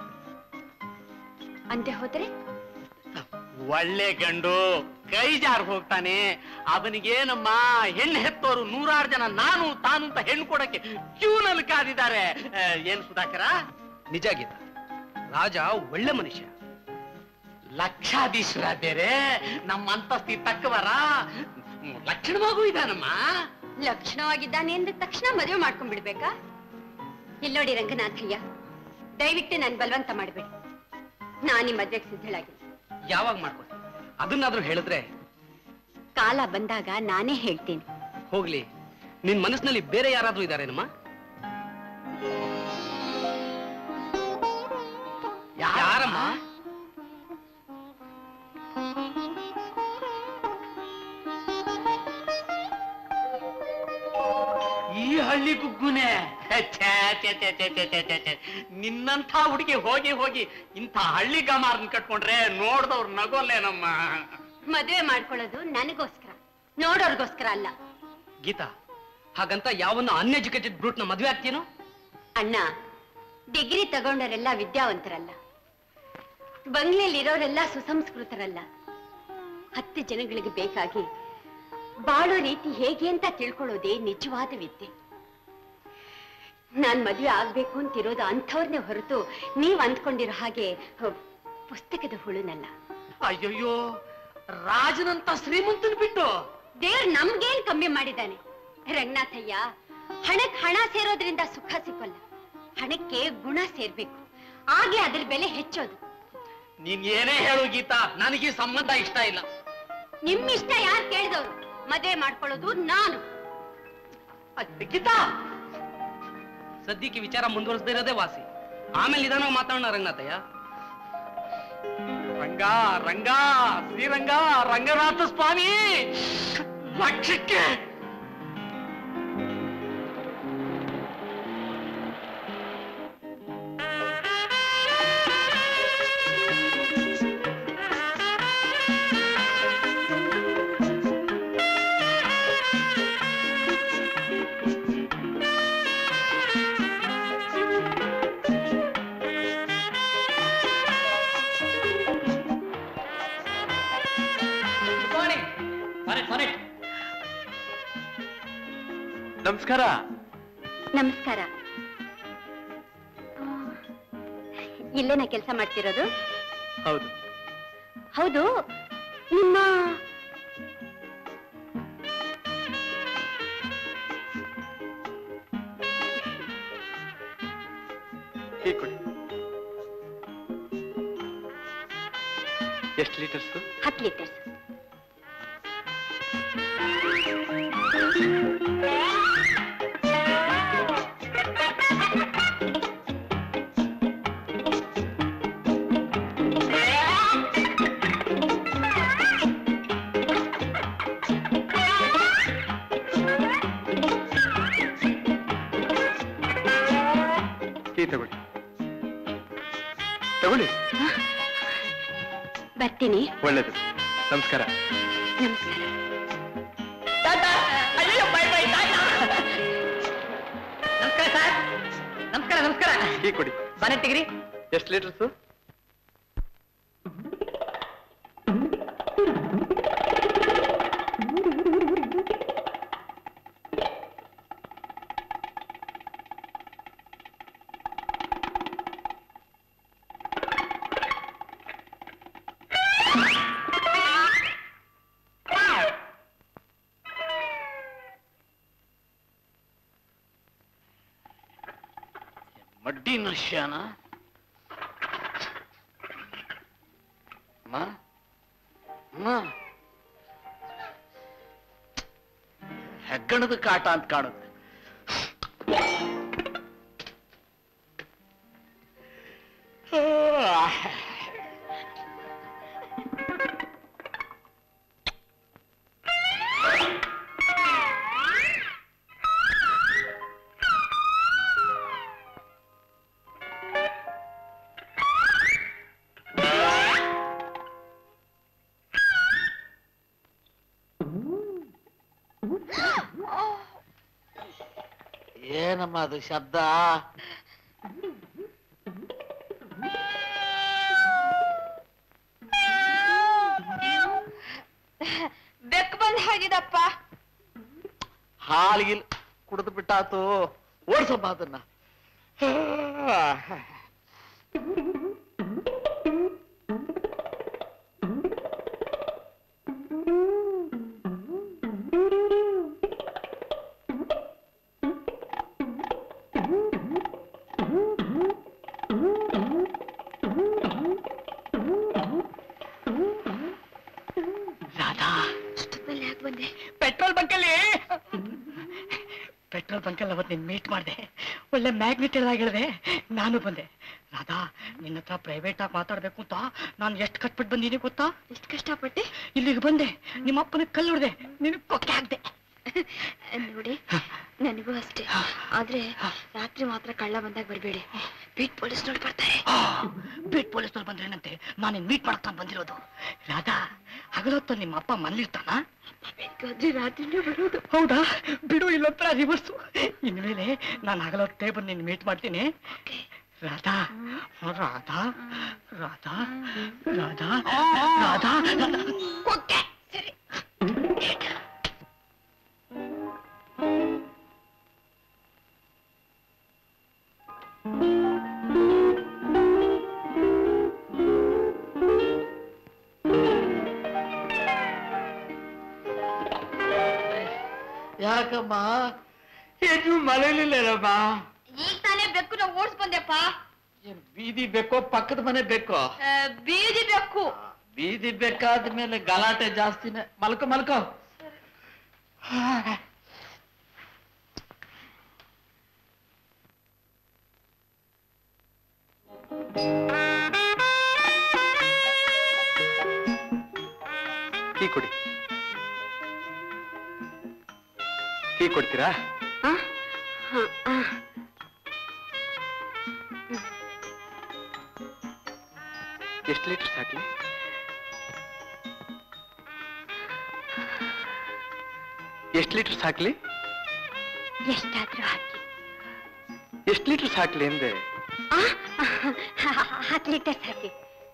ಅಂದೆ ಹೋದ್ರೆ ಒಳ್ಳೆ ಗಂಡು ಕೈ ಜಾರ್ ಹೋಗ್ತಾನೆ ಅವನಿಗೇನಮ್ಮ ಹೆಣ್ಣು ಹೆತ್ತೋರು ನೂರಾರು ಜನ ನಾನು ತಾನು ಅಂತ ಹೆಣ್ಣು ಕೊಡಕ್ಕೆ ಕ್ಯೂನಲ್ಲಿ ಕಾದಿದ್ದಾರೆ ಆ, ಏನ್ ಸುಧಾಕರ ನಿಜ ಗೀತ ರಾಜ ಒಳ್ಳೆ ಮನುಷ್ಯ ಲಕ್ಷಾಧೀಶ್ವರ ಬೇರೆ ನಮ್ಮ ಅಂತಸ್ತಿ ತಕ್ಕವರ ಲಕ್ಷಣವಾಗೂ ಇದಾನಮ್ಮ ಲಕ್ಷಣವಾಗಿದ್ದಾನೆ ಅಂದ ತಕ್ಷಣ ಮದುವೆ ಮಾಡ್ಕೊಂಡ್ಬಿಡ್ಬೇಕಾ ಇಲ್ಲೋಡಿ ರಂಗನಾಥಯ್ಯ ದಯವಿಟ್ಟು ನನ್ ಬಲವಂತ ಮಾಡಬೇಡಿ ನಾನು ಈ ಮದ್ವೆಗೆ ಸಿದ್ಧಳಾಗಿಲ್ಲ ಯಾವಾಗ ಮಾಡ್ಕೋತೀನಿ ಅದನ್ನಾದ್ರೂ ಹೇಳಿದ್ರೆ ಕಾಲ ಬಂದಾಗ ನಾನೇ ಹೇಳ್ತೀನಿ ಹೋಗ್ಲಿ ನಿನ್ ಮನಸ್ಸಿನಲ್ಲಿ ಬೇರೆ ಯಾರಾದ್ರೂ ಇದಾರೇನಮ್ಮ ಯಾರಮ್ಮ ಈ ಹಳ್ಳಿ ಗುಗ್ಗುನೆ ಛೇ, ಛೇ, ಛೇ, ಛೇ, ಛೇ, ಛೇ, ಛೇ, ಛೇ. ನಿನ್ನಂಥ ಹುಡುಗಿ ಹೋಗಿ ಹೋಗಿ ಇಂಥ ಹಳ್ಳಿ ಗಮಾರನ್ ಕಟ್ಕೊಂಡ್ರೆ ನೋಡ್ದವ್ರು ನಗೋಲ್ಲೇನಮ್ಮ ಮದುವೆ ಮಾಡ್ಕೊಳ್ಳೋದು ನನಗೋಸ್ಕರ ನೋಡೋರ್ಗೋಸ್ಕರ ಅಲ್ಲ ಗೀತಾ ಹಾಗಂತ ಯಾವನ್ನ ಅನ್ಎಜುಕೇಟೆಡ್ ಬ್ರೂಟ್ನ ಮದ್ವೆ ಆಗ್ತೀನೋ ಅಣ್ಣ ಡಿಗ್ರಿ ತಗೊಂಡವರೆಲ್ಲ ವಿದ್ಯಾವಂತರಲ್ಲ ಬಂಗ್ಲೆಯಲ್ಲಿರೋರೆಲ್ಲ ಸುಸಂಸ್ಕೃತರಲ್ಲ ಹತ್ತು ಜನಗಳಿಗೆ ಬೇಕಾಗಿ ಬಾಳೋ ರೀತಿ ಹೇಗೆ ಅಂತ ತಿಳ್ಕೊಳ್ಳೋದೇ ನಿಜವಾದ ವಿದ್ಯೆ ನಾನ್ ಮದುವೆ ಆಗ್ಬೇಕು ಅಂತಿರೋದು ಅಂಥವ್ರನ್ನೇ ಹೊರತು ನೀವ್ ಅಂದ್ಕೊಂಡಿರೋ ಹಾಗೆ ಹ, ಪುಸ್ತಕದ ಹುಳುನಲ್ಲ ಅಯ್ಯಯ್ಯೋ ರಾಜನಂತ ಶ್ರೀಮಂತನ್ ಬಿಟ್ಟು ದೇವ್ರು ನಮ್ಗೇನ್ ಕಮ್ಮಿ ಮಾಡಿದ್ದಾನೆ ರಂಗನಾಥಯ್ಯ ಹಣಕ್ ಹಣ ಸೇರೋದ್ರಿಂದ ಸುಖ ಸಿಕ್ಕಲ್ಲ ಹಣಕ್ಕೆ ಗುಣ ಸೇರ್ಬೇಕು ಹಾಗೆ ಅದ್ರ ಬೆಲೆ ಹೆಚ್ಚೋದು ನೀನ್ ಏನೇ ಹೇಳು ಗೀತಾ ನನಗೆ ಈ ಸಂಬಂಧ ಇಷ್ಟ ಇಲ್ಲ ನಿಮ್ ಇಷ್ಟ ಯಾರು ಕೇಳಿದವ್ರು ಮದ್ವೆ ಮಾಡ್ಕೊಳ್ಳೋದು ನಾನು ಗೀತಾ ಸದ್ಯಕ್ಕೆ ವಿಚಾರ ಮುಂದುವರಿಸದೇ ಇರೋದೇ ವಾಸಿ ಆಮೇಲೆ ನಿಧಾನ ಮಾತಾಡೋಣ ರಂಗನಾಥಯ್ಯ ರಂಗ ರಂಗ ಶ್ರೀರಂಗ ರಂಗನಾಥ ಸ್ವಾಮಿ ಲಕ್ಷಕ್ಕೆ ನಮಸ್ಕಾರ ನಮಸ್ಕಾರ ಆ, ಇಲ್ಲೇನ ಕೆಲಸ ಮಾಡ್ತಿರೋದು ಹೌದು ಹೌದು ನಿಮ್ಮ ಟೀ ಕೊಡಿ ಎಷ್ಟು ಲೀಟರ್ಸ್ ಹತ್ತು ಲೀಟರ್ಸ್ ಟೀ ತಗೊಳ್ಳಿ ತಗೊಳ್ಳಿ ಬರ್ತೀನಿ ಒಳ್ಳೇದು ನಮಸ್ಕಾರ ನಮಸ್ಕಾರ ನಮಸ್ಕಾರ ಸರ್ ನಮಸ್ಕಾರ ನಮಸ್ಕಾರ ಟೀ ಕೊಡಿ ಬನ್ನಿ ತೆಗಿರಿ ಎಷ್ಟು ಲೀಟರ್ಸು ಮಡ್ಡಿ ನಶ್ಯಾನ ಅಮ್ಮ? ಅಮ್ಮ? ಹೆಗ್ಗಣದ ಕಾಟ ಅಂತ ಕಾಣುತ್ತೆ ಏನಮ್ಮ ಅದು ಶಬ್ದ ಬೆಕ್ಕು ಬಂದ್ ಹಾಗಿದಪ್ಪ ಹಾಲಿಗಿಲ್ ಕುಡಿದು ಬಿಟ್ಟಾತು ಓಡ್ಸಮ್ಮ ಅದನ್ನ ರಾಧಾ ಅಷ್ಟೊತ್ತಲ್ಲಿ ಯಾಕೆ ಬಂದೆ ಪೆಟ್ರೋಲ್ ಬಂಕಲ್ಲಿ ಪೆಟ್ರೋಲ್ ಬಂಕಲ್ಲಿ ಅವತ್ತು ನೀನ್ ಮೀಟ್ ಮಾಡಿದೆ ಒಳ್ಳೆ ಮ್ಯಾಗ್ನೆಟ್ ಹೇಳಿದೆ ನಾನು ಬಂದೆ ರಾಧಾ ನಿನ್ನ ಹತ್ರ ಪ್ರೈವೇಟ್ ಆಗಿ ಮಾತಾಡ್ಬೇಕು ಅಂತ ನಾನು ಎಷ್ಟು ಕಟ್ಬಿಟ್ಟು ಬಂದೀನಿ ಗೊತ್ತಾ ಎಷ್ಟು ಕಷ್ಟಪಟ್ಟೆ ಇಲ್ಲಿಗೆ ಬಂದೆ ನಿಮ್ಮ ಅಪ್ಪನ ಕಲ್ಲು ಹೊಡೆದೆ ನಿನಗೆ ಕೊಕ್ಕೆ ಹಾಕ್ದೆ ನೋಡಿ ನನಗೂ ಅಷ್ಟೇ ಆದ್ರೆ ರಾತ್ರಿ ಮಾತ್ರ ಕಳ್ಳ ಬಂದಾಗ ಬರ್ಬೇಡಿ ಬೀಟ್ ಪೊಲೀಸ್ ನೋಡಿ ಬರ್ತಾರೆ ಬೀಟ್ ಪೊಲೀಸ್ನವ್ರು ಬಂದ್ರೇನಂತೆ ನಾನು ಮೀಟ್ ಮಾಡ್ಕೊಂಡು ಬಂದಿರೋದು ರಾಧಾ ಹಗಲೊತ್ತು ನಿಮ್ಮ ಅಪ್ಪ ಮನೇಲಿರ್ತಾನ ಬೇಕಾದ್ರೆ ರಾತ್ರಿನೇ ಬರೋದು ಹೌದಾ ಬಿಡು ಇಲ್ಲತ್ರ ರಿವರ್ಸು ಇನ್ಮೇಲೆ ನಾನು ಹಗಲೊತ್ತೇ ಬಂದು ನಿನ್ನ ಮೀಟ್ ಮಾಡ್ತೀನಿ ರಾಧಾ ರಾಧಾ ರಾಧಾ ರಾಧಾ ರಾಧಾ ಓಕೆ ಸರಿ ಯಾಕಮ್ಮ ಏನು ಮನೇಲಿಲ್ಲಮ್ಮ ಈಗ ತಾನೇ ಬೆಕ್ಕುನ ಓಡಿಸ್ ಬಂದೆಪ್ಪ ಏನ್ ಬೀದಿ ಬೇಕೋ ಪಕ್ಕದ ಮನೆ ಬೇಕೋ ಆ, ಬೀದಿ ಬೆಕ್ಕು ಬೀದಿ ಬೇಕಾದ ಮೇಲೆ ಗಲಾಟೆ ಜಾಸ್ತಿನೇ ಮಲ್ಕೋ ಮಲ್ಕೋ ಕೀ ಕೊಡಿ ಕೀ ಕೊಡ್ತೀರಾ ಎಷ್ಟು ಲೀಟರ್ ಸಾಕ್ಲಿ ಎಷ್ಟು ಲೀಟರ್ ಸಾಕ್ಲಿ ಎಷ್ಟಾದ್ರೂ ಹಾಕಿ ಎಷ್ಟು ಲೀಟರ್ ಸಾಕ್ಲಿ ಎಂದೆ ಹತ್ತು ಲೀಟರ್ಸ್ ಹಾಕಿ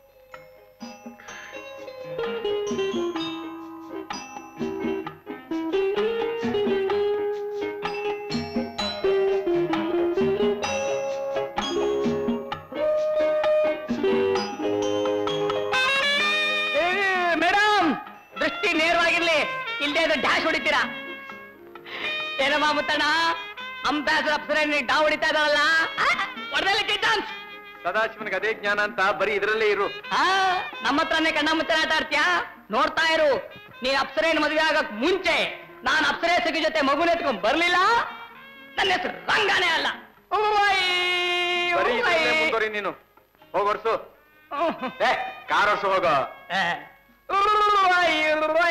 ಮೇಡಮ್ ದೃಷ್ಟಿ ನೇರವಾಗಿರ್ಲಿ ಇಲ್ಲದೆ ಅದು ಡ್ಯಾಶ್ ಹೊಡಿತೀರಾ ಏನಮ್ಮ ಮುತ್ತಣ್ಣ ಅಂಬಾಸರ್ ಅಪ್ಸರ ಡಾ ಹೊಡಿತಾ ಇದಾರಲ್ಲ ಹೊಡೆದಲ್ಲಿ ಚಾನ್ಸ್ ಸದಾಶಿವನಿಗೆ ಅದೇ ಜ್ಞಾನ ಅಂತ ಬರೀ ಇದರಲ್ಲೇ ಇರು ಆ ನಮ್ಮ ಹತ್ರನೇ ಕಣ್ಣ ಮುತ್ತನ ಆಟ ಆಡ್ತೀಯಾ ನೋಡ್ತಾ ಇರು ನೀನ್ ಅಪ್ಸರೇನ್ ಮದುವೆ ಆಗಕ್ ಮುಂಚೆ ನಾನ್ ಅಪ್ಸರೆ ಸಖಿ ಜೊತೆ ಮಗುನ ಎತ್ಕೊಂಡ್ ಬರ್ಲಿಲ್ಲ ನನ್ನ ಹೆಸರು ರಂಗಾನೇ ಅಲ್ಲ ಉವ್ವೈ, ಬರೀ ಉವ್ವೈ. ಇದರಲ್ಲೇ ಮುಂದುವರಿ ನೀನು ಹೋಗೋರ್ಸು ಏ ಕಾರ್ ಓಡ್ಸು ಹೋಗೋ ಏ, ಉವ್ವೈ, ಉವ್ವೈ.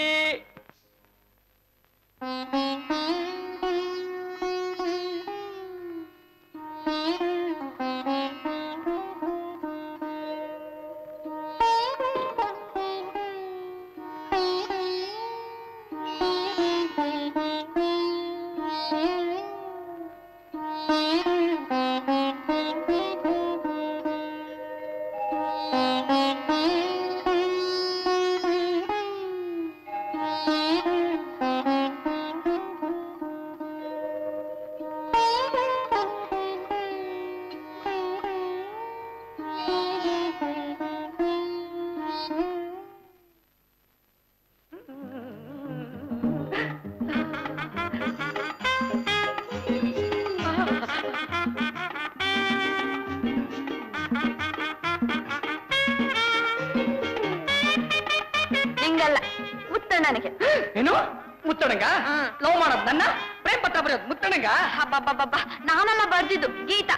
ನಿಂಗಲ್ಲ ಮುತ್ತಣ್ಣನಿಗೆ ಏನು ಮುತ್ತಣಂಗ ಲವ್ ಮಾಡೋದ್ ನನ್ನ ಪ್ರೇಮ್ ಪತ್ರ ಬರೆಯೋದು ಮುತ್ತಣಂಗ ಹಬ್ಬಬ್ಬಬ್ಬ ನಾನೆಲ್ಲ ಬರ್ದಿದ್ದು ಗೀತಾ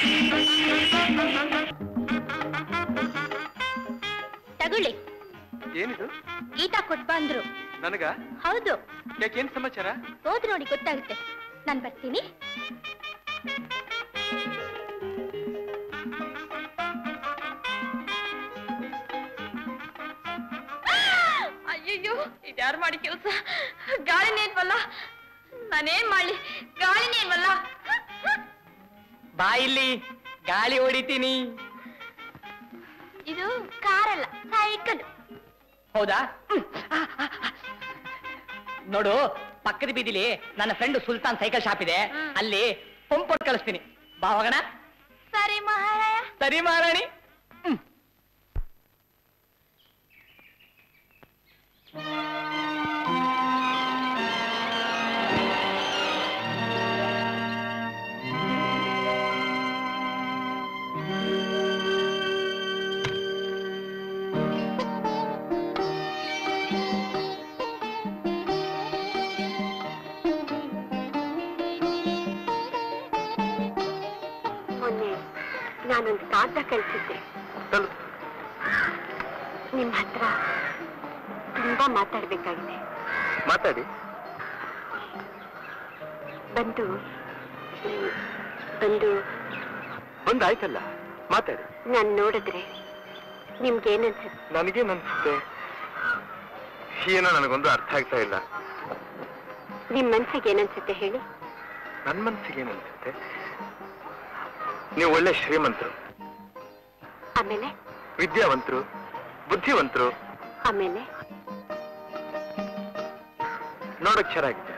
ತಗೊಳ್ಳಿ ಏನಿದು ಗೀತಾ ಕೊಟ್ ಬಂದ್ರು ನನಗ ಹೌದು ಯಾಕೆ ಏನ್ ಸಮಾಚಾರ ಹೋದ್ ನೋಡಿ ಗೊತ್ತಾಗುತ್ತೆ ನಾನ್ ಬರ್ತೀನಿ ಅಯ್ಯಯ್ಯೋ ಇದ್ಯಾರು ಮಾಡಿ ಕೆಲಸ ಗಾಳಿನೇನ್ವಲ್ಲ ನಾನೇನ್ ಮಾಡ್ಲಿ ಗಾಳಿನೇನ್ವಲ್ಲ ಬಾ ಇಲ್ಲಿ ಗಾಳಿ ಹೊಡಿತೀನಿ ಇದು ಕಾರಲ್ಲ ಸೈಕಲ್ ಹೌದಾ ಹ್ಮ್. ಆ, ಆ, ಆ. ನೋಡು ಪಕ್ಕದ ಬೀದಿಲಿ ನನ್ನ ಫ್ರೆಂಡ್ ಸುಲ್ತಾನ್ ಸೈಕಲ್ ಶಾಪ್ ಇದೆ ಅಲ್ಲಿ ಪಂಪ್ ಕಳಿಸ್ತೀನಿ ಬಾ ಹೋಗೋಣ ಸರಿ ಮಹಾರಾಯ ಸರಿ ಮಹಾರಾಣಿ ಮೊನ್ನೆ ನಾನೊಂದು ಕಾಗದ ಕಳಿಸಿದ್ದೆ ನಿಮ್ಮ ಹತ್ರ ತುಂಬಾ ಮಾತಾಡ್ಬೇಕಾಗಿದೆ ಮಾತಾಡಿ ಬಂದು ಹ್ಮ್, ಬಂದು ಒಂದಾಯ್ತಲ್ಲ ಮಾತಾಡಿ ನಾನು ನೋಡಿದ್ರೆ ನಿಮ್ಗೇನನ್ಸುತ್ತೆ ನನಗೇನ್ ಅನ್ಸುತ್ತೆ ಏನೋ ನನಗೊಂದು ಅರ್ಥ ಆಗ್ತಾ ಇಲ್ಲ ನಿಮ್ ಮನ್ಸಿಗೆ ಏನನ್ಸುತ್ತೆ ಹೇಳಿ ನನ್ ಮನ್ಸಿಗೆ ಏನ್ ಅನ್ಸುತ್ತೆ ನೀವು ಒಳ್ಳೆ ಶ್ರೀಮಂತರು ಆಮೇಲೆ ವಿದ್ಯಾವಂತರು ಬುದ್ಧಿವಂತರು ಆಮೇಲೆ ನೋಡಕ್ ಚೆನ್ನಾಗಿದೆ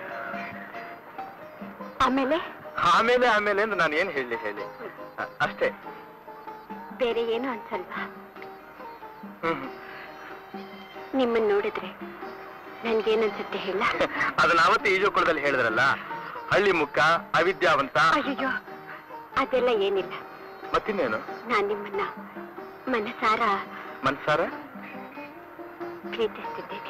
ಆಮೇಲೆ ಆಮೇಲೆ ಆಮೇಲೆ ಅಂದ್ರೆ ನಾನು ಏನ್ ಹೇಳಿ ಹೇಳಿ ಅ- ಅಷ್ಟೇ ಬೇರೆ ಏನು ಅನ್ಸಲ್ವಾ ಹ್ಮ್ ನಿಮ್ಮನ್ನ ನೋಡಿದ್ರೆ ನನ್ಗೇನನ್ಸುತ್ತೆ ಹೇಳ ಅದನ್ನ ಅವತ್ತು ಈಜೋಕೊಳದಲ್ಲಿ ಹೇಳಿದ್ರಲ್ಲ ಹಳ್ಳಿ ಮುಖ ಅವಿದ್ಯಾವಂತ ಅಯ್ಯೋ ಅದೆಲ್ಲ ಏನಿಲ್ಲ ಮತ್ತಿನ್ನೇನು ನಾನ್ ನಿಮ್ಮನ್ನ ಮನಸಾರ ಮನ್ಸಾರ ಪ್ರೀತಿಸ್ತಿದ್ದೇನೆ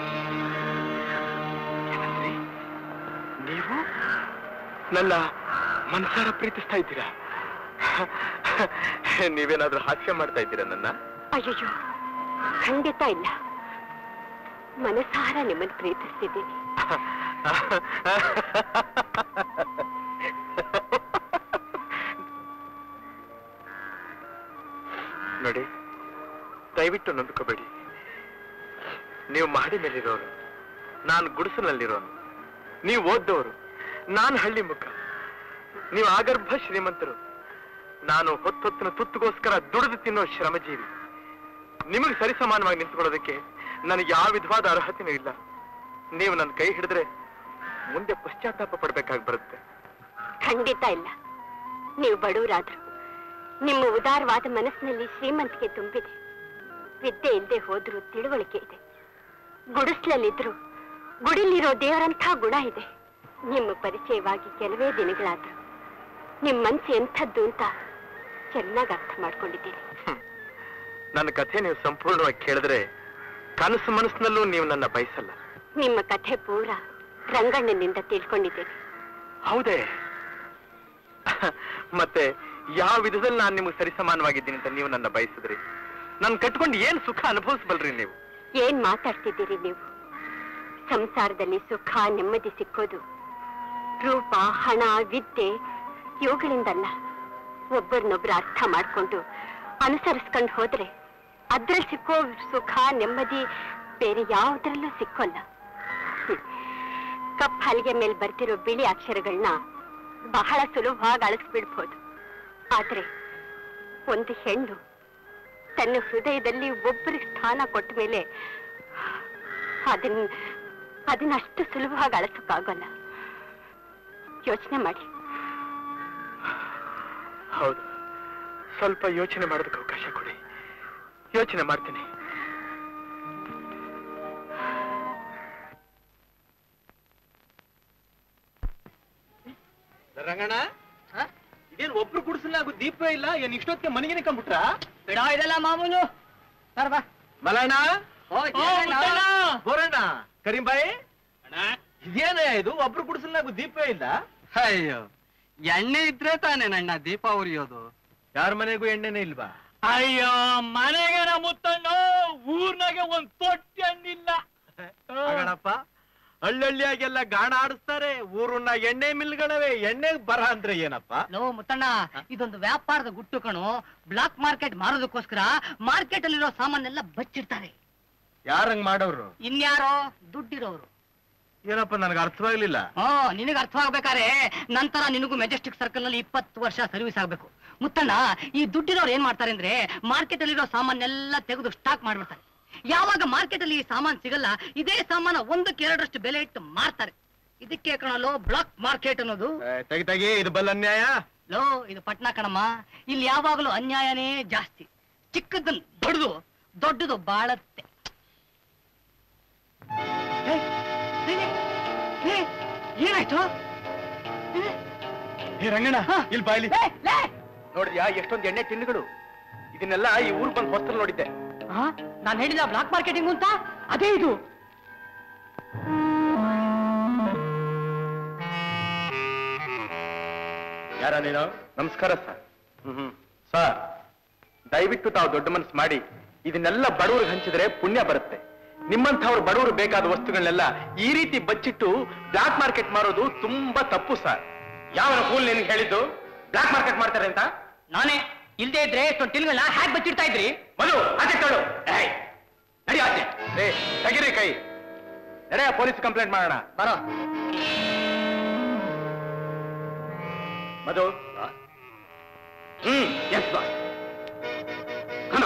ನೀವು ನನ್ನ ಮನ್ಸಾರ ಪ್ರೀತಿಸ್ತಾ ಇದ್ದೀರಾ ನೀವೇನಾದ್ರೂ ಹಾಸ್ಯ ಮಾಡ್ತಾ ಇದ್ದೀರಾ ನನ್ನ ಅಯ್ಯೋ ಖಂಡಿತ ಇಲ್ಲ ಮನಸಾರ ನಿಮ್ಮನ್ನು ಪ್ರೀತಿಸ್ತಿದ್ದೀನಿ ನೋಡಿ ದಯವಿಟ್ಟು ನೊಂದ್ಕೋಬೇಡಿ ನೀವು ಮಾಡಿ ಮೇಲಿರೋರು ನಾನು ಗುಡಿಸಲಲ್ಲಿರೋನು ನೀವು ಓದ್ದವರು ನಾನು ಹಳ್ಳಿ ಮುಖ ನೀವು ಆಗರ್ಭ ಶ್ರೀಮಂತರು ನಾನು ಹೊತ್ತೊತ್ತಿನ ತುತ್ತುಗೋಸ್ಕರ ದುಡಿದು ತಿನ್ನೋ ಶ್ರಮಜೀವಿ ನಿಮಗೆ ಸರಿಸಮಾನವಾಗಿ ನಿಂತ್ಕೊಳ್ಳೋದಕ್ಕೆ ನನಗೆ ಯಾವ ವಿಧವಾದ ಅರ್ಹತೆನೂ ಇಲ್ಲ ನೀವು ನನ್ನ ಕೈ ಹಿಡಿದ್ರೆ ಮುಂದೆ ಪಶ್ಚಾತ್ತಾಪ ಪಡ್ಬೇಕಾಗಿ ಬರುತ್ತೆ ಖಂಡಿತ ಇಲ್ಲ ನೀವು ಬಡವರಾದ್ರು ನಿಮ್ಮ ಉದಾರವಾದ ಮನಸ್ಸಿನಲ್ಲಿ ಶ್ರೀಮಂತಿಕೆ ತುಂಬಿದೆ ವಿದ್ಯೆ ಇಲ್ಲದೆ ಹೋದ್ರೂ ತಿಳುವಳಿಕೆ ಇದೆ ಗುಡಿಸ್ಲಲ್ಲಿದ್ರು ಗುಡಿಲಿರೋ ದೇವರಂಥ ಗುಣ ಇದೆ ನಿಮ್ಮ ಪರಿಚಯವಾಗಿ ಕೆಲವೇ ದಿನಗಳಾದ್ರು ನಿಮ್ಮ ಮನ್ಸು ಎಂಥದ್ದು ಅಂತ ಚೆನ್ನಾಗಿ ಅರ್ಥ ಮಾಡ್ಕೊಂಡಿದ್ದೀನಿ ನನ್ನ ಕಥೆ ನೀವು ಸಂಪೂರ್ಣವಾಗಿ ಕೇಳಿದ್ರೆ ಕನಸು ಮನಸ್ಸಿನಲ್ಲೂ ನೀವು ನನ್ನ ಬಯಸಲ್ಲ ನಿಮ್ಮ ಕಥೆ ಪೂರ ರಂಗಣ್ಣನಿಂದ ತಿಳ್ಕೊಂಡಿದ್ದೇನೆ ಹೌದೇ ಮತ್ತೆ ಯಾವ ವಿಧದಲ್ಲಿ ನಾನು ನಿಮಗೆ ಸರಿಸಮಾನವಾಗಿದ್ದೀನಿ ಅಂತ ನೀವು ನನ್ನ ಬಯಸಿದ್ರಿ ನಾನು ಕಟ್ಕೊಂಡು ಏನ್ ಸುಖ ಅನುಭವಿಸಬಲ್ರಿ ನೀವು ಏನ್ ಮಾತಾಡ್ತಿದ್ದೀರಿ ನೀವು ಸಂಸಾರದಲ್ಲಿ ಸುಖ ನೆಮ್ಮದಿ ಸಿಕ್ಕೋದು ರೂಪ ಹಣ ವಿದ್ಯೆ ಇವುಗಳಿಂದಲ್ಲ ಒಬ್ಬರನ್ನೊಬ್ರು ಅರ್ಥ ಮಾಡ್ಕೊಂಡು ಅನುಸರಿಸ್ಕೊಂಡು ಹೋದ್ರೆ ಅದ್ರಲ್ಲಿ ಸಿಕ್ಕೋ ಸುಖ ನೆಮ್ಮದಿ ಬೇರೆ ಯಾವುದ್ರಲ್ಲೂ ಸಿಕ್ಕೋಲ್ಲ ಹ್ಮ್. ಕಪ್ ಹಲಿಗೆ ಮೇಲೆ ಬರ್ತಿರೋ ಬಿಳಿ ಅಕ್ಷರಗಳನ್ನ ಬಹಳ ಸುಲಭವಾಗಿ ಅಳಿಸ್ಬಿಡ್ಬೋದು ಆದ್ರೆ ಒಂದು ಹೆಣ್ಣು ತನ್ನ ಹೃದಯದಲ್ಲಿ ಒಬ್ಬರಿಗೆ ಸ್ಥಾನ ಕೊಟ್ಟ ಮೇಲೆ ಅದನ್ನ ಅದನ್ನ ಅಷ್ಟು ಸುಲಭವಾಗಿ ಅಳಿಸೋಕ್ಕಾಗಲ್ಲ ಯೋಚನೆ ಮಾಡಿ ಹೌದು ಸ್ವಲ್ಪ ಯೋಚನೆ ಮಾಡೋದಕ್ಕೆ ಅವಕಾಶ ಕೊಡಿ ಯೋಚನೆ ಮಾಡ್ತೀನಿ ರಂಗಣ್ಣ ಇದೇನ್ ಒಬ್ರು ಗುಡಿಸಲಾಗು ದೀಪ ಇಲ್ಲ ಏನ್ ಇಷ್ಟೊತ್ತಿಗೆ ಮನೆಗೆ ಕಂಬಿಟ್ರ ಬಿಡ ಇದೆಲ್ಲ ಮಾಮೂಲು ಸರ್ ಬಾ ಮಲಣ್ಣ ಓ, ಜಯಣ್ಣ. ಬೋರಣ್ಣ ಕರೀಂಬಾಯಿ ಇದೇನೇ ಇದು ಒಬ್ರು ಗುಡಿಸಲಾಗು ದೀಪ ಇಲ್ಲ ಅಯ್ಯೋ ಎಣ್ಣೆ ಇದ್ರೆ ತಾನೇ ನನ್ನ ದೀಪ ಉರಿಯೋದು ಯಾರ ಮನೆಗೂ ಎಣ್ಣೆನೇ ಇಲ್ವಾ ಅಯ್ಯೋ ಮನೆಗೆ ಮುತ್ತಣ್ಣು ಊರ್ನಾಗೆ ಮನೆಗೆ ಒಂದ್ ತೊಟ್ಟಿ ಹಣ್ಣಿಲ್ಲ ಆಗಣಪ್ಪ ಹಳ್ಳಹಳ್ಳಿಯಾಗೆಲ್ಲ ಗಾಣ ಆಡಿಸ್ತಾರೆ ಊರುನ್ನ ಎಣ್ಣೆ ಮಿಲ್ಗಳವೆ ಎಣ್ಣೆ ಬರ ಅಂದ್ರೆ ಏನಪ್ಪ ಲೋ ಮುತ್ತಣ್ಣ ಇದೊಂದು ವ್ಯಾಪಾರದ ಗುಟ್ಟು ಕಣು ಬ್ಲಾಕ್ ಮಾರ್ಕೆಟ್ ಮಾರೋದಕ್ಕೋಸ್ಕರ ಮಾರ್ಕೆಟ್ ಅಲ್ಲಿರೋ ಸಾಮಾನೆಲ್ಲ ಬಚ್ಚಿಡ್ತಾರೆ ಯಾರಂಗ್ ಮಾಡೋರು ಇನ್ಯಾರೋ ದುಡ್ಡಿರೋರು ಏನಪ್ಪ ನನಗೆ ಅರ್ಥವಾಗ್ಲಿಲ್ಲ ಹಾ ನಿನಗೆ ಅರ್ಥವಾಗ್ಬೇಕಾರೆ ನಂತರ ನಿನಗೂ ಮೆಜೆಸ್ಟಿಕ್ ಸರ್ಕಲ್ ನಲ್ಲಿ ಇಪ್ಪತ್ತು ವರ್ಷ ಸರ್ವಿಸ್ ಆಗ್ಬೇಕು ಮುತ್ತಣ್ಣ ಈ ದುಡ್ಡಿರೋರು ಏನ್ ಮಾಡ್ತಾರೆ ಅಂದ್ರೆ ಮಾರ್ಕೆಟ್ ಅಲ್ಲಿರೋ ಸಾಮಾನೆಲ್ಲ ತೆಗೆದು ಸ್ಟಾಕ್ ಮಾಡ್ಬಿಡ್ತಾರೆ ಯಾವಾಗ ಮಾರ್ಕೆಟ್ ಅಲ್ಲಿ ಈ ಸಾಮಾನ್ ಸಿಗಲ್ಲ ಇದೇ ಸಾಮಾನ ಒಂದಕ್ಕೆ ಎರಡರಷ್ಟು ಬೆಲೆ ಇಟ್ಟು ಮಾರ್ತಾರೆ ಇದಕ್ಕೆ ಕಣಲೋ ಬ್ಲಾಕ್ ಮಾರ್ಕೆಟ್ ಅನ್ನೋದು ತೆಗಿ ತೆಗಿ ಇದು ಬಲ್ ಅನ್ಯಾಯ ಲೋ ಇದು ಪಟ್ನಾ ಕಣಮ್ಮ ಇಲ್ಲಿ ಯಾವಾಗಲೂ ಅನ್ಯಾಯನೇ ಜಾಸ್ತಿ ಚಿಕ್ಕದನ್ ಬಡ್ದು ದೊಡ್ಡದು ಬಾಳತ್ತೆ ಏ, ಏ, ಏ, ಏನಾಯ್ತು ಹೇ ರಂಗಣ್ಣ ಇಲ್ಲಿ ಬಾಯ್ಲಿ ಲೇ, ಲೇ. ನೋಡಿದ್ಯಾ ಎಷ್ಟೊಂದು ಎಣ್ಣೆ ಟಿನ್ನುಗಳು ಇದನ್ನೆಲ್ಲ ಈ ಊರ್ ಬಂದ್ ಹೊಸ್ತಲ್ ನೋಡಿದ್ದೆ ಆ, ನಾನ್ ಹೇಳಿದ ಬ್ಲಾಕ್ ಮಾರ್ಕೆಟಿಂಗ್ ಅಂತ ಅದೇ ಇದು ಯಾರ ನೀನು ನಮಸ್ಕಾರ ಸರ್ ಹ್ಮ್ ಸರ್ ದಯವಿಟ್ಟು ತಾವು ದೊಡ್ಡ ಮನಸ್ಸು ಮಾಡಿ ಇದನ್ನೆಲ್ಲ ಬಡವರಿಗೆ ಹಂಚಿದ್ರೆ ಪುಣ್ಯ ಬರುತ್ತೆ ನಿಮ್ಮಂಥವ್ರು ಬಡವರು ಬೇಕಾದ ವಸ್ತುಗಳನ್ನೆಲ್ಲ ಈ ರೀತಿ ಬಚ್ಚಿಟ್ಟು ಬ್ಲಾಕ್ ಮಾರ್ಕೆಟ್ ಮಾರೋದು ತುಂಬಾ ತಪ್ಪು ಸರ್ ಯಾವ ಫೂಲ್ ನಿನ್ಗೆ ಹೇಳಿದ್ದು ಬ್ಲಾಕ್ ಮಾರ್ಕೆಟ್ ಮಾಡ್ತಾರೆ ಅಂತ ನಾನೇ ಇಲ್ದೇ ಇದ್ರೆ ಇಷ್ಟೊಂದು ಟಿಲ್ಗಳನ್ನ ಹ್ಯಾಕ್ ಬಚ್ಚಿಡ್ತಾ ಇದ್ರಿ ಮಧು ಆಚೆ ತಳು ಏಯ್, ನಡಿ ಆಚೆ ಏ ತೆಗಿರಿ ಕೈ ನಡೆಯ ಪೊಲೀಸ್ ಕಂಪ್ಲೇಂಟ್ ಮಾಡೋಣ ಬರೋ ಮಧು ಹ್ಮ್ ಎಸ್ ಬಾಸ್ ಕಮ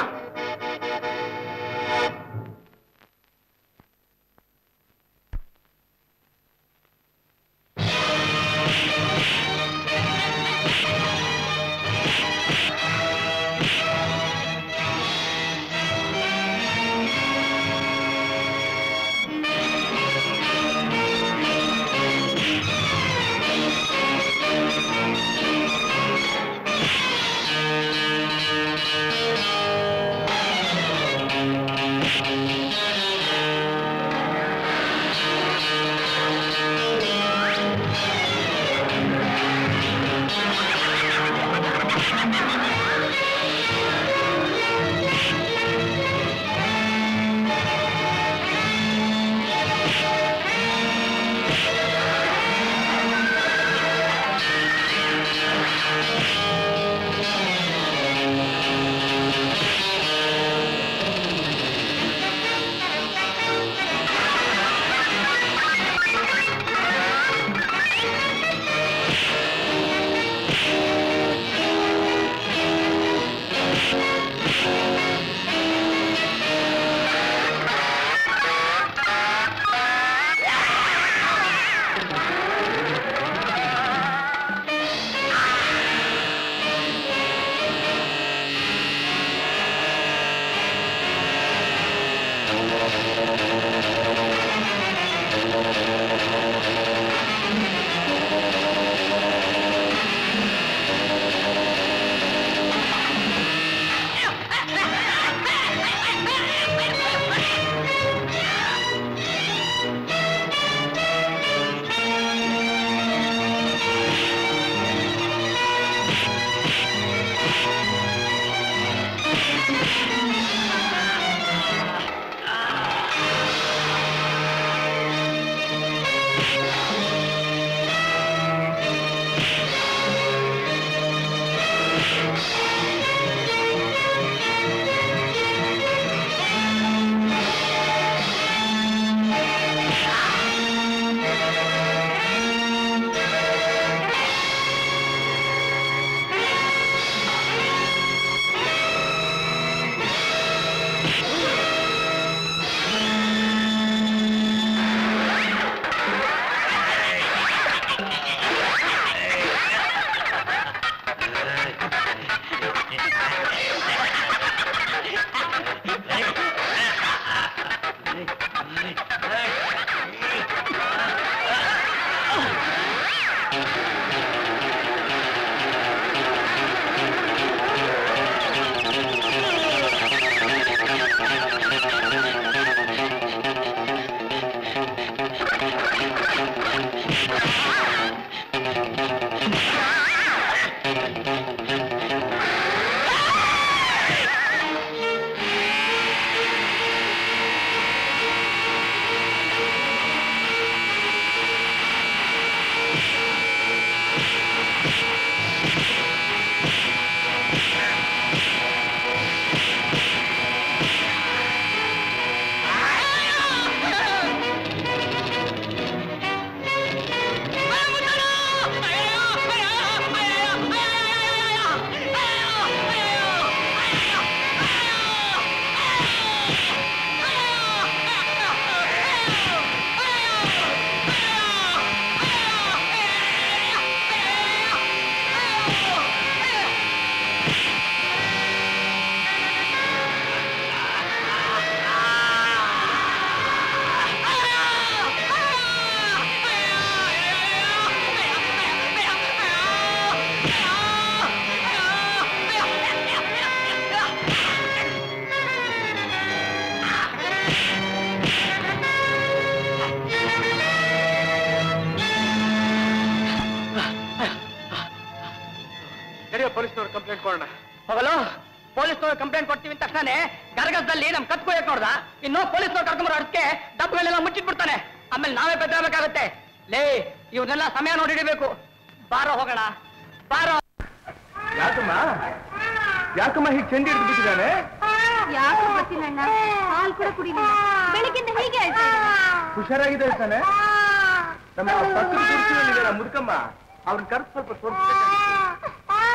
ತಾನೆ ಗರಗಸದಲ್ಲಿ ನಮ್ ಕತ್ಕೊಯಕ್ ನೋಡ್ದ ಇನ್ನು ಪೊಲೀಸ್ನವ್ರು ಕರ್ಕೊಂಬರೋ ಅಡ್ಕೆ ಡಬ್ಬಗಳೆಲ್ಲ ಮುಚ್ಚಿಟ್ಬಿಡ್ತಾನೆ ಆಮೇಲೆ ನಾವೇ ಬೆದ್ದಾಗಬೇಕಾಗತ್ತೆ ಲೇ ಇವ್ರನ್ನೆಲ್ಲ ಸಮಯ ನೋಡಿ ಹಿಡಿಬೇಕು ಬಾರೋ ಹೋಗೋಣ ಬಾರೋ ಯಾಕಮ್ಮ ಯಾಕಮ್ಮ ಹೀಗೆ ಚೆಂಡಿ ಹಿಡಿದು ಬಿಟ್ಟಿದ್ದಾನೆ ಯಾಕೆ ಗೊತ್ತಿಲ್ಲ ಅಣ್ಣ ಹಾಲು ಕೂಡ ಕುಡಿಲಿಲ್ಲ ಬೆಳಗ್ಗಿಂದ ಹೀಗೆ ಹೇಳ್ತಾ ಇದ್ದಾನೆ. ಹುಷಾರಾಗಿದೆ ಹೇಳ್ತಾನೆ ನಮ್ಮ ಪಕ್ಕದ ಕುರ್ಚಿಯಲ್ಲಿದ್ದಾರೆ ಮುದುಕಮ್ಮ ಅವ್ರನ್ನ ಕರ್ದು ಸ್ವಲ್ಪ ತೋರಿಸ್ಬೇಕಾಗಿತ್ತು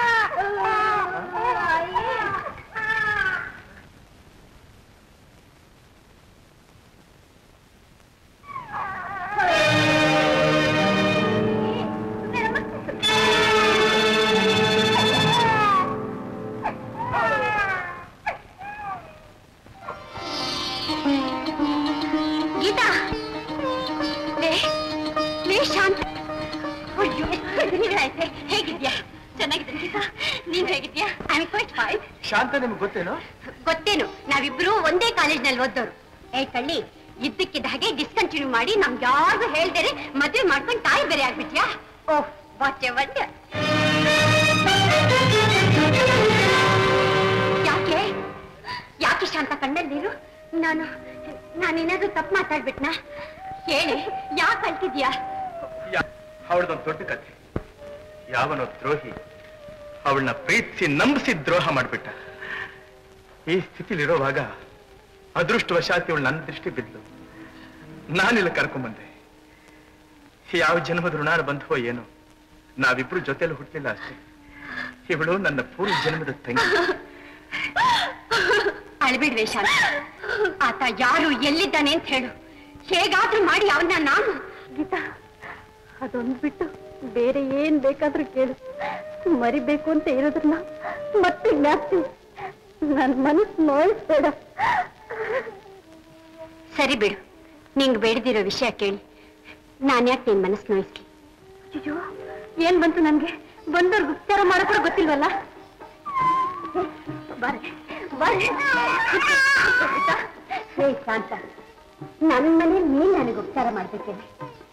ಗೀತಾ ಲೇ ಲೇ ಶಾಂತ ಅಯ್ಯೋ ಎಷ್ಟು ದಿನಗಳಾಯ್ತೆ ಹೇಗಿದ್ಯಾ ಚೆನ್ನಾಗಿದ್ದೀನಿ ಗೀತಾ ನೀನ್ ಹೇಗಿದ್ಯಾ I am quite fine Shanta ನಿಮ್ಗೆ ಗೊತ್ತೇನೋ ಗೊತ್ತೇನು ನಾವಿಬ್ರು ಒಂದೇ ಕಾಲೇಜ್ನಲ್ಲಿ ಓದೋರು ಏ ಕಳ್ಳಿ ಇದ್ದಕ್ಕಿದ್ದ ಹಾಗೆ ಡಿಸ್ಕಂಟಿನ್ಯೂ ಮಾಡಿ ನಮ್ಗೆ ಯಾರಿಗೂ ಹೇಳ್ದೇನೆ ಮದ್ವೆ ಮಾಡ್ಕೊಂಡು ತಾಯಿ ಬೇರೆ ಆಗ್ಬಿಟ್ಯಾ ಓಹ್ ವಾಟ್ ಎ ವಂಡರ್ ಯಾಕೆ ಯಾಕೆ ಶಾಂತ ಕಣ್ಣಲ್ಲಿ ನೀರು ನಾನು ನಾನೇನಾದ್ರೂ ತಪ್ಪು ಮಾತಾಡ್ಬಿಟ್ನಾ ಹೇಳಿ ಯಾಕೆ ಅಳ್ತಿದ್ಯಾ ಅವಳದೊಂದು ದೊಡ್ಡ ಕಥೆ ಯಾವನೋ ದ್ರೋಹಿ ಅವಳನ್ನ ಪ್ರೀತಿಸಿ ನಂಬಿಸಿ ದ್ರೋಹ ಮಾಡ್ಬಿಟ್ಟ ಈ ಸ್ಥಿತಿಲಿರೋವಾಗ ಅದೃಷ್ಟವಶಾತ್ ಇವಳು ನನ್ನ ದೃಷ್ಟಿ ಬಿದ್ಲು ನಾನಿಲ್ಲ ಕರ್ಕೊಂಬಂದೆ ಯಾವ ಜನ್ಮದ ಋಣಾನ ಬಂಧವೋ ಏನೋ ನಾವಿಬ್ರು ಜೊತೆಲಿ ಹುಟ್ಟಲಿಲ್ಲ ಅಷ್ಟೇ ಇವಳು ನನ್ನ ಪೂರ್ವ ಜನ್ಮದ ತಂಗಿ ಅಳ್ಬಿಡ್ವೆ ಶಾಂತ ಆತ ಯಾರು ಎಲ್ಲಿದ್ದಾನೆ ಅಂತ ಹೇಳು ಹೇಗಾದ್ರೂ ಮಾಡಿ ಅವನ್ನ ನಾನು ಗೀತಾ ಅದೊಂದು ಬಿಟ್ಟು ಬೇರೆ ಏನ್ ಬೇಕಾದ್ರೂ ಕೇಳು ಮರಿಬೇಕು ಅಂತ ಇರೋದ್ರನ್ನ ಮತ್ತೆ ಜ್ಞಾಪ್ತೀನಿ ನನ್ ಮನಸ್ಸು ನೋಯಿಸ್ಬೇಡ ಸರಿ ಬಿಡು ನಿಂಗ್ ಬೇಡದಿರೋ ವಿಷಯ ಕೇಳಿ ನಾನ್ ಯಾಕೆ ನಿನ್ ಮನಸ್ಸು ನೋಯಿಸ್ಲಿ ಅಯ್ಯೋ ಏನ್ ಬಂತು ನನ್ಗೆ ಬಂದವ್ರಿಗೆ ಉಪಚಾರ ಮಾಡಕ್ಕೂ ಗೊತ್ತಿಲ್ವಲ್ಲ ಬರ್ರಿ ಬರ್ರಿ ಹೇ ಶಾಂತ ನನ್ನ ಮನೆ ನೀನ್ ನನಗೆ ಉಪಚಾರ ಮಾಡ್ಬೇಕೇನೆ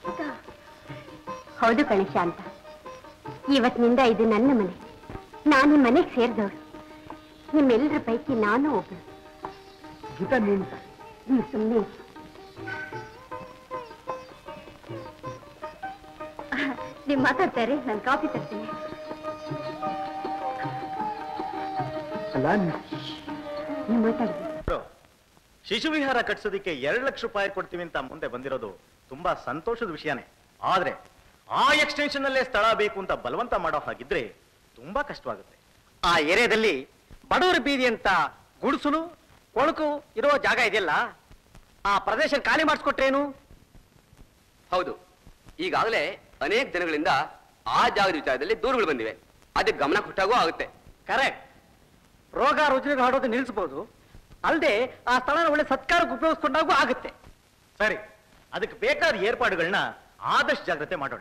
ಹೌದು ಕಣೆ ಶಾಂತ ಇವತ್ತಿನಿಂದ ಇದು ನನ್ನ ಮನೆ ನಾನು ಈ ಮನೆಗೆ ಸೇರಿದವಳು ನಿಮ್ಮೆಲ್ಲರ ಪೈಕಿ ನಾನು ಒಬ್ಬಳು ಗೀತಾ ನೀನ್ ನೀವು ಸುಮ್ಮನೆ ನೀವು ಮಾತಾಡ್ತಾರೆ ನಾನು ಕಾಫಿ ತರ್ತೀನಿ ಅಲ್ಲ ನೀವು ಮಾತಾಡ್ತೀನಿ ಶಿಶು ವಿಹಾರ ಕಟ್ಸೋದಕ್ಕೆ ಎರಡು ಲಕ್ಷ ರೂಪಾಯಿ ಕೊಡ್ತೀವಿ ಅಂತ ಮುಂದೆ ಬಂದಿರೋದು ತುಂಬಾ ಸಂತೋಷದ ವಿಷಯನೇ ಆದ್ರೆ ಆ ಎಕ್ಸ್ಟೆನ್ಷನ್ ಅಲ್ಲೇ ಸ್ಥಳ ಬೇಕು ಅಂತ ಬಲವಂತ ಮಾಡೋ ಹಾಗಿದ್ರೆ ತುಂಬಾ ಕಷ್ಟವಾಗುತ್ತೆ ಆ ಏರಿಯಾದಲ್ಲಿ ಬಡವರ ಬೀದಿ ಅಂತ ಗುಡಿಸಲು ಕೊಳಕು ಇರೋ ಜಾಗ ಇದೆಯಲ್ಲ ಆ ಪ್ರದೇಶ ಖಾಲಿ ಮಾಡಿಸ್ಕೊಟ್ರೇನು ಹೌದು ಈಗಾಗಲೇ ಅನೇಕ ದಿನಗಳಿಂದ ಆ ಜಾಗದ ವಿಚಾರದಲ್ಲಿ ದೂರುಗಳು ಬಂದಿವೆ ಅದಕ್ಕೆ ಗಮನ ಕೊಟ್ಟಾಗೂ ಆಗುತ್ತೆ ಕರೆಕ್ಟ್ ರೋಗ ರುಜಿನ ಹಾಡೋದು ನಿಲ್ಲಿಸಬಹುದು ಅಲ್ಲದೆ ಆ ಸ್ಥಳನ ಒಳ್ಳೆ ಸತ್ಕಾರಕ್ಕೆ ಉಪಯೋಗಿಸ್ಕೊಂಡಾಗೂ ಆಗುತ್ತೆ ಸರಿ ಅದಕ್ಕೆ ಬೇಕಾದ ಏರ್ಪಾಡುಗಳನ್ನ ಆದಷ್ಟು ಜಾಗ್ರತೆ ಮಾಡೋಣ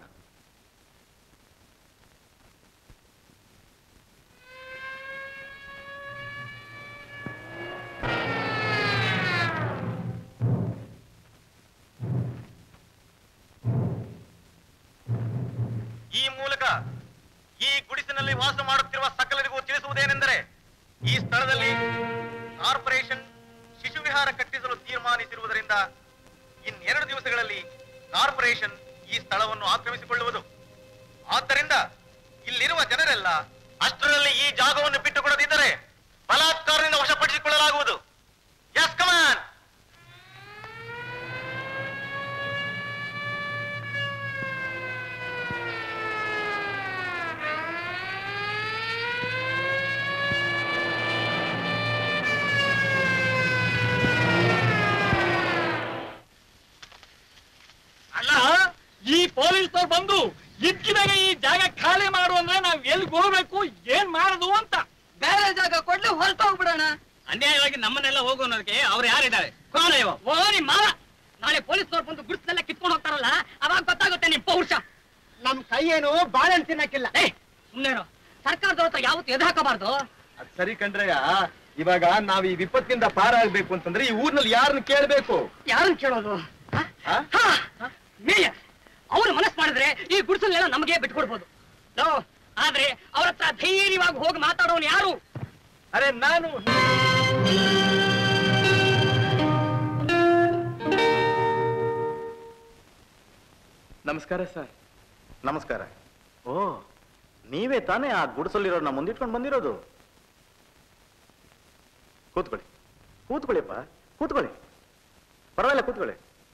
ಈ ಮೂಲಕ ಈ ಗುಡಿಸಿನಲ್ಲಿ ವಾಸ ಮಾಡುತ್ತಿರುವ ಸಕಲರಿಗೂ ತಿಳಿಸುವುದೇನೆಂದರೆ ಈ ಸ್ಥಳದಲ್ಲಿ ಕಾರ್ಪೊರೇಷನ್ ಶಿಶು ವಿಹಾರ ಕಟ್ಟಿಸಲು ತೀರ್ಮಾನಿಸಿರುವುದರಿಂದ ಇನ್ನೆರಡು ದಿವಸಗಳಲ್ಲಿ ಕಾರ್ಪೊರೇಷನ್ ಈ ಸ್ಥಳವನ್ನು ಆಕ್ರಮಿಸಿಕೊಳ್ಳುವುದು ಆದ್ದರಿಂದ ಇಲ್ಲಿರುವ ಜನರೆಲ್ಲ ಅಷ್ಟರಲ್ಲಿ ಈ ಜಾಗವನ್ನು ಬಿಟ್ಟುಕೊಡದಿದ್ದರೆ ಬಲಾತ್ಕಾರದಿಂದ ವಶಪಡಿಸಿಕೊಳ್ಳಲಾಗುವುದು ಎಸ್ ಕಮಾನ್ ಅಲ್ಲ ಈ ಪೊಲೀಸ್ನವ್ರು ಬಂದು ಇದ್ಕಿದಾಗ ಈ ಜಾಗ ಖಾಲಿ ಮಾಡು ಅಂದ್ರೆ ನಾವ್ ಎಲ್ಲಿಗೆ ಹೋಗ್ಬೇಕು ಏನ್ ಮಾಡುದು ಅಂತ ಬೇರೆ ಜಾಗ ಕೊಡ್ಲಿ ಹೊರಟೋಗ್ಬಿಡೋಣ ಅನ್ಯಾಯವಾಗಿ ನಮ್ಮನ್ನೆಲ್ಲ ಹೋಗು ಅನ್ನೋದಕ್ಕೆ ಅವ್ರು ಯಾರಿದ್ದಾರೆ ಕೋಣ ಇವ ಓ ನಿಮ್ ಮಾವ ನಾಳೆ ಪೊಲೀಸ್ನವ್ರು ಬಂದು ಗುಡ್ಸ್ನೆಲ್ಲ ಕಿತ್ಕೊಂಡು ಹೋಗ್ತಾರಲ್ಲ ಅವಾಗ ಗೊತ್ತಾಗುತ್ತೆ ನಿಮ್ ಪೌರುಷ ನಮ್ ಕೈ ಏನು ಬಾಳೆಹಣ್ಣು ತಿನ್ನಕ್ಕಿಲ್ಲ ಏ ಸುಮ್ನೆ ಇರು. ಸರ್ಕಾರದವ್ರ ಹತ್ರ ಯಾವತ್ತು ಎದು ಹಾಕಬಾರ್ದು ಅದ್ ಸರಿ ಕಣ್ರಯ್ಯ ಇವಾಗ ನಾವ್ ಈ ವಿಪತ್ತಿಂದ ಪಾರಾಗ್ಬೇಕು ಅಂತಂದ್ರೆ ಈ ಊರ್ನಲ್ಲಿ ಯಾರನ್ನ ಕೇಳ್ಬೇಕು ಯಾರನ್ನ ಕೇಳೋದು ಮೇಯರ್ ಅವ್ರು ಮನಸ್ಸು ಮಾಡಿದ್ರೆ ಈ ಗುಡಿಸಲ್ನೆಲ್ಲ ನಮಗೆ ಬಿಟ್ಕೊಡ್ಬೋದು ಲೋ, ಆದ್ರೆ ಅವ್ರ ಹತ್ರ ಧೈರ್ಯವಾಗಿ ಹೋಗಿ ಮಾತಾಡೋನು ಯಾರು ಅರೆ ನಾನು ನಮಸ್ಕಾರ ಸರ್ ನಮಸ್ಕಾರ ಓ ನೀವೇ ತಾನೇ ಆ ಗುಡಿಸಲಿರೋರ್ನ ಮುಂದಿಟ್ಕೊಂಡು ಬಂದಿರೋದು ಕೂತ್ಕೊಳ್ಳಿ ಕೂತ್ಕೊಳ್ಳಿಪ್ಪ ಕೂತ್ಕೊಳ್ಳಿ ಪರವಾಗಿಲ್ಲ ಕೂತ್ಕೊಳ್ಳಿ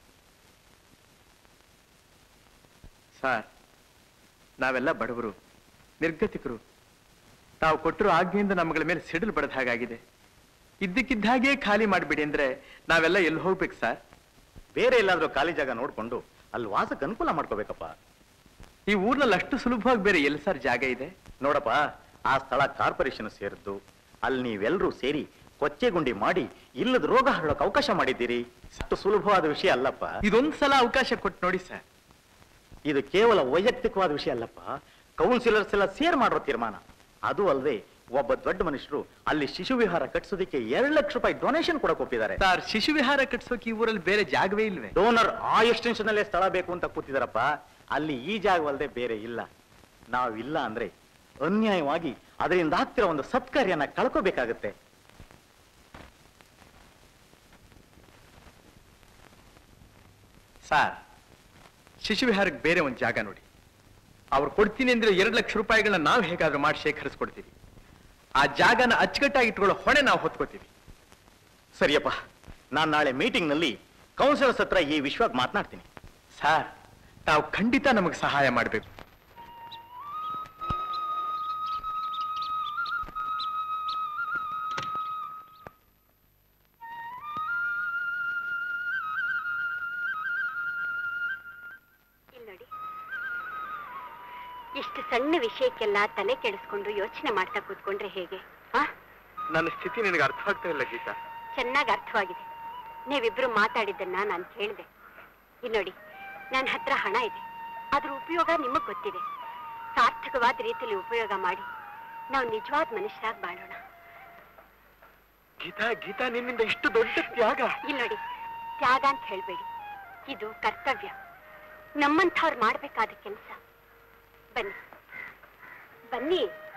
ಸರ್ ನಾವೆಲ್ಲ ಬಡವರು ನಿರ್ಗತಿಕರು ತಾವು ಕೊಟ್ಟಿರೋ ಆಜ್ಞೆಯಿಂದ ನಮ್ಮಗಳ ಮೇಲೆ ಸಿಡಿಲು ಬಡದ ಹಾಗಾಗಿದೆ ಇದ್ದಕ್ಕಿದ್ದ ಹಾಗೆ ಖಾಲಿ ಮಾಡಿಬಿಡಿ ಅಂದ್ರೆ ನಾವೆಲ್ಲ ಎಲ್ಲಿ ಹೋಗ್ಬೇಕು ಸರ್ ಬೇರೆ ಎಲ್ಲಾದ್ರೂ ಖಾಲಿ ಜಾಗ ನೋಡ್ಕೊಂಡು ಅಲ್ಲಿ ವಾಸಕ್ಕೆ ಅನುಕೂಲ ಮಾಡ್ಕೋಬೇಕಪ್ಪ ಈ ಊರ್ನಲ್ಲಿ ಅಷ್ಟು ಸುಲಭವಾಗಿ ಬೇರೆ ಎಲ್ಲಿ ಸರ್ ಜಾಗ ಇದೆ ನೋಡಪ್ಪ ಆ ಸ್ಥಳ ಕಾರ್ಪೊರೇಷನ್ ಸೇರಿದ್ದು ಅಲ್ಲಿ ನೀವೆಲ್ಲರೂ ಸೇರಿ ಕೊಚ್ಚೆ ಗುಂಡಿ ಮಾಡಿ ಇಲ್ಲದ ರೋಗ ಹರಡೋಕೆ ಅವಕಾಶ ಮಾಡಿದ್ದೀರಿ ಅಷ್ಟು ಸುಲಭವಾದ ವಿಷಯ ಅಲ್ಲಪ್ಪ ಇದೊಂದ್ ಸಲ ಅವಕಾಶ ಕೊಟ್ಟು ನೋಡಿ ಸರ್ ಇದು ಕೇವಲ ವೈಯಕ್ತಿಕವಾದ ವಿಷಯ ಅಲ್ಲಪ್ಪ ಕೌನ್ಸಿಲರ್ಸ್ ಎಲ್ಲ ಸೇರ್ ಮಾಡಿರೋ ತೀರ್ಮಾನ ಅದು ಅಲ್ಲದೆ ಒಬ್ಬ ದೊಡ್ಡ ಮನುಷ್ಯರು ಅಲ್ಲಿ ಶಿಶು ವಿಹಾರ ಕಟ್ಸೋದಕ್ಕೆ ಎರಡು ಲಕ್ಷ ರೂಪಾಯಿ ಡೊನೇಷನ್ ಕೊಡಕ್ ಒಪ್ಪಿದ್ದಾರೆ ಸರ್ ಶಿಶು ವಿಹಾರ ಕಟ್ಸೋಕೆ ಈ ಊರಲ್ಲಿ ಬೇರೆ ಜಾಗವೇ ಇಲ್ವೇ ಡೋನರ್ ಆ ಎಕ್ಸ್ಟೆನ್ಷನ್ ಅಲ್ಲೇ ಸ್ಥಳ ಬೇಕು ಅಂತ ಕೂತಿದಾರಪ್ಪ ಅಲ್ಲಿ ಈ ಜಾಗವಲ್ಲದೆ ಬೇರೆ ಇಲ್ಲ ನಾವಿಲ್ಲ ಅಂದ್ರೆ ಅನ್ಯಾಯವಾಗಿ ಅದರಿಂದ ಆಗ್ತಿರೋ ಒಂದು ಸತ್ಕಾರ್ಯನ ಕಳ್ಕೋಬೇಕಾಗತ್ತೆ ಸರ್ ಶಿಶು ವಿಹಾರಕ್ಕೆ ಬೇರೆ ಒಂದು ಜಾಗ ನೋಡಿ ಅವ್ರು ಕೊಡ್ತೀನಿ ಅಂದ್ರೆ ಎರಡು ಲಕ್ಷ ರೂಪಾಯಿಗಳನ್ನ ನಾವು ಹೇಗಾದ್ರೂ ಮಾಡಿ ಶೇಖರಿಸ್ಕೊಡ್ತೀವಿ ಆ ಜಾಗನ ಅಚ್ಚುಕಟ್ಟಾಗಿ ಇಟ್ಕೊಳ್ಳೋ ಹೊಣೆ ನಾವು ಹೊತ್ಕೋತೀವಿ ಸರಿಯಪ್ಪ ನಾನ್ ನಾಳೆ ಮೀಟಿಂಗ್ ನಲ್ಲಿ ಕೌನ್ಸಿಲರ್ಸ್ ಹತ್ರ ಈ ವಿಷಯವಾಗಿ ಮಾತನಾಡ್ತೀನಿ ಸರ್ ತಾವು ಖಂಡಿತ ನಮಗೆ ಸಹಾಯ ಮಾಡಬೇಕು ಇಲ್ಲಿ ನೋಡಿ ಇಷ್ಟು ಸಣ್ಣ ವಿಷಯಕ್ಕೆಲ್ಲ ತಲೆ ಕೆಡಿಸ್ಕೊಂಡು ಯೋಚನೆ ಮಾಡ್ತಾ ಕೂತ್ಕೊಂಡ್ರೆ ಹೇಗೆ ಆ ನನ್ನ ಸ್ಥಿತಿ ನಿನಗೆ ಅರ್ಥ ಆಗ್ತಾ ಇಲ್ಲ ಗೀತಾ ಚೆನ್ನಾಗಿ ಅರ್ಥವಾಗಿದೆ ನೀವಿಬ್ರು ಮಾತಾಡಿದ್ದನ್ನ ನಾನು ಕೇಳಿದೆ ಇಲ್ಲಿ ನೋಡಿ ನನ್ನ ಹತ್ರ ಹಣ ಇದೆ ಅದ್ರ ಉಪಯೋಗ ನಿಮಗ್ ಗೊತ್ತಿದೆ ಸಾರ್ಥಕವಾದ ರೀತಿಯಲ್ಲಿ ಉಪಯೋಗ ಮಾಡಿ ನಾವು ನಿಜವಾದ ಮನುಷ್ಯರಾಗಿ ಬಾಳೋಣ ಗೀತಾ ಗೀತಾ ನಿನ್ನಿಂದ ಇಷ್ಟು ದೊಡ್ಡ ತ್ಯಾಗ ಇಲ್ಲಿ ನೋಡಿ ತ್ಯಾಗ ಅಂತ ಹೇಳ್ಬೇಡಿ ಇದು ಕರ್ತವ್ಯ ನಮ್ಮಂಥವ್ರು ಮಾಡ್ಬೇಕಾದ ಕೆಲಸ ಬನ್ನಿ ಬನ್ನಿ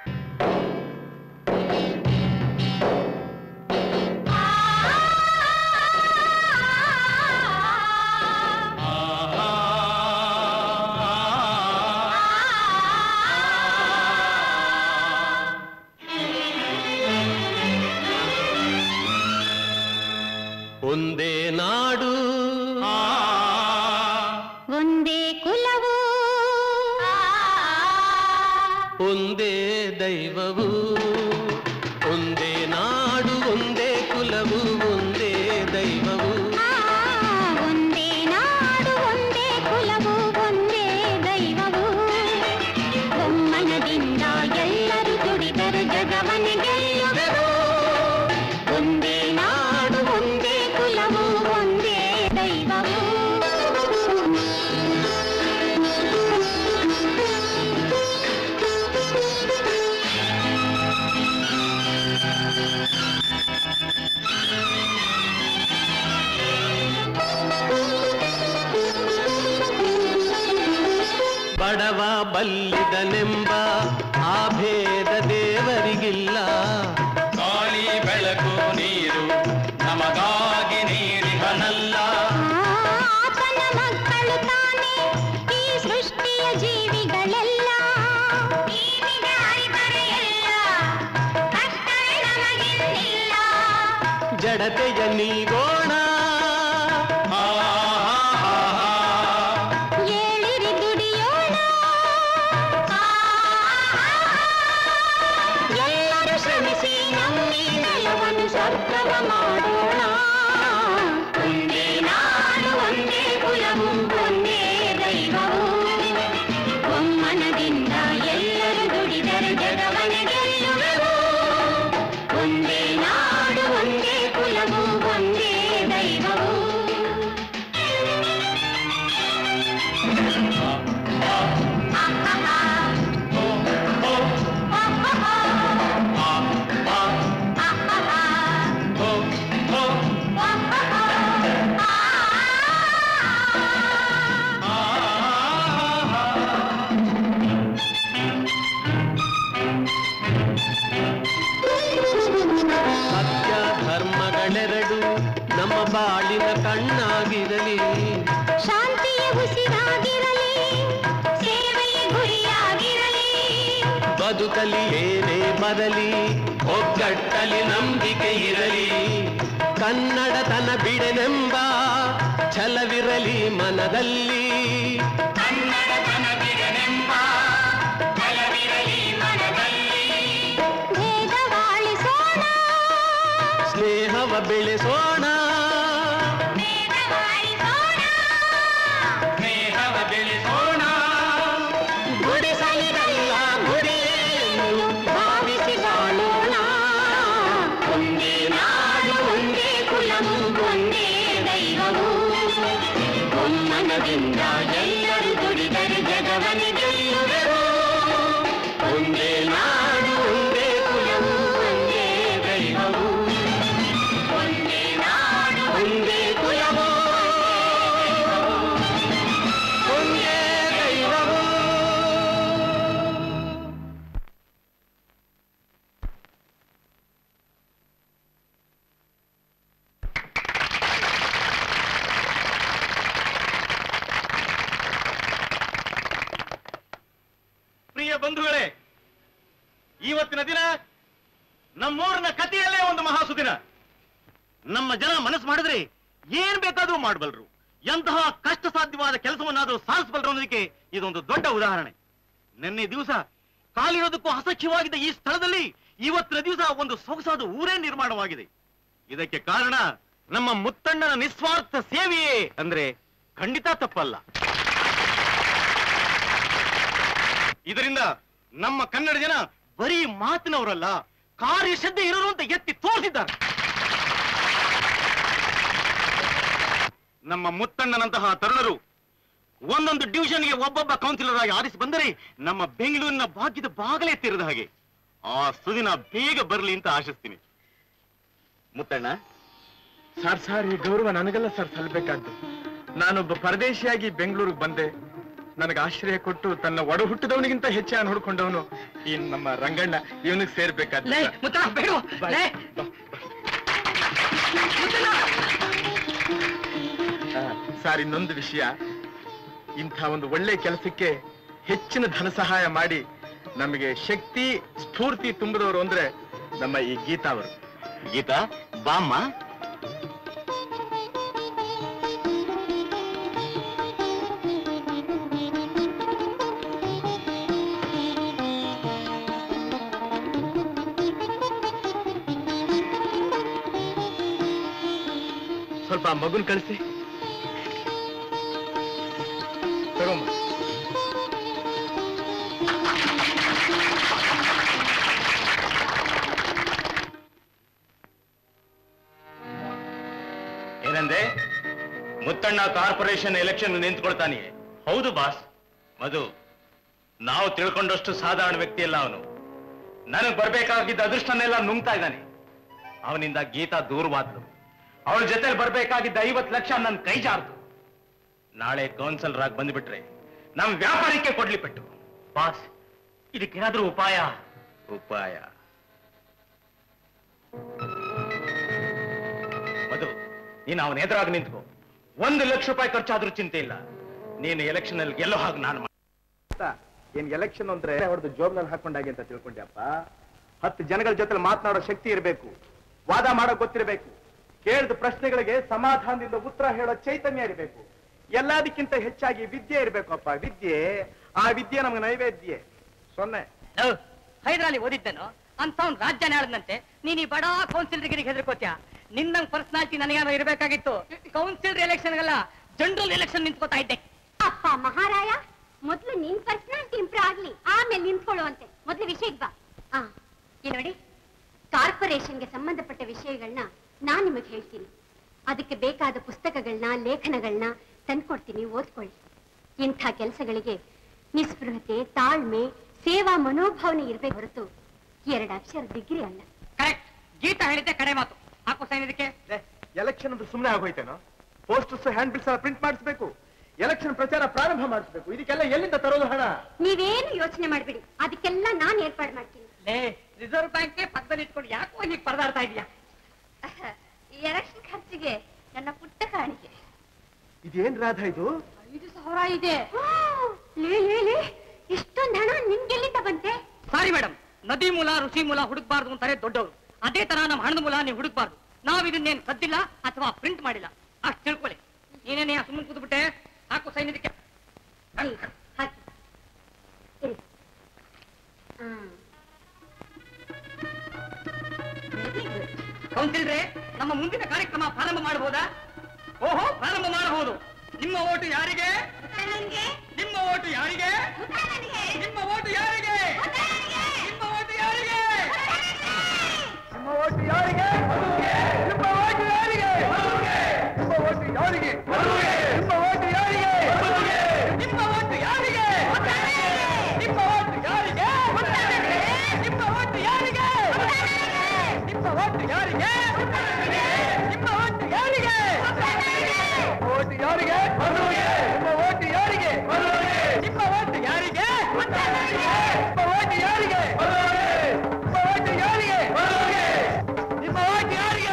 ಒಂದೇ ನಾಡು ಒಂದೇ ಕುಲವು ಒಂದೇ ದೈವವು ಒಂದೇ ನಾಡು ಒಂದೇ ಕುಲವು ಒಂದೇ ದೈವವು ಒಂದೇ ನಾಡು ಒಂದೇ ಕುಲವು ಒಂದೇ ದೈವವು ಬೊಮ್ಮನದಿಂದ ಎಲ್ಲರೂ ದುಡಿದರು ಜಗವನೆ ಗೆಲ್ಲುವರು ಒಂದೇ ನಾಡು ಒಂದೇ ಕುಲವು ಒಂದೇ ದೈವವು ಬಡವ ಬಲ್ಲಿದನೆಂಬ ಆ ಭೇದ ದೇವರಿಗಿಲ್ಲ ಗಾಳಿ ಬೆಳಕು ನೀರು ನಮಗಾಗಿ ನೀರಿಹನಲ್ಲ ಆತನ ಮಕ್ಕಳು ತಾನೇ ಈ ಸೃಷ್ಟಿಯ ಜೀವಿಗಳೆಲ್ಲ ಜೀವಿಗೆ ಅರಿತರೆ ಎಲ್ಲ ಕಷ್ಟವೇ ನಮಗಿಲ್ಲ ಜಡತೆಯ ನೀಗೋಣ ಏಳಿರಿ ದುಡಿಯೋಣ ಎಲ್ಲರೂ ಶ್ರಮಿಸಿ ನಮ್ಮಿ ನೆಲವನ್ನು ಸ್ವರ್ಗವ ಮಾಡೋಣ ಒಂದೇ ನಾಡು ಒಂದೇ ಕುಲವು ಒಂದೇ ದೈವವು ಒಮ್ಮನದಿಂದ ಎಲ್ಲರೂ ದುಡಿದರೆ ಜಗವನೆ ಗೆಲ್ಲುವೆವು ಒಂದೇ ನಾಡು ಒಂದೇ ಕುಲವು ಒಂದೇ ತಾನಾಗಿರಲಿ ಶಾಂತಿಯ ಉಸಿರಾಗಿರಲಿ ಸೇವೆಯ ಗುರಿಯಾಗಿರಲಿ ಬದುಕಲಿ ಏನೇ ಬರಲಿ ಒಗ್ಗಟ್ಟಲಿ ನಂಬಿಕೆ ಇರಲಿ ಕನ್ನಡತನ ಬಿಡೆನೆಂಬ ಛಲವಿರಲಿ ಮನದಲ್ಲಿ ಕನ್ನಡತನ ಬಿಡನೆಂಬ ಛಲವಿರಲಿ ಮನದಲ್ಲಿ ಭೇದವಾಳಿಸೋಣ ಸ್ನೇಹವ ಬೆಳೆಸೋಣ ಭೇದವಾಳಿಸೋಣ ಸ್ನೇಹವ ಬೆಳೆಸೋಣ ಗುಡಿಸಲಿರಲ್ಲ ಗುಡಿಯನ್ನು ಭಾವಿಸಿ ಬಾಳೋಣ ಒಂದೇ ನಾಡು ಒಂದೇ ಕುಲವು ಒಂದೇ ದೈವವು ಒಮ್ಮನದಿಂದ ಎಲ್ಲರೂ ದುಡಿದರೆ ಜಗವನೆ ಗೆಲ್ಲುವೆವು ಒಂದೇ ನಾಡು ಒಂದೇ ಕುಲವು ಒಂದೇ ದೈವವು ಒಂದೇ ನಾಡು ಒಂದೇ ಕುಲವು ಒಂದೇ ದೈವವು ಪ್ರಿಯ ಬಂಧುಗಳೇ ಇವತ್ತಿನ ದಿನ ನಮ್ಮೂರಿನ ಕಥೆಯಲ್ಲೇ ಒಂದು ಮಹಾಸುದಿನ ನಮ್ಮ ಜನ ಮನಸ್ಸು ಮಾಡಿದ್ರೆ ಏನ್ ಬೇಕಾದ್ರೂ ಮಾಡಬಲ್ರು ಎಂತಹ ಕಷ್ಟ ಸಾಧ್ಯವಾದ ಕೆಲಸವನ್ನಾದ್ರೂ ಸಾಧಿಸಬಲ್ರು ಅನ್ನೋದಕ್ಕೆ ಇದೊಂದು ದೊಡ್ಡ ಉದಾಹರಣೆ ನಿನ್ನೆ ದಿವಸ ಕಾಲಿರೋದಕ್ಕೂ ಅಸಖ್ಯವಾಗಿದ್ದ ಈ ಸ್ಥಳದಲ್ಲಿ ಇವತ್ತಿನ ದಿವಸ ಒಂದು ಸೊಗಸಾದ ಊರೇ ನಿರ್ಮಾಣವಾಗಿದೆ ಇದಕ್ಕೆ ಕಾರಣ ನಮ್ಮ ಮುತ್ತಣ್ಣನ ನಿಸ್ವಾರ್ಥ ಸೇವೆಯೇ ಅಂದ್ರೆ ಖಂಡಿತ ತಪ್ಪಲ್ಲ ಇದರಿಂದ ನಮ್ಮ ಕನ್ನಡ ಜನ ಬರೀ ಮಾತಿನವರಲ್ಲ ಕಾರ್ಯಶ್ರದ್ಧೆ ಇರೋರು ಅಂತ ಎತ್ತಿ ತೋರಿಸಿದ್ದಾರೆ ನಮ್ಮ ಮುತ್ತಣ್ಣನಂತಹ ತರುಣರು ಒಂದೊಂದು ಡಿವಿಷನ್ಗೆ ಒಬ್ಬೊಬ್ಬ ಕೌನ್ಸಿಲರ್ ಆಗಿ ಆರಿಸಿ ಬಂದರೆ ನಮ್ಮ ಬೆಂಗಳೂರಿನ ಭಾಗ್ಯದ ಬಾಗಲೇ ತೆರೆದ ಹಾಗೆ ಆ ಸುದಿನ ಬೇಗ ಬರಲಿ ಅಂತ ಆಶಿಸ್ತೀನಿ ಮುತ್ತಣ್ಣ ಸರ್ ಸರ್ ಈ ಗೌರವ ನನಗೆಲ್ಲ ಸರ್ ಸಲ್ಬೇಕಾದ್ದು ನಾನೊಬ್ಬ ಪರದೇಶಿಯಾಗಿ ಬೆಂಗಳೂರಿಗೆ ಬಂದೆ ನನಗೆ ಆಶ್ರಯ ಕೊಟ್ಟು ತನ್ನ ಒಡ ಹುಟ್ಟಿದವನಿಗಿಂತ ಹೆಚ್ಚಾಗಿ ನೋಡ್ಕೊಂಡವನು ಈ ನಮ್ಮ ರಂಗಣ್ಣ ಇವನಿಗೆ ಸೇರ್ಬೇಕಾದ ಲೇ, ಮುತ್ತ, ಬೇಡ, ಲೇ. ಸರ್ ಇನ್ನೊಂದು ವಿಷಯ ಇಂಥ ಒಂದು ಒಳ್ಳೆ ಕೆಲಸಕ್ಕೆ ಹೆಚ್ಚಿನ ಧನ ಸಹಾಯ ಮಾಡಿ ನಮಗೆ ಶಕ್ತಿ ಸ್ಫೂರ್ತಿ ತುಂಬಿದವರು ಅಂದ್ರೆ ನಮ್ಮ ಈ ಗೀತಾ ಅವರು ಗೀತಾ ಬಾಮ್ಮ ಸ್ವಲ್ಪ ಮಗುನ್ ಕಳಿಸಿ ತಗೊಂಬ ಏನಂದೆ ಮುತ್ತಣ್ಣ ಕಾರ್ಪೊರೇಷನ್ ಎಲೆಕ್ಷನ್ ನಿಂತ್ಕೊಳ್ತಾನೆ ಹೌದು ಬಾಸ್ ಮಧು ನಾವು ತಿಳ್ಕೊಂಡಷ್ಟು ಸಾಧಾರಣ ವ್ಯಕ್ತಿ ಅಲ್ಲ ಅವನು ನನಗ್ ಬರ್ಬೇಕಾಗಿದ್ದ ಅದೃಷ್ಟನೆಲ್ಲ ನುಂಗ್ತಾ ಇದ್ದಾನೆ ಅವನಿಂದ ಗೀತಾ ದೂರವಾದ್ಲು ಅವಳ ಜೊತೆಲಿ ಬರ್ಬೇಕಾಗಿದ್ದ ಐವತ್ತು ಲಕ್ಷ ನನ್ನ ಕೈ ಜಾರ್ದು ನಾಳೆ ಕೌನ್ಸಿಲರ್ ಆಗಿ ಬಂದ್ಬಿಟ್ರೆ ನಮ್ ವ್ಯಾಪಾರಕ್ಕೆ ಕೊಡ್ಲಿ ಪೆಟ್ಟು ಬಾಸ್ ಇದಕ್ಕೇನಾದ್ರೂ ಉಪಾಯ ಉಪಾಯ ಮಧು ನೀನು ಅವನ ಎದುರಾಗಿ ನಿಂತ್ಕೋ ಒಂದು ಲಕ್ಷ ರೂಪಾಯಿ ಖರ್ಚಾದ್ರೂ ಚಿಂತೆ ಇಲ್ಲ ನೀನು ಎಲೆಕ್ಷನ್ ಅಲ್ಲಿ ಗೆಲ್ಲೋ ಹಾಗೆ ನಾನು ಏನ್ ಎಲೆಕ್ಷನ್ ಅಂದ್ರೆ ಹೊಡೆದು ಜೋಬ್ನಲ್ಲಿ ಹಾಕೊಂಡಾಗೆ ಅಂತ ತಿಳ್ಕೊಂಡ್ಯಪ್ಪ ಹತ್ತು ಜನಗಳ ಜೊತೆ ಮಾತನಾಡೋ ಶಕ್ತಿ ಇರಬೇಕು ವಾದ ಮಾಡೋ ಗೊತ್ತಿರಬೇಕು ಕೇಳಿದ ಪ್ರಶ್ನೆಗಳಿಗೆ ಸಮಾಧಾನದಿಂದ ಉತ್ತರ ಹೇಳೋ ಚೈತನ್ಯ ಇರಬೇಕು ಎಲ್ಲದಕ್ಕಿಂತ ಹೆಚ್ಚಾಗಿ ವಿದ್ಯೆ ಇರಬೇಕಪ್ಪ ವಿದ್ಯೆ ಆ ವಿದ್ಯೆ ನಮ್ಗೆ ನೈವೇದ್ಯ ಸೊನ್ನೆ ಹೈದರಾಲಿ ಓದಿದ್ದೇನೋ ಅಂತವ್ನ್ ರಾಜ್ಯನೇ ಆಳದಂತೆ ನೀನ್ ಈ ಬಡ ಕೌನ್ಸಿಲರ್ಗಿರಿಗೆ ಹೆದರ್ಕೋತ್ಯಾ ನಿನ್ನಂಗ್ ಪರ್ಸನಾಲಿಟಿ ನನಗೇನೋ ಇರ್ಬೇಕಾಗಿತ್ತು ಕೌನ್ಸಿಲರ್ ಎಲೆಕ್ಷನ್ಗೆಲ್ಲ ಜನರಲ್ ಎಲೆಕ್ಷನ್ ನಿಂತ್ಕೋತಾ ಇದ್ದೆ ಅಪ್ಪ ಮಹಾರಾಯ ಮೊದ್ಲು ನಿನ್ ಪರ್ಸನಾಲಿಟಿ ಇಂಪ್ರೂವ್ ಆಗ್ಲಿ ಆಮೇಲೆ ನಿಂತ್ಕೊಳ್ಳುವಂತೆ ಮೊದ್ಲು ವಿಷಯಕ್ಕೆ ಬಾ ಆ ಇಲ್ಲಿ ನೋಡಿ ಕಾರ್ಪೊರೇಷನ್ಗೆ ಸಂಬಂಧಪಟ್ಟ ವಿಷಯಗಳನ್ನ ನಾನ್ ನಿಮಗೆ ಹೇಳ್ತೀನಿ ಅದಕ್ಕೆ ಬೇಕಾದ ಪುಸ್ತಕಗಳನ್ನ ಲೇಖನಗಳನ್ನ ತಂದ್ಕೊಡ್ತೀನಿ ಓದ್ಕೊಳ್ಳಿ ಇಂಥ ಕೆಲಸಗಳಿಗೆ ನಿಸ್ಪೃಹತೆ ತಾಳ್ಮೆ ಸೇವಾ ಮನೋಭಾವನೆ ಇರ್ಬೇಕು ಹೊರತು ಎರಡು ಅಕ್ಷರ ಡಿಗ್ರಿ ಅಲ್ಲ ಕರೆಕ್ಟ್ ಗೀತಾ ಹೇಳಿದ್ದೆ ಕಡೆ ಮಾತು ಹಾಕು ಸೈನ್ ಇದಕ್ಕೆ ಎಲೆಕ್ಷನ್ ಅಂದ್ರೆ ಸುಮ್ಮನೆ ಆಗೋಯ್ತೇನೋ ಪೋಸ್ಟರ್ಸ್ ಹ್ಯಾಂಡ್ ಬಿಲ್ಸ್ ಎಲ್ಲ ಪ್ರಿಂಟ್ ಮಾಡಿಸ್ಬೇಕು ಎಲೆಕ್ಷನ್ ಪ್ರಚಾರ ಪ್ರಾರಂಭ ಮಾಡಿಸ್ಬೇಕು ಇದಕ್ಕೆಲ್ಲ ಎಲ್ಲಿಂದ ತರೋದು ಹಣ ನೀವೇನು ಯೋಚನೆ ಮಾಡ್ಬಿಡಿ ಅದಕ್ಕೆಲ್ಲ ನಾನ್ ಏರ್ಪಾಡು ಮಾಡ್ತೀನಿ ಲೇ ರಿಸರ್ವ್ ಬ್ಯಾಂಕ್ ಪಕ್ಕದಲ್ಲಿ ಇಟ್ಕೊಂಡು ಯಾಕೋ ಹೀಗೆ ಪರದಾಡ್ತಾ ಇದೀಯಾ ಎಲೆಕ್ಷನ್ ಖರ್ಚಿಗೆ ನನ್ನ ಪುಟ್ಟ ಕಾಣಿಕೆ ಇದೇನ್ ರಾಧ ಇದು ಐದು ಸಾವಿರ ಇದೆ ಲೇ ಲೇ ಲೇ ಇಷ್ಟೊಂದು ಹಣ ನಿಮ್ಗೆಲ್ಲಿಂದ ಬಂತೆ ಸಾರಿ ಮೇಡಮ್ ನದಿ ಮೂಲ ಋಷಿ ಮೂಲ ಹುಡುಕ್ಬಾರ್ದು ಅಂತಾರೆ ದೊಡ್ಡವರು ಅದೇ ತರ ನಮ್ಮ ಹಣದ ಮೂಲ ನೀವು ಹುಡುಕ್ಬಾರ್ದು ನಾವ್ ಇದನ್ನೇನ್ ಕದ್ದಿಲ್ಲ ಅಥವಾ ಪ್ರಿಂಟ್ ಮಾಡಿಲ್ಲ ಅಷ್ಟು ತಿಳ್ಕೊಳ್ಳಿ ನೀನೇನೇ ಸುಮ್ಮನೆ ಕೂತ್ಬಿಟ್ಟೆ ಹಾಕು ಸೈನ್ ಇದಕ್ಕೆ ಕೌನ್ಸಿಲ್ರೆ ನಮ್ಮ ಮುಂದಿನ ಕಾರ್ಯಕ್ರಮ ಪ್ರಾರಂಭ ಮಾಡಬಹುದಾ ಓಹೋ ಪ್ರಾರಂಭ ಮಾಡಬಹುದು ನಿಮ್ಮ ಓಟು ಯಾರಿಗೆ ನಿಮ್ಮ ಓಟು ಯಾರಿಗೆ ನಿಮ್ಮ ಓಟು ಯಾರಿಗೆ ನಿಮ್ಮ ಓಟು ಯಾರಿಗೆ ನಿಮ್ಮ ಓಟು ಯಾರಿಗೆ ನಿಮ್ಮ ಓಟು ಯಾರಿಗೆ ನಿಮ್ಮ ಓಟು ಯಾರಿಗೆ ನಿಮ್ಮ ಓಟು ಯಾರಿಗೆ ನಿಮ್ಮ ಓಟು ಯಾರಿಗೆ ನಿಮ್ಮ ಓಟು ಯಾರಿಗೆ ನಿಮ್ಮ ಓಟು ಯಾರಿಗೆ ನಿಮ್ಮ ಓಟು ಯಾರಿಗೆ ನಿಮ್ಮ ಓಟು ಯಾರಿಗೆ ಓಟು ಯಾರಿಗೆ ನಿಮ್ಮ ಓಟು ಯಾರಿಗೆ ನಿಮ್ಮ ಓಟು ಯಾರಿಗೆ ನಿಮ್ಮ ಓಟು ಯಾರಿಗೆ ನಿಮ್ಮ ಓಟು ಯಾರಿಗೆ ನಿಮ್ಮ ಓಟು ಯಾರಿಗೆ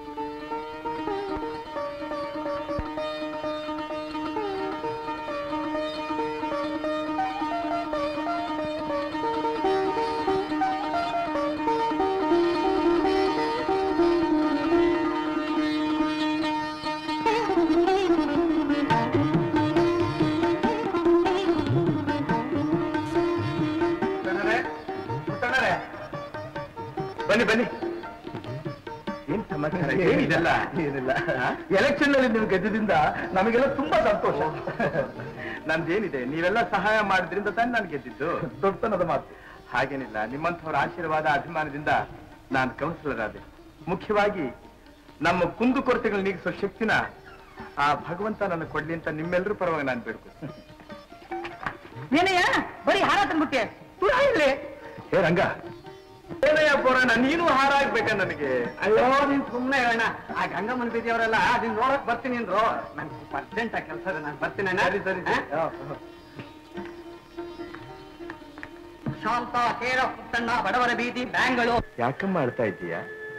ಬನ್ನಿ ಬನ್ನಿ ಏನ್ ಸಮಾಚಾರ ಏನಿದೆಲ್ಲ ಏನಿಲ್ಲ ಎಲೆಕ್ಷನ್ ನಲ್ಲಿ ನೀವು ಗೆದ್ದಿದಿಂದ ನಮಗೆಲ್ಲ ತುಂಬಾ ಸಂತೋಷ ನಂದೇನಿದೆ ನೀವೆಲ್ಲ ಸಹಾಯ ಮಾಡಿದ್ರಿಂದ ತಾನೇ ನಾನು ಗೆದ್ದಿದ್ದು ದೊಡ್ಡತನದ ಮಾತು ಹಾಗೇನಿಲ್ಲ ನಿಮ್ಮಂಥವ್ರ ಆಶೀರ್ವಾದ ಅಭಿಮಾನದಿಂದ ನಾನು ಕೌನ್ಸಿಲರ್ ಆದೆ ಮುಖ್ಯವಾಗಿ ನಮ್ಮ ಕುಂದು ಕೊರತೆಗಳು ನೀಗಿಸೋ ಶಕ್ತಿನ ಆ ಭಗವಂತ ನನಗೆ ಕೊಡ್ಲಿ ಅಂತ ನಿಮ್ಮೆಲ್ಲರೂ ಪರವಾಗಿ ನಾನು ಬೇಡ್ಕೊತೀನಿ ಏನಯ್ಯ ಬರೀ ಹಾರ ತಂದ್ಬಿಟ್ಟೆ ತುಳ ಇಲ್ಲಿ ಹೇ ರಂಗ ಏನಯ್ಯ ಪುರಾಣ ನೀನು ಹಾರ ಆಗ್ಬೇಕಾ ನನಗೆ ಅಯ್ಯೋ ನೀನ್ ಸುಮ್ನೆ ಹೇಳಣ್ಣ ಆ ಗಂಗಮ್ಮನ ಬೀದಿಯವರೆಲ್ಲ ಅದನ್ನ ನೋಡಕ್ ಬರ್ತೀನಿ ಅಂದ್ರು ನನ್ಗೆ ಸ್ವಲ್ಪ ಅರ್ಜೆಂಟ್ ಆ ಕೆಲಸ ಇದೆ ನಾನು ಬರ್ತೀನಿ ಅಣ್ಣ. ಸರಿ ಸರಿ ಹಾ? ಶಾಂತ ಕೇರ ಪುಟ್ಟಣ್ಣ ಬಡವರ ಬೀದಿ ಬ್ಯಾಂಗಳು ಯಾಕಮ್ಮ ಅಳ್ತಾ ಇದ್ದೀಯಾ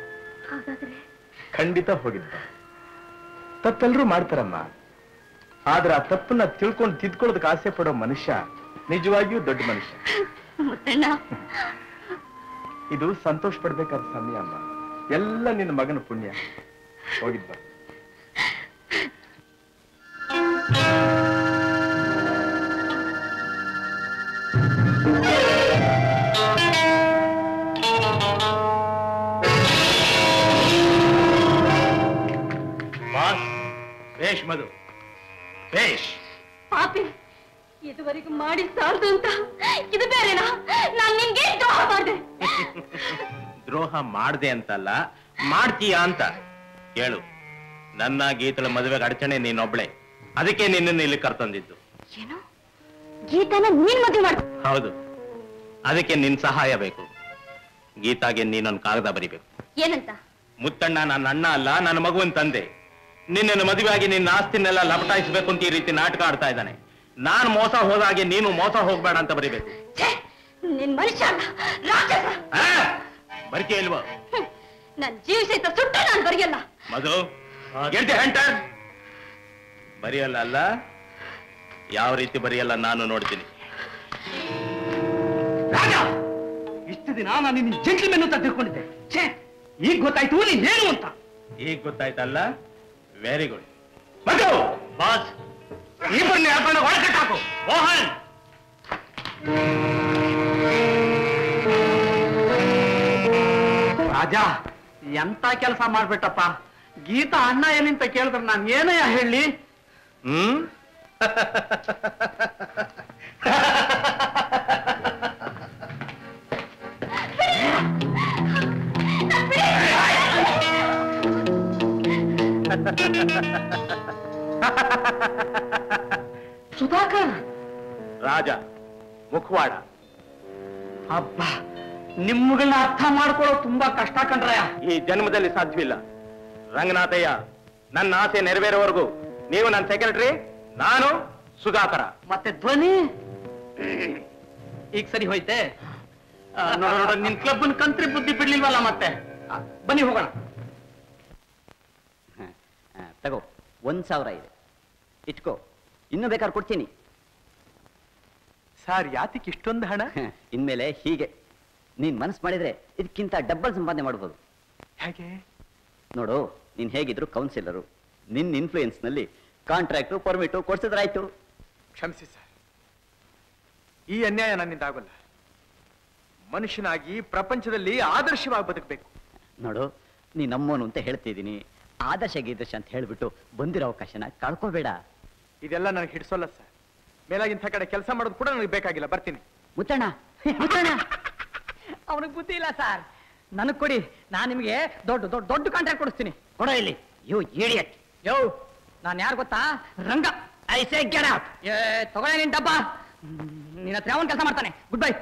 ಖಂಡಿತ ಹೋಗಿದ್ದ ತಪ್ಪೆಲ್ಲರೂ ಮಾಡ್ತಾರಮ್ಮ ಆದ್ರೆ ಆ ತಪ್ಪನ್ನ ತಿಳ್ಕೊಂಡು ತಿದ್ಕೊಳ್ಳೋದಕ್ಕೆ ಆಸೆ ಪಡೋ ಮನುಷ್ಯ ನಿಜವಾಗಿಯೂ ದೊಡ್ಡ ಮನುಷ್ಯ ಮುತ್ತಣ್ಣ ಇದು ಸಂತೋಷ ಪಡ್ಬೇಕಾದ ಸಮಯ ಅಮ್ಮ ಎಲ್ಲ ನಿನ್ನ ಮಗನ ಪುಣ್ಯ ಹೋಗಿದ್ದ ಬೇಷ್ ಮಧು ಬೇಷ್ ಪಾಪಿ ಇದುವರೆಗೂ ಮಾಡಿ ಸಾರ್ದು ಅಂತ ಇದು ಬೇರೆನಾ ನಾನ್ ನಿನ್ಗೆ ದ್ರೋಹ ಮಾಡಿದೆ ದ್ರೋಹ ಮಾಡ್ದೆ ಅಂತಲ್ಲ ಮಾಡ್ತೀಯಾ ಅಂತ ಕೇಳು ನನ್ನ ಗೀತಳ ಮದುವೆಗೆ ಅಡಚಣೆ ನೀನೊಬ್ಳೆ ಅದಕ್ಕೆ ನಿನ್ನನ್ನು ಇಲ್ಲಿ ಕರ್ತಂದಿದ್ದು ಏನು ಗೀತಾನ ನೀನ್ ಮದುವೆ ಮಾಡ ಹೌದು ಅದಕ್ಕೆ ನಿನ್ ಸಹಾಯ ಬೇಕು ಗೀತಾಗೆ ನೀನೊಂದು ಕಾಗದ ಬರಿಬೇಕು ಏನಂತ ಮುತ್ತಣ್ಣ ನನ್ನ ಅಣ್ಣ ಅಲ್ಲ ನನ್ನ ಮಗುವಿನ ತಂದೆ ನಿನ್ನನ್ನು ಮದುವೆಯಾಗಿ ನಿನ್ನ ಆಸ್ತಿನೆಲ್ಲ ಲಪಟಾಯಿಸ್ಬೇಕು ಅಂತ ಈ ರೀತಿ ನಾಟಕ ಆಡ್ತಾ ಇದ್ದಾನೆ ನಾನ್ ಮೋಸ ಹೋದಾಗೆ ನೀನು ಮೋಸ ಹೋಗ್ಬೇಡ ಅಂತ ಬರಿಬೇಕು ನಿನ್ ಮನುಷ್ಯ ಅಲ್ಲ ರಾಕ್ಷಸ ಬರ್ತೀಯ ಇಲ್ವೋ ಹ್ಮ್. ನನ್ ಜೀವ ಸಹಿತ ಸುಟ್ಟ ನಾನ್ ಬರೆಯಲ್ಲ ಮಧು ಗೆಲ್ತಿ ಹಂಟರ್ ಬರೆಯಲ್ಲ ಅಲ್ಲ ಯಾವ ರೀತಿ ಬರೆಯಲ್ಲ ನಾನು ನೋಡ್ತೀನಿ ರಾಜ ಇಷ್ಟು ದಿನ ನಾನು ನಿನ್ನ ಜೆಂಟ್ಲ್ಮೆನ್ ಅಂತ ತಿಳ್ಕೊಂಡಿದ್ದೆ ಛೇ ಈಗ ಗೊತ್ತಾಯ್ತು ನೀನೇನು ಅಂತ ಈಗ ಗೊತ್ತಾಯ್ತಲ್ಲ ವೆರಿ ಗುಡ್ ಮಧು ಬಾಸ್ ಇಬ್ಬರನ್ನ ಹೇಳ್ಕೊಂಡು ಒಳಕಟ್ಟಾಕು ಮೋಹನ್ ರಾಜ ಎಂತ ಕೆಲಸ ಮಾಡ್ಬಿಟ್ಟಪ್ಪ ಗೀತಾ ಅಣ್ಣ ಏನಿಂತ ಕೇಳಿದ್ರೆ ನಾನು ಏನಯ್ಯ ಹೇಳಿ ಹ್ಮ್ ಸುಧಾಕರ್ ರಾಜ ಮುಖವಾಡ ಹಬ್ಬ ನಿಮ್ಗಳನ್ನ ಅರ್ಥ ಮಾಡ್ಕೊಳ್ಳೋ ತುಂಬಾ ಕಷ್ಟ ಕಣ್ರಯ್ಯ ಈ ಜನ್ಮದಲ್ಲಿ ಸಾಧ್ಯವಿಲ್ಲ ರಂಗನಾಥಯ್ಯ ನನ್ನ ಆಸೆ ನೆರವೇರೋವರೆಗೂ ನೀವು ನನ್ನ ಸೆಕ್ರೆಟರಿ ನಾನು ಸುಧಾಕರ ಮತ್ತೆ ಧ್ವನಿ ಈಗ ಸರಿ ಹೋಯ್ತೆ ಆ, ನೋಡು ನೋಡು ನಿನ್ ಕ್ಲಬ್ನ ಕಂತ್ರಿ ಬುದ್ಧಿ ಬಿಡ್ಲಿಲ್ವಲ್ಲ ಮತ್ತೆ ಆ, ಬನ್ನಿ ಹೋಗೋಣ ತಗೋ ಒಂದ್ ಸಾವಿರ ಇದೆ ಇಟ್ಕೋ ಇನ್ನು ಬೇಕಾದ್ರೆ ಕೊಡ್ತೀನಿ ಸರ್ ಯಾತಕ್ಕೆ ಇಷ್ಟೊಂದು ಹಣ ಇನ್ಮೇಲೆ ಹೀಗೆ ನೀನ್ ಮನಸ್ಸು ಮಾಡಿದ್ರೆ ಇದಕ್ಕಿಂತ ಡಬ್ಬಲ್ ಸಂಪಾದನೆ ಮಾಡ್ಬೋದು ಹೇಗೆ ನೋಡು ನೀನ್ ಹೇಗಿದ್ರು ಕೌನ್ಸಿಲರು ನಿನ್ ಇನ್ಫ್ಲೂಯೆನ್ಸ್ ನಲ್ಲಿ ಕಾಂಟ್ರಾಕ್ಟು ಪರ್ಮಿಟು ಕೊಡ್ಸಿದ್ರಾಯ್ತು ಕ್ಷಮಿಸಿ ಸರ್ ಈ ಅನ್ಯಾಯ ನನ್ನಿಂದ ಆಗೋಲ್ಲ ಮನುಷ್ಯನಾಗಿ ಪ್ರಪಂಚದಲ್ಲಿ ಆದರ್ಶವಾಗಿ ಬದುಕಬೇಕು ನೋಡು ನೀ ನಮ್ಮೋನು ಅಂತ ಹೇಳ್ತಿದ್ದೀನಿ ಆದರ್ಶ ಗೀದರ್ಶ ಅಂತ ಹೇಳ್ಬಿಟ್ಟು ಬಂದಿರೋ ಅವಕಾಶನ ಕಳ್ಕೋಬೇಡ ಇದೆಲ್ಲ ನನಗೆ ಹಿಡಿಸೋಲ್ಲ ಸರ್ ಮೇಲಾಗಿಂಥ ಕಡೆ ಕೆಲಸ ಮಾಡೋದು ಕೂಡ ನನಗೆ ಬೇಕಾಗಿಲ್ಲ ಬರ್ತೀನಿ ಮುತ್ತಣ್ಣ ಮುತ್ತಣ್ಣ ಅವನಿಗೆ ಬುದ್ಧಿ ಇಲ್ಲ ಸರ್ ನನಗ್ ಕೊಡಿ ನಾನ್ ನಿಮ್ಗೆ ದೊಡ್ಡ ದೊಡ್ಡ ದೊಡ್ಡ ಕಾಂಟ್ರಾಕ್ಟ್ ಕೊಡಿಸ್ತೀನಿ ಕೊಡ ಇಲ್ಲಿ ಯೋ ಇಡಿಯಟ್ ಯೋ ನಾನ್ ಯಾರು ಗೊತ್ತಾ Ranga I say get out ಏ ತಗೊಳ್ಳಿ ನಿನ್ ಡಬ್ಬ ನಿನ್ನ ಹತ್ರ ಅವನ್ ಕೆಲಸ ಮಾಡ್ತಾನೆ ಗುಡ್ ಬೈ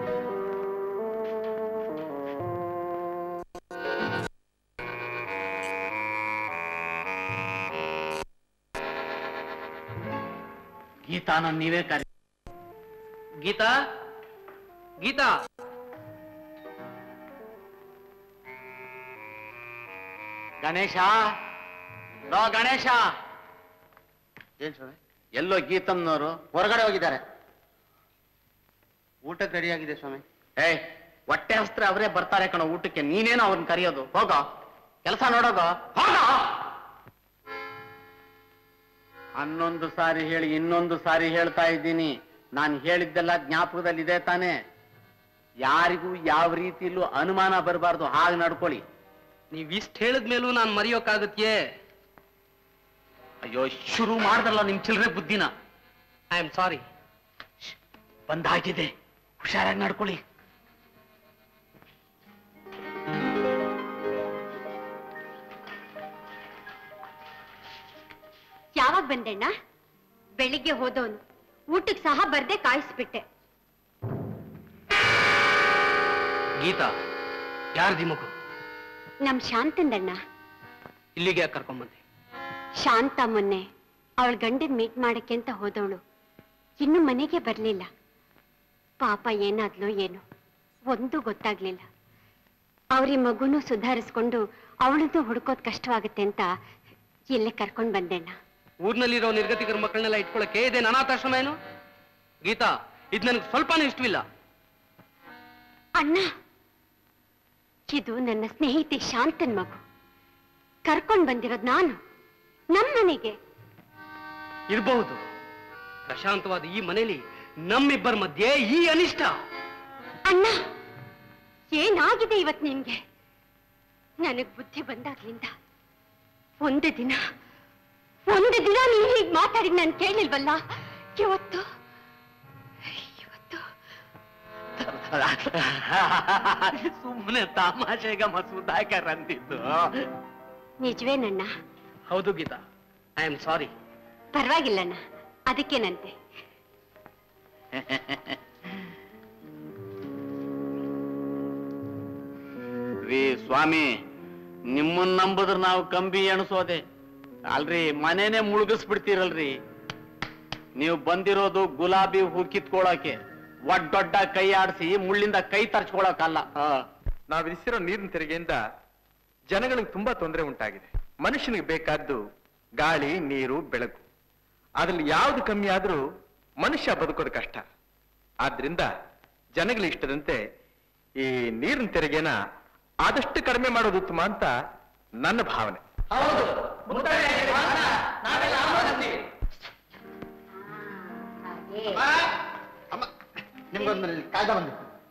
ಗೀತಾನ ನೀವೇ ಕರಿ ಗೀತಾ ಗೀತಾ ಗಣೇಶ ಲೋ ಗಣೇಶ ಏನ್ ಸ್ವಾಮಿ ಎಲ್ಲೋ ಗೀತಮ್ನವರು ಹೊರಗಡೆ ಹೋಗಿದ್ದಾರೆ ಊಟಕ್ಕೆ ರೆಡಿ ಆಗಿದೆ ಸ್ವಾಮಿ ಏಯ್ ಹೊಟ್ಟೆ ಹಸ್ತ್ರೆ ಅವರೇ ಬರ್ತಾರೆ ಕಣೋ ಊಟಕ್ಕೆ ನೀನೇನು ಅವ್ರನ್ನ ಕರೆಯೋದು ಹೋಗೋ ಕೆಲಸ ನೋಡೋಗೋ ಹೋಗೋ ಹನ್ನೊಂದು ಸಾರಿ ಹೇಳಿ ಇನ್ನೊಂದು ಸಾರಿ ಹೇಳ್ತಾ ಇದ್ದೀನಿ ನಾನು ಹೇಳಿದ್ದೆಲ್ಲ ಜ್ಞಾಪಕದಲ್ಲಿದೆ ತಾನೇ ಯಾರಿಗೂ ಯಾವ ರೀತಿಯಲ್ಲೂ ಅನುಮಾನ ಬರಬಾರ್ದು ಹಾಗೆ ನಡ್ಕೊಳ್ಳಿ ನೀವ್ ಇಷ್ಟ ಹೇಳಿದ್ಮೇಲೂ ನಾನ್ ಮರೆಯೋಕ್ಕಾಗತ್ಯೇ ಅಯ್ಯೋ ಶುರು ಮಾಡ್ದಲ್ಲ ನಿಮ್ ಚಿಲ್ಲರೆ ಬುದ್ಧಿನ ಐ ಆಮ್ ಸಾರಿ ಬಂದಾಗಿದೆ ಹುಷಾರಾಗಿ ನಡ್ಕೊಳ್ಳಿ ಯಾವಾಗ ಬಂದಣ್ಣ ಬೆಳಿಗ್ಗೆ ಹೋದವನು ಊಟಕ್ಕೆ ಸಹ ಬರ್ದೆ ಕಾಯಿಸ್ಬಿಟ್ಟೆ ಗೀತಾ ಯಾರ್ದಿ ಮಗು ನಮ್ ಶಾಂತಂದಣ್ಣ ಇಲ್ಲಿಗೆ ಯಾಕೆ ಕರ್ಕೊಂಬಂದೆ ಶಾಂತ ಮೊನ್ನೆ ಅವಳ ಗಂಡನ್ ಮೀಟ್ ಮಾಡಕ್ಕೆ ಅಂತ ಹೋದವಳು ಇನ್ನು ಮನೆಗೆ ಬರ್ಲಿಲ್ಲ ಪಾಪ ಏನಾದ್ಲೋ ಏನೋ ಒಂದು ಗೊತ್ತಾಗ್ಲಿಲ್ಲ ಅವ್ರಿ ಮಗುನು ಸುಧಾರಿಸ್ಕೊಂಡು ಅವಳನ್ನು ಹುಡ್ಕೋದ್ ಕಷ್ಟವಾಗುತ್ತೆ ಅಂತ ಇಲ್ಲೇ ಕರ್ಕೊಂಡ್ ಬಂದೆಣ್ಣ ಊರ್ನಲ್ಲಿರೋ ನಿರ್ಗತಿಕರ ಮಕ್ಕಳನ್ನೆಲ್ಲ ಇಟ್ಕೊಳಕ್ಕೆ ಇದೇನು ಅನಾಥಾಶ್ರಮ ಏನು ಗೀತಾ ಇದ್ ನನಗೆ ಸ್ವಲ್ಪನೂ ಇಷ್ಟವಿಲ್ಲ ಅಣ್ಣ ಇದು ನನ್ನ ಸ್ನೇಹಿತೆ ಶಾಂತನ್ ಮಗು ಕರ್ಕೊಂಡ್ ಬಂದಿರೋದ್ ನಾನು ನಮ್ಮನೆಗೆ ಇರಬಹುದು ಪ್ರಶಾಂತವಾದ ಈ ಮನೆಯಲ್ಲಿ ನಮ್ಮಿಬ್ಬರ ಮಧ್ಯೆ ಈ ಅನಿಷ್ಟ ಅಣ್ಣ ಏನಾಗಿದೆ ಇವತ್ ನಿನ್ಗೆ ನನಗ್ ಬುದ್ಧಿ ಬಂದಾಗ್ಲಿಂದ ಒಂದು ದಿನ ಒಂದು ದಿನ ನೀನ್ ಹೀಗ್ ಮಾತಾಡಿ ನಾನು ಕೇಳಿಲ್ವಲ್ಲ ಇವತ್ತು ಸುಮ್ಮನೆ ತಮಾಷೆಗ ಮಸೂದಾಕರ್ ಅಂತಿದ್ದು ನಿಜವೇನಣ್ಣ ಹೌದು ಗೀತಾ ಐ ಆಮ್ ಸಾರಿ ಪರವಾಗಿಲ್ಲಣ್ಣ ಅದಕ್ಕೇನಂತೆ ರೀ ಸ್ವಾಮಿ ನಿಮ್ಮನ್ನ ನಂಬುದ್ರ ನಾವು ಕಂಬಿ ಎಣಸೋದೆ ಅಲ್ರಿ ಮನೇನೆ ಮುಳುಗಿಸ್ಬಿಡ್ತೀರಲ್ರಿ ನೀವು ಬಂದಿರೋದು ಗುಲಾಬಿ ಹೂ ಕಿತ್ಕೊಳಕ್ಕೆ ಒಡ್ಡೊಡ್ಡ ಕೈ ಆಡಿಸಿ ಮುಳ್ಳಿಂದ ಕೈ ತರ್ಚ್ಕೊಳಕಲ್ಲ ನಾವು ವಿಧಿಸಿರೋ ನೀರಿನ ತೆರಿಗೆಯಿಂದ ಜನಗಳಿಗೆ ತುಂಬಾ ತೊಂದರೆ ಉಂಟಾಗಿದೆ ಮನುಷ್ಯನಿಗೆ ಬೇಕಾದ್ದು ಗಾಳಿ ನೀರು ಬೆಳಕು ಅದ್ರಲ್ಲಿ ಯಾವ್ದು ಕಮ್ಮಿ ಆದ್ರೂ ಮನುಷ್ಯ ಬದುಕೋದು ಕಷ್ಟ ಆದ್ರಿಂದ ಜನಗಳ ಇಷ್ಟದಂತೆ ಈ ನೀರಿನ ತೆರಿಗೆನ ಆದಷ್ಟು ಕಡಿಮೆ ಮಾಡೋದು ಉತ್ತಮ ಅಂತ ನನ್ನ ಭಾವನೆ ನಿಮ್ಗೊಂದು ಕಾಯ್ದ ಬಂದು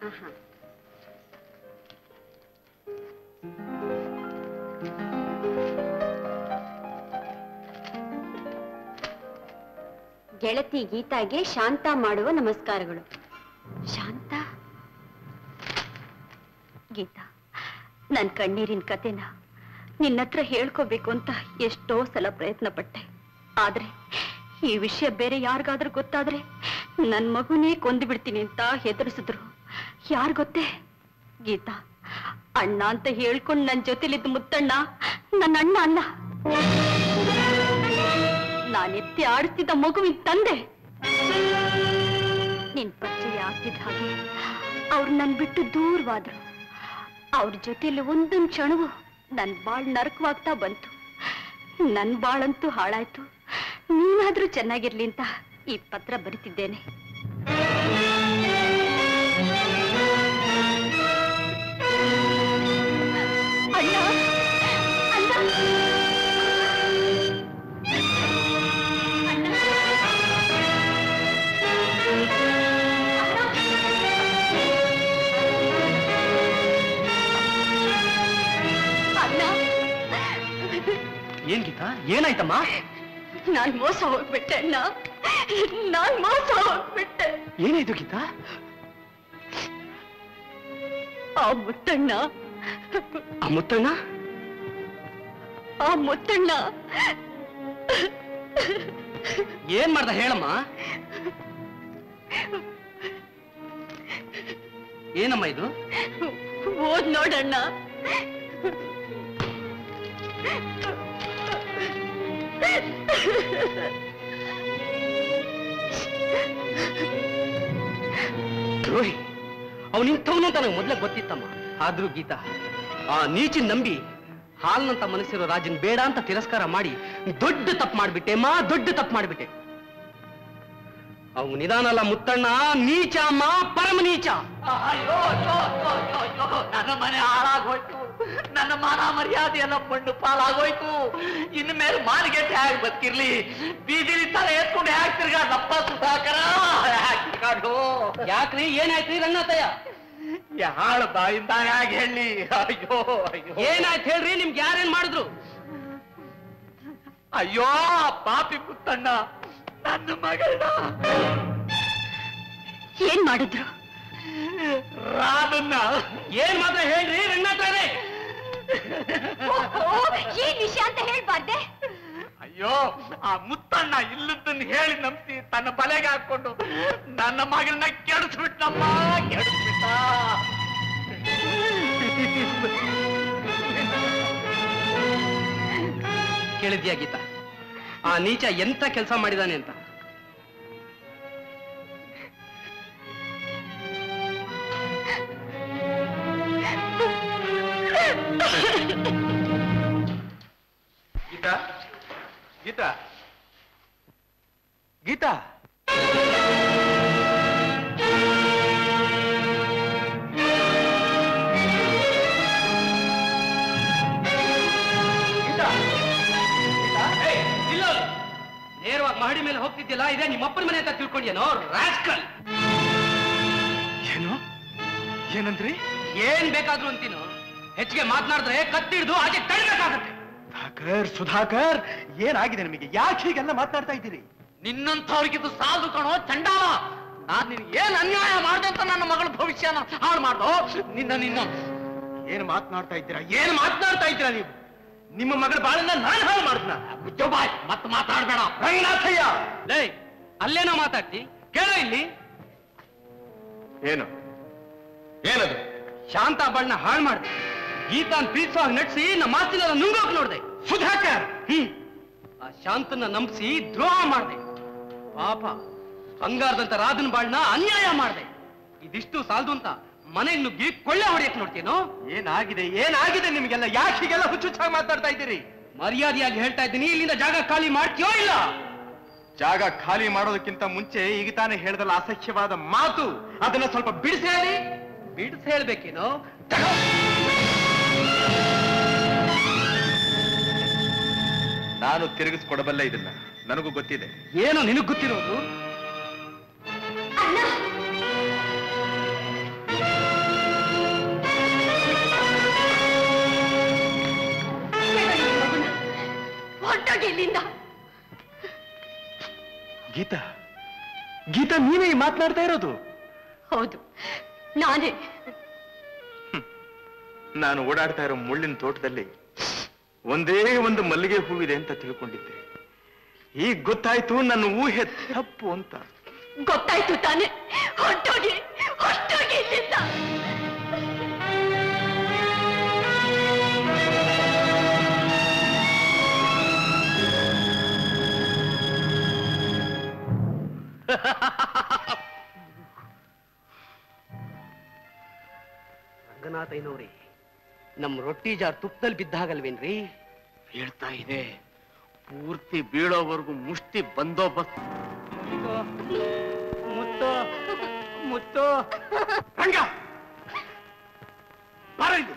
ಗೆಳತಿ ಗೀತಾಗೆ ಶಾಂತ ಮಾಡುವ ನಮಸ್ಕಾರಗಳು ಶಾಂತ ಗೀತಾ ನನ್ ಕಣ್ಣೀರಿನ ಕತೆನ ನಿನ್ನ ಹತ್ರ ಹೇಳ್ಕೋಬೇಕು ಅಂತ ಎಷ್ಟೋ ಸಲ ಪ್ರಯತ್ನ ಪಟ್ಟೆ ಆದ್ರೆ ಈ ವಿಷಯ ಬೇರೆ ಯಾರಿಗಾದ್ರೂ ಗೊತ್ತಾದ್ರೆ ನನ್ ಮಗುನೇ ಕೊಂದು ಬಿಡ್ತೀನಿ ಅಂತ ಹೆದರಿಸಿದ್ರು ಯಾರ್ ಗೊತ್ತೇ ಗೀತಾ ಅಣ್ಣ ಅಂತ ಹೇಳ್ಕೊಂಡು ನನ್ ಜೊತೆಲಿದ್ದ ಮುತ್ತಣ್ಣ ನನ್ನ ಅಣ್ಣ ಅಲ್ಲ ನಾನೆತ್ತಿ ಆಡಿಸ್ತಿದ್ದ ಮಗುವಿನ ತಂದೆ ನಿನ್ ಪರಿಚಯ ಆಗ್ತಿದ್ದ ಹಾಗೆ ಅವ್ರು ನನ್ ಬಿಟ್ಟು ದೂರವಾದ್ರು ಅವ್ರ ಜೊತೆಲಿ ಒಂದೊಂದ್ ಕ್ಷಣವು ನನ್ ಬಾಳ್ ನರಕವಾಗ್ತಾ ಬಂತು ನನ್ ಬಾಳಂತೂ ಹಾಳಾಯ್ತು ನೀನಾದ್ರೂ ಚೆನ್ನಾಗಿರ್ಲಿ ಅಂತ ಈ ಪತ್ರ ಬರಿತಿದ್ದೇನೆ ಅಣ್ಣ ಅಣ್ಣ ಅಣ್ಣ ಏನ್ ಗೀತಾ ಏನಾಯ್ತಮ್ಮ ನಾನ್ ಮೋಸ ಹೋಗ್ಬಿಟ್ಟೆ ಅಣ್ಣ ನಾನ್ ಮೋಸ ಹೋಗ್ಬಿಟ್ಟೆ ಏನಾಯ್ತು ಗೀತಾ ಆ ಮುತ್ತಣ್ಣ ಆ ಮುತ್ತಣ್ಣ ಆ ಮುತ್ತಣ್ಣ ಏನ್ ಮಾಡ್ದ ಹೇಳಮ್ಮ ಏನಮ್ಮ ಇದು ಓದ್ ನೋಡಣ್ಣ ದ್ರೋಹಿ ಅವನು ಇಂಥವನು ಅಂತ ನನಗೆ ಮೊದ್ಲೇ ಗೊತ್ತಿತ್ತಮ್ಮ ಆದ್ರೂ ಗೀತಾ ಆ ನೀಚಿನ ನಂಬಿ ಹಾಲ್ನಂತ ಮನಸ್ಸಿರೋ ರಾಜನ್ ಬೇಡ ಅಂತ ತಿರಸ್ಕಾರ ಮಾಡಿ ದೊಡ್ಡ ತಪ್ಪು ಮಾಡ್ಬಿಟ್ಟೆ ಮಾ ದೊಡ್ಡ ತಪ್ಪು ಮಾಡ್ಬಿಟ್ಟೆ ಅವನು ನಿಧಾನ ಅಲ್ಲ ಮುತ್ತಣ್ಣ ನೀಚ ಅಮ್ಮ ಪರಮ ನೀಚ ಅಯ್ಯೋ ಅಯ್ಯೋ, ಅಯ್ಯೋ, ಅಯ್ಯೋ, ಅಯ್ಯೋ, ನನ್ನ ಮನೆ ಹಾಳಾಗೋಯ್ತು ನನ್ನ ಮಾನ ಮರ್ಯಾದೆ ಎಲ್ಲ ಮಣ್ಣು ಪಾಲಾಗೋಯ್ತು ಇನ್ನು ಮೇಲೆ ಮಾನಗೆಟ್ಟೆ ಹೇಗೆ ಬದುಕಿರ್ಲಿ ಬೀದಿಲಿ ತಲೆ ಎತ್ಕೊಂಡು ಹೇಗೆ ತಿರ್ಗಾಡಪ್ಪ ಸುಧಾಕರ ಹ್ಯಾಕ್ ತಿರ್ಗಾಡು ಯಾಕ್ರಿ ಏನಾಯ್ತ್ರಿ ರಂಗನಾಥಯ್ಯ ಯಾಳು ಬಾಯಿಂದ ಹೇಗೆ ಹೇಳಿ ಅಯ್ಯೋ ಅಯ್ಯೋ ಏನಾಯ್ತು ಹೇಳ್ರಿ ನಿಮ್ಗೆ ಯಾರೇನ್ ಮಾಡಿದ್ರು ಅಯ್ಯೋ ಆ ಪಾಪಿ ಪುತ್ತಣ್ಣ ನನ್ನ ಮಗಳನ್ನ ಏನ್ ಮಾಡಿದ್ರು ರಾಮನ್ನ ಏನ್ ಮಾತ್ರ ಹೇಳ್ರಿ ರಂಗನಾಥರೇ ಏನ್ ವಿಷಯ ಅಂತ ಹೇಳ್ಬಾರ್ದೆ ಅಯ್ಯೋ ಆ ಮುತ್ತಣ್ಣ ಇಲ್ಲದನ್ನ ಹೇಳಿ ನಂಬಿಸಿ ತನ್ನ ಬಲೆಗೆ ಹಾಕೊಂಡು ನನ್ನ ಮಗಳನ್ನ ಕೆಡಿಸ್ಬಿಟ್ನಮ್ಮ ಕೆಡಿಸ್ಬಿಟ್ಟ ಕೇಳಿದ್ಯಾ ಗೀತಾ ಆ ನೀಚ ಎಂತ ಕೆಲಸ ಮಾಡಿದಾನೆ ಅಂತ ಗೀತಾ ಗೀತಾ ಗೀತಾ ಗೀತಾ ಗೀತಾ ಏಯ್, ನಿಲ್ಲು ಅಲ್ಲಿ. ನೇರವಾಗಿ ಮಹಡಿ ಮೇಲೆ ಹೋಗ್ತಿದ್ಯಲ್ಲ ಇದೇ ನಿಮ್ಮಪ್ಪನ ಮನೆ ಅಂತ ತಿಳ್ಕೊಂಡ್ಯೇನೋ ರಾಸ್ಕಲ್ ಏನು ಏನಂದ್ರಿ ಏನ್ ಬೇಕಾದ್ರೂ ಅಂತೀನು ಹೆಚ್ಚಿಗೆ ಮಾತನಾಡಿದ್ರೆ ಕತ್ತಿಡ್ದು ಆಚೆ ತಳ್ಬೇಕಾಗತ್ತೆ ಸುಧಾಕರ್ ಸುಧಾಕರ್ ಏನಾಗಿದೆ ನಿಮಗೆ ಯಾಕೆ ಹೀಗೆಲ್ಲ ಮಾತನಾಡ್ತಾ ಇದ್ದೀರಿ ನಿನ್ನಂಥವ್ರಿಗಿದು ಸಾಲದು ಕಣೋ ಚಂಡಾಲ ನಾನ್ ನಿನ್ಗೆ ಏನ್ ಅನ್ಯಾಯ ಮಾಡ್ದೆ ಅಂತ ನನ್ನ ಮಗಳ ಭವಿಷ್ಯನ ಹಾಳು ಮಾಡ್ದೋ ನಿನ್ನ ನಿನ್ನ ಏನು ಮಾತನಾಡ್ತಾ ಇದ್ದೀರಾ ಏನು ಮಾತನಾಡ್ತಾ ಇದ್ದೀರಾ ನೀವು ನಿಮ್ಮ ಮಗಳ ಬಾಳನ್ನ ನಾನು ಹಾಳು ಮಾಡ್ತೀನ ಮುಚ್ಚೋ ಬಾಯ್ ಮತ್ತೆ ಮಾತಾಡ್ಬೇಡ ರಂಗನಾಥಯ್ಯ ಲೇ ಅಲ್ಲೇನೋ ಮಾತಾಡ್ತಿ ಕೇಳೋ ಇಲ್ಲಿ ಏನು ಏನದು ಶಾಂತ ಬಣ್ಣ ಹಾಳು ಮಾಡ್ದೆ ಗೀತಾನ್ ಪ್ರೀತಿಸೋ ಹಾಗೆ ನಡ್ಸಿ ನಮ್ಮ ಆಸ್ತಿನೆಲ್ಲ ನುಂಗೋಕ್ ನೋಡ್ದೆ ಸುಧಾಕರ್ ಹ್ಮ್ ಆ ಶಾಂತನ ನಂಬಿಸಿ ದ್ರೋಹ ಮಾಡ್ದೆ ಪಾಪ ಬಂಗಾರದಂತ ರಾಧನ್ ಬಾಳ್ನ ಅನ್ಯಾಯ ಮಾಡ್ದೆ ಇದಿಷ್ಟು ಸಾಲದು ಅಂತ ಮನೆಗೆ ನುಗ್ಗಿ ಕೊಳ್ಳೆ ಹೊಡೆಯಕ್ ನೋಡ್ತೀನೋ ಏನಾಗಿದೆ ಏನಾಗಿದೆ ನಿಮಗೆಲ್ಲ ಯಾಕೆ ಹೀಗೆಲ್ಲ ಹುಚ್ಚುಚ್ಚಾಗಿ ಮಾತಾಡ್ತಾ ಇದ್ದೀರಿ ಮರ್ಯಾದೆಯಾಗಿ ಹೇಳ್ತಾ ಇದ್ದೀನಿ ಇಲ್ಲಿಂದ ಜಾಗ ಖಾಲಿ ಮಾಡ್ತೀಯೋ ಇಲ್ಲ ಜಾಗ ಖಾಲಿ ಮಾಡೋದಕ್ಕಿಂತ ಮುಂಚೆ ಈಗ ತಾನೇ ಹೇಳ್ದಲ್ಲ ಅಸಹ್ಯವಾದ ಮಾತು ಅದನ್ನ ಸ್ವಲ್ಪ ಬಿಡಿಸಿ ಹೇಳಿ ಬಿಡಿಸ್ ಹೇಳ್ಬೇಕೇನೋ ನಾನು ತಿರುಗಿಸ್ಕೊಡಬಲ್ಲ ಇದನ್ನ ನನಗೂ ಗೊತ್ತಿದೆ ಏನೋ ನಿನಗ್ ಗೊತ್ತಿರೋದು ಹೊರಟೋಗಿ ಇಲ್ಲಿಂದ ಗೀತಾ ಗೀತಾ ನೀವೇ ಈ ಮಾತನಾಡ್ತಾ ಇರೋದು ಹೌದು ನಾನೇ ನಾನು ಓಡಾಡ್ತಾ ಇರೋ ಮುಳ್ಳಿನ ತೋಟದಲ್ಲಿ ಒಂದೇ ಒಂದು ಮಲ್ಲಿಗೆ ಹೂವಿದೆ ಅಂತ ತಿಳ್ಕೊಂಡಿದ್ದೆ ಈಗ ಗೊತ್ತಾಯ್ತು ನನ್ನ ಊಹೆ ತಪ್ಪು ಅಂತ ಗೊತ್ತಾಯ್ತು ತಾನೆ ಹೊರಟೋಗಿ ಹೊರಟೋಗಿ ಇಲ್ಲಿಂದ ರಂಗನಾಥಯ್ಯನವ್ರಿ ನಮ್ ರೊಟ್ಟಿ ಜಾರ್ ತುಪ್ಪದಲ್ಲಿ ಬಿದ್ದಾಗಲ್ವೇನ್ರಿ ಹೇಳ್ತಾ ಇದೆ ಪೂರ್ತಿ ಬೀಳೋವರೆಗೂ ಮುಷ್ಟಿ ಬಂದೋಬಸ್ತ್ ಮುತ್ತು ಮುತ್ತು ರಂಗ ಬಾರ ಇಲ್ಲಿ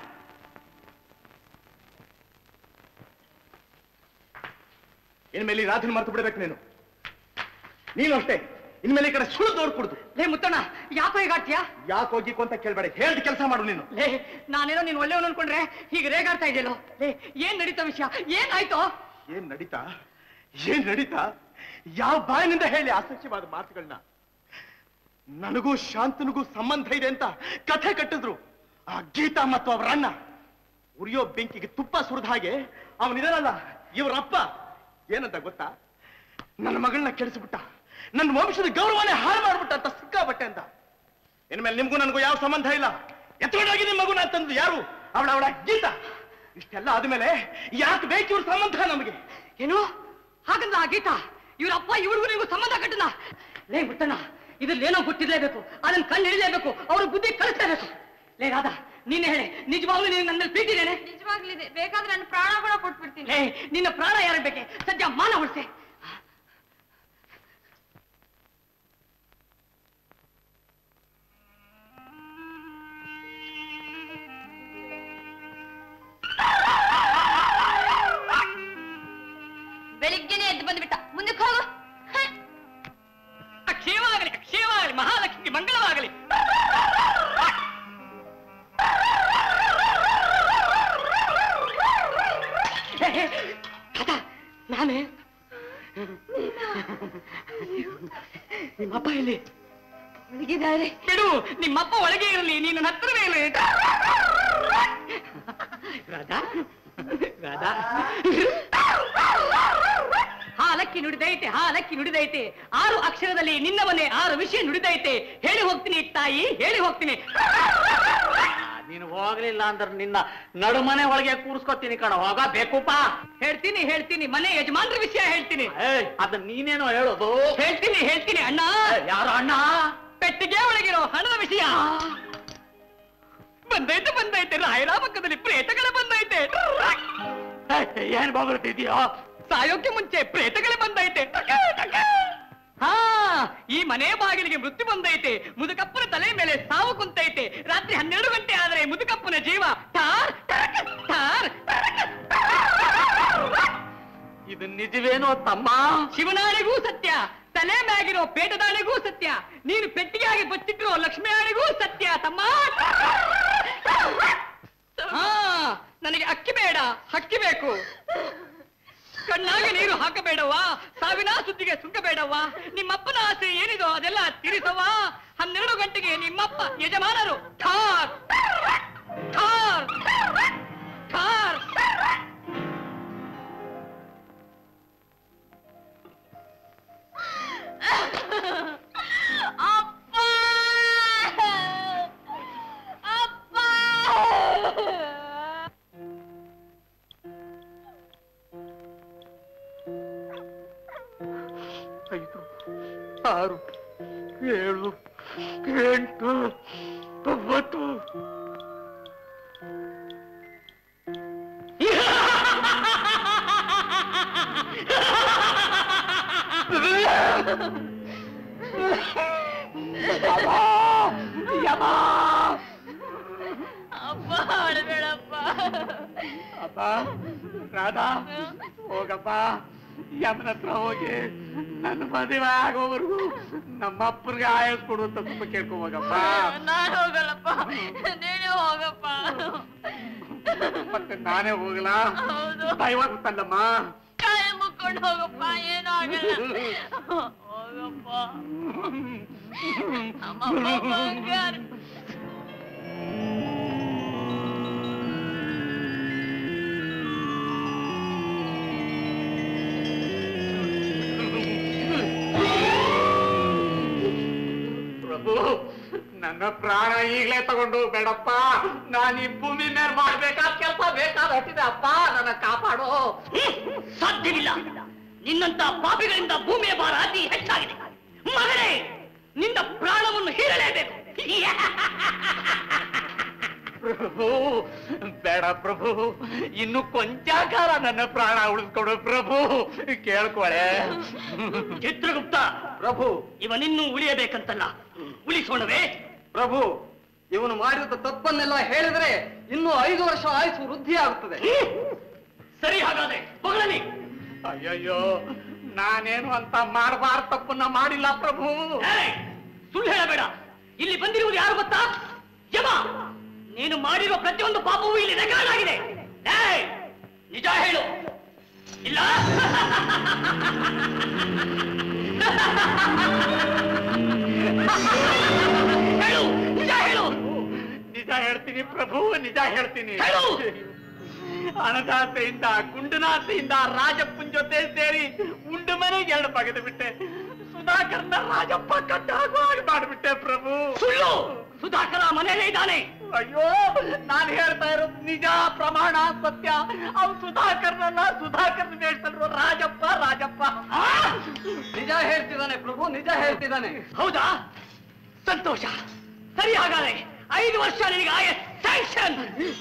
ಇನ್ಮೇಲೆ ಈ ರಾಧನ್ ಮರ್ತು ಬಿಡ್ಬೇಕು ನೀನು ನೀನು ಅಷ್ಟೇ ಇನ್ಮೇಲೆ ಈ ಕಡೆ ಸುಳ್ಳು ನೋಡ್ಕೊಡುದು ಲೇ ಮುತ್ತಣ್ಣ ಯಾಕೋ ಈಗ ಆಡ್ತೀಯಾ ಯಾಕೆ ಹೋಗಿಕು ಅಂತ ಕೇಳ್ಬೇಡ ಹೇಳ್ದ ಕೆಲಸ ಮಾಡು ನೀನು ಲೇ ನಾನೇನೋ ನೀನ್ ಒಳ್ಳೆಯವನು ಅನ್ಕೊಂಡ್ರೆ ಹೀಗೆ ರೇಗಾಡ್ತಾ ಇದೆಯಲ್ಲೋ ಲೇ ಏನ್ ನಡೀತಾ ವಿಷಯ ಏನಾಯ್ತು ಏನ್ ನಡೀತಾ ಏನ್ ನಡೀತಾ ಯಾವ ಬಾಯಿನಿಂದ ಹೇಳಿ ಅಸಹ್ಯವಾದ ಮಾತುಗಳನ್ನ ನನಗೂ ಶಾಂತನಿಗೂ ಸಂಬಂಧ ಇದೆ ಅಂತ ಕಥೆ ಕಟ್ಟಿದ್ರು ಆ ಗೀತಾ ಮತ್ತು ಅವರ ಅಣ್ಣ ಉರಿಯೋ ಬೆಂಕಿಗೆ ತುಪ್ಪ ಸುರಿದ ಹಾಗೆ ಅವನಿದಾನಲ್ಲ ಇವರಪ್ಪ ಏನಂತ ಗೊತ್ತಾ ನನ್ನ ಮಗಳನ್ನ ಕೆಡಿಸ್ಬಿಟ್ಟ ನನ್ನ ವಂಶದ ಗೌರವನೇ ಹಾಳು ಮಾಡ್ಬಿಟ್ಟ ಅಂತ ಸಿಕ್ಕಾಬಟ್ಟೆ ಅಂತ ಇನ್ಮೇಲೆ ನಿಮ್ಗೂ ನನಗೂ ಯಾವ ಸಂಬಂಧ ಇಲ್ಲ ಎತ್ಕೊಂಡೋಗಿ ನಿಮ್ಮ ಮಗುನ ತಂದು ಯಾರು ಅವಳ ಅವಳ ಗೀತಾ ಇಷ್ಟೆಲ್ಲ ಆದ್ಮೇಲೆ ಯಾಕೆ ಬೇಕು ಇವ್ರ ಸಂಬಂಧ ನಮಗೆ ಏನು ಹಾಗಂದ್ರ ಆ ಗೀತಾ ಇವರಪ್ಪ ಇವ್ರಿಗೂ ನೀವು ಸಂಬಂಧ ಕಟ್ಟನ ಲೇ ಮುತ್ತಣ್ಣ ಇದ್ರಲ್ಲೇನೋ ಗೊತ್ತಿರ್ಲೇಬೇಕು ಅದನ್ನ ಕಣ್ಣು ಹಿಡಿಲೇಬೇಕು ಅವ್ರ ಬುದ್ಧಿ ಕಲಿಸ್ಲೇಬೇಕು ಲೇ ರಾಧಾ ನೀನೇ ಹೇಳಿ ನಿಜವಾಗ್ಲೂ ನೀನು ನನ್ನ ಪ್ರೀತಿ ಇದೇನೆ ನಿಜವಾಗ್ಲಿದೆ ಬೇಕಾದ್ರೆ ನನ್ನ ಪ್ರಾಣ ಕೂಡ ಕೊಟ್ಬಿಡ್ತೀನಿ ಲೇ ನಿನ್ನ ಪ್ರಾಣ ಯಾರಿಗೆ ಬೇಕೆ ಸದ್ಯ ಮಾನ ಉಳಿಸೆ ಬೆಳಿಗ್ಗೆನೆ ಎದ್ದು ಬಂದ್ಬಿಟ್ಟ ಮುಂದಕ್ಕೆ ಹೋಗು ಹ. ಅಕ್ಷಯವಾಗಲಿ ಅಕ್ಷಯವಾಗಲಿ ಮಹಾಲಕ್ಷ್ಮಿ ಮಂಗಳವಾಗಲಿ ನಾನೇ ನಿಮ್ಮಪ್ಪ ಇಲ್ಲಿ ಒಳಗಿದ್ದಾರೆ ಬಿಡು ನಿಮ್ಮಪ್ಪ ಒಳಗೆ ಇರಲಿ ನೀನು ನನ್ನ ಹತ್ರವೇ ಇರಲಿ ರಾಧಾ ರಾಧಾ ಹಾಲಕ್ಕಿ ನುಡಿದೈತೆ ಹಾಲಕ್ಕಿ ನುಡಿದೈತೆ ಆರು ಅಕ್ಷರದಲ್ಲಿ ನಿನ್ನ ಮನೆ ಆರು ವಿಷಯ ನುಡಿದೈತೆ ಹೇಳಿ ಹೋಗ್ತೀನಿ ತಾಯಿ ಹೇಳಿ ಹೋಗ್ತೀನಿ ನೀನು ಹೋಗ್ಲಿಲ್ಲ ಅಂದ್ರೆ ನಿನ್ನ ನಡುಮನೆ ಒಳಗೆ ಕೂರ್ಸ್ಕೊತೀನಿ ಕಣ ಹೋಗ ಬೇಕುಪ್ಪ ಹೇಳ್ತೀನಿ ಹೇಳ್ತೀನಿ ಮನೆ ಯಜಮಾನ್ರ ವಿಷಯ ಹೇಳ್ತೀನಿ ಅದನ್ನ ನೀನೇನೋ ಹೇಳೋದು ಹೇಳ್ತೀನಿ ಹೇಳ್ತೀನಿ ಅಣ್ಣ ಯಾರು ಅಣ್ಣ ಪೆಟ್ಟಿಗೆ ಒಳಗಿರೋ ಹಣದ ವಿಷಯ ಬಂದೈತೆ ಬಂದೈತೆ ರಾಯರ ಪಕ್ಕದಲ್ಲಿ ಪ್ರೇತಗಳ ಬಂದೈತೆ ಏನ್ ಬಾಗುತ್ತಿದ್ಯೋ ಸಾಯೋಕೆ ಮುಂಚೆ ಪ್ರೇತಗಳೇ ಬಂದೈತೆ ಹಾ ಈ ಮನೆ ಬಾಗಿಲಿಗೆ ಮೃತ್ಯು ಬಂದೈತೆ ಮುದುಕಪ್ಪನ ತಲೆ ಮೇಲೆ ಸಾವು ಕುಂತೈತೆ ರಾತ್ರಿ ಹನ್ನೆರಡು ಗಂಟೆ ಆದರೆ ಮುದುಕಪ್ಪನ ಜೀವ ಟಾರ್ ಟರಕ್, ಟಾರ್ ಟರಕ್. ಇದು ನಿಜವೇನೋ ತಮ್ಮ ಶಿವನಾಣಿಗೂ ಸತ್ಯ ತಲೆ ಮ್ಯಾಗಿರೋ ಪೇಟದಾಣಿಗೂ ಸತ್ಯ ನೀನು ಪೆಟ್ಟಿಗೆಯಾಗಿ ಬಚ್ಚಿಟ್ಟಿರೋ ಲಕ್ಷ್ಮಿಯಾಣಿಗೂ ಸತ್ಯ ತಮ್ಮ ಹಾ ನನಗೆ ಅಕ್ಕಿ ಬೇಡ ಹಕ್ಕಿ ಬೇಕು ಕಣ್ಣಾಗೆ ನೀರು ಹಾಕಬೇಡವ್ವ ಸಾವಿನ ಸುದ್ದಿಗೆ ಸುಂಕಬೇಡವ್ವ ನಿಮ್ಮಪ್ಪನ ಆಸೆ ಏನಿದೋ ಅದೆಲ್ಲ ತೀರಿಸವ್ವ ಹನ್ನೆರಡು ಗಂಟೆಗೆ ನಿಮ್ಮಪ್ಪ ಯಜಮಾನರು ಠಾರ್ ಠಾರ್ ಠಾರ್ ಅಪ್ಪ ಅಪ್ಪ ಐದು ಆರು ಏಳು ಎಂಟು ಒಂಬತ್ತು ಅಪ್ಪ ಅಳಬೇಡಪ್ಪ ಅಪ್ಪ ರಾಧಾ ಹೋಗಪ್ಪ ಯಮನ ಹತ್ರ ಹೋಗಿ ನನ್ನ ಮದುವೆ ಆಗೋವರೆಗೂ ನಮ್ಮ ಅಪ್ಪನಿಗೆ ಆಯಸ್ ಕೊಡು ಅಂತ ತುಂಬ ಕೇಳ್ಕೊ ಹೋಗಪ್ಪ ನಾನು ಹೋಗಲ್ಲಪ್ಪ ನೀನೇ ಹೋಗಪ್ಪ ಮತ್ತೆ ನಾನೇ ಹೋಗಲಾ ಹೌದು. ದಯವಾಗುತ್ತಲ್ಲಮ್ಮ ಕಾಯ ಮುಕ್ಕೊಂಡು ಹೋಗಪ್ಪ ಏನೂ ಆಗಲ್ಲ ಹೋಗಪ್ಪ ನಮ್ಮಪ್ಪ ಬಂಗಾರ ಪ್ರಭು ನನ್ನ ಪ್ರಾಣ ಈಗಲೇ ತಗೊಂಡು ಬೇಡಪ್ಪ ನಾನು ಈ ಭೂಮಿ ಮೇಲೆ ಮಾಡ್ಬೇಕಾದ ಕೆಲಸ ಬೇಕಾದ ಹಟ್ಟಿದೆ ಅಪ್ಪ ನನ್ನ ಕಾಪಾಡು ಸಾಧ್ಯವಿಲ್ಲ ನಿನ್ನಂತ ಪಾಪಿಗಳಿಂದ ಭೂಮಿಯ ಭಾರ ಅತಿ ಹೆಚ್ಚಾಗಿದೆ ಮಗನೇ ನಿನ್ನ ಪ್ರಾಣವನ್ನು ಹೀರಲೇಬೇಕು ಪ್ರಭು ಬೇಡ ಪ್ರಭು ಇನ್ನು ಕೊಂಚ ಕಾಲ ನನ್ನ ಪ್ರಾಣ ಉಳಿಸ್ಕೊಡು ಪ್ರಭು ಕೇಳ್ಕೊಳೆ ಚಿತ್ರಗುಪ್ತ ಪ್ರಭು ಇವನಿನ್ನೂ ಉಳಿಯಬೇಕಂತಲ್ಲ ಉಳಿಸೋಣವೇ ಪ್ರಭು ಇವನು ಮಾಡಿದ ತಪ್ಪನ್ನೆಲ್ಲ ಹೇಳಿದ್ರೆ ಇನ್ನು ಐದು ವರ್ಷ ಆಯುಸು ವೃದ್ಧಿ ಆಗುತ್ತದೆ ಸರಿ ಹಾಗಾದ್ರೆ ಹೊಗಳನಿ ಅಯ್ಯಯ್ಯೋ ನಾನೇನು ಅಂತ ಮಾಡಬಾರ ತಪ್ಪನ್ನ ಮಾಡಿಲ್ಲ ಪ್ರಭು ಸುಳ್ಳು ಹೇಳಬೇಡ ಇಲ್ಲಿ ಬಂದಿರುವುದು ಯಾರು ಗೊತ್ತಾ ಯಮ ನೀನು ಮಾಡಿರುವ ಪ್ರತಿಯೊಂದು ಪಾಪವೂ ಇಲ್ಲಿ ರೆಕಾರ್ಡ್ ಆಗಿದೆ ಏಯ್, ನಿಜ ಹೇಳು ಇಲ್ಲ ಹೇಳು ನಿಜ ಹೇಳು ನಿಜ ಹೇಳ್ತೀನಿ ಪ್ರಭು ನಿಜ ಹೇಳ್ತೀನಿ ಹೇಳು. ಹಣದಾಸೆಯಿಂದ ಗುಂಡನಾಸೆಯಿಂದ ರಾಜಪ್ಪನ್ ಜೊತೆ ಸೇರಿ ಉಂಡು ಮನೆಗೆ ಎರಡು ಬಗೆದು ಬಿಟ್ಟೆ ಸುಧಾಕರ್ನ ರಾಜಪ್ಪ ಕಟ್ಟ ಹಾಗೆ ಮಾಡಿಬಿಟ್ಟೆ ಪ್ರಭು ಸುಳ್ಳು ಸುಧಾಕರ ಮನೆಯಲ್ಲೇ ಇದ್ದಾನೆ ಅಯ್ಯೋ ನಾನ್ ಹೇಳ್ತಾ ಇರೋದು ನಿಜ ಪ್ರಮಾಣ ಸತ್ಯ ಅವ್ನು ಸುಧಾಕರ್ನಲ್ಲ ಸುಧಾಕರ್ನ ಬೇಡ್ತಲ್ರು ರಾಜಪ್ಪ ರಾಜಪ್ಪ ನಿಜ ಹೇಳ್ತಿದ್ದಾನೆ ಪ್ರಭು ನಿಜ ಹೇಳ್ತಿದ್ದಾನೆ ಹೌದಾ ಸಂತೋಷ ಸರಿ ಹಾಗಾದ್ರೆ ಐದು ವರ್ಷ ನಿನಗೆ ಆಯ ಸ್ಯಾಂಕ್ಷನ್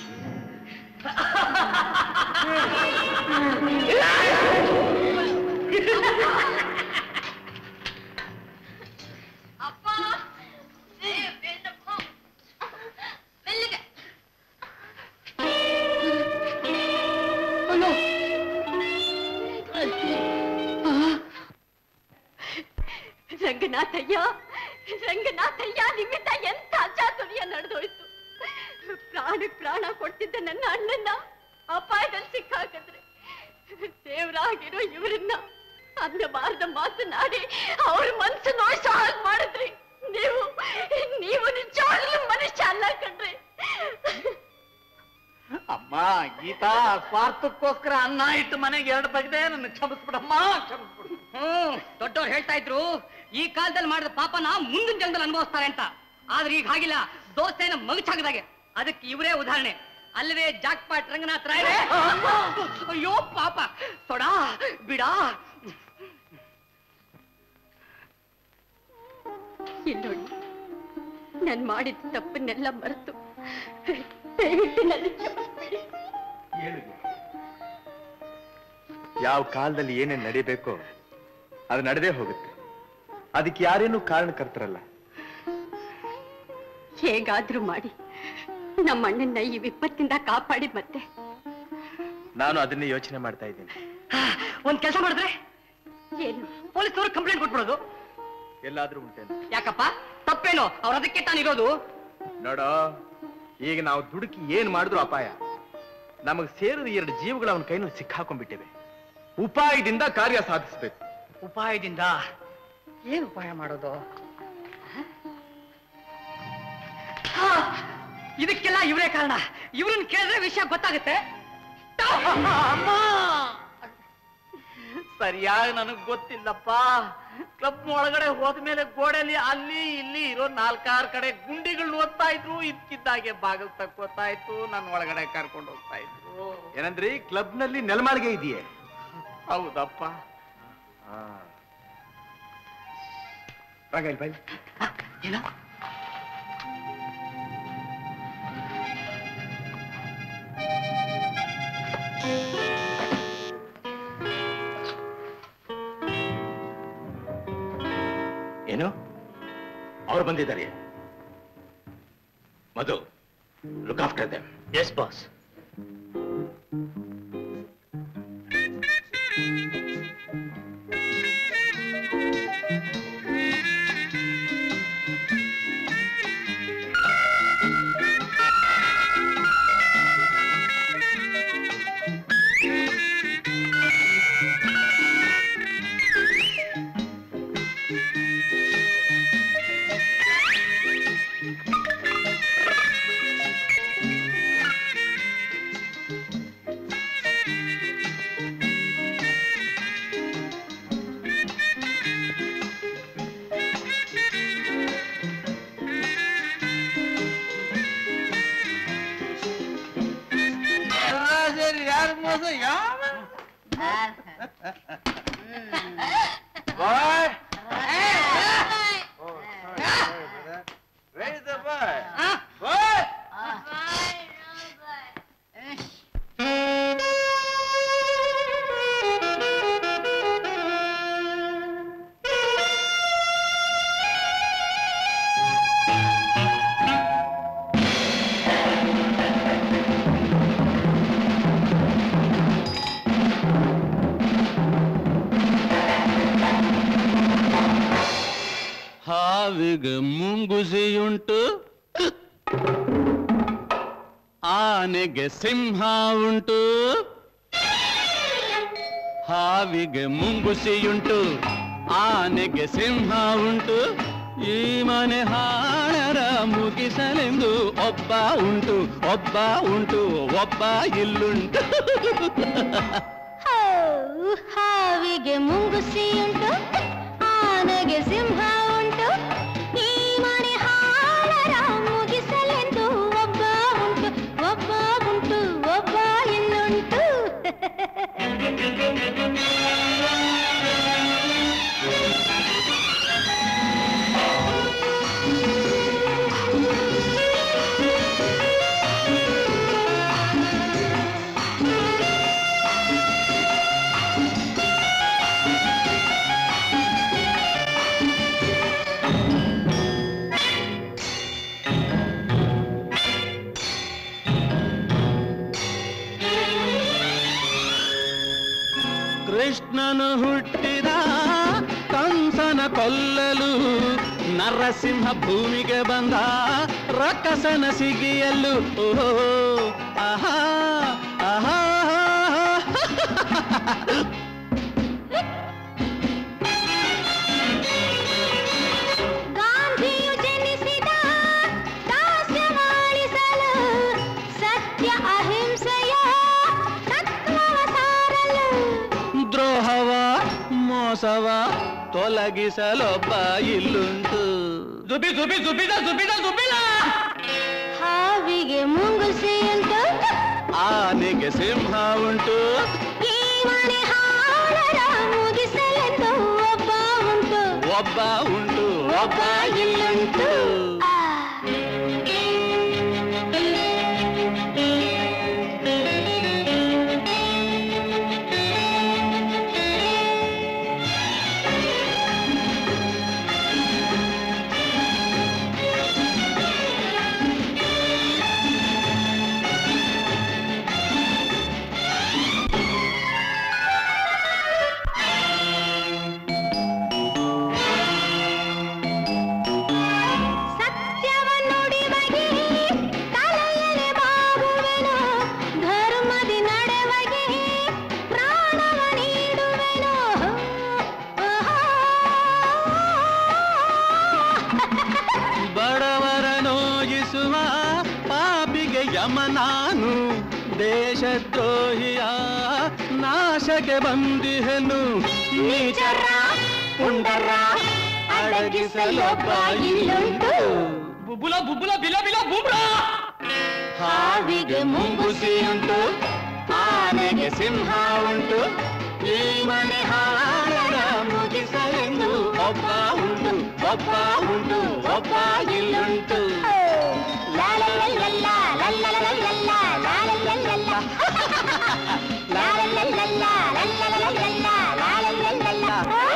ಅಪ್ಪ ಏ, ಬೇಡಪ್ಪ. ಮೆಲ್ಲಗೆ. ರಂಗನಾಥಯ್ಯ ರಂಗನಾಥಯ್ಯ ನಿಮ್ಮಿಂದ ಎಂತ ಅಚಾತುರ್ಯ ನಡೆದೋಯ್ತು ಪ್ರಾಣಕ್ ಪ್ರಾಣ ಕೊಡ್ತಿದ್ದ ನನ್ನ ಅಣ್ಣನ್ನ ಅಪಾಯದಲ್ಲಿ ಸಿಕ್ಕಾಕಿದ್ರೆ ದೇವರಾಗಿರೋ ಇವರನ್ನ ಅನ್ನಬಾರ್ದ ಮಾತನಾಡಿ ಅವ್ರ ಮನ್ಸು ನೋಯ್ಸೋ ಹಾಗೆ ಮಾಡಿದ್ರಿ ನೀವು ನೀವು ನಿಜವಾಗ್ಲೂ ಮನುಷ್ಯ ಅಲ್ಲ ಕಣ್ರಿ ಅಮ್ಮ ಗೀತಾ ಸ್ವಾರ್ಥಕ್ಕೋಸ್ಕರ ಅನ್ನ ಇಟ್ಟು ಮನೆಗೆ ಎರಡು ಬಗೆದೆ ನನ್ನ ಕ್ಷಮಿಸ್ಬಿಡಮ್ಮ ಕ್ಷಮಿಸ್ಬಿಡು ಹ್ಮ್ ದೊಡ್ಡವ್ರು ಹೇಳ್ತಾ ಇದ್ರು ಈ ಕಾಲದಲ್ಲಿ ಮಾಡಿದ ಪಾಪನ ಮುಂದಿನ ಜನ್ಮದಲ್ಲಿ ಅನುಭವಿಸ್ತಾರೆ ಅಂತ ಆದ್ರೆ ಈಗ ಹಾಗಿಲ್ಲ ದೋಸೆನ ಮಗಚಾಗದಾಗೆ ಅದಕ್ಕೆ ಇವರೇ ಉದಾಹರಣೆ ಅಲ್ವೇ ಜಾಕ್ ಪಾಟ್ ರಂಗನಾಥ್ ರಾಯರೇ ಅಯ್ಯೋ ಪಾಪ ತೊಡಾ ಬಿಡಾ ಇಲ್ಲಿ ನೋಡಿ ನಾನು ಮಾಡಿದ ತಪ್ಪನ್ನೆಲ್ಲ ಮರೆತು ದಯವಿಟ್ಟು ನನ್ನ ಕ್ಷಮಿಸ್ಬಿಡಿ ಯಾವ ಕಾಲದಲ್ಲಿ ಏನೇನ್ ನಡಿಬೇಕೋ ಅದು ನಡೆದೇ ಹೋಗುತ್ತೆ ಅದಕ್ಕೆ ಯಾರೇನೂ ಕಾರಣಕರ್ತರಲ್ಲ ಹೇಗಾದ್ರೂ ಮಾಡಿ ನಮ್ಮ ಅಣ್ಣನ್ನ ಈ ವಿಪತ್ತಿಂದ ಕಾಪಾಡಿ ಮತ್ತೆ ನಾನು ಅದನ್ನೇ ಯೋಚನೆ ಮಾಡ್ತಾ ಇದ್ದೀನಿ ಒಂದ್ ಕೆಲಸ ಮಾಡಿದ್ರೆ ಏನು ಪೊಲೀಸ್ನವ್ರು ಕಂಪ್ಲೇಂಟ್ ಕೊಟ್ಬಿಡೋದು ಎಲ್ಲಾದ್ರೂ ಉಂಟೇನು ಯಾಕಪ್ಪ ತಪ್ಪೇನು ಅವ್ರ ಅದಕ್ಕೆ ತಾನಿರೋದು ನೋಡೋ ಈಗ ನಾವು ದುಡುಕಿ ಏನ್ ಮಾಡಿದ್ರು ಅಪಾಯ ನಮಗ್ ಸೇರಿದ ಎರಡು ಜೀವಗಳು ಅವನ ಕೈನಲ್ಲಿ ಸಿಕ್ಕಾಕೊಂಡ್ಬಿಟ್ಟಿವೆ ಉಪಾಯದಿಂದ ಕಾರ್ಯ ಸಾಧಿಸ್ಬೇಕು ಉಪಾಯದಿಂದ ಏನ್ ಉಪಾಯ ಮಾಡೋದು ಹಾ, ಇದಕ್ಕೆಲ್ಲ ಇವರೇ ಕಾರಣ ಇವ್ರನ್ನ ಕೇಳಿದ್ರೆ ವಿಷಯ ಗೊತ್ತಾಗುತ್ತೆ ಅಮ್ಮ ಸರಿಯಾಗಿ ನನಗ್ ಗೊತ್ತಿಲ್ಲಪ್ಪ ಕ್ಲಬ್ ಒಳಗಡೆ ಹೋದ್ಮೇಲೆ ಗೋಡೆಯಲ್ಲಿ ಅಲ್ಲಿ ಇಲ್ಲಿ ಇರೋ ನಾಲ್ಕಾರು ಕಡೆ ಗುಂಡಿಗಳು ಓದ್ತಾ ಇದ್ರು ಇದ್ಕಿದ್ದಾಗೆ ಬಾಗಿಲು ತಕ್ಕೋತಾ ಇತ್ತು ನನ್ನ ಒಳಗಡೆ ಕರ್ಕೊಂಡು ಹೋಗ್ತಾ ಇದ್ರು ಏನಂದ್ರಿ ಕ್ಲಬ್ ನಲ್ಲಿ ನೆಲಮಾಳಿಗೆ ಇದೆಯೇ ಹೌದಪ್ಪ ರಂಗ ಇಲ್ಲಿ ಬೈ ಏನೋ ಏನು ಅವ್ರು ಬಂದಿದ್ದಾರೆ Madhu look after them yes boss ಯಾರು ಮೋಸ ಯಾವ Boy. Raise the boy. Boy. ಹಾವಿಗೆ ಮುಂಗುಸಿಯುಂಟು ಆನೆಗೆ ಸಿಂಹ ಉಂಟು ಹಾವಿಗೆ ಮುಂಗುಸಿಯುಂಟು ಆನೆಗೆ ಸಿಂಹ ಉಂಟು ಈ ಮನೆ ಹಾಳರ ಮುಗಿಸಲೆಂದು ಒಬ್ಬ ಉಂಟು ಒಬ್ಬ ಉಂಟು ಒಬ್ಬ ಇಲ್ಲುಂಟು ಹೋ, ಹಾವಿಗೆ ಮುಂಗುಸಿಯುಂಟು ಆನೆಗೆ ಸಿಂಹ ಉಂಟು ಈ ಮನೆ ಹಾಳರ ಮುಗಿಸಲೆಂದು ಒಬ್ಬ ಉಂಟು ಒಬ್ಬ ಉಂಟು ಒಬ್ಬ ಇನ್ನುಂಟು ಕೃಷ್ಣನು ಹುಟ್ಟಿದ ಕಂಸನ ಕೊಲ್ಲಲು ನರಸಿಂಹ ಭೂಮಿಗೆ ಬಂದ ರಕ್ಕಸನ ಸಿಗಿಯಲು ಓಹೋ ಆಹಾ ಆಹಾ ಗಾಂಧಿಯು ಜನಿಸಿದ ದಾಸ್ಯವಾಳಿಸಲು ಸತ್ಯ ಅಹಿಂಸೆಯ ತತ್ವವ ಸಾರಲು ದ್ರೋಹವ ಮೋಸವ ತೊಲಗಿಸಲೊಬ್ಬ ಇಲ್ಲುಂಟು ಜುಬಿ ಜುಬಿ ಜುಬಿದ ಜುಬಿದ ಜುಬಿದ ಹಾವಿಗೆ ಮುಂಗುಸಿಯುಂಟು ಆನೆಗೆ ಸಿಂಹ ಉಂಟು ಈ ಮನೆ ಹಾಳರ ಮುಗಿಸಲೆಂದು ಒಬ್ಬ ಉಂಟು ಒಬ್ಬ ಉಂಟು ಒಬ್ಬ ಇಲ್ಲುಂಟು ಸತ್ಯವ ನುಡಿವಗೆ ತಲೆಯನೆ ಬಾಗುವೆನು ಧರ್ಮದಿ ನಡೆವಗೆ ಪ್ರಾಣವ ನೀಡುವೆನು ಬಡವರ ನೋಯಿಸುವ ಪಾಪಿಗೆ ಯಮ ನಾನು ದೇಶದ್ರೋಹಿಯ ನಾಶಕ್ಕೆ ಬಂದಿಹೆನು ನೀಚರ ಪುಂಡರ ಅಡಗಿಸಲೊಬ್ಬ ಇಲ್ಲುಂಟು ಬುಬ್ಬುಲ ಬುಬ್ಬುಲ ಬಿಲ ಬಿಲ ಬುಬ್ರಾ ಹಾವಿಗೆ ಮುಂಗುಸಿಯುಂಟು ಆನೆಗೆ ಸಿಂಹ ಉಂಟು ಈ ಮನೆ ಹಾಳರ ಮುಗಿಸಲೆಂದು ಒಬ್ಬ ಉಂಟು ಒಬ್ಬ ಉಂಟು ಒಬ್ಬ ಇಲ್ಲುಂಟು ಲಾಲಲಲ್ಲಲ್ಲ, ಲಲ್ಲಲಲ್ಲಲ್ಲ, ಲಾಲಲಲ್ಲಲ್ಲ. ಲಾಲಲಲ್ಲಲ್ಲ, ಲಲ್ಲಲಲ್ಲಲ್ಲ, ಲಾಲಲಲ್ಲಲ್ಲ.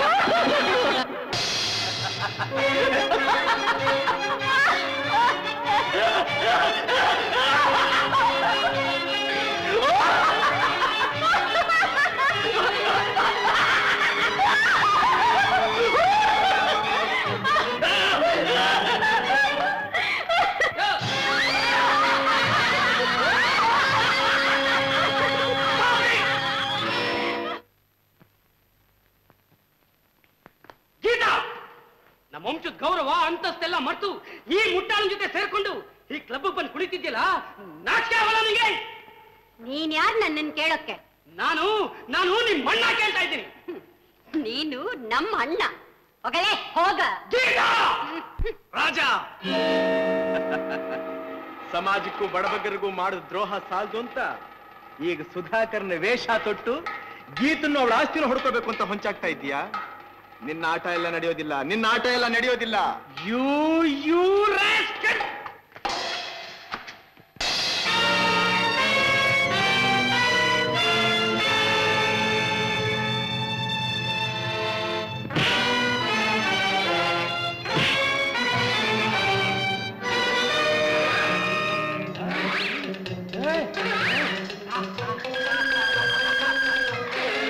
ಗೀತಾ ನಮ್ಮ ವಂಶದ ಗೌರವ ಅಂತಸ್ತೆಲ್ಲ ಮರ್ತು ಈ ಮುಟ್ಟಾಳನ ಜೊತೆ ಸೇರ್ಕೊಂಡು ಈ ಕ್ಲಬ್ ಬಂದು ಕುಳಿತಿದ್ಯಲ್ಲ ನಾಚಿಕೆ ಆಗಲ್ಲ ನಿಂಗೆ ನೀನ್ ಯಾರು ನನ್ನನ್ನು ಕೇಳೋಕ್ಕೆ ನಾನು ನಾನು ನಿಮ್ ಮಣ್ಣ ಕೇಳ್ತಾ ಇದ್ದೀನಿ ನೀನು ನಮ್ಮ ಅಣ್ಣ ಹೋಗಲೇ ಹೋಗ ರಾಜ ಸಮಾಜಕ್ಕೂ ಬಡಬಗ್ಗರಿಗೂ ಮಾಡಿದ ದ್ರೋಹ ಸಾಲದು ಅಂತ ಈಗ ಸುಧಾಕರ್ನ ವೇಷ ತೊಟ್ಟು ಗೀತನ್ನು ಅವಳ ಆಸ್ತಿನ ಹೊಡ್ಕೋಬೇಕು ಅಂತ ಹೊಂಚಾಗ್ತಾ ಇದೀಯಾ ನಿನ್ನ ಆಟ ಎಲ್ಲ ನಡೆಯೋದಿಲ್ಲ ನಿನ್ನ ಆಟ ಎಲ್ಲ ನಡೆಯೋದಿಲ್ಲ ಯೂ ಯೂ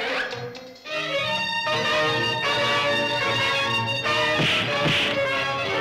ಆ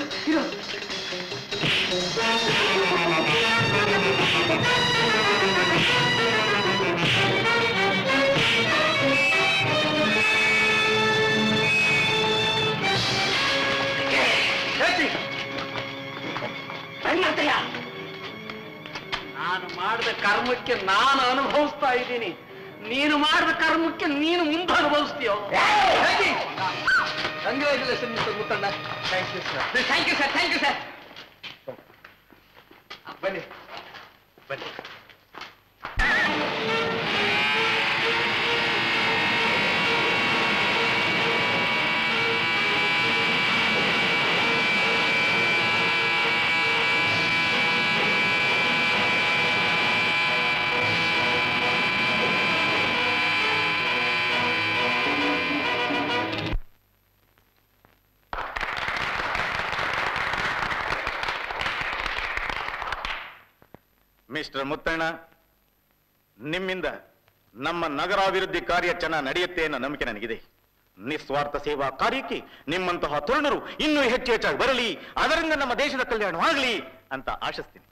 ಇರು ನಾನು ಮಾಡಿದ ಕರ್ಮಕ್ಕೆ ನಾನು ಅನುಭವಿಸ್ತಾ ಇದ್ದೀನಿ ನೀನು ಮಾಡಿದ ಕರ್ಮಕ್ಕೆ ನೀನು ಮುಂದೆ ಅನುಭವಿಸ್ತೀಯೋ congratulation mister Muthanna thank you sir thank you sir thank you sir ಬನ್ನಿ ಬನ್ನಿ ಮಿಸ್ಟರ್ ಮುತ್ತಣ್ಣ ನಿಮ್ಮಿಂದ ನಮ್ಮ ನಗರಾಭಿವೃದ್ಧಿ ಕಾರ್ಯ ಚೆನ್ನಾಗಿ ನಡೆಯುತ್ತೆ ಅನ್ನೋ ನಂಬಿಕೆ ನನಗಿದೆ ನಿಸ್ವಾರ್ಥ ಸೇವಾ ಕಾರ್ಯಕ್ಕೆ ನಿಮ್ಮಂತಹ ತರುಣರು ಇನ್ನೂ ಹೆಚ್ಚು ಹೆಚ್ಚಾಗಿ ಬರಲಿ ಅದರಿಂದ ನಮ್ಮ ದೇಶದ ಕಲ್ಯಾಣವಾಗಲಿ ಅಂತ ಆಶಿಸ್ತೀನಿ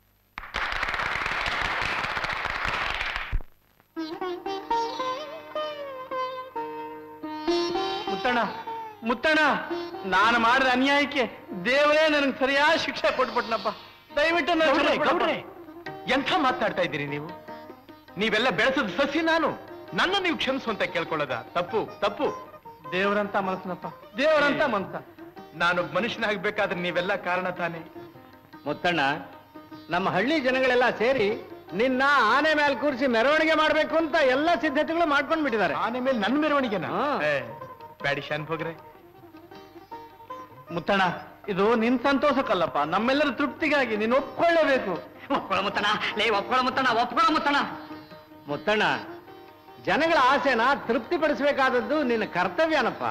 ಮುತ್ತಣ್ಣ ಮುತ್ತಣ್ಣ ನಾನು ಮಾಡಿದ ಅನ್ಯಾಯಕ್ಕೆ ದೇವರೇ ನನಗೆ ಸರಿಯಾದ ಶಿಕ್ಷೆ ಕೊಟ್ಬಿಟ್ನಪ್ಪ ದಯವಿಟ್ಟು ನನ್ನ ಗೌಡ್ರೆ, ಕ್ಷಮಿಸ್ಬಿಡಪ್ಪ. ಗೌಡ್ರೆ, ಎಂಥ ಮಾತಾಡ್ತಾ ಇದ್ದೀರಿ ನೀವು ನೀವೆಲ್ಲ ಬೆಳೆಸದ ಸಸಿ ನಾನು ನನ್ನ ನೀವು ಕ್ಷಮಿಸು ಅಂತ ಕೇಳ್ಕೊಳ್ಳೋದ ತಪ್ಪು ತಪ್ಪು ದೇವರಂತ ಮನಸ್ಸನಪ್ಪ ದೇವರಂತ ಮನ್ಸ ನಾನೊಬ್ಬ ಮನುಷ್ಯನಾಗ್ಬೇಕಾದ್ರೆ ನೀವೆಲ್ಲ ಕಾರಣ ತಾನೇ ಮುತ್ತಣ್ಣ ನಮ್ಮ ಹಳ್ಳಿ ಜನಗಳೆಲ್ಲ ಸೇರಿ ನಿನ್ನ ಆನೆ ಮೇಲೆ ಕೂರಿಸಿ ಮೆರವಣಿಗೆ ಮಾಡ್ಬೇಕು ಅಂತ ಎಲ್ಲ ಸಿದ್ಧತೆಗಳು ಮಾಡ್ಕೊಂಡ್ ಬಿಟ್ಟಿದ್ದಾರೆ ಆನೆ ಮೇಲೆ ನನ್ನ ಮೆರವಣಿಗೆನ ಏ, ಬ್ಯಾಡಿ ಶಾನ್ ಹೋಗ್ರೆ ಮುತ್ತಣ್ಣ ಇದು ನಿನ್ ಸಂತೋಷಕ್ಕಲ್ಲಪ್ಪ ನಮ್ಮೆಲ್ಲರ ತೃಪ್ತಿಗಾಗಿ ನೀನು ಒಪ್ಕೊಳ್ಳೇಬೇಕು ಒಪ್ಕೊಳ ಮುತ್ತಣ ಲೇ ಒಪ್ಕೊಳ ಮುತ್ತಣ ಒಪ್ಕೊಳ ಮುತ್ತಣ ಮುತ್ತಣ್ಣ ಜನಗಳ ಆಸೆನ ತೃಪ್ತಿಪಡಿಸಬೇಕಾದದ್ದು ನಿನ್ನ ಕರ್ತವ್ಯನಪ್ಪ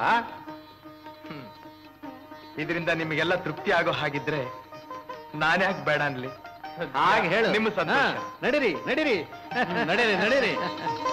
ಇದರಿಂದ ನಿಮಗೆಲ್ಲ ತೃಪ್ತಿ ಆಗೋ ಹಾಗಿದ್ರೆ ನಾನ್ಯಾಕೆ ಬೇಡ ಅನ್ಲಿ ಹಾಗೆ ಹೇಳು ನಿಮ್ಮ ಸಂತೋಷ ಹಾ, ನಡೀರಿ ನಡೀರಿ ನಡೀರಿ ನಡೀರಿ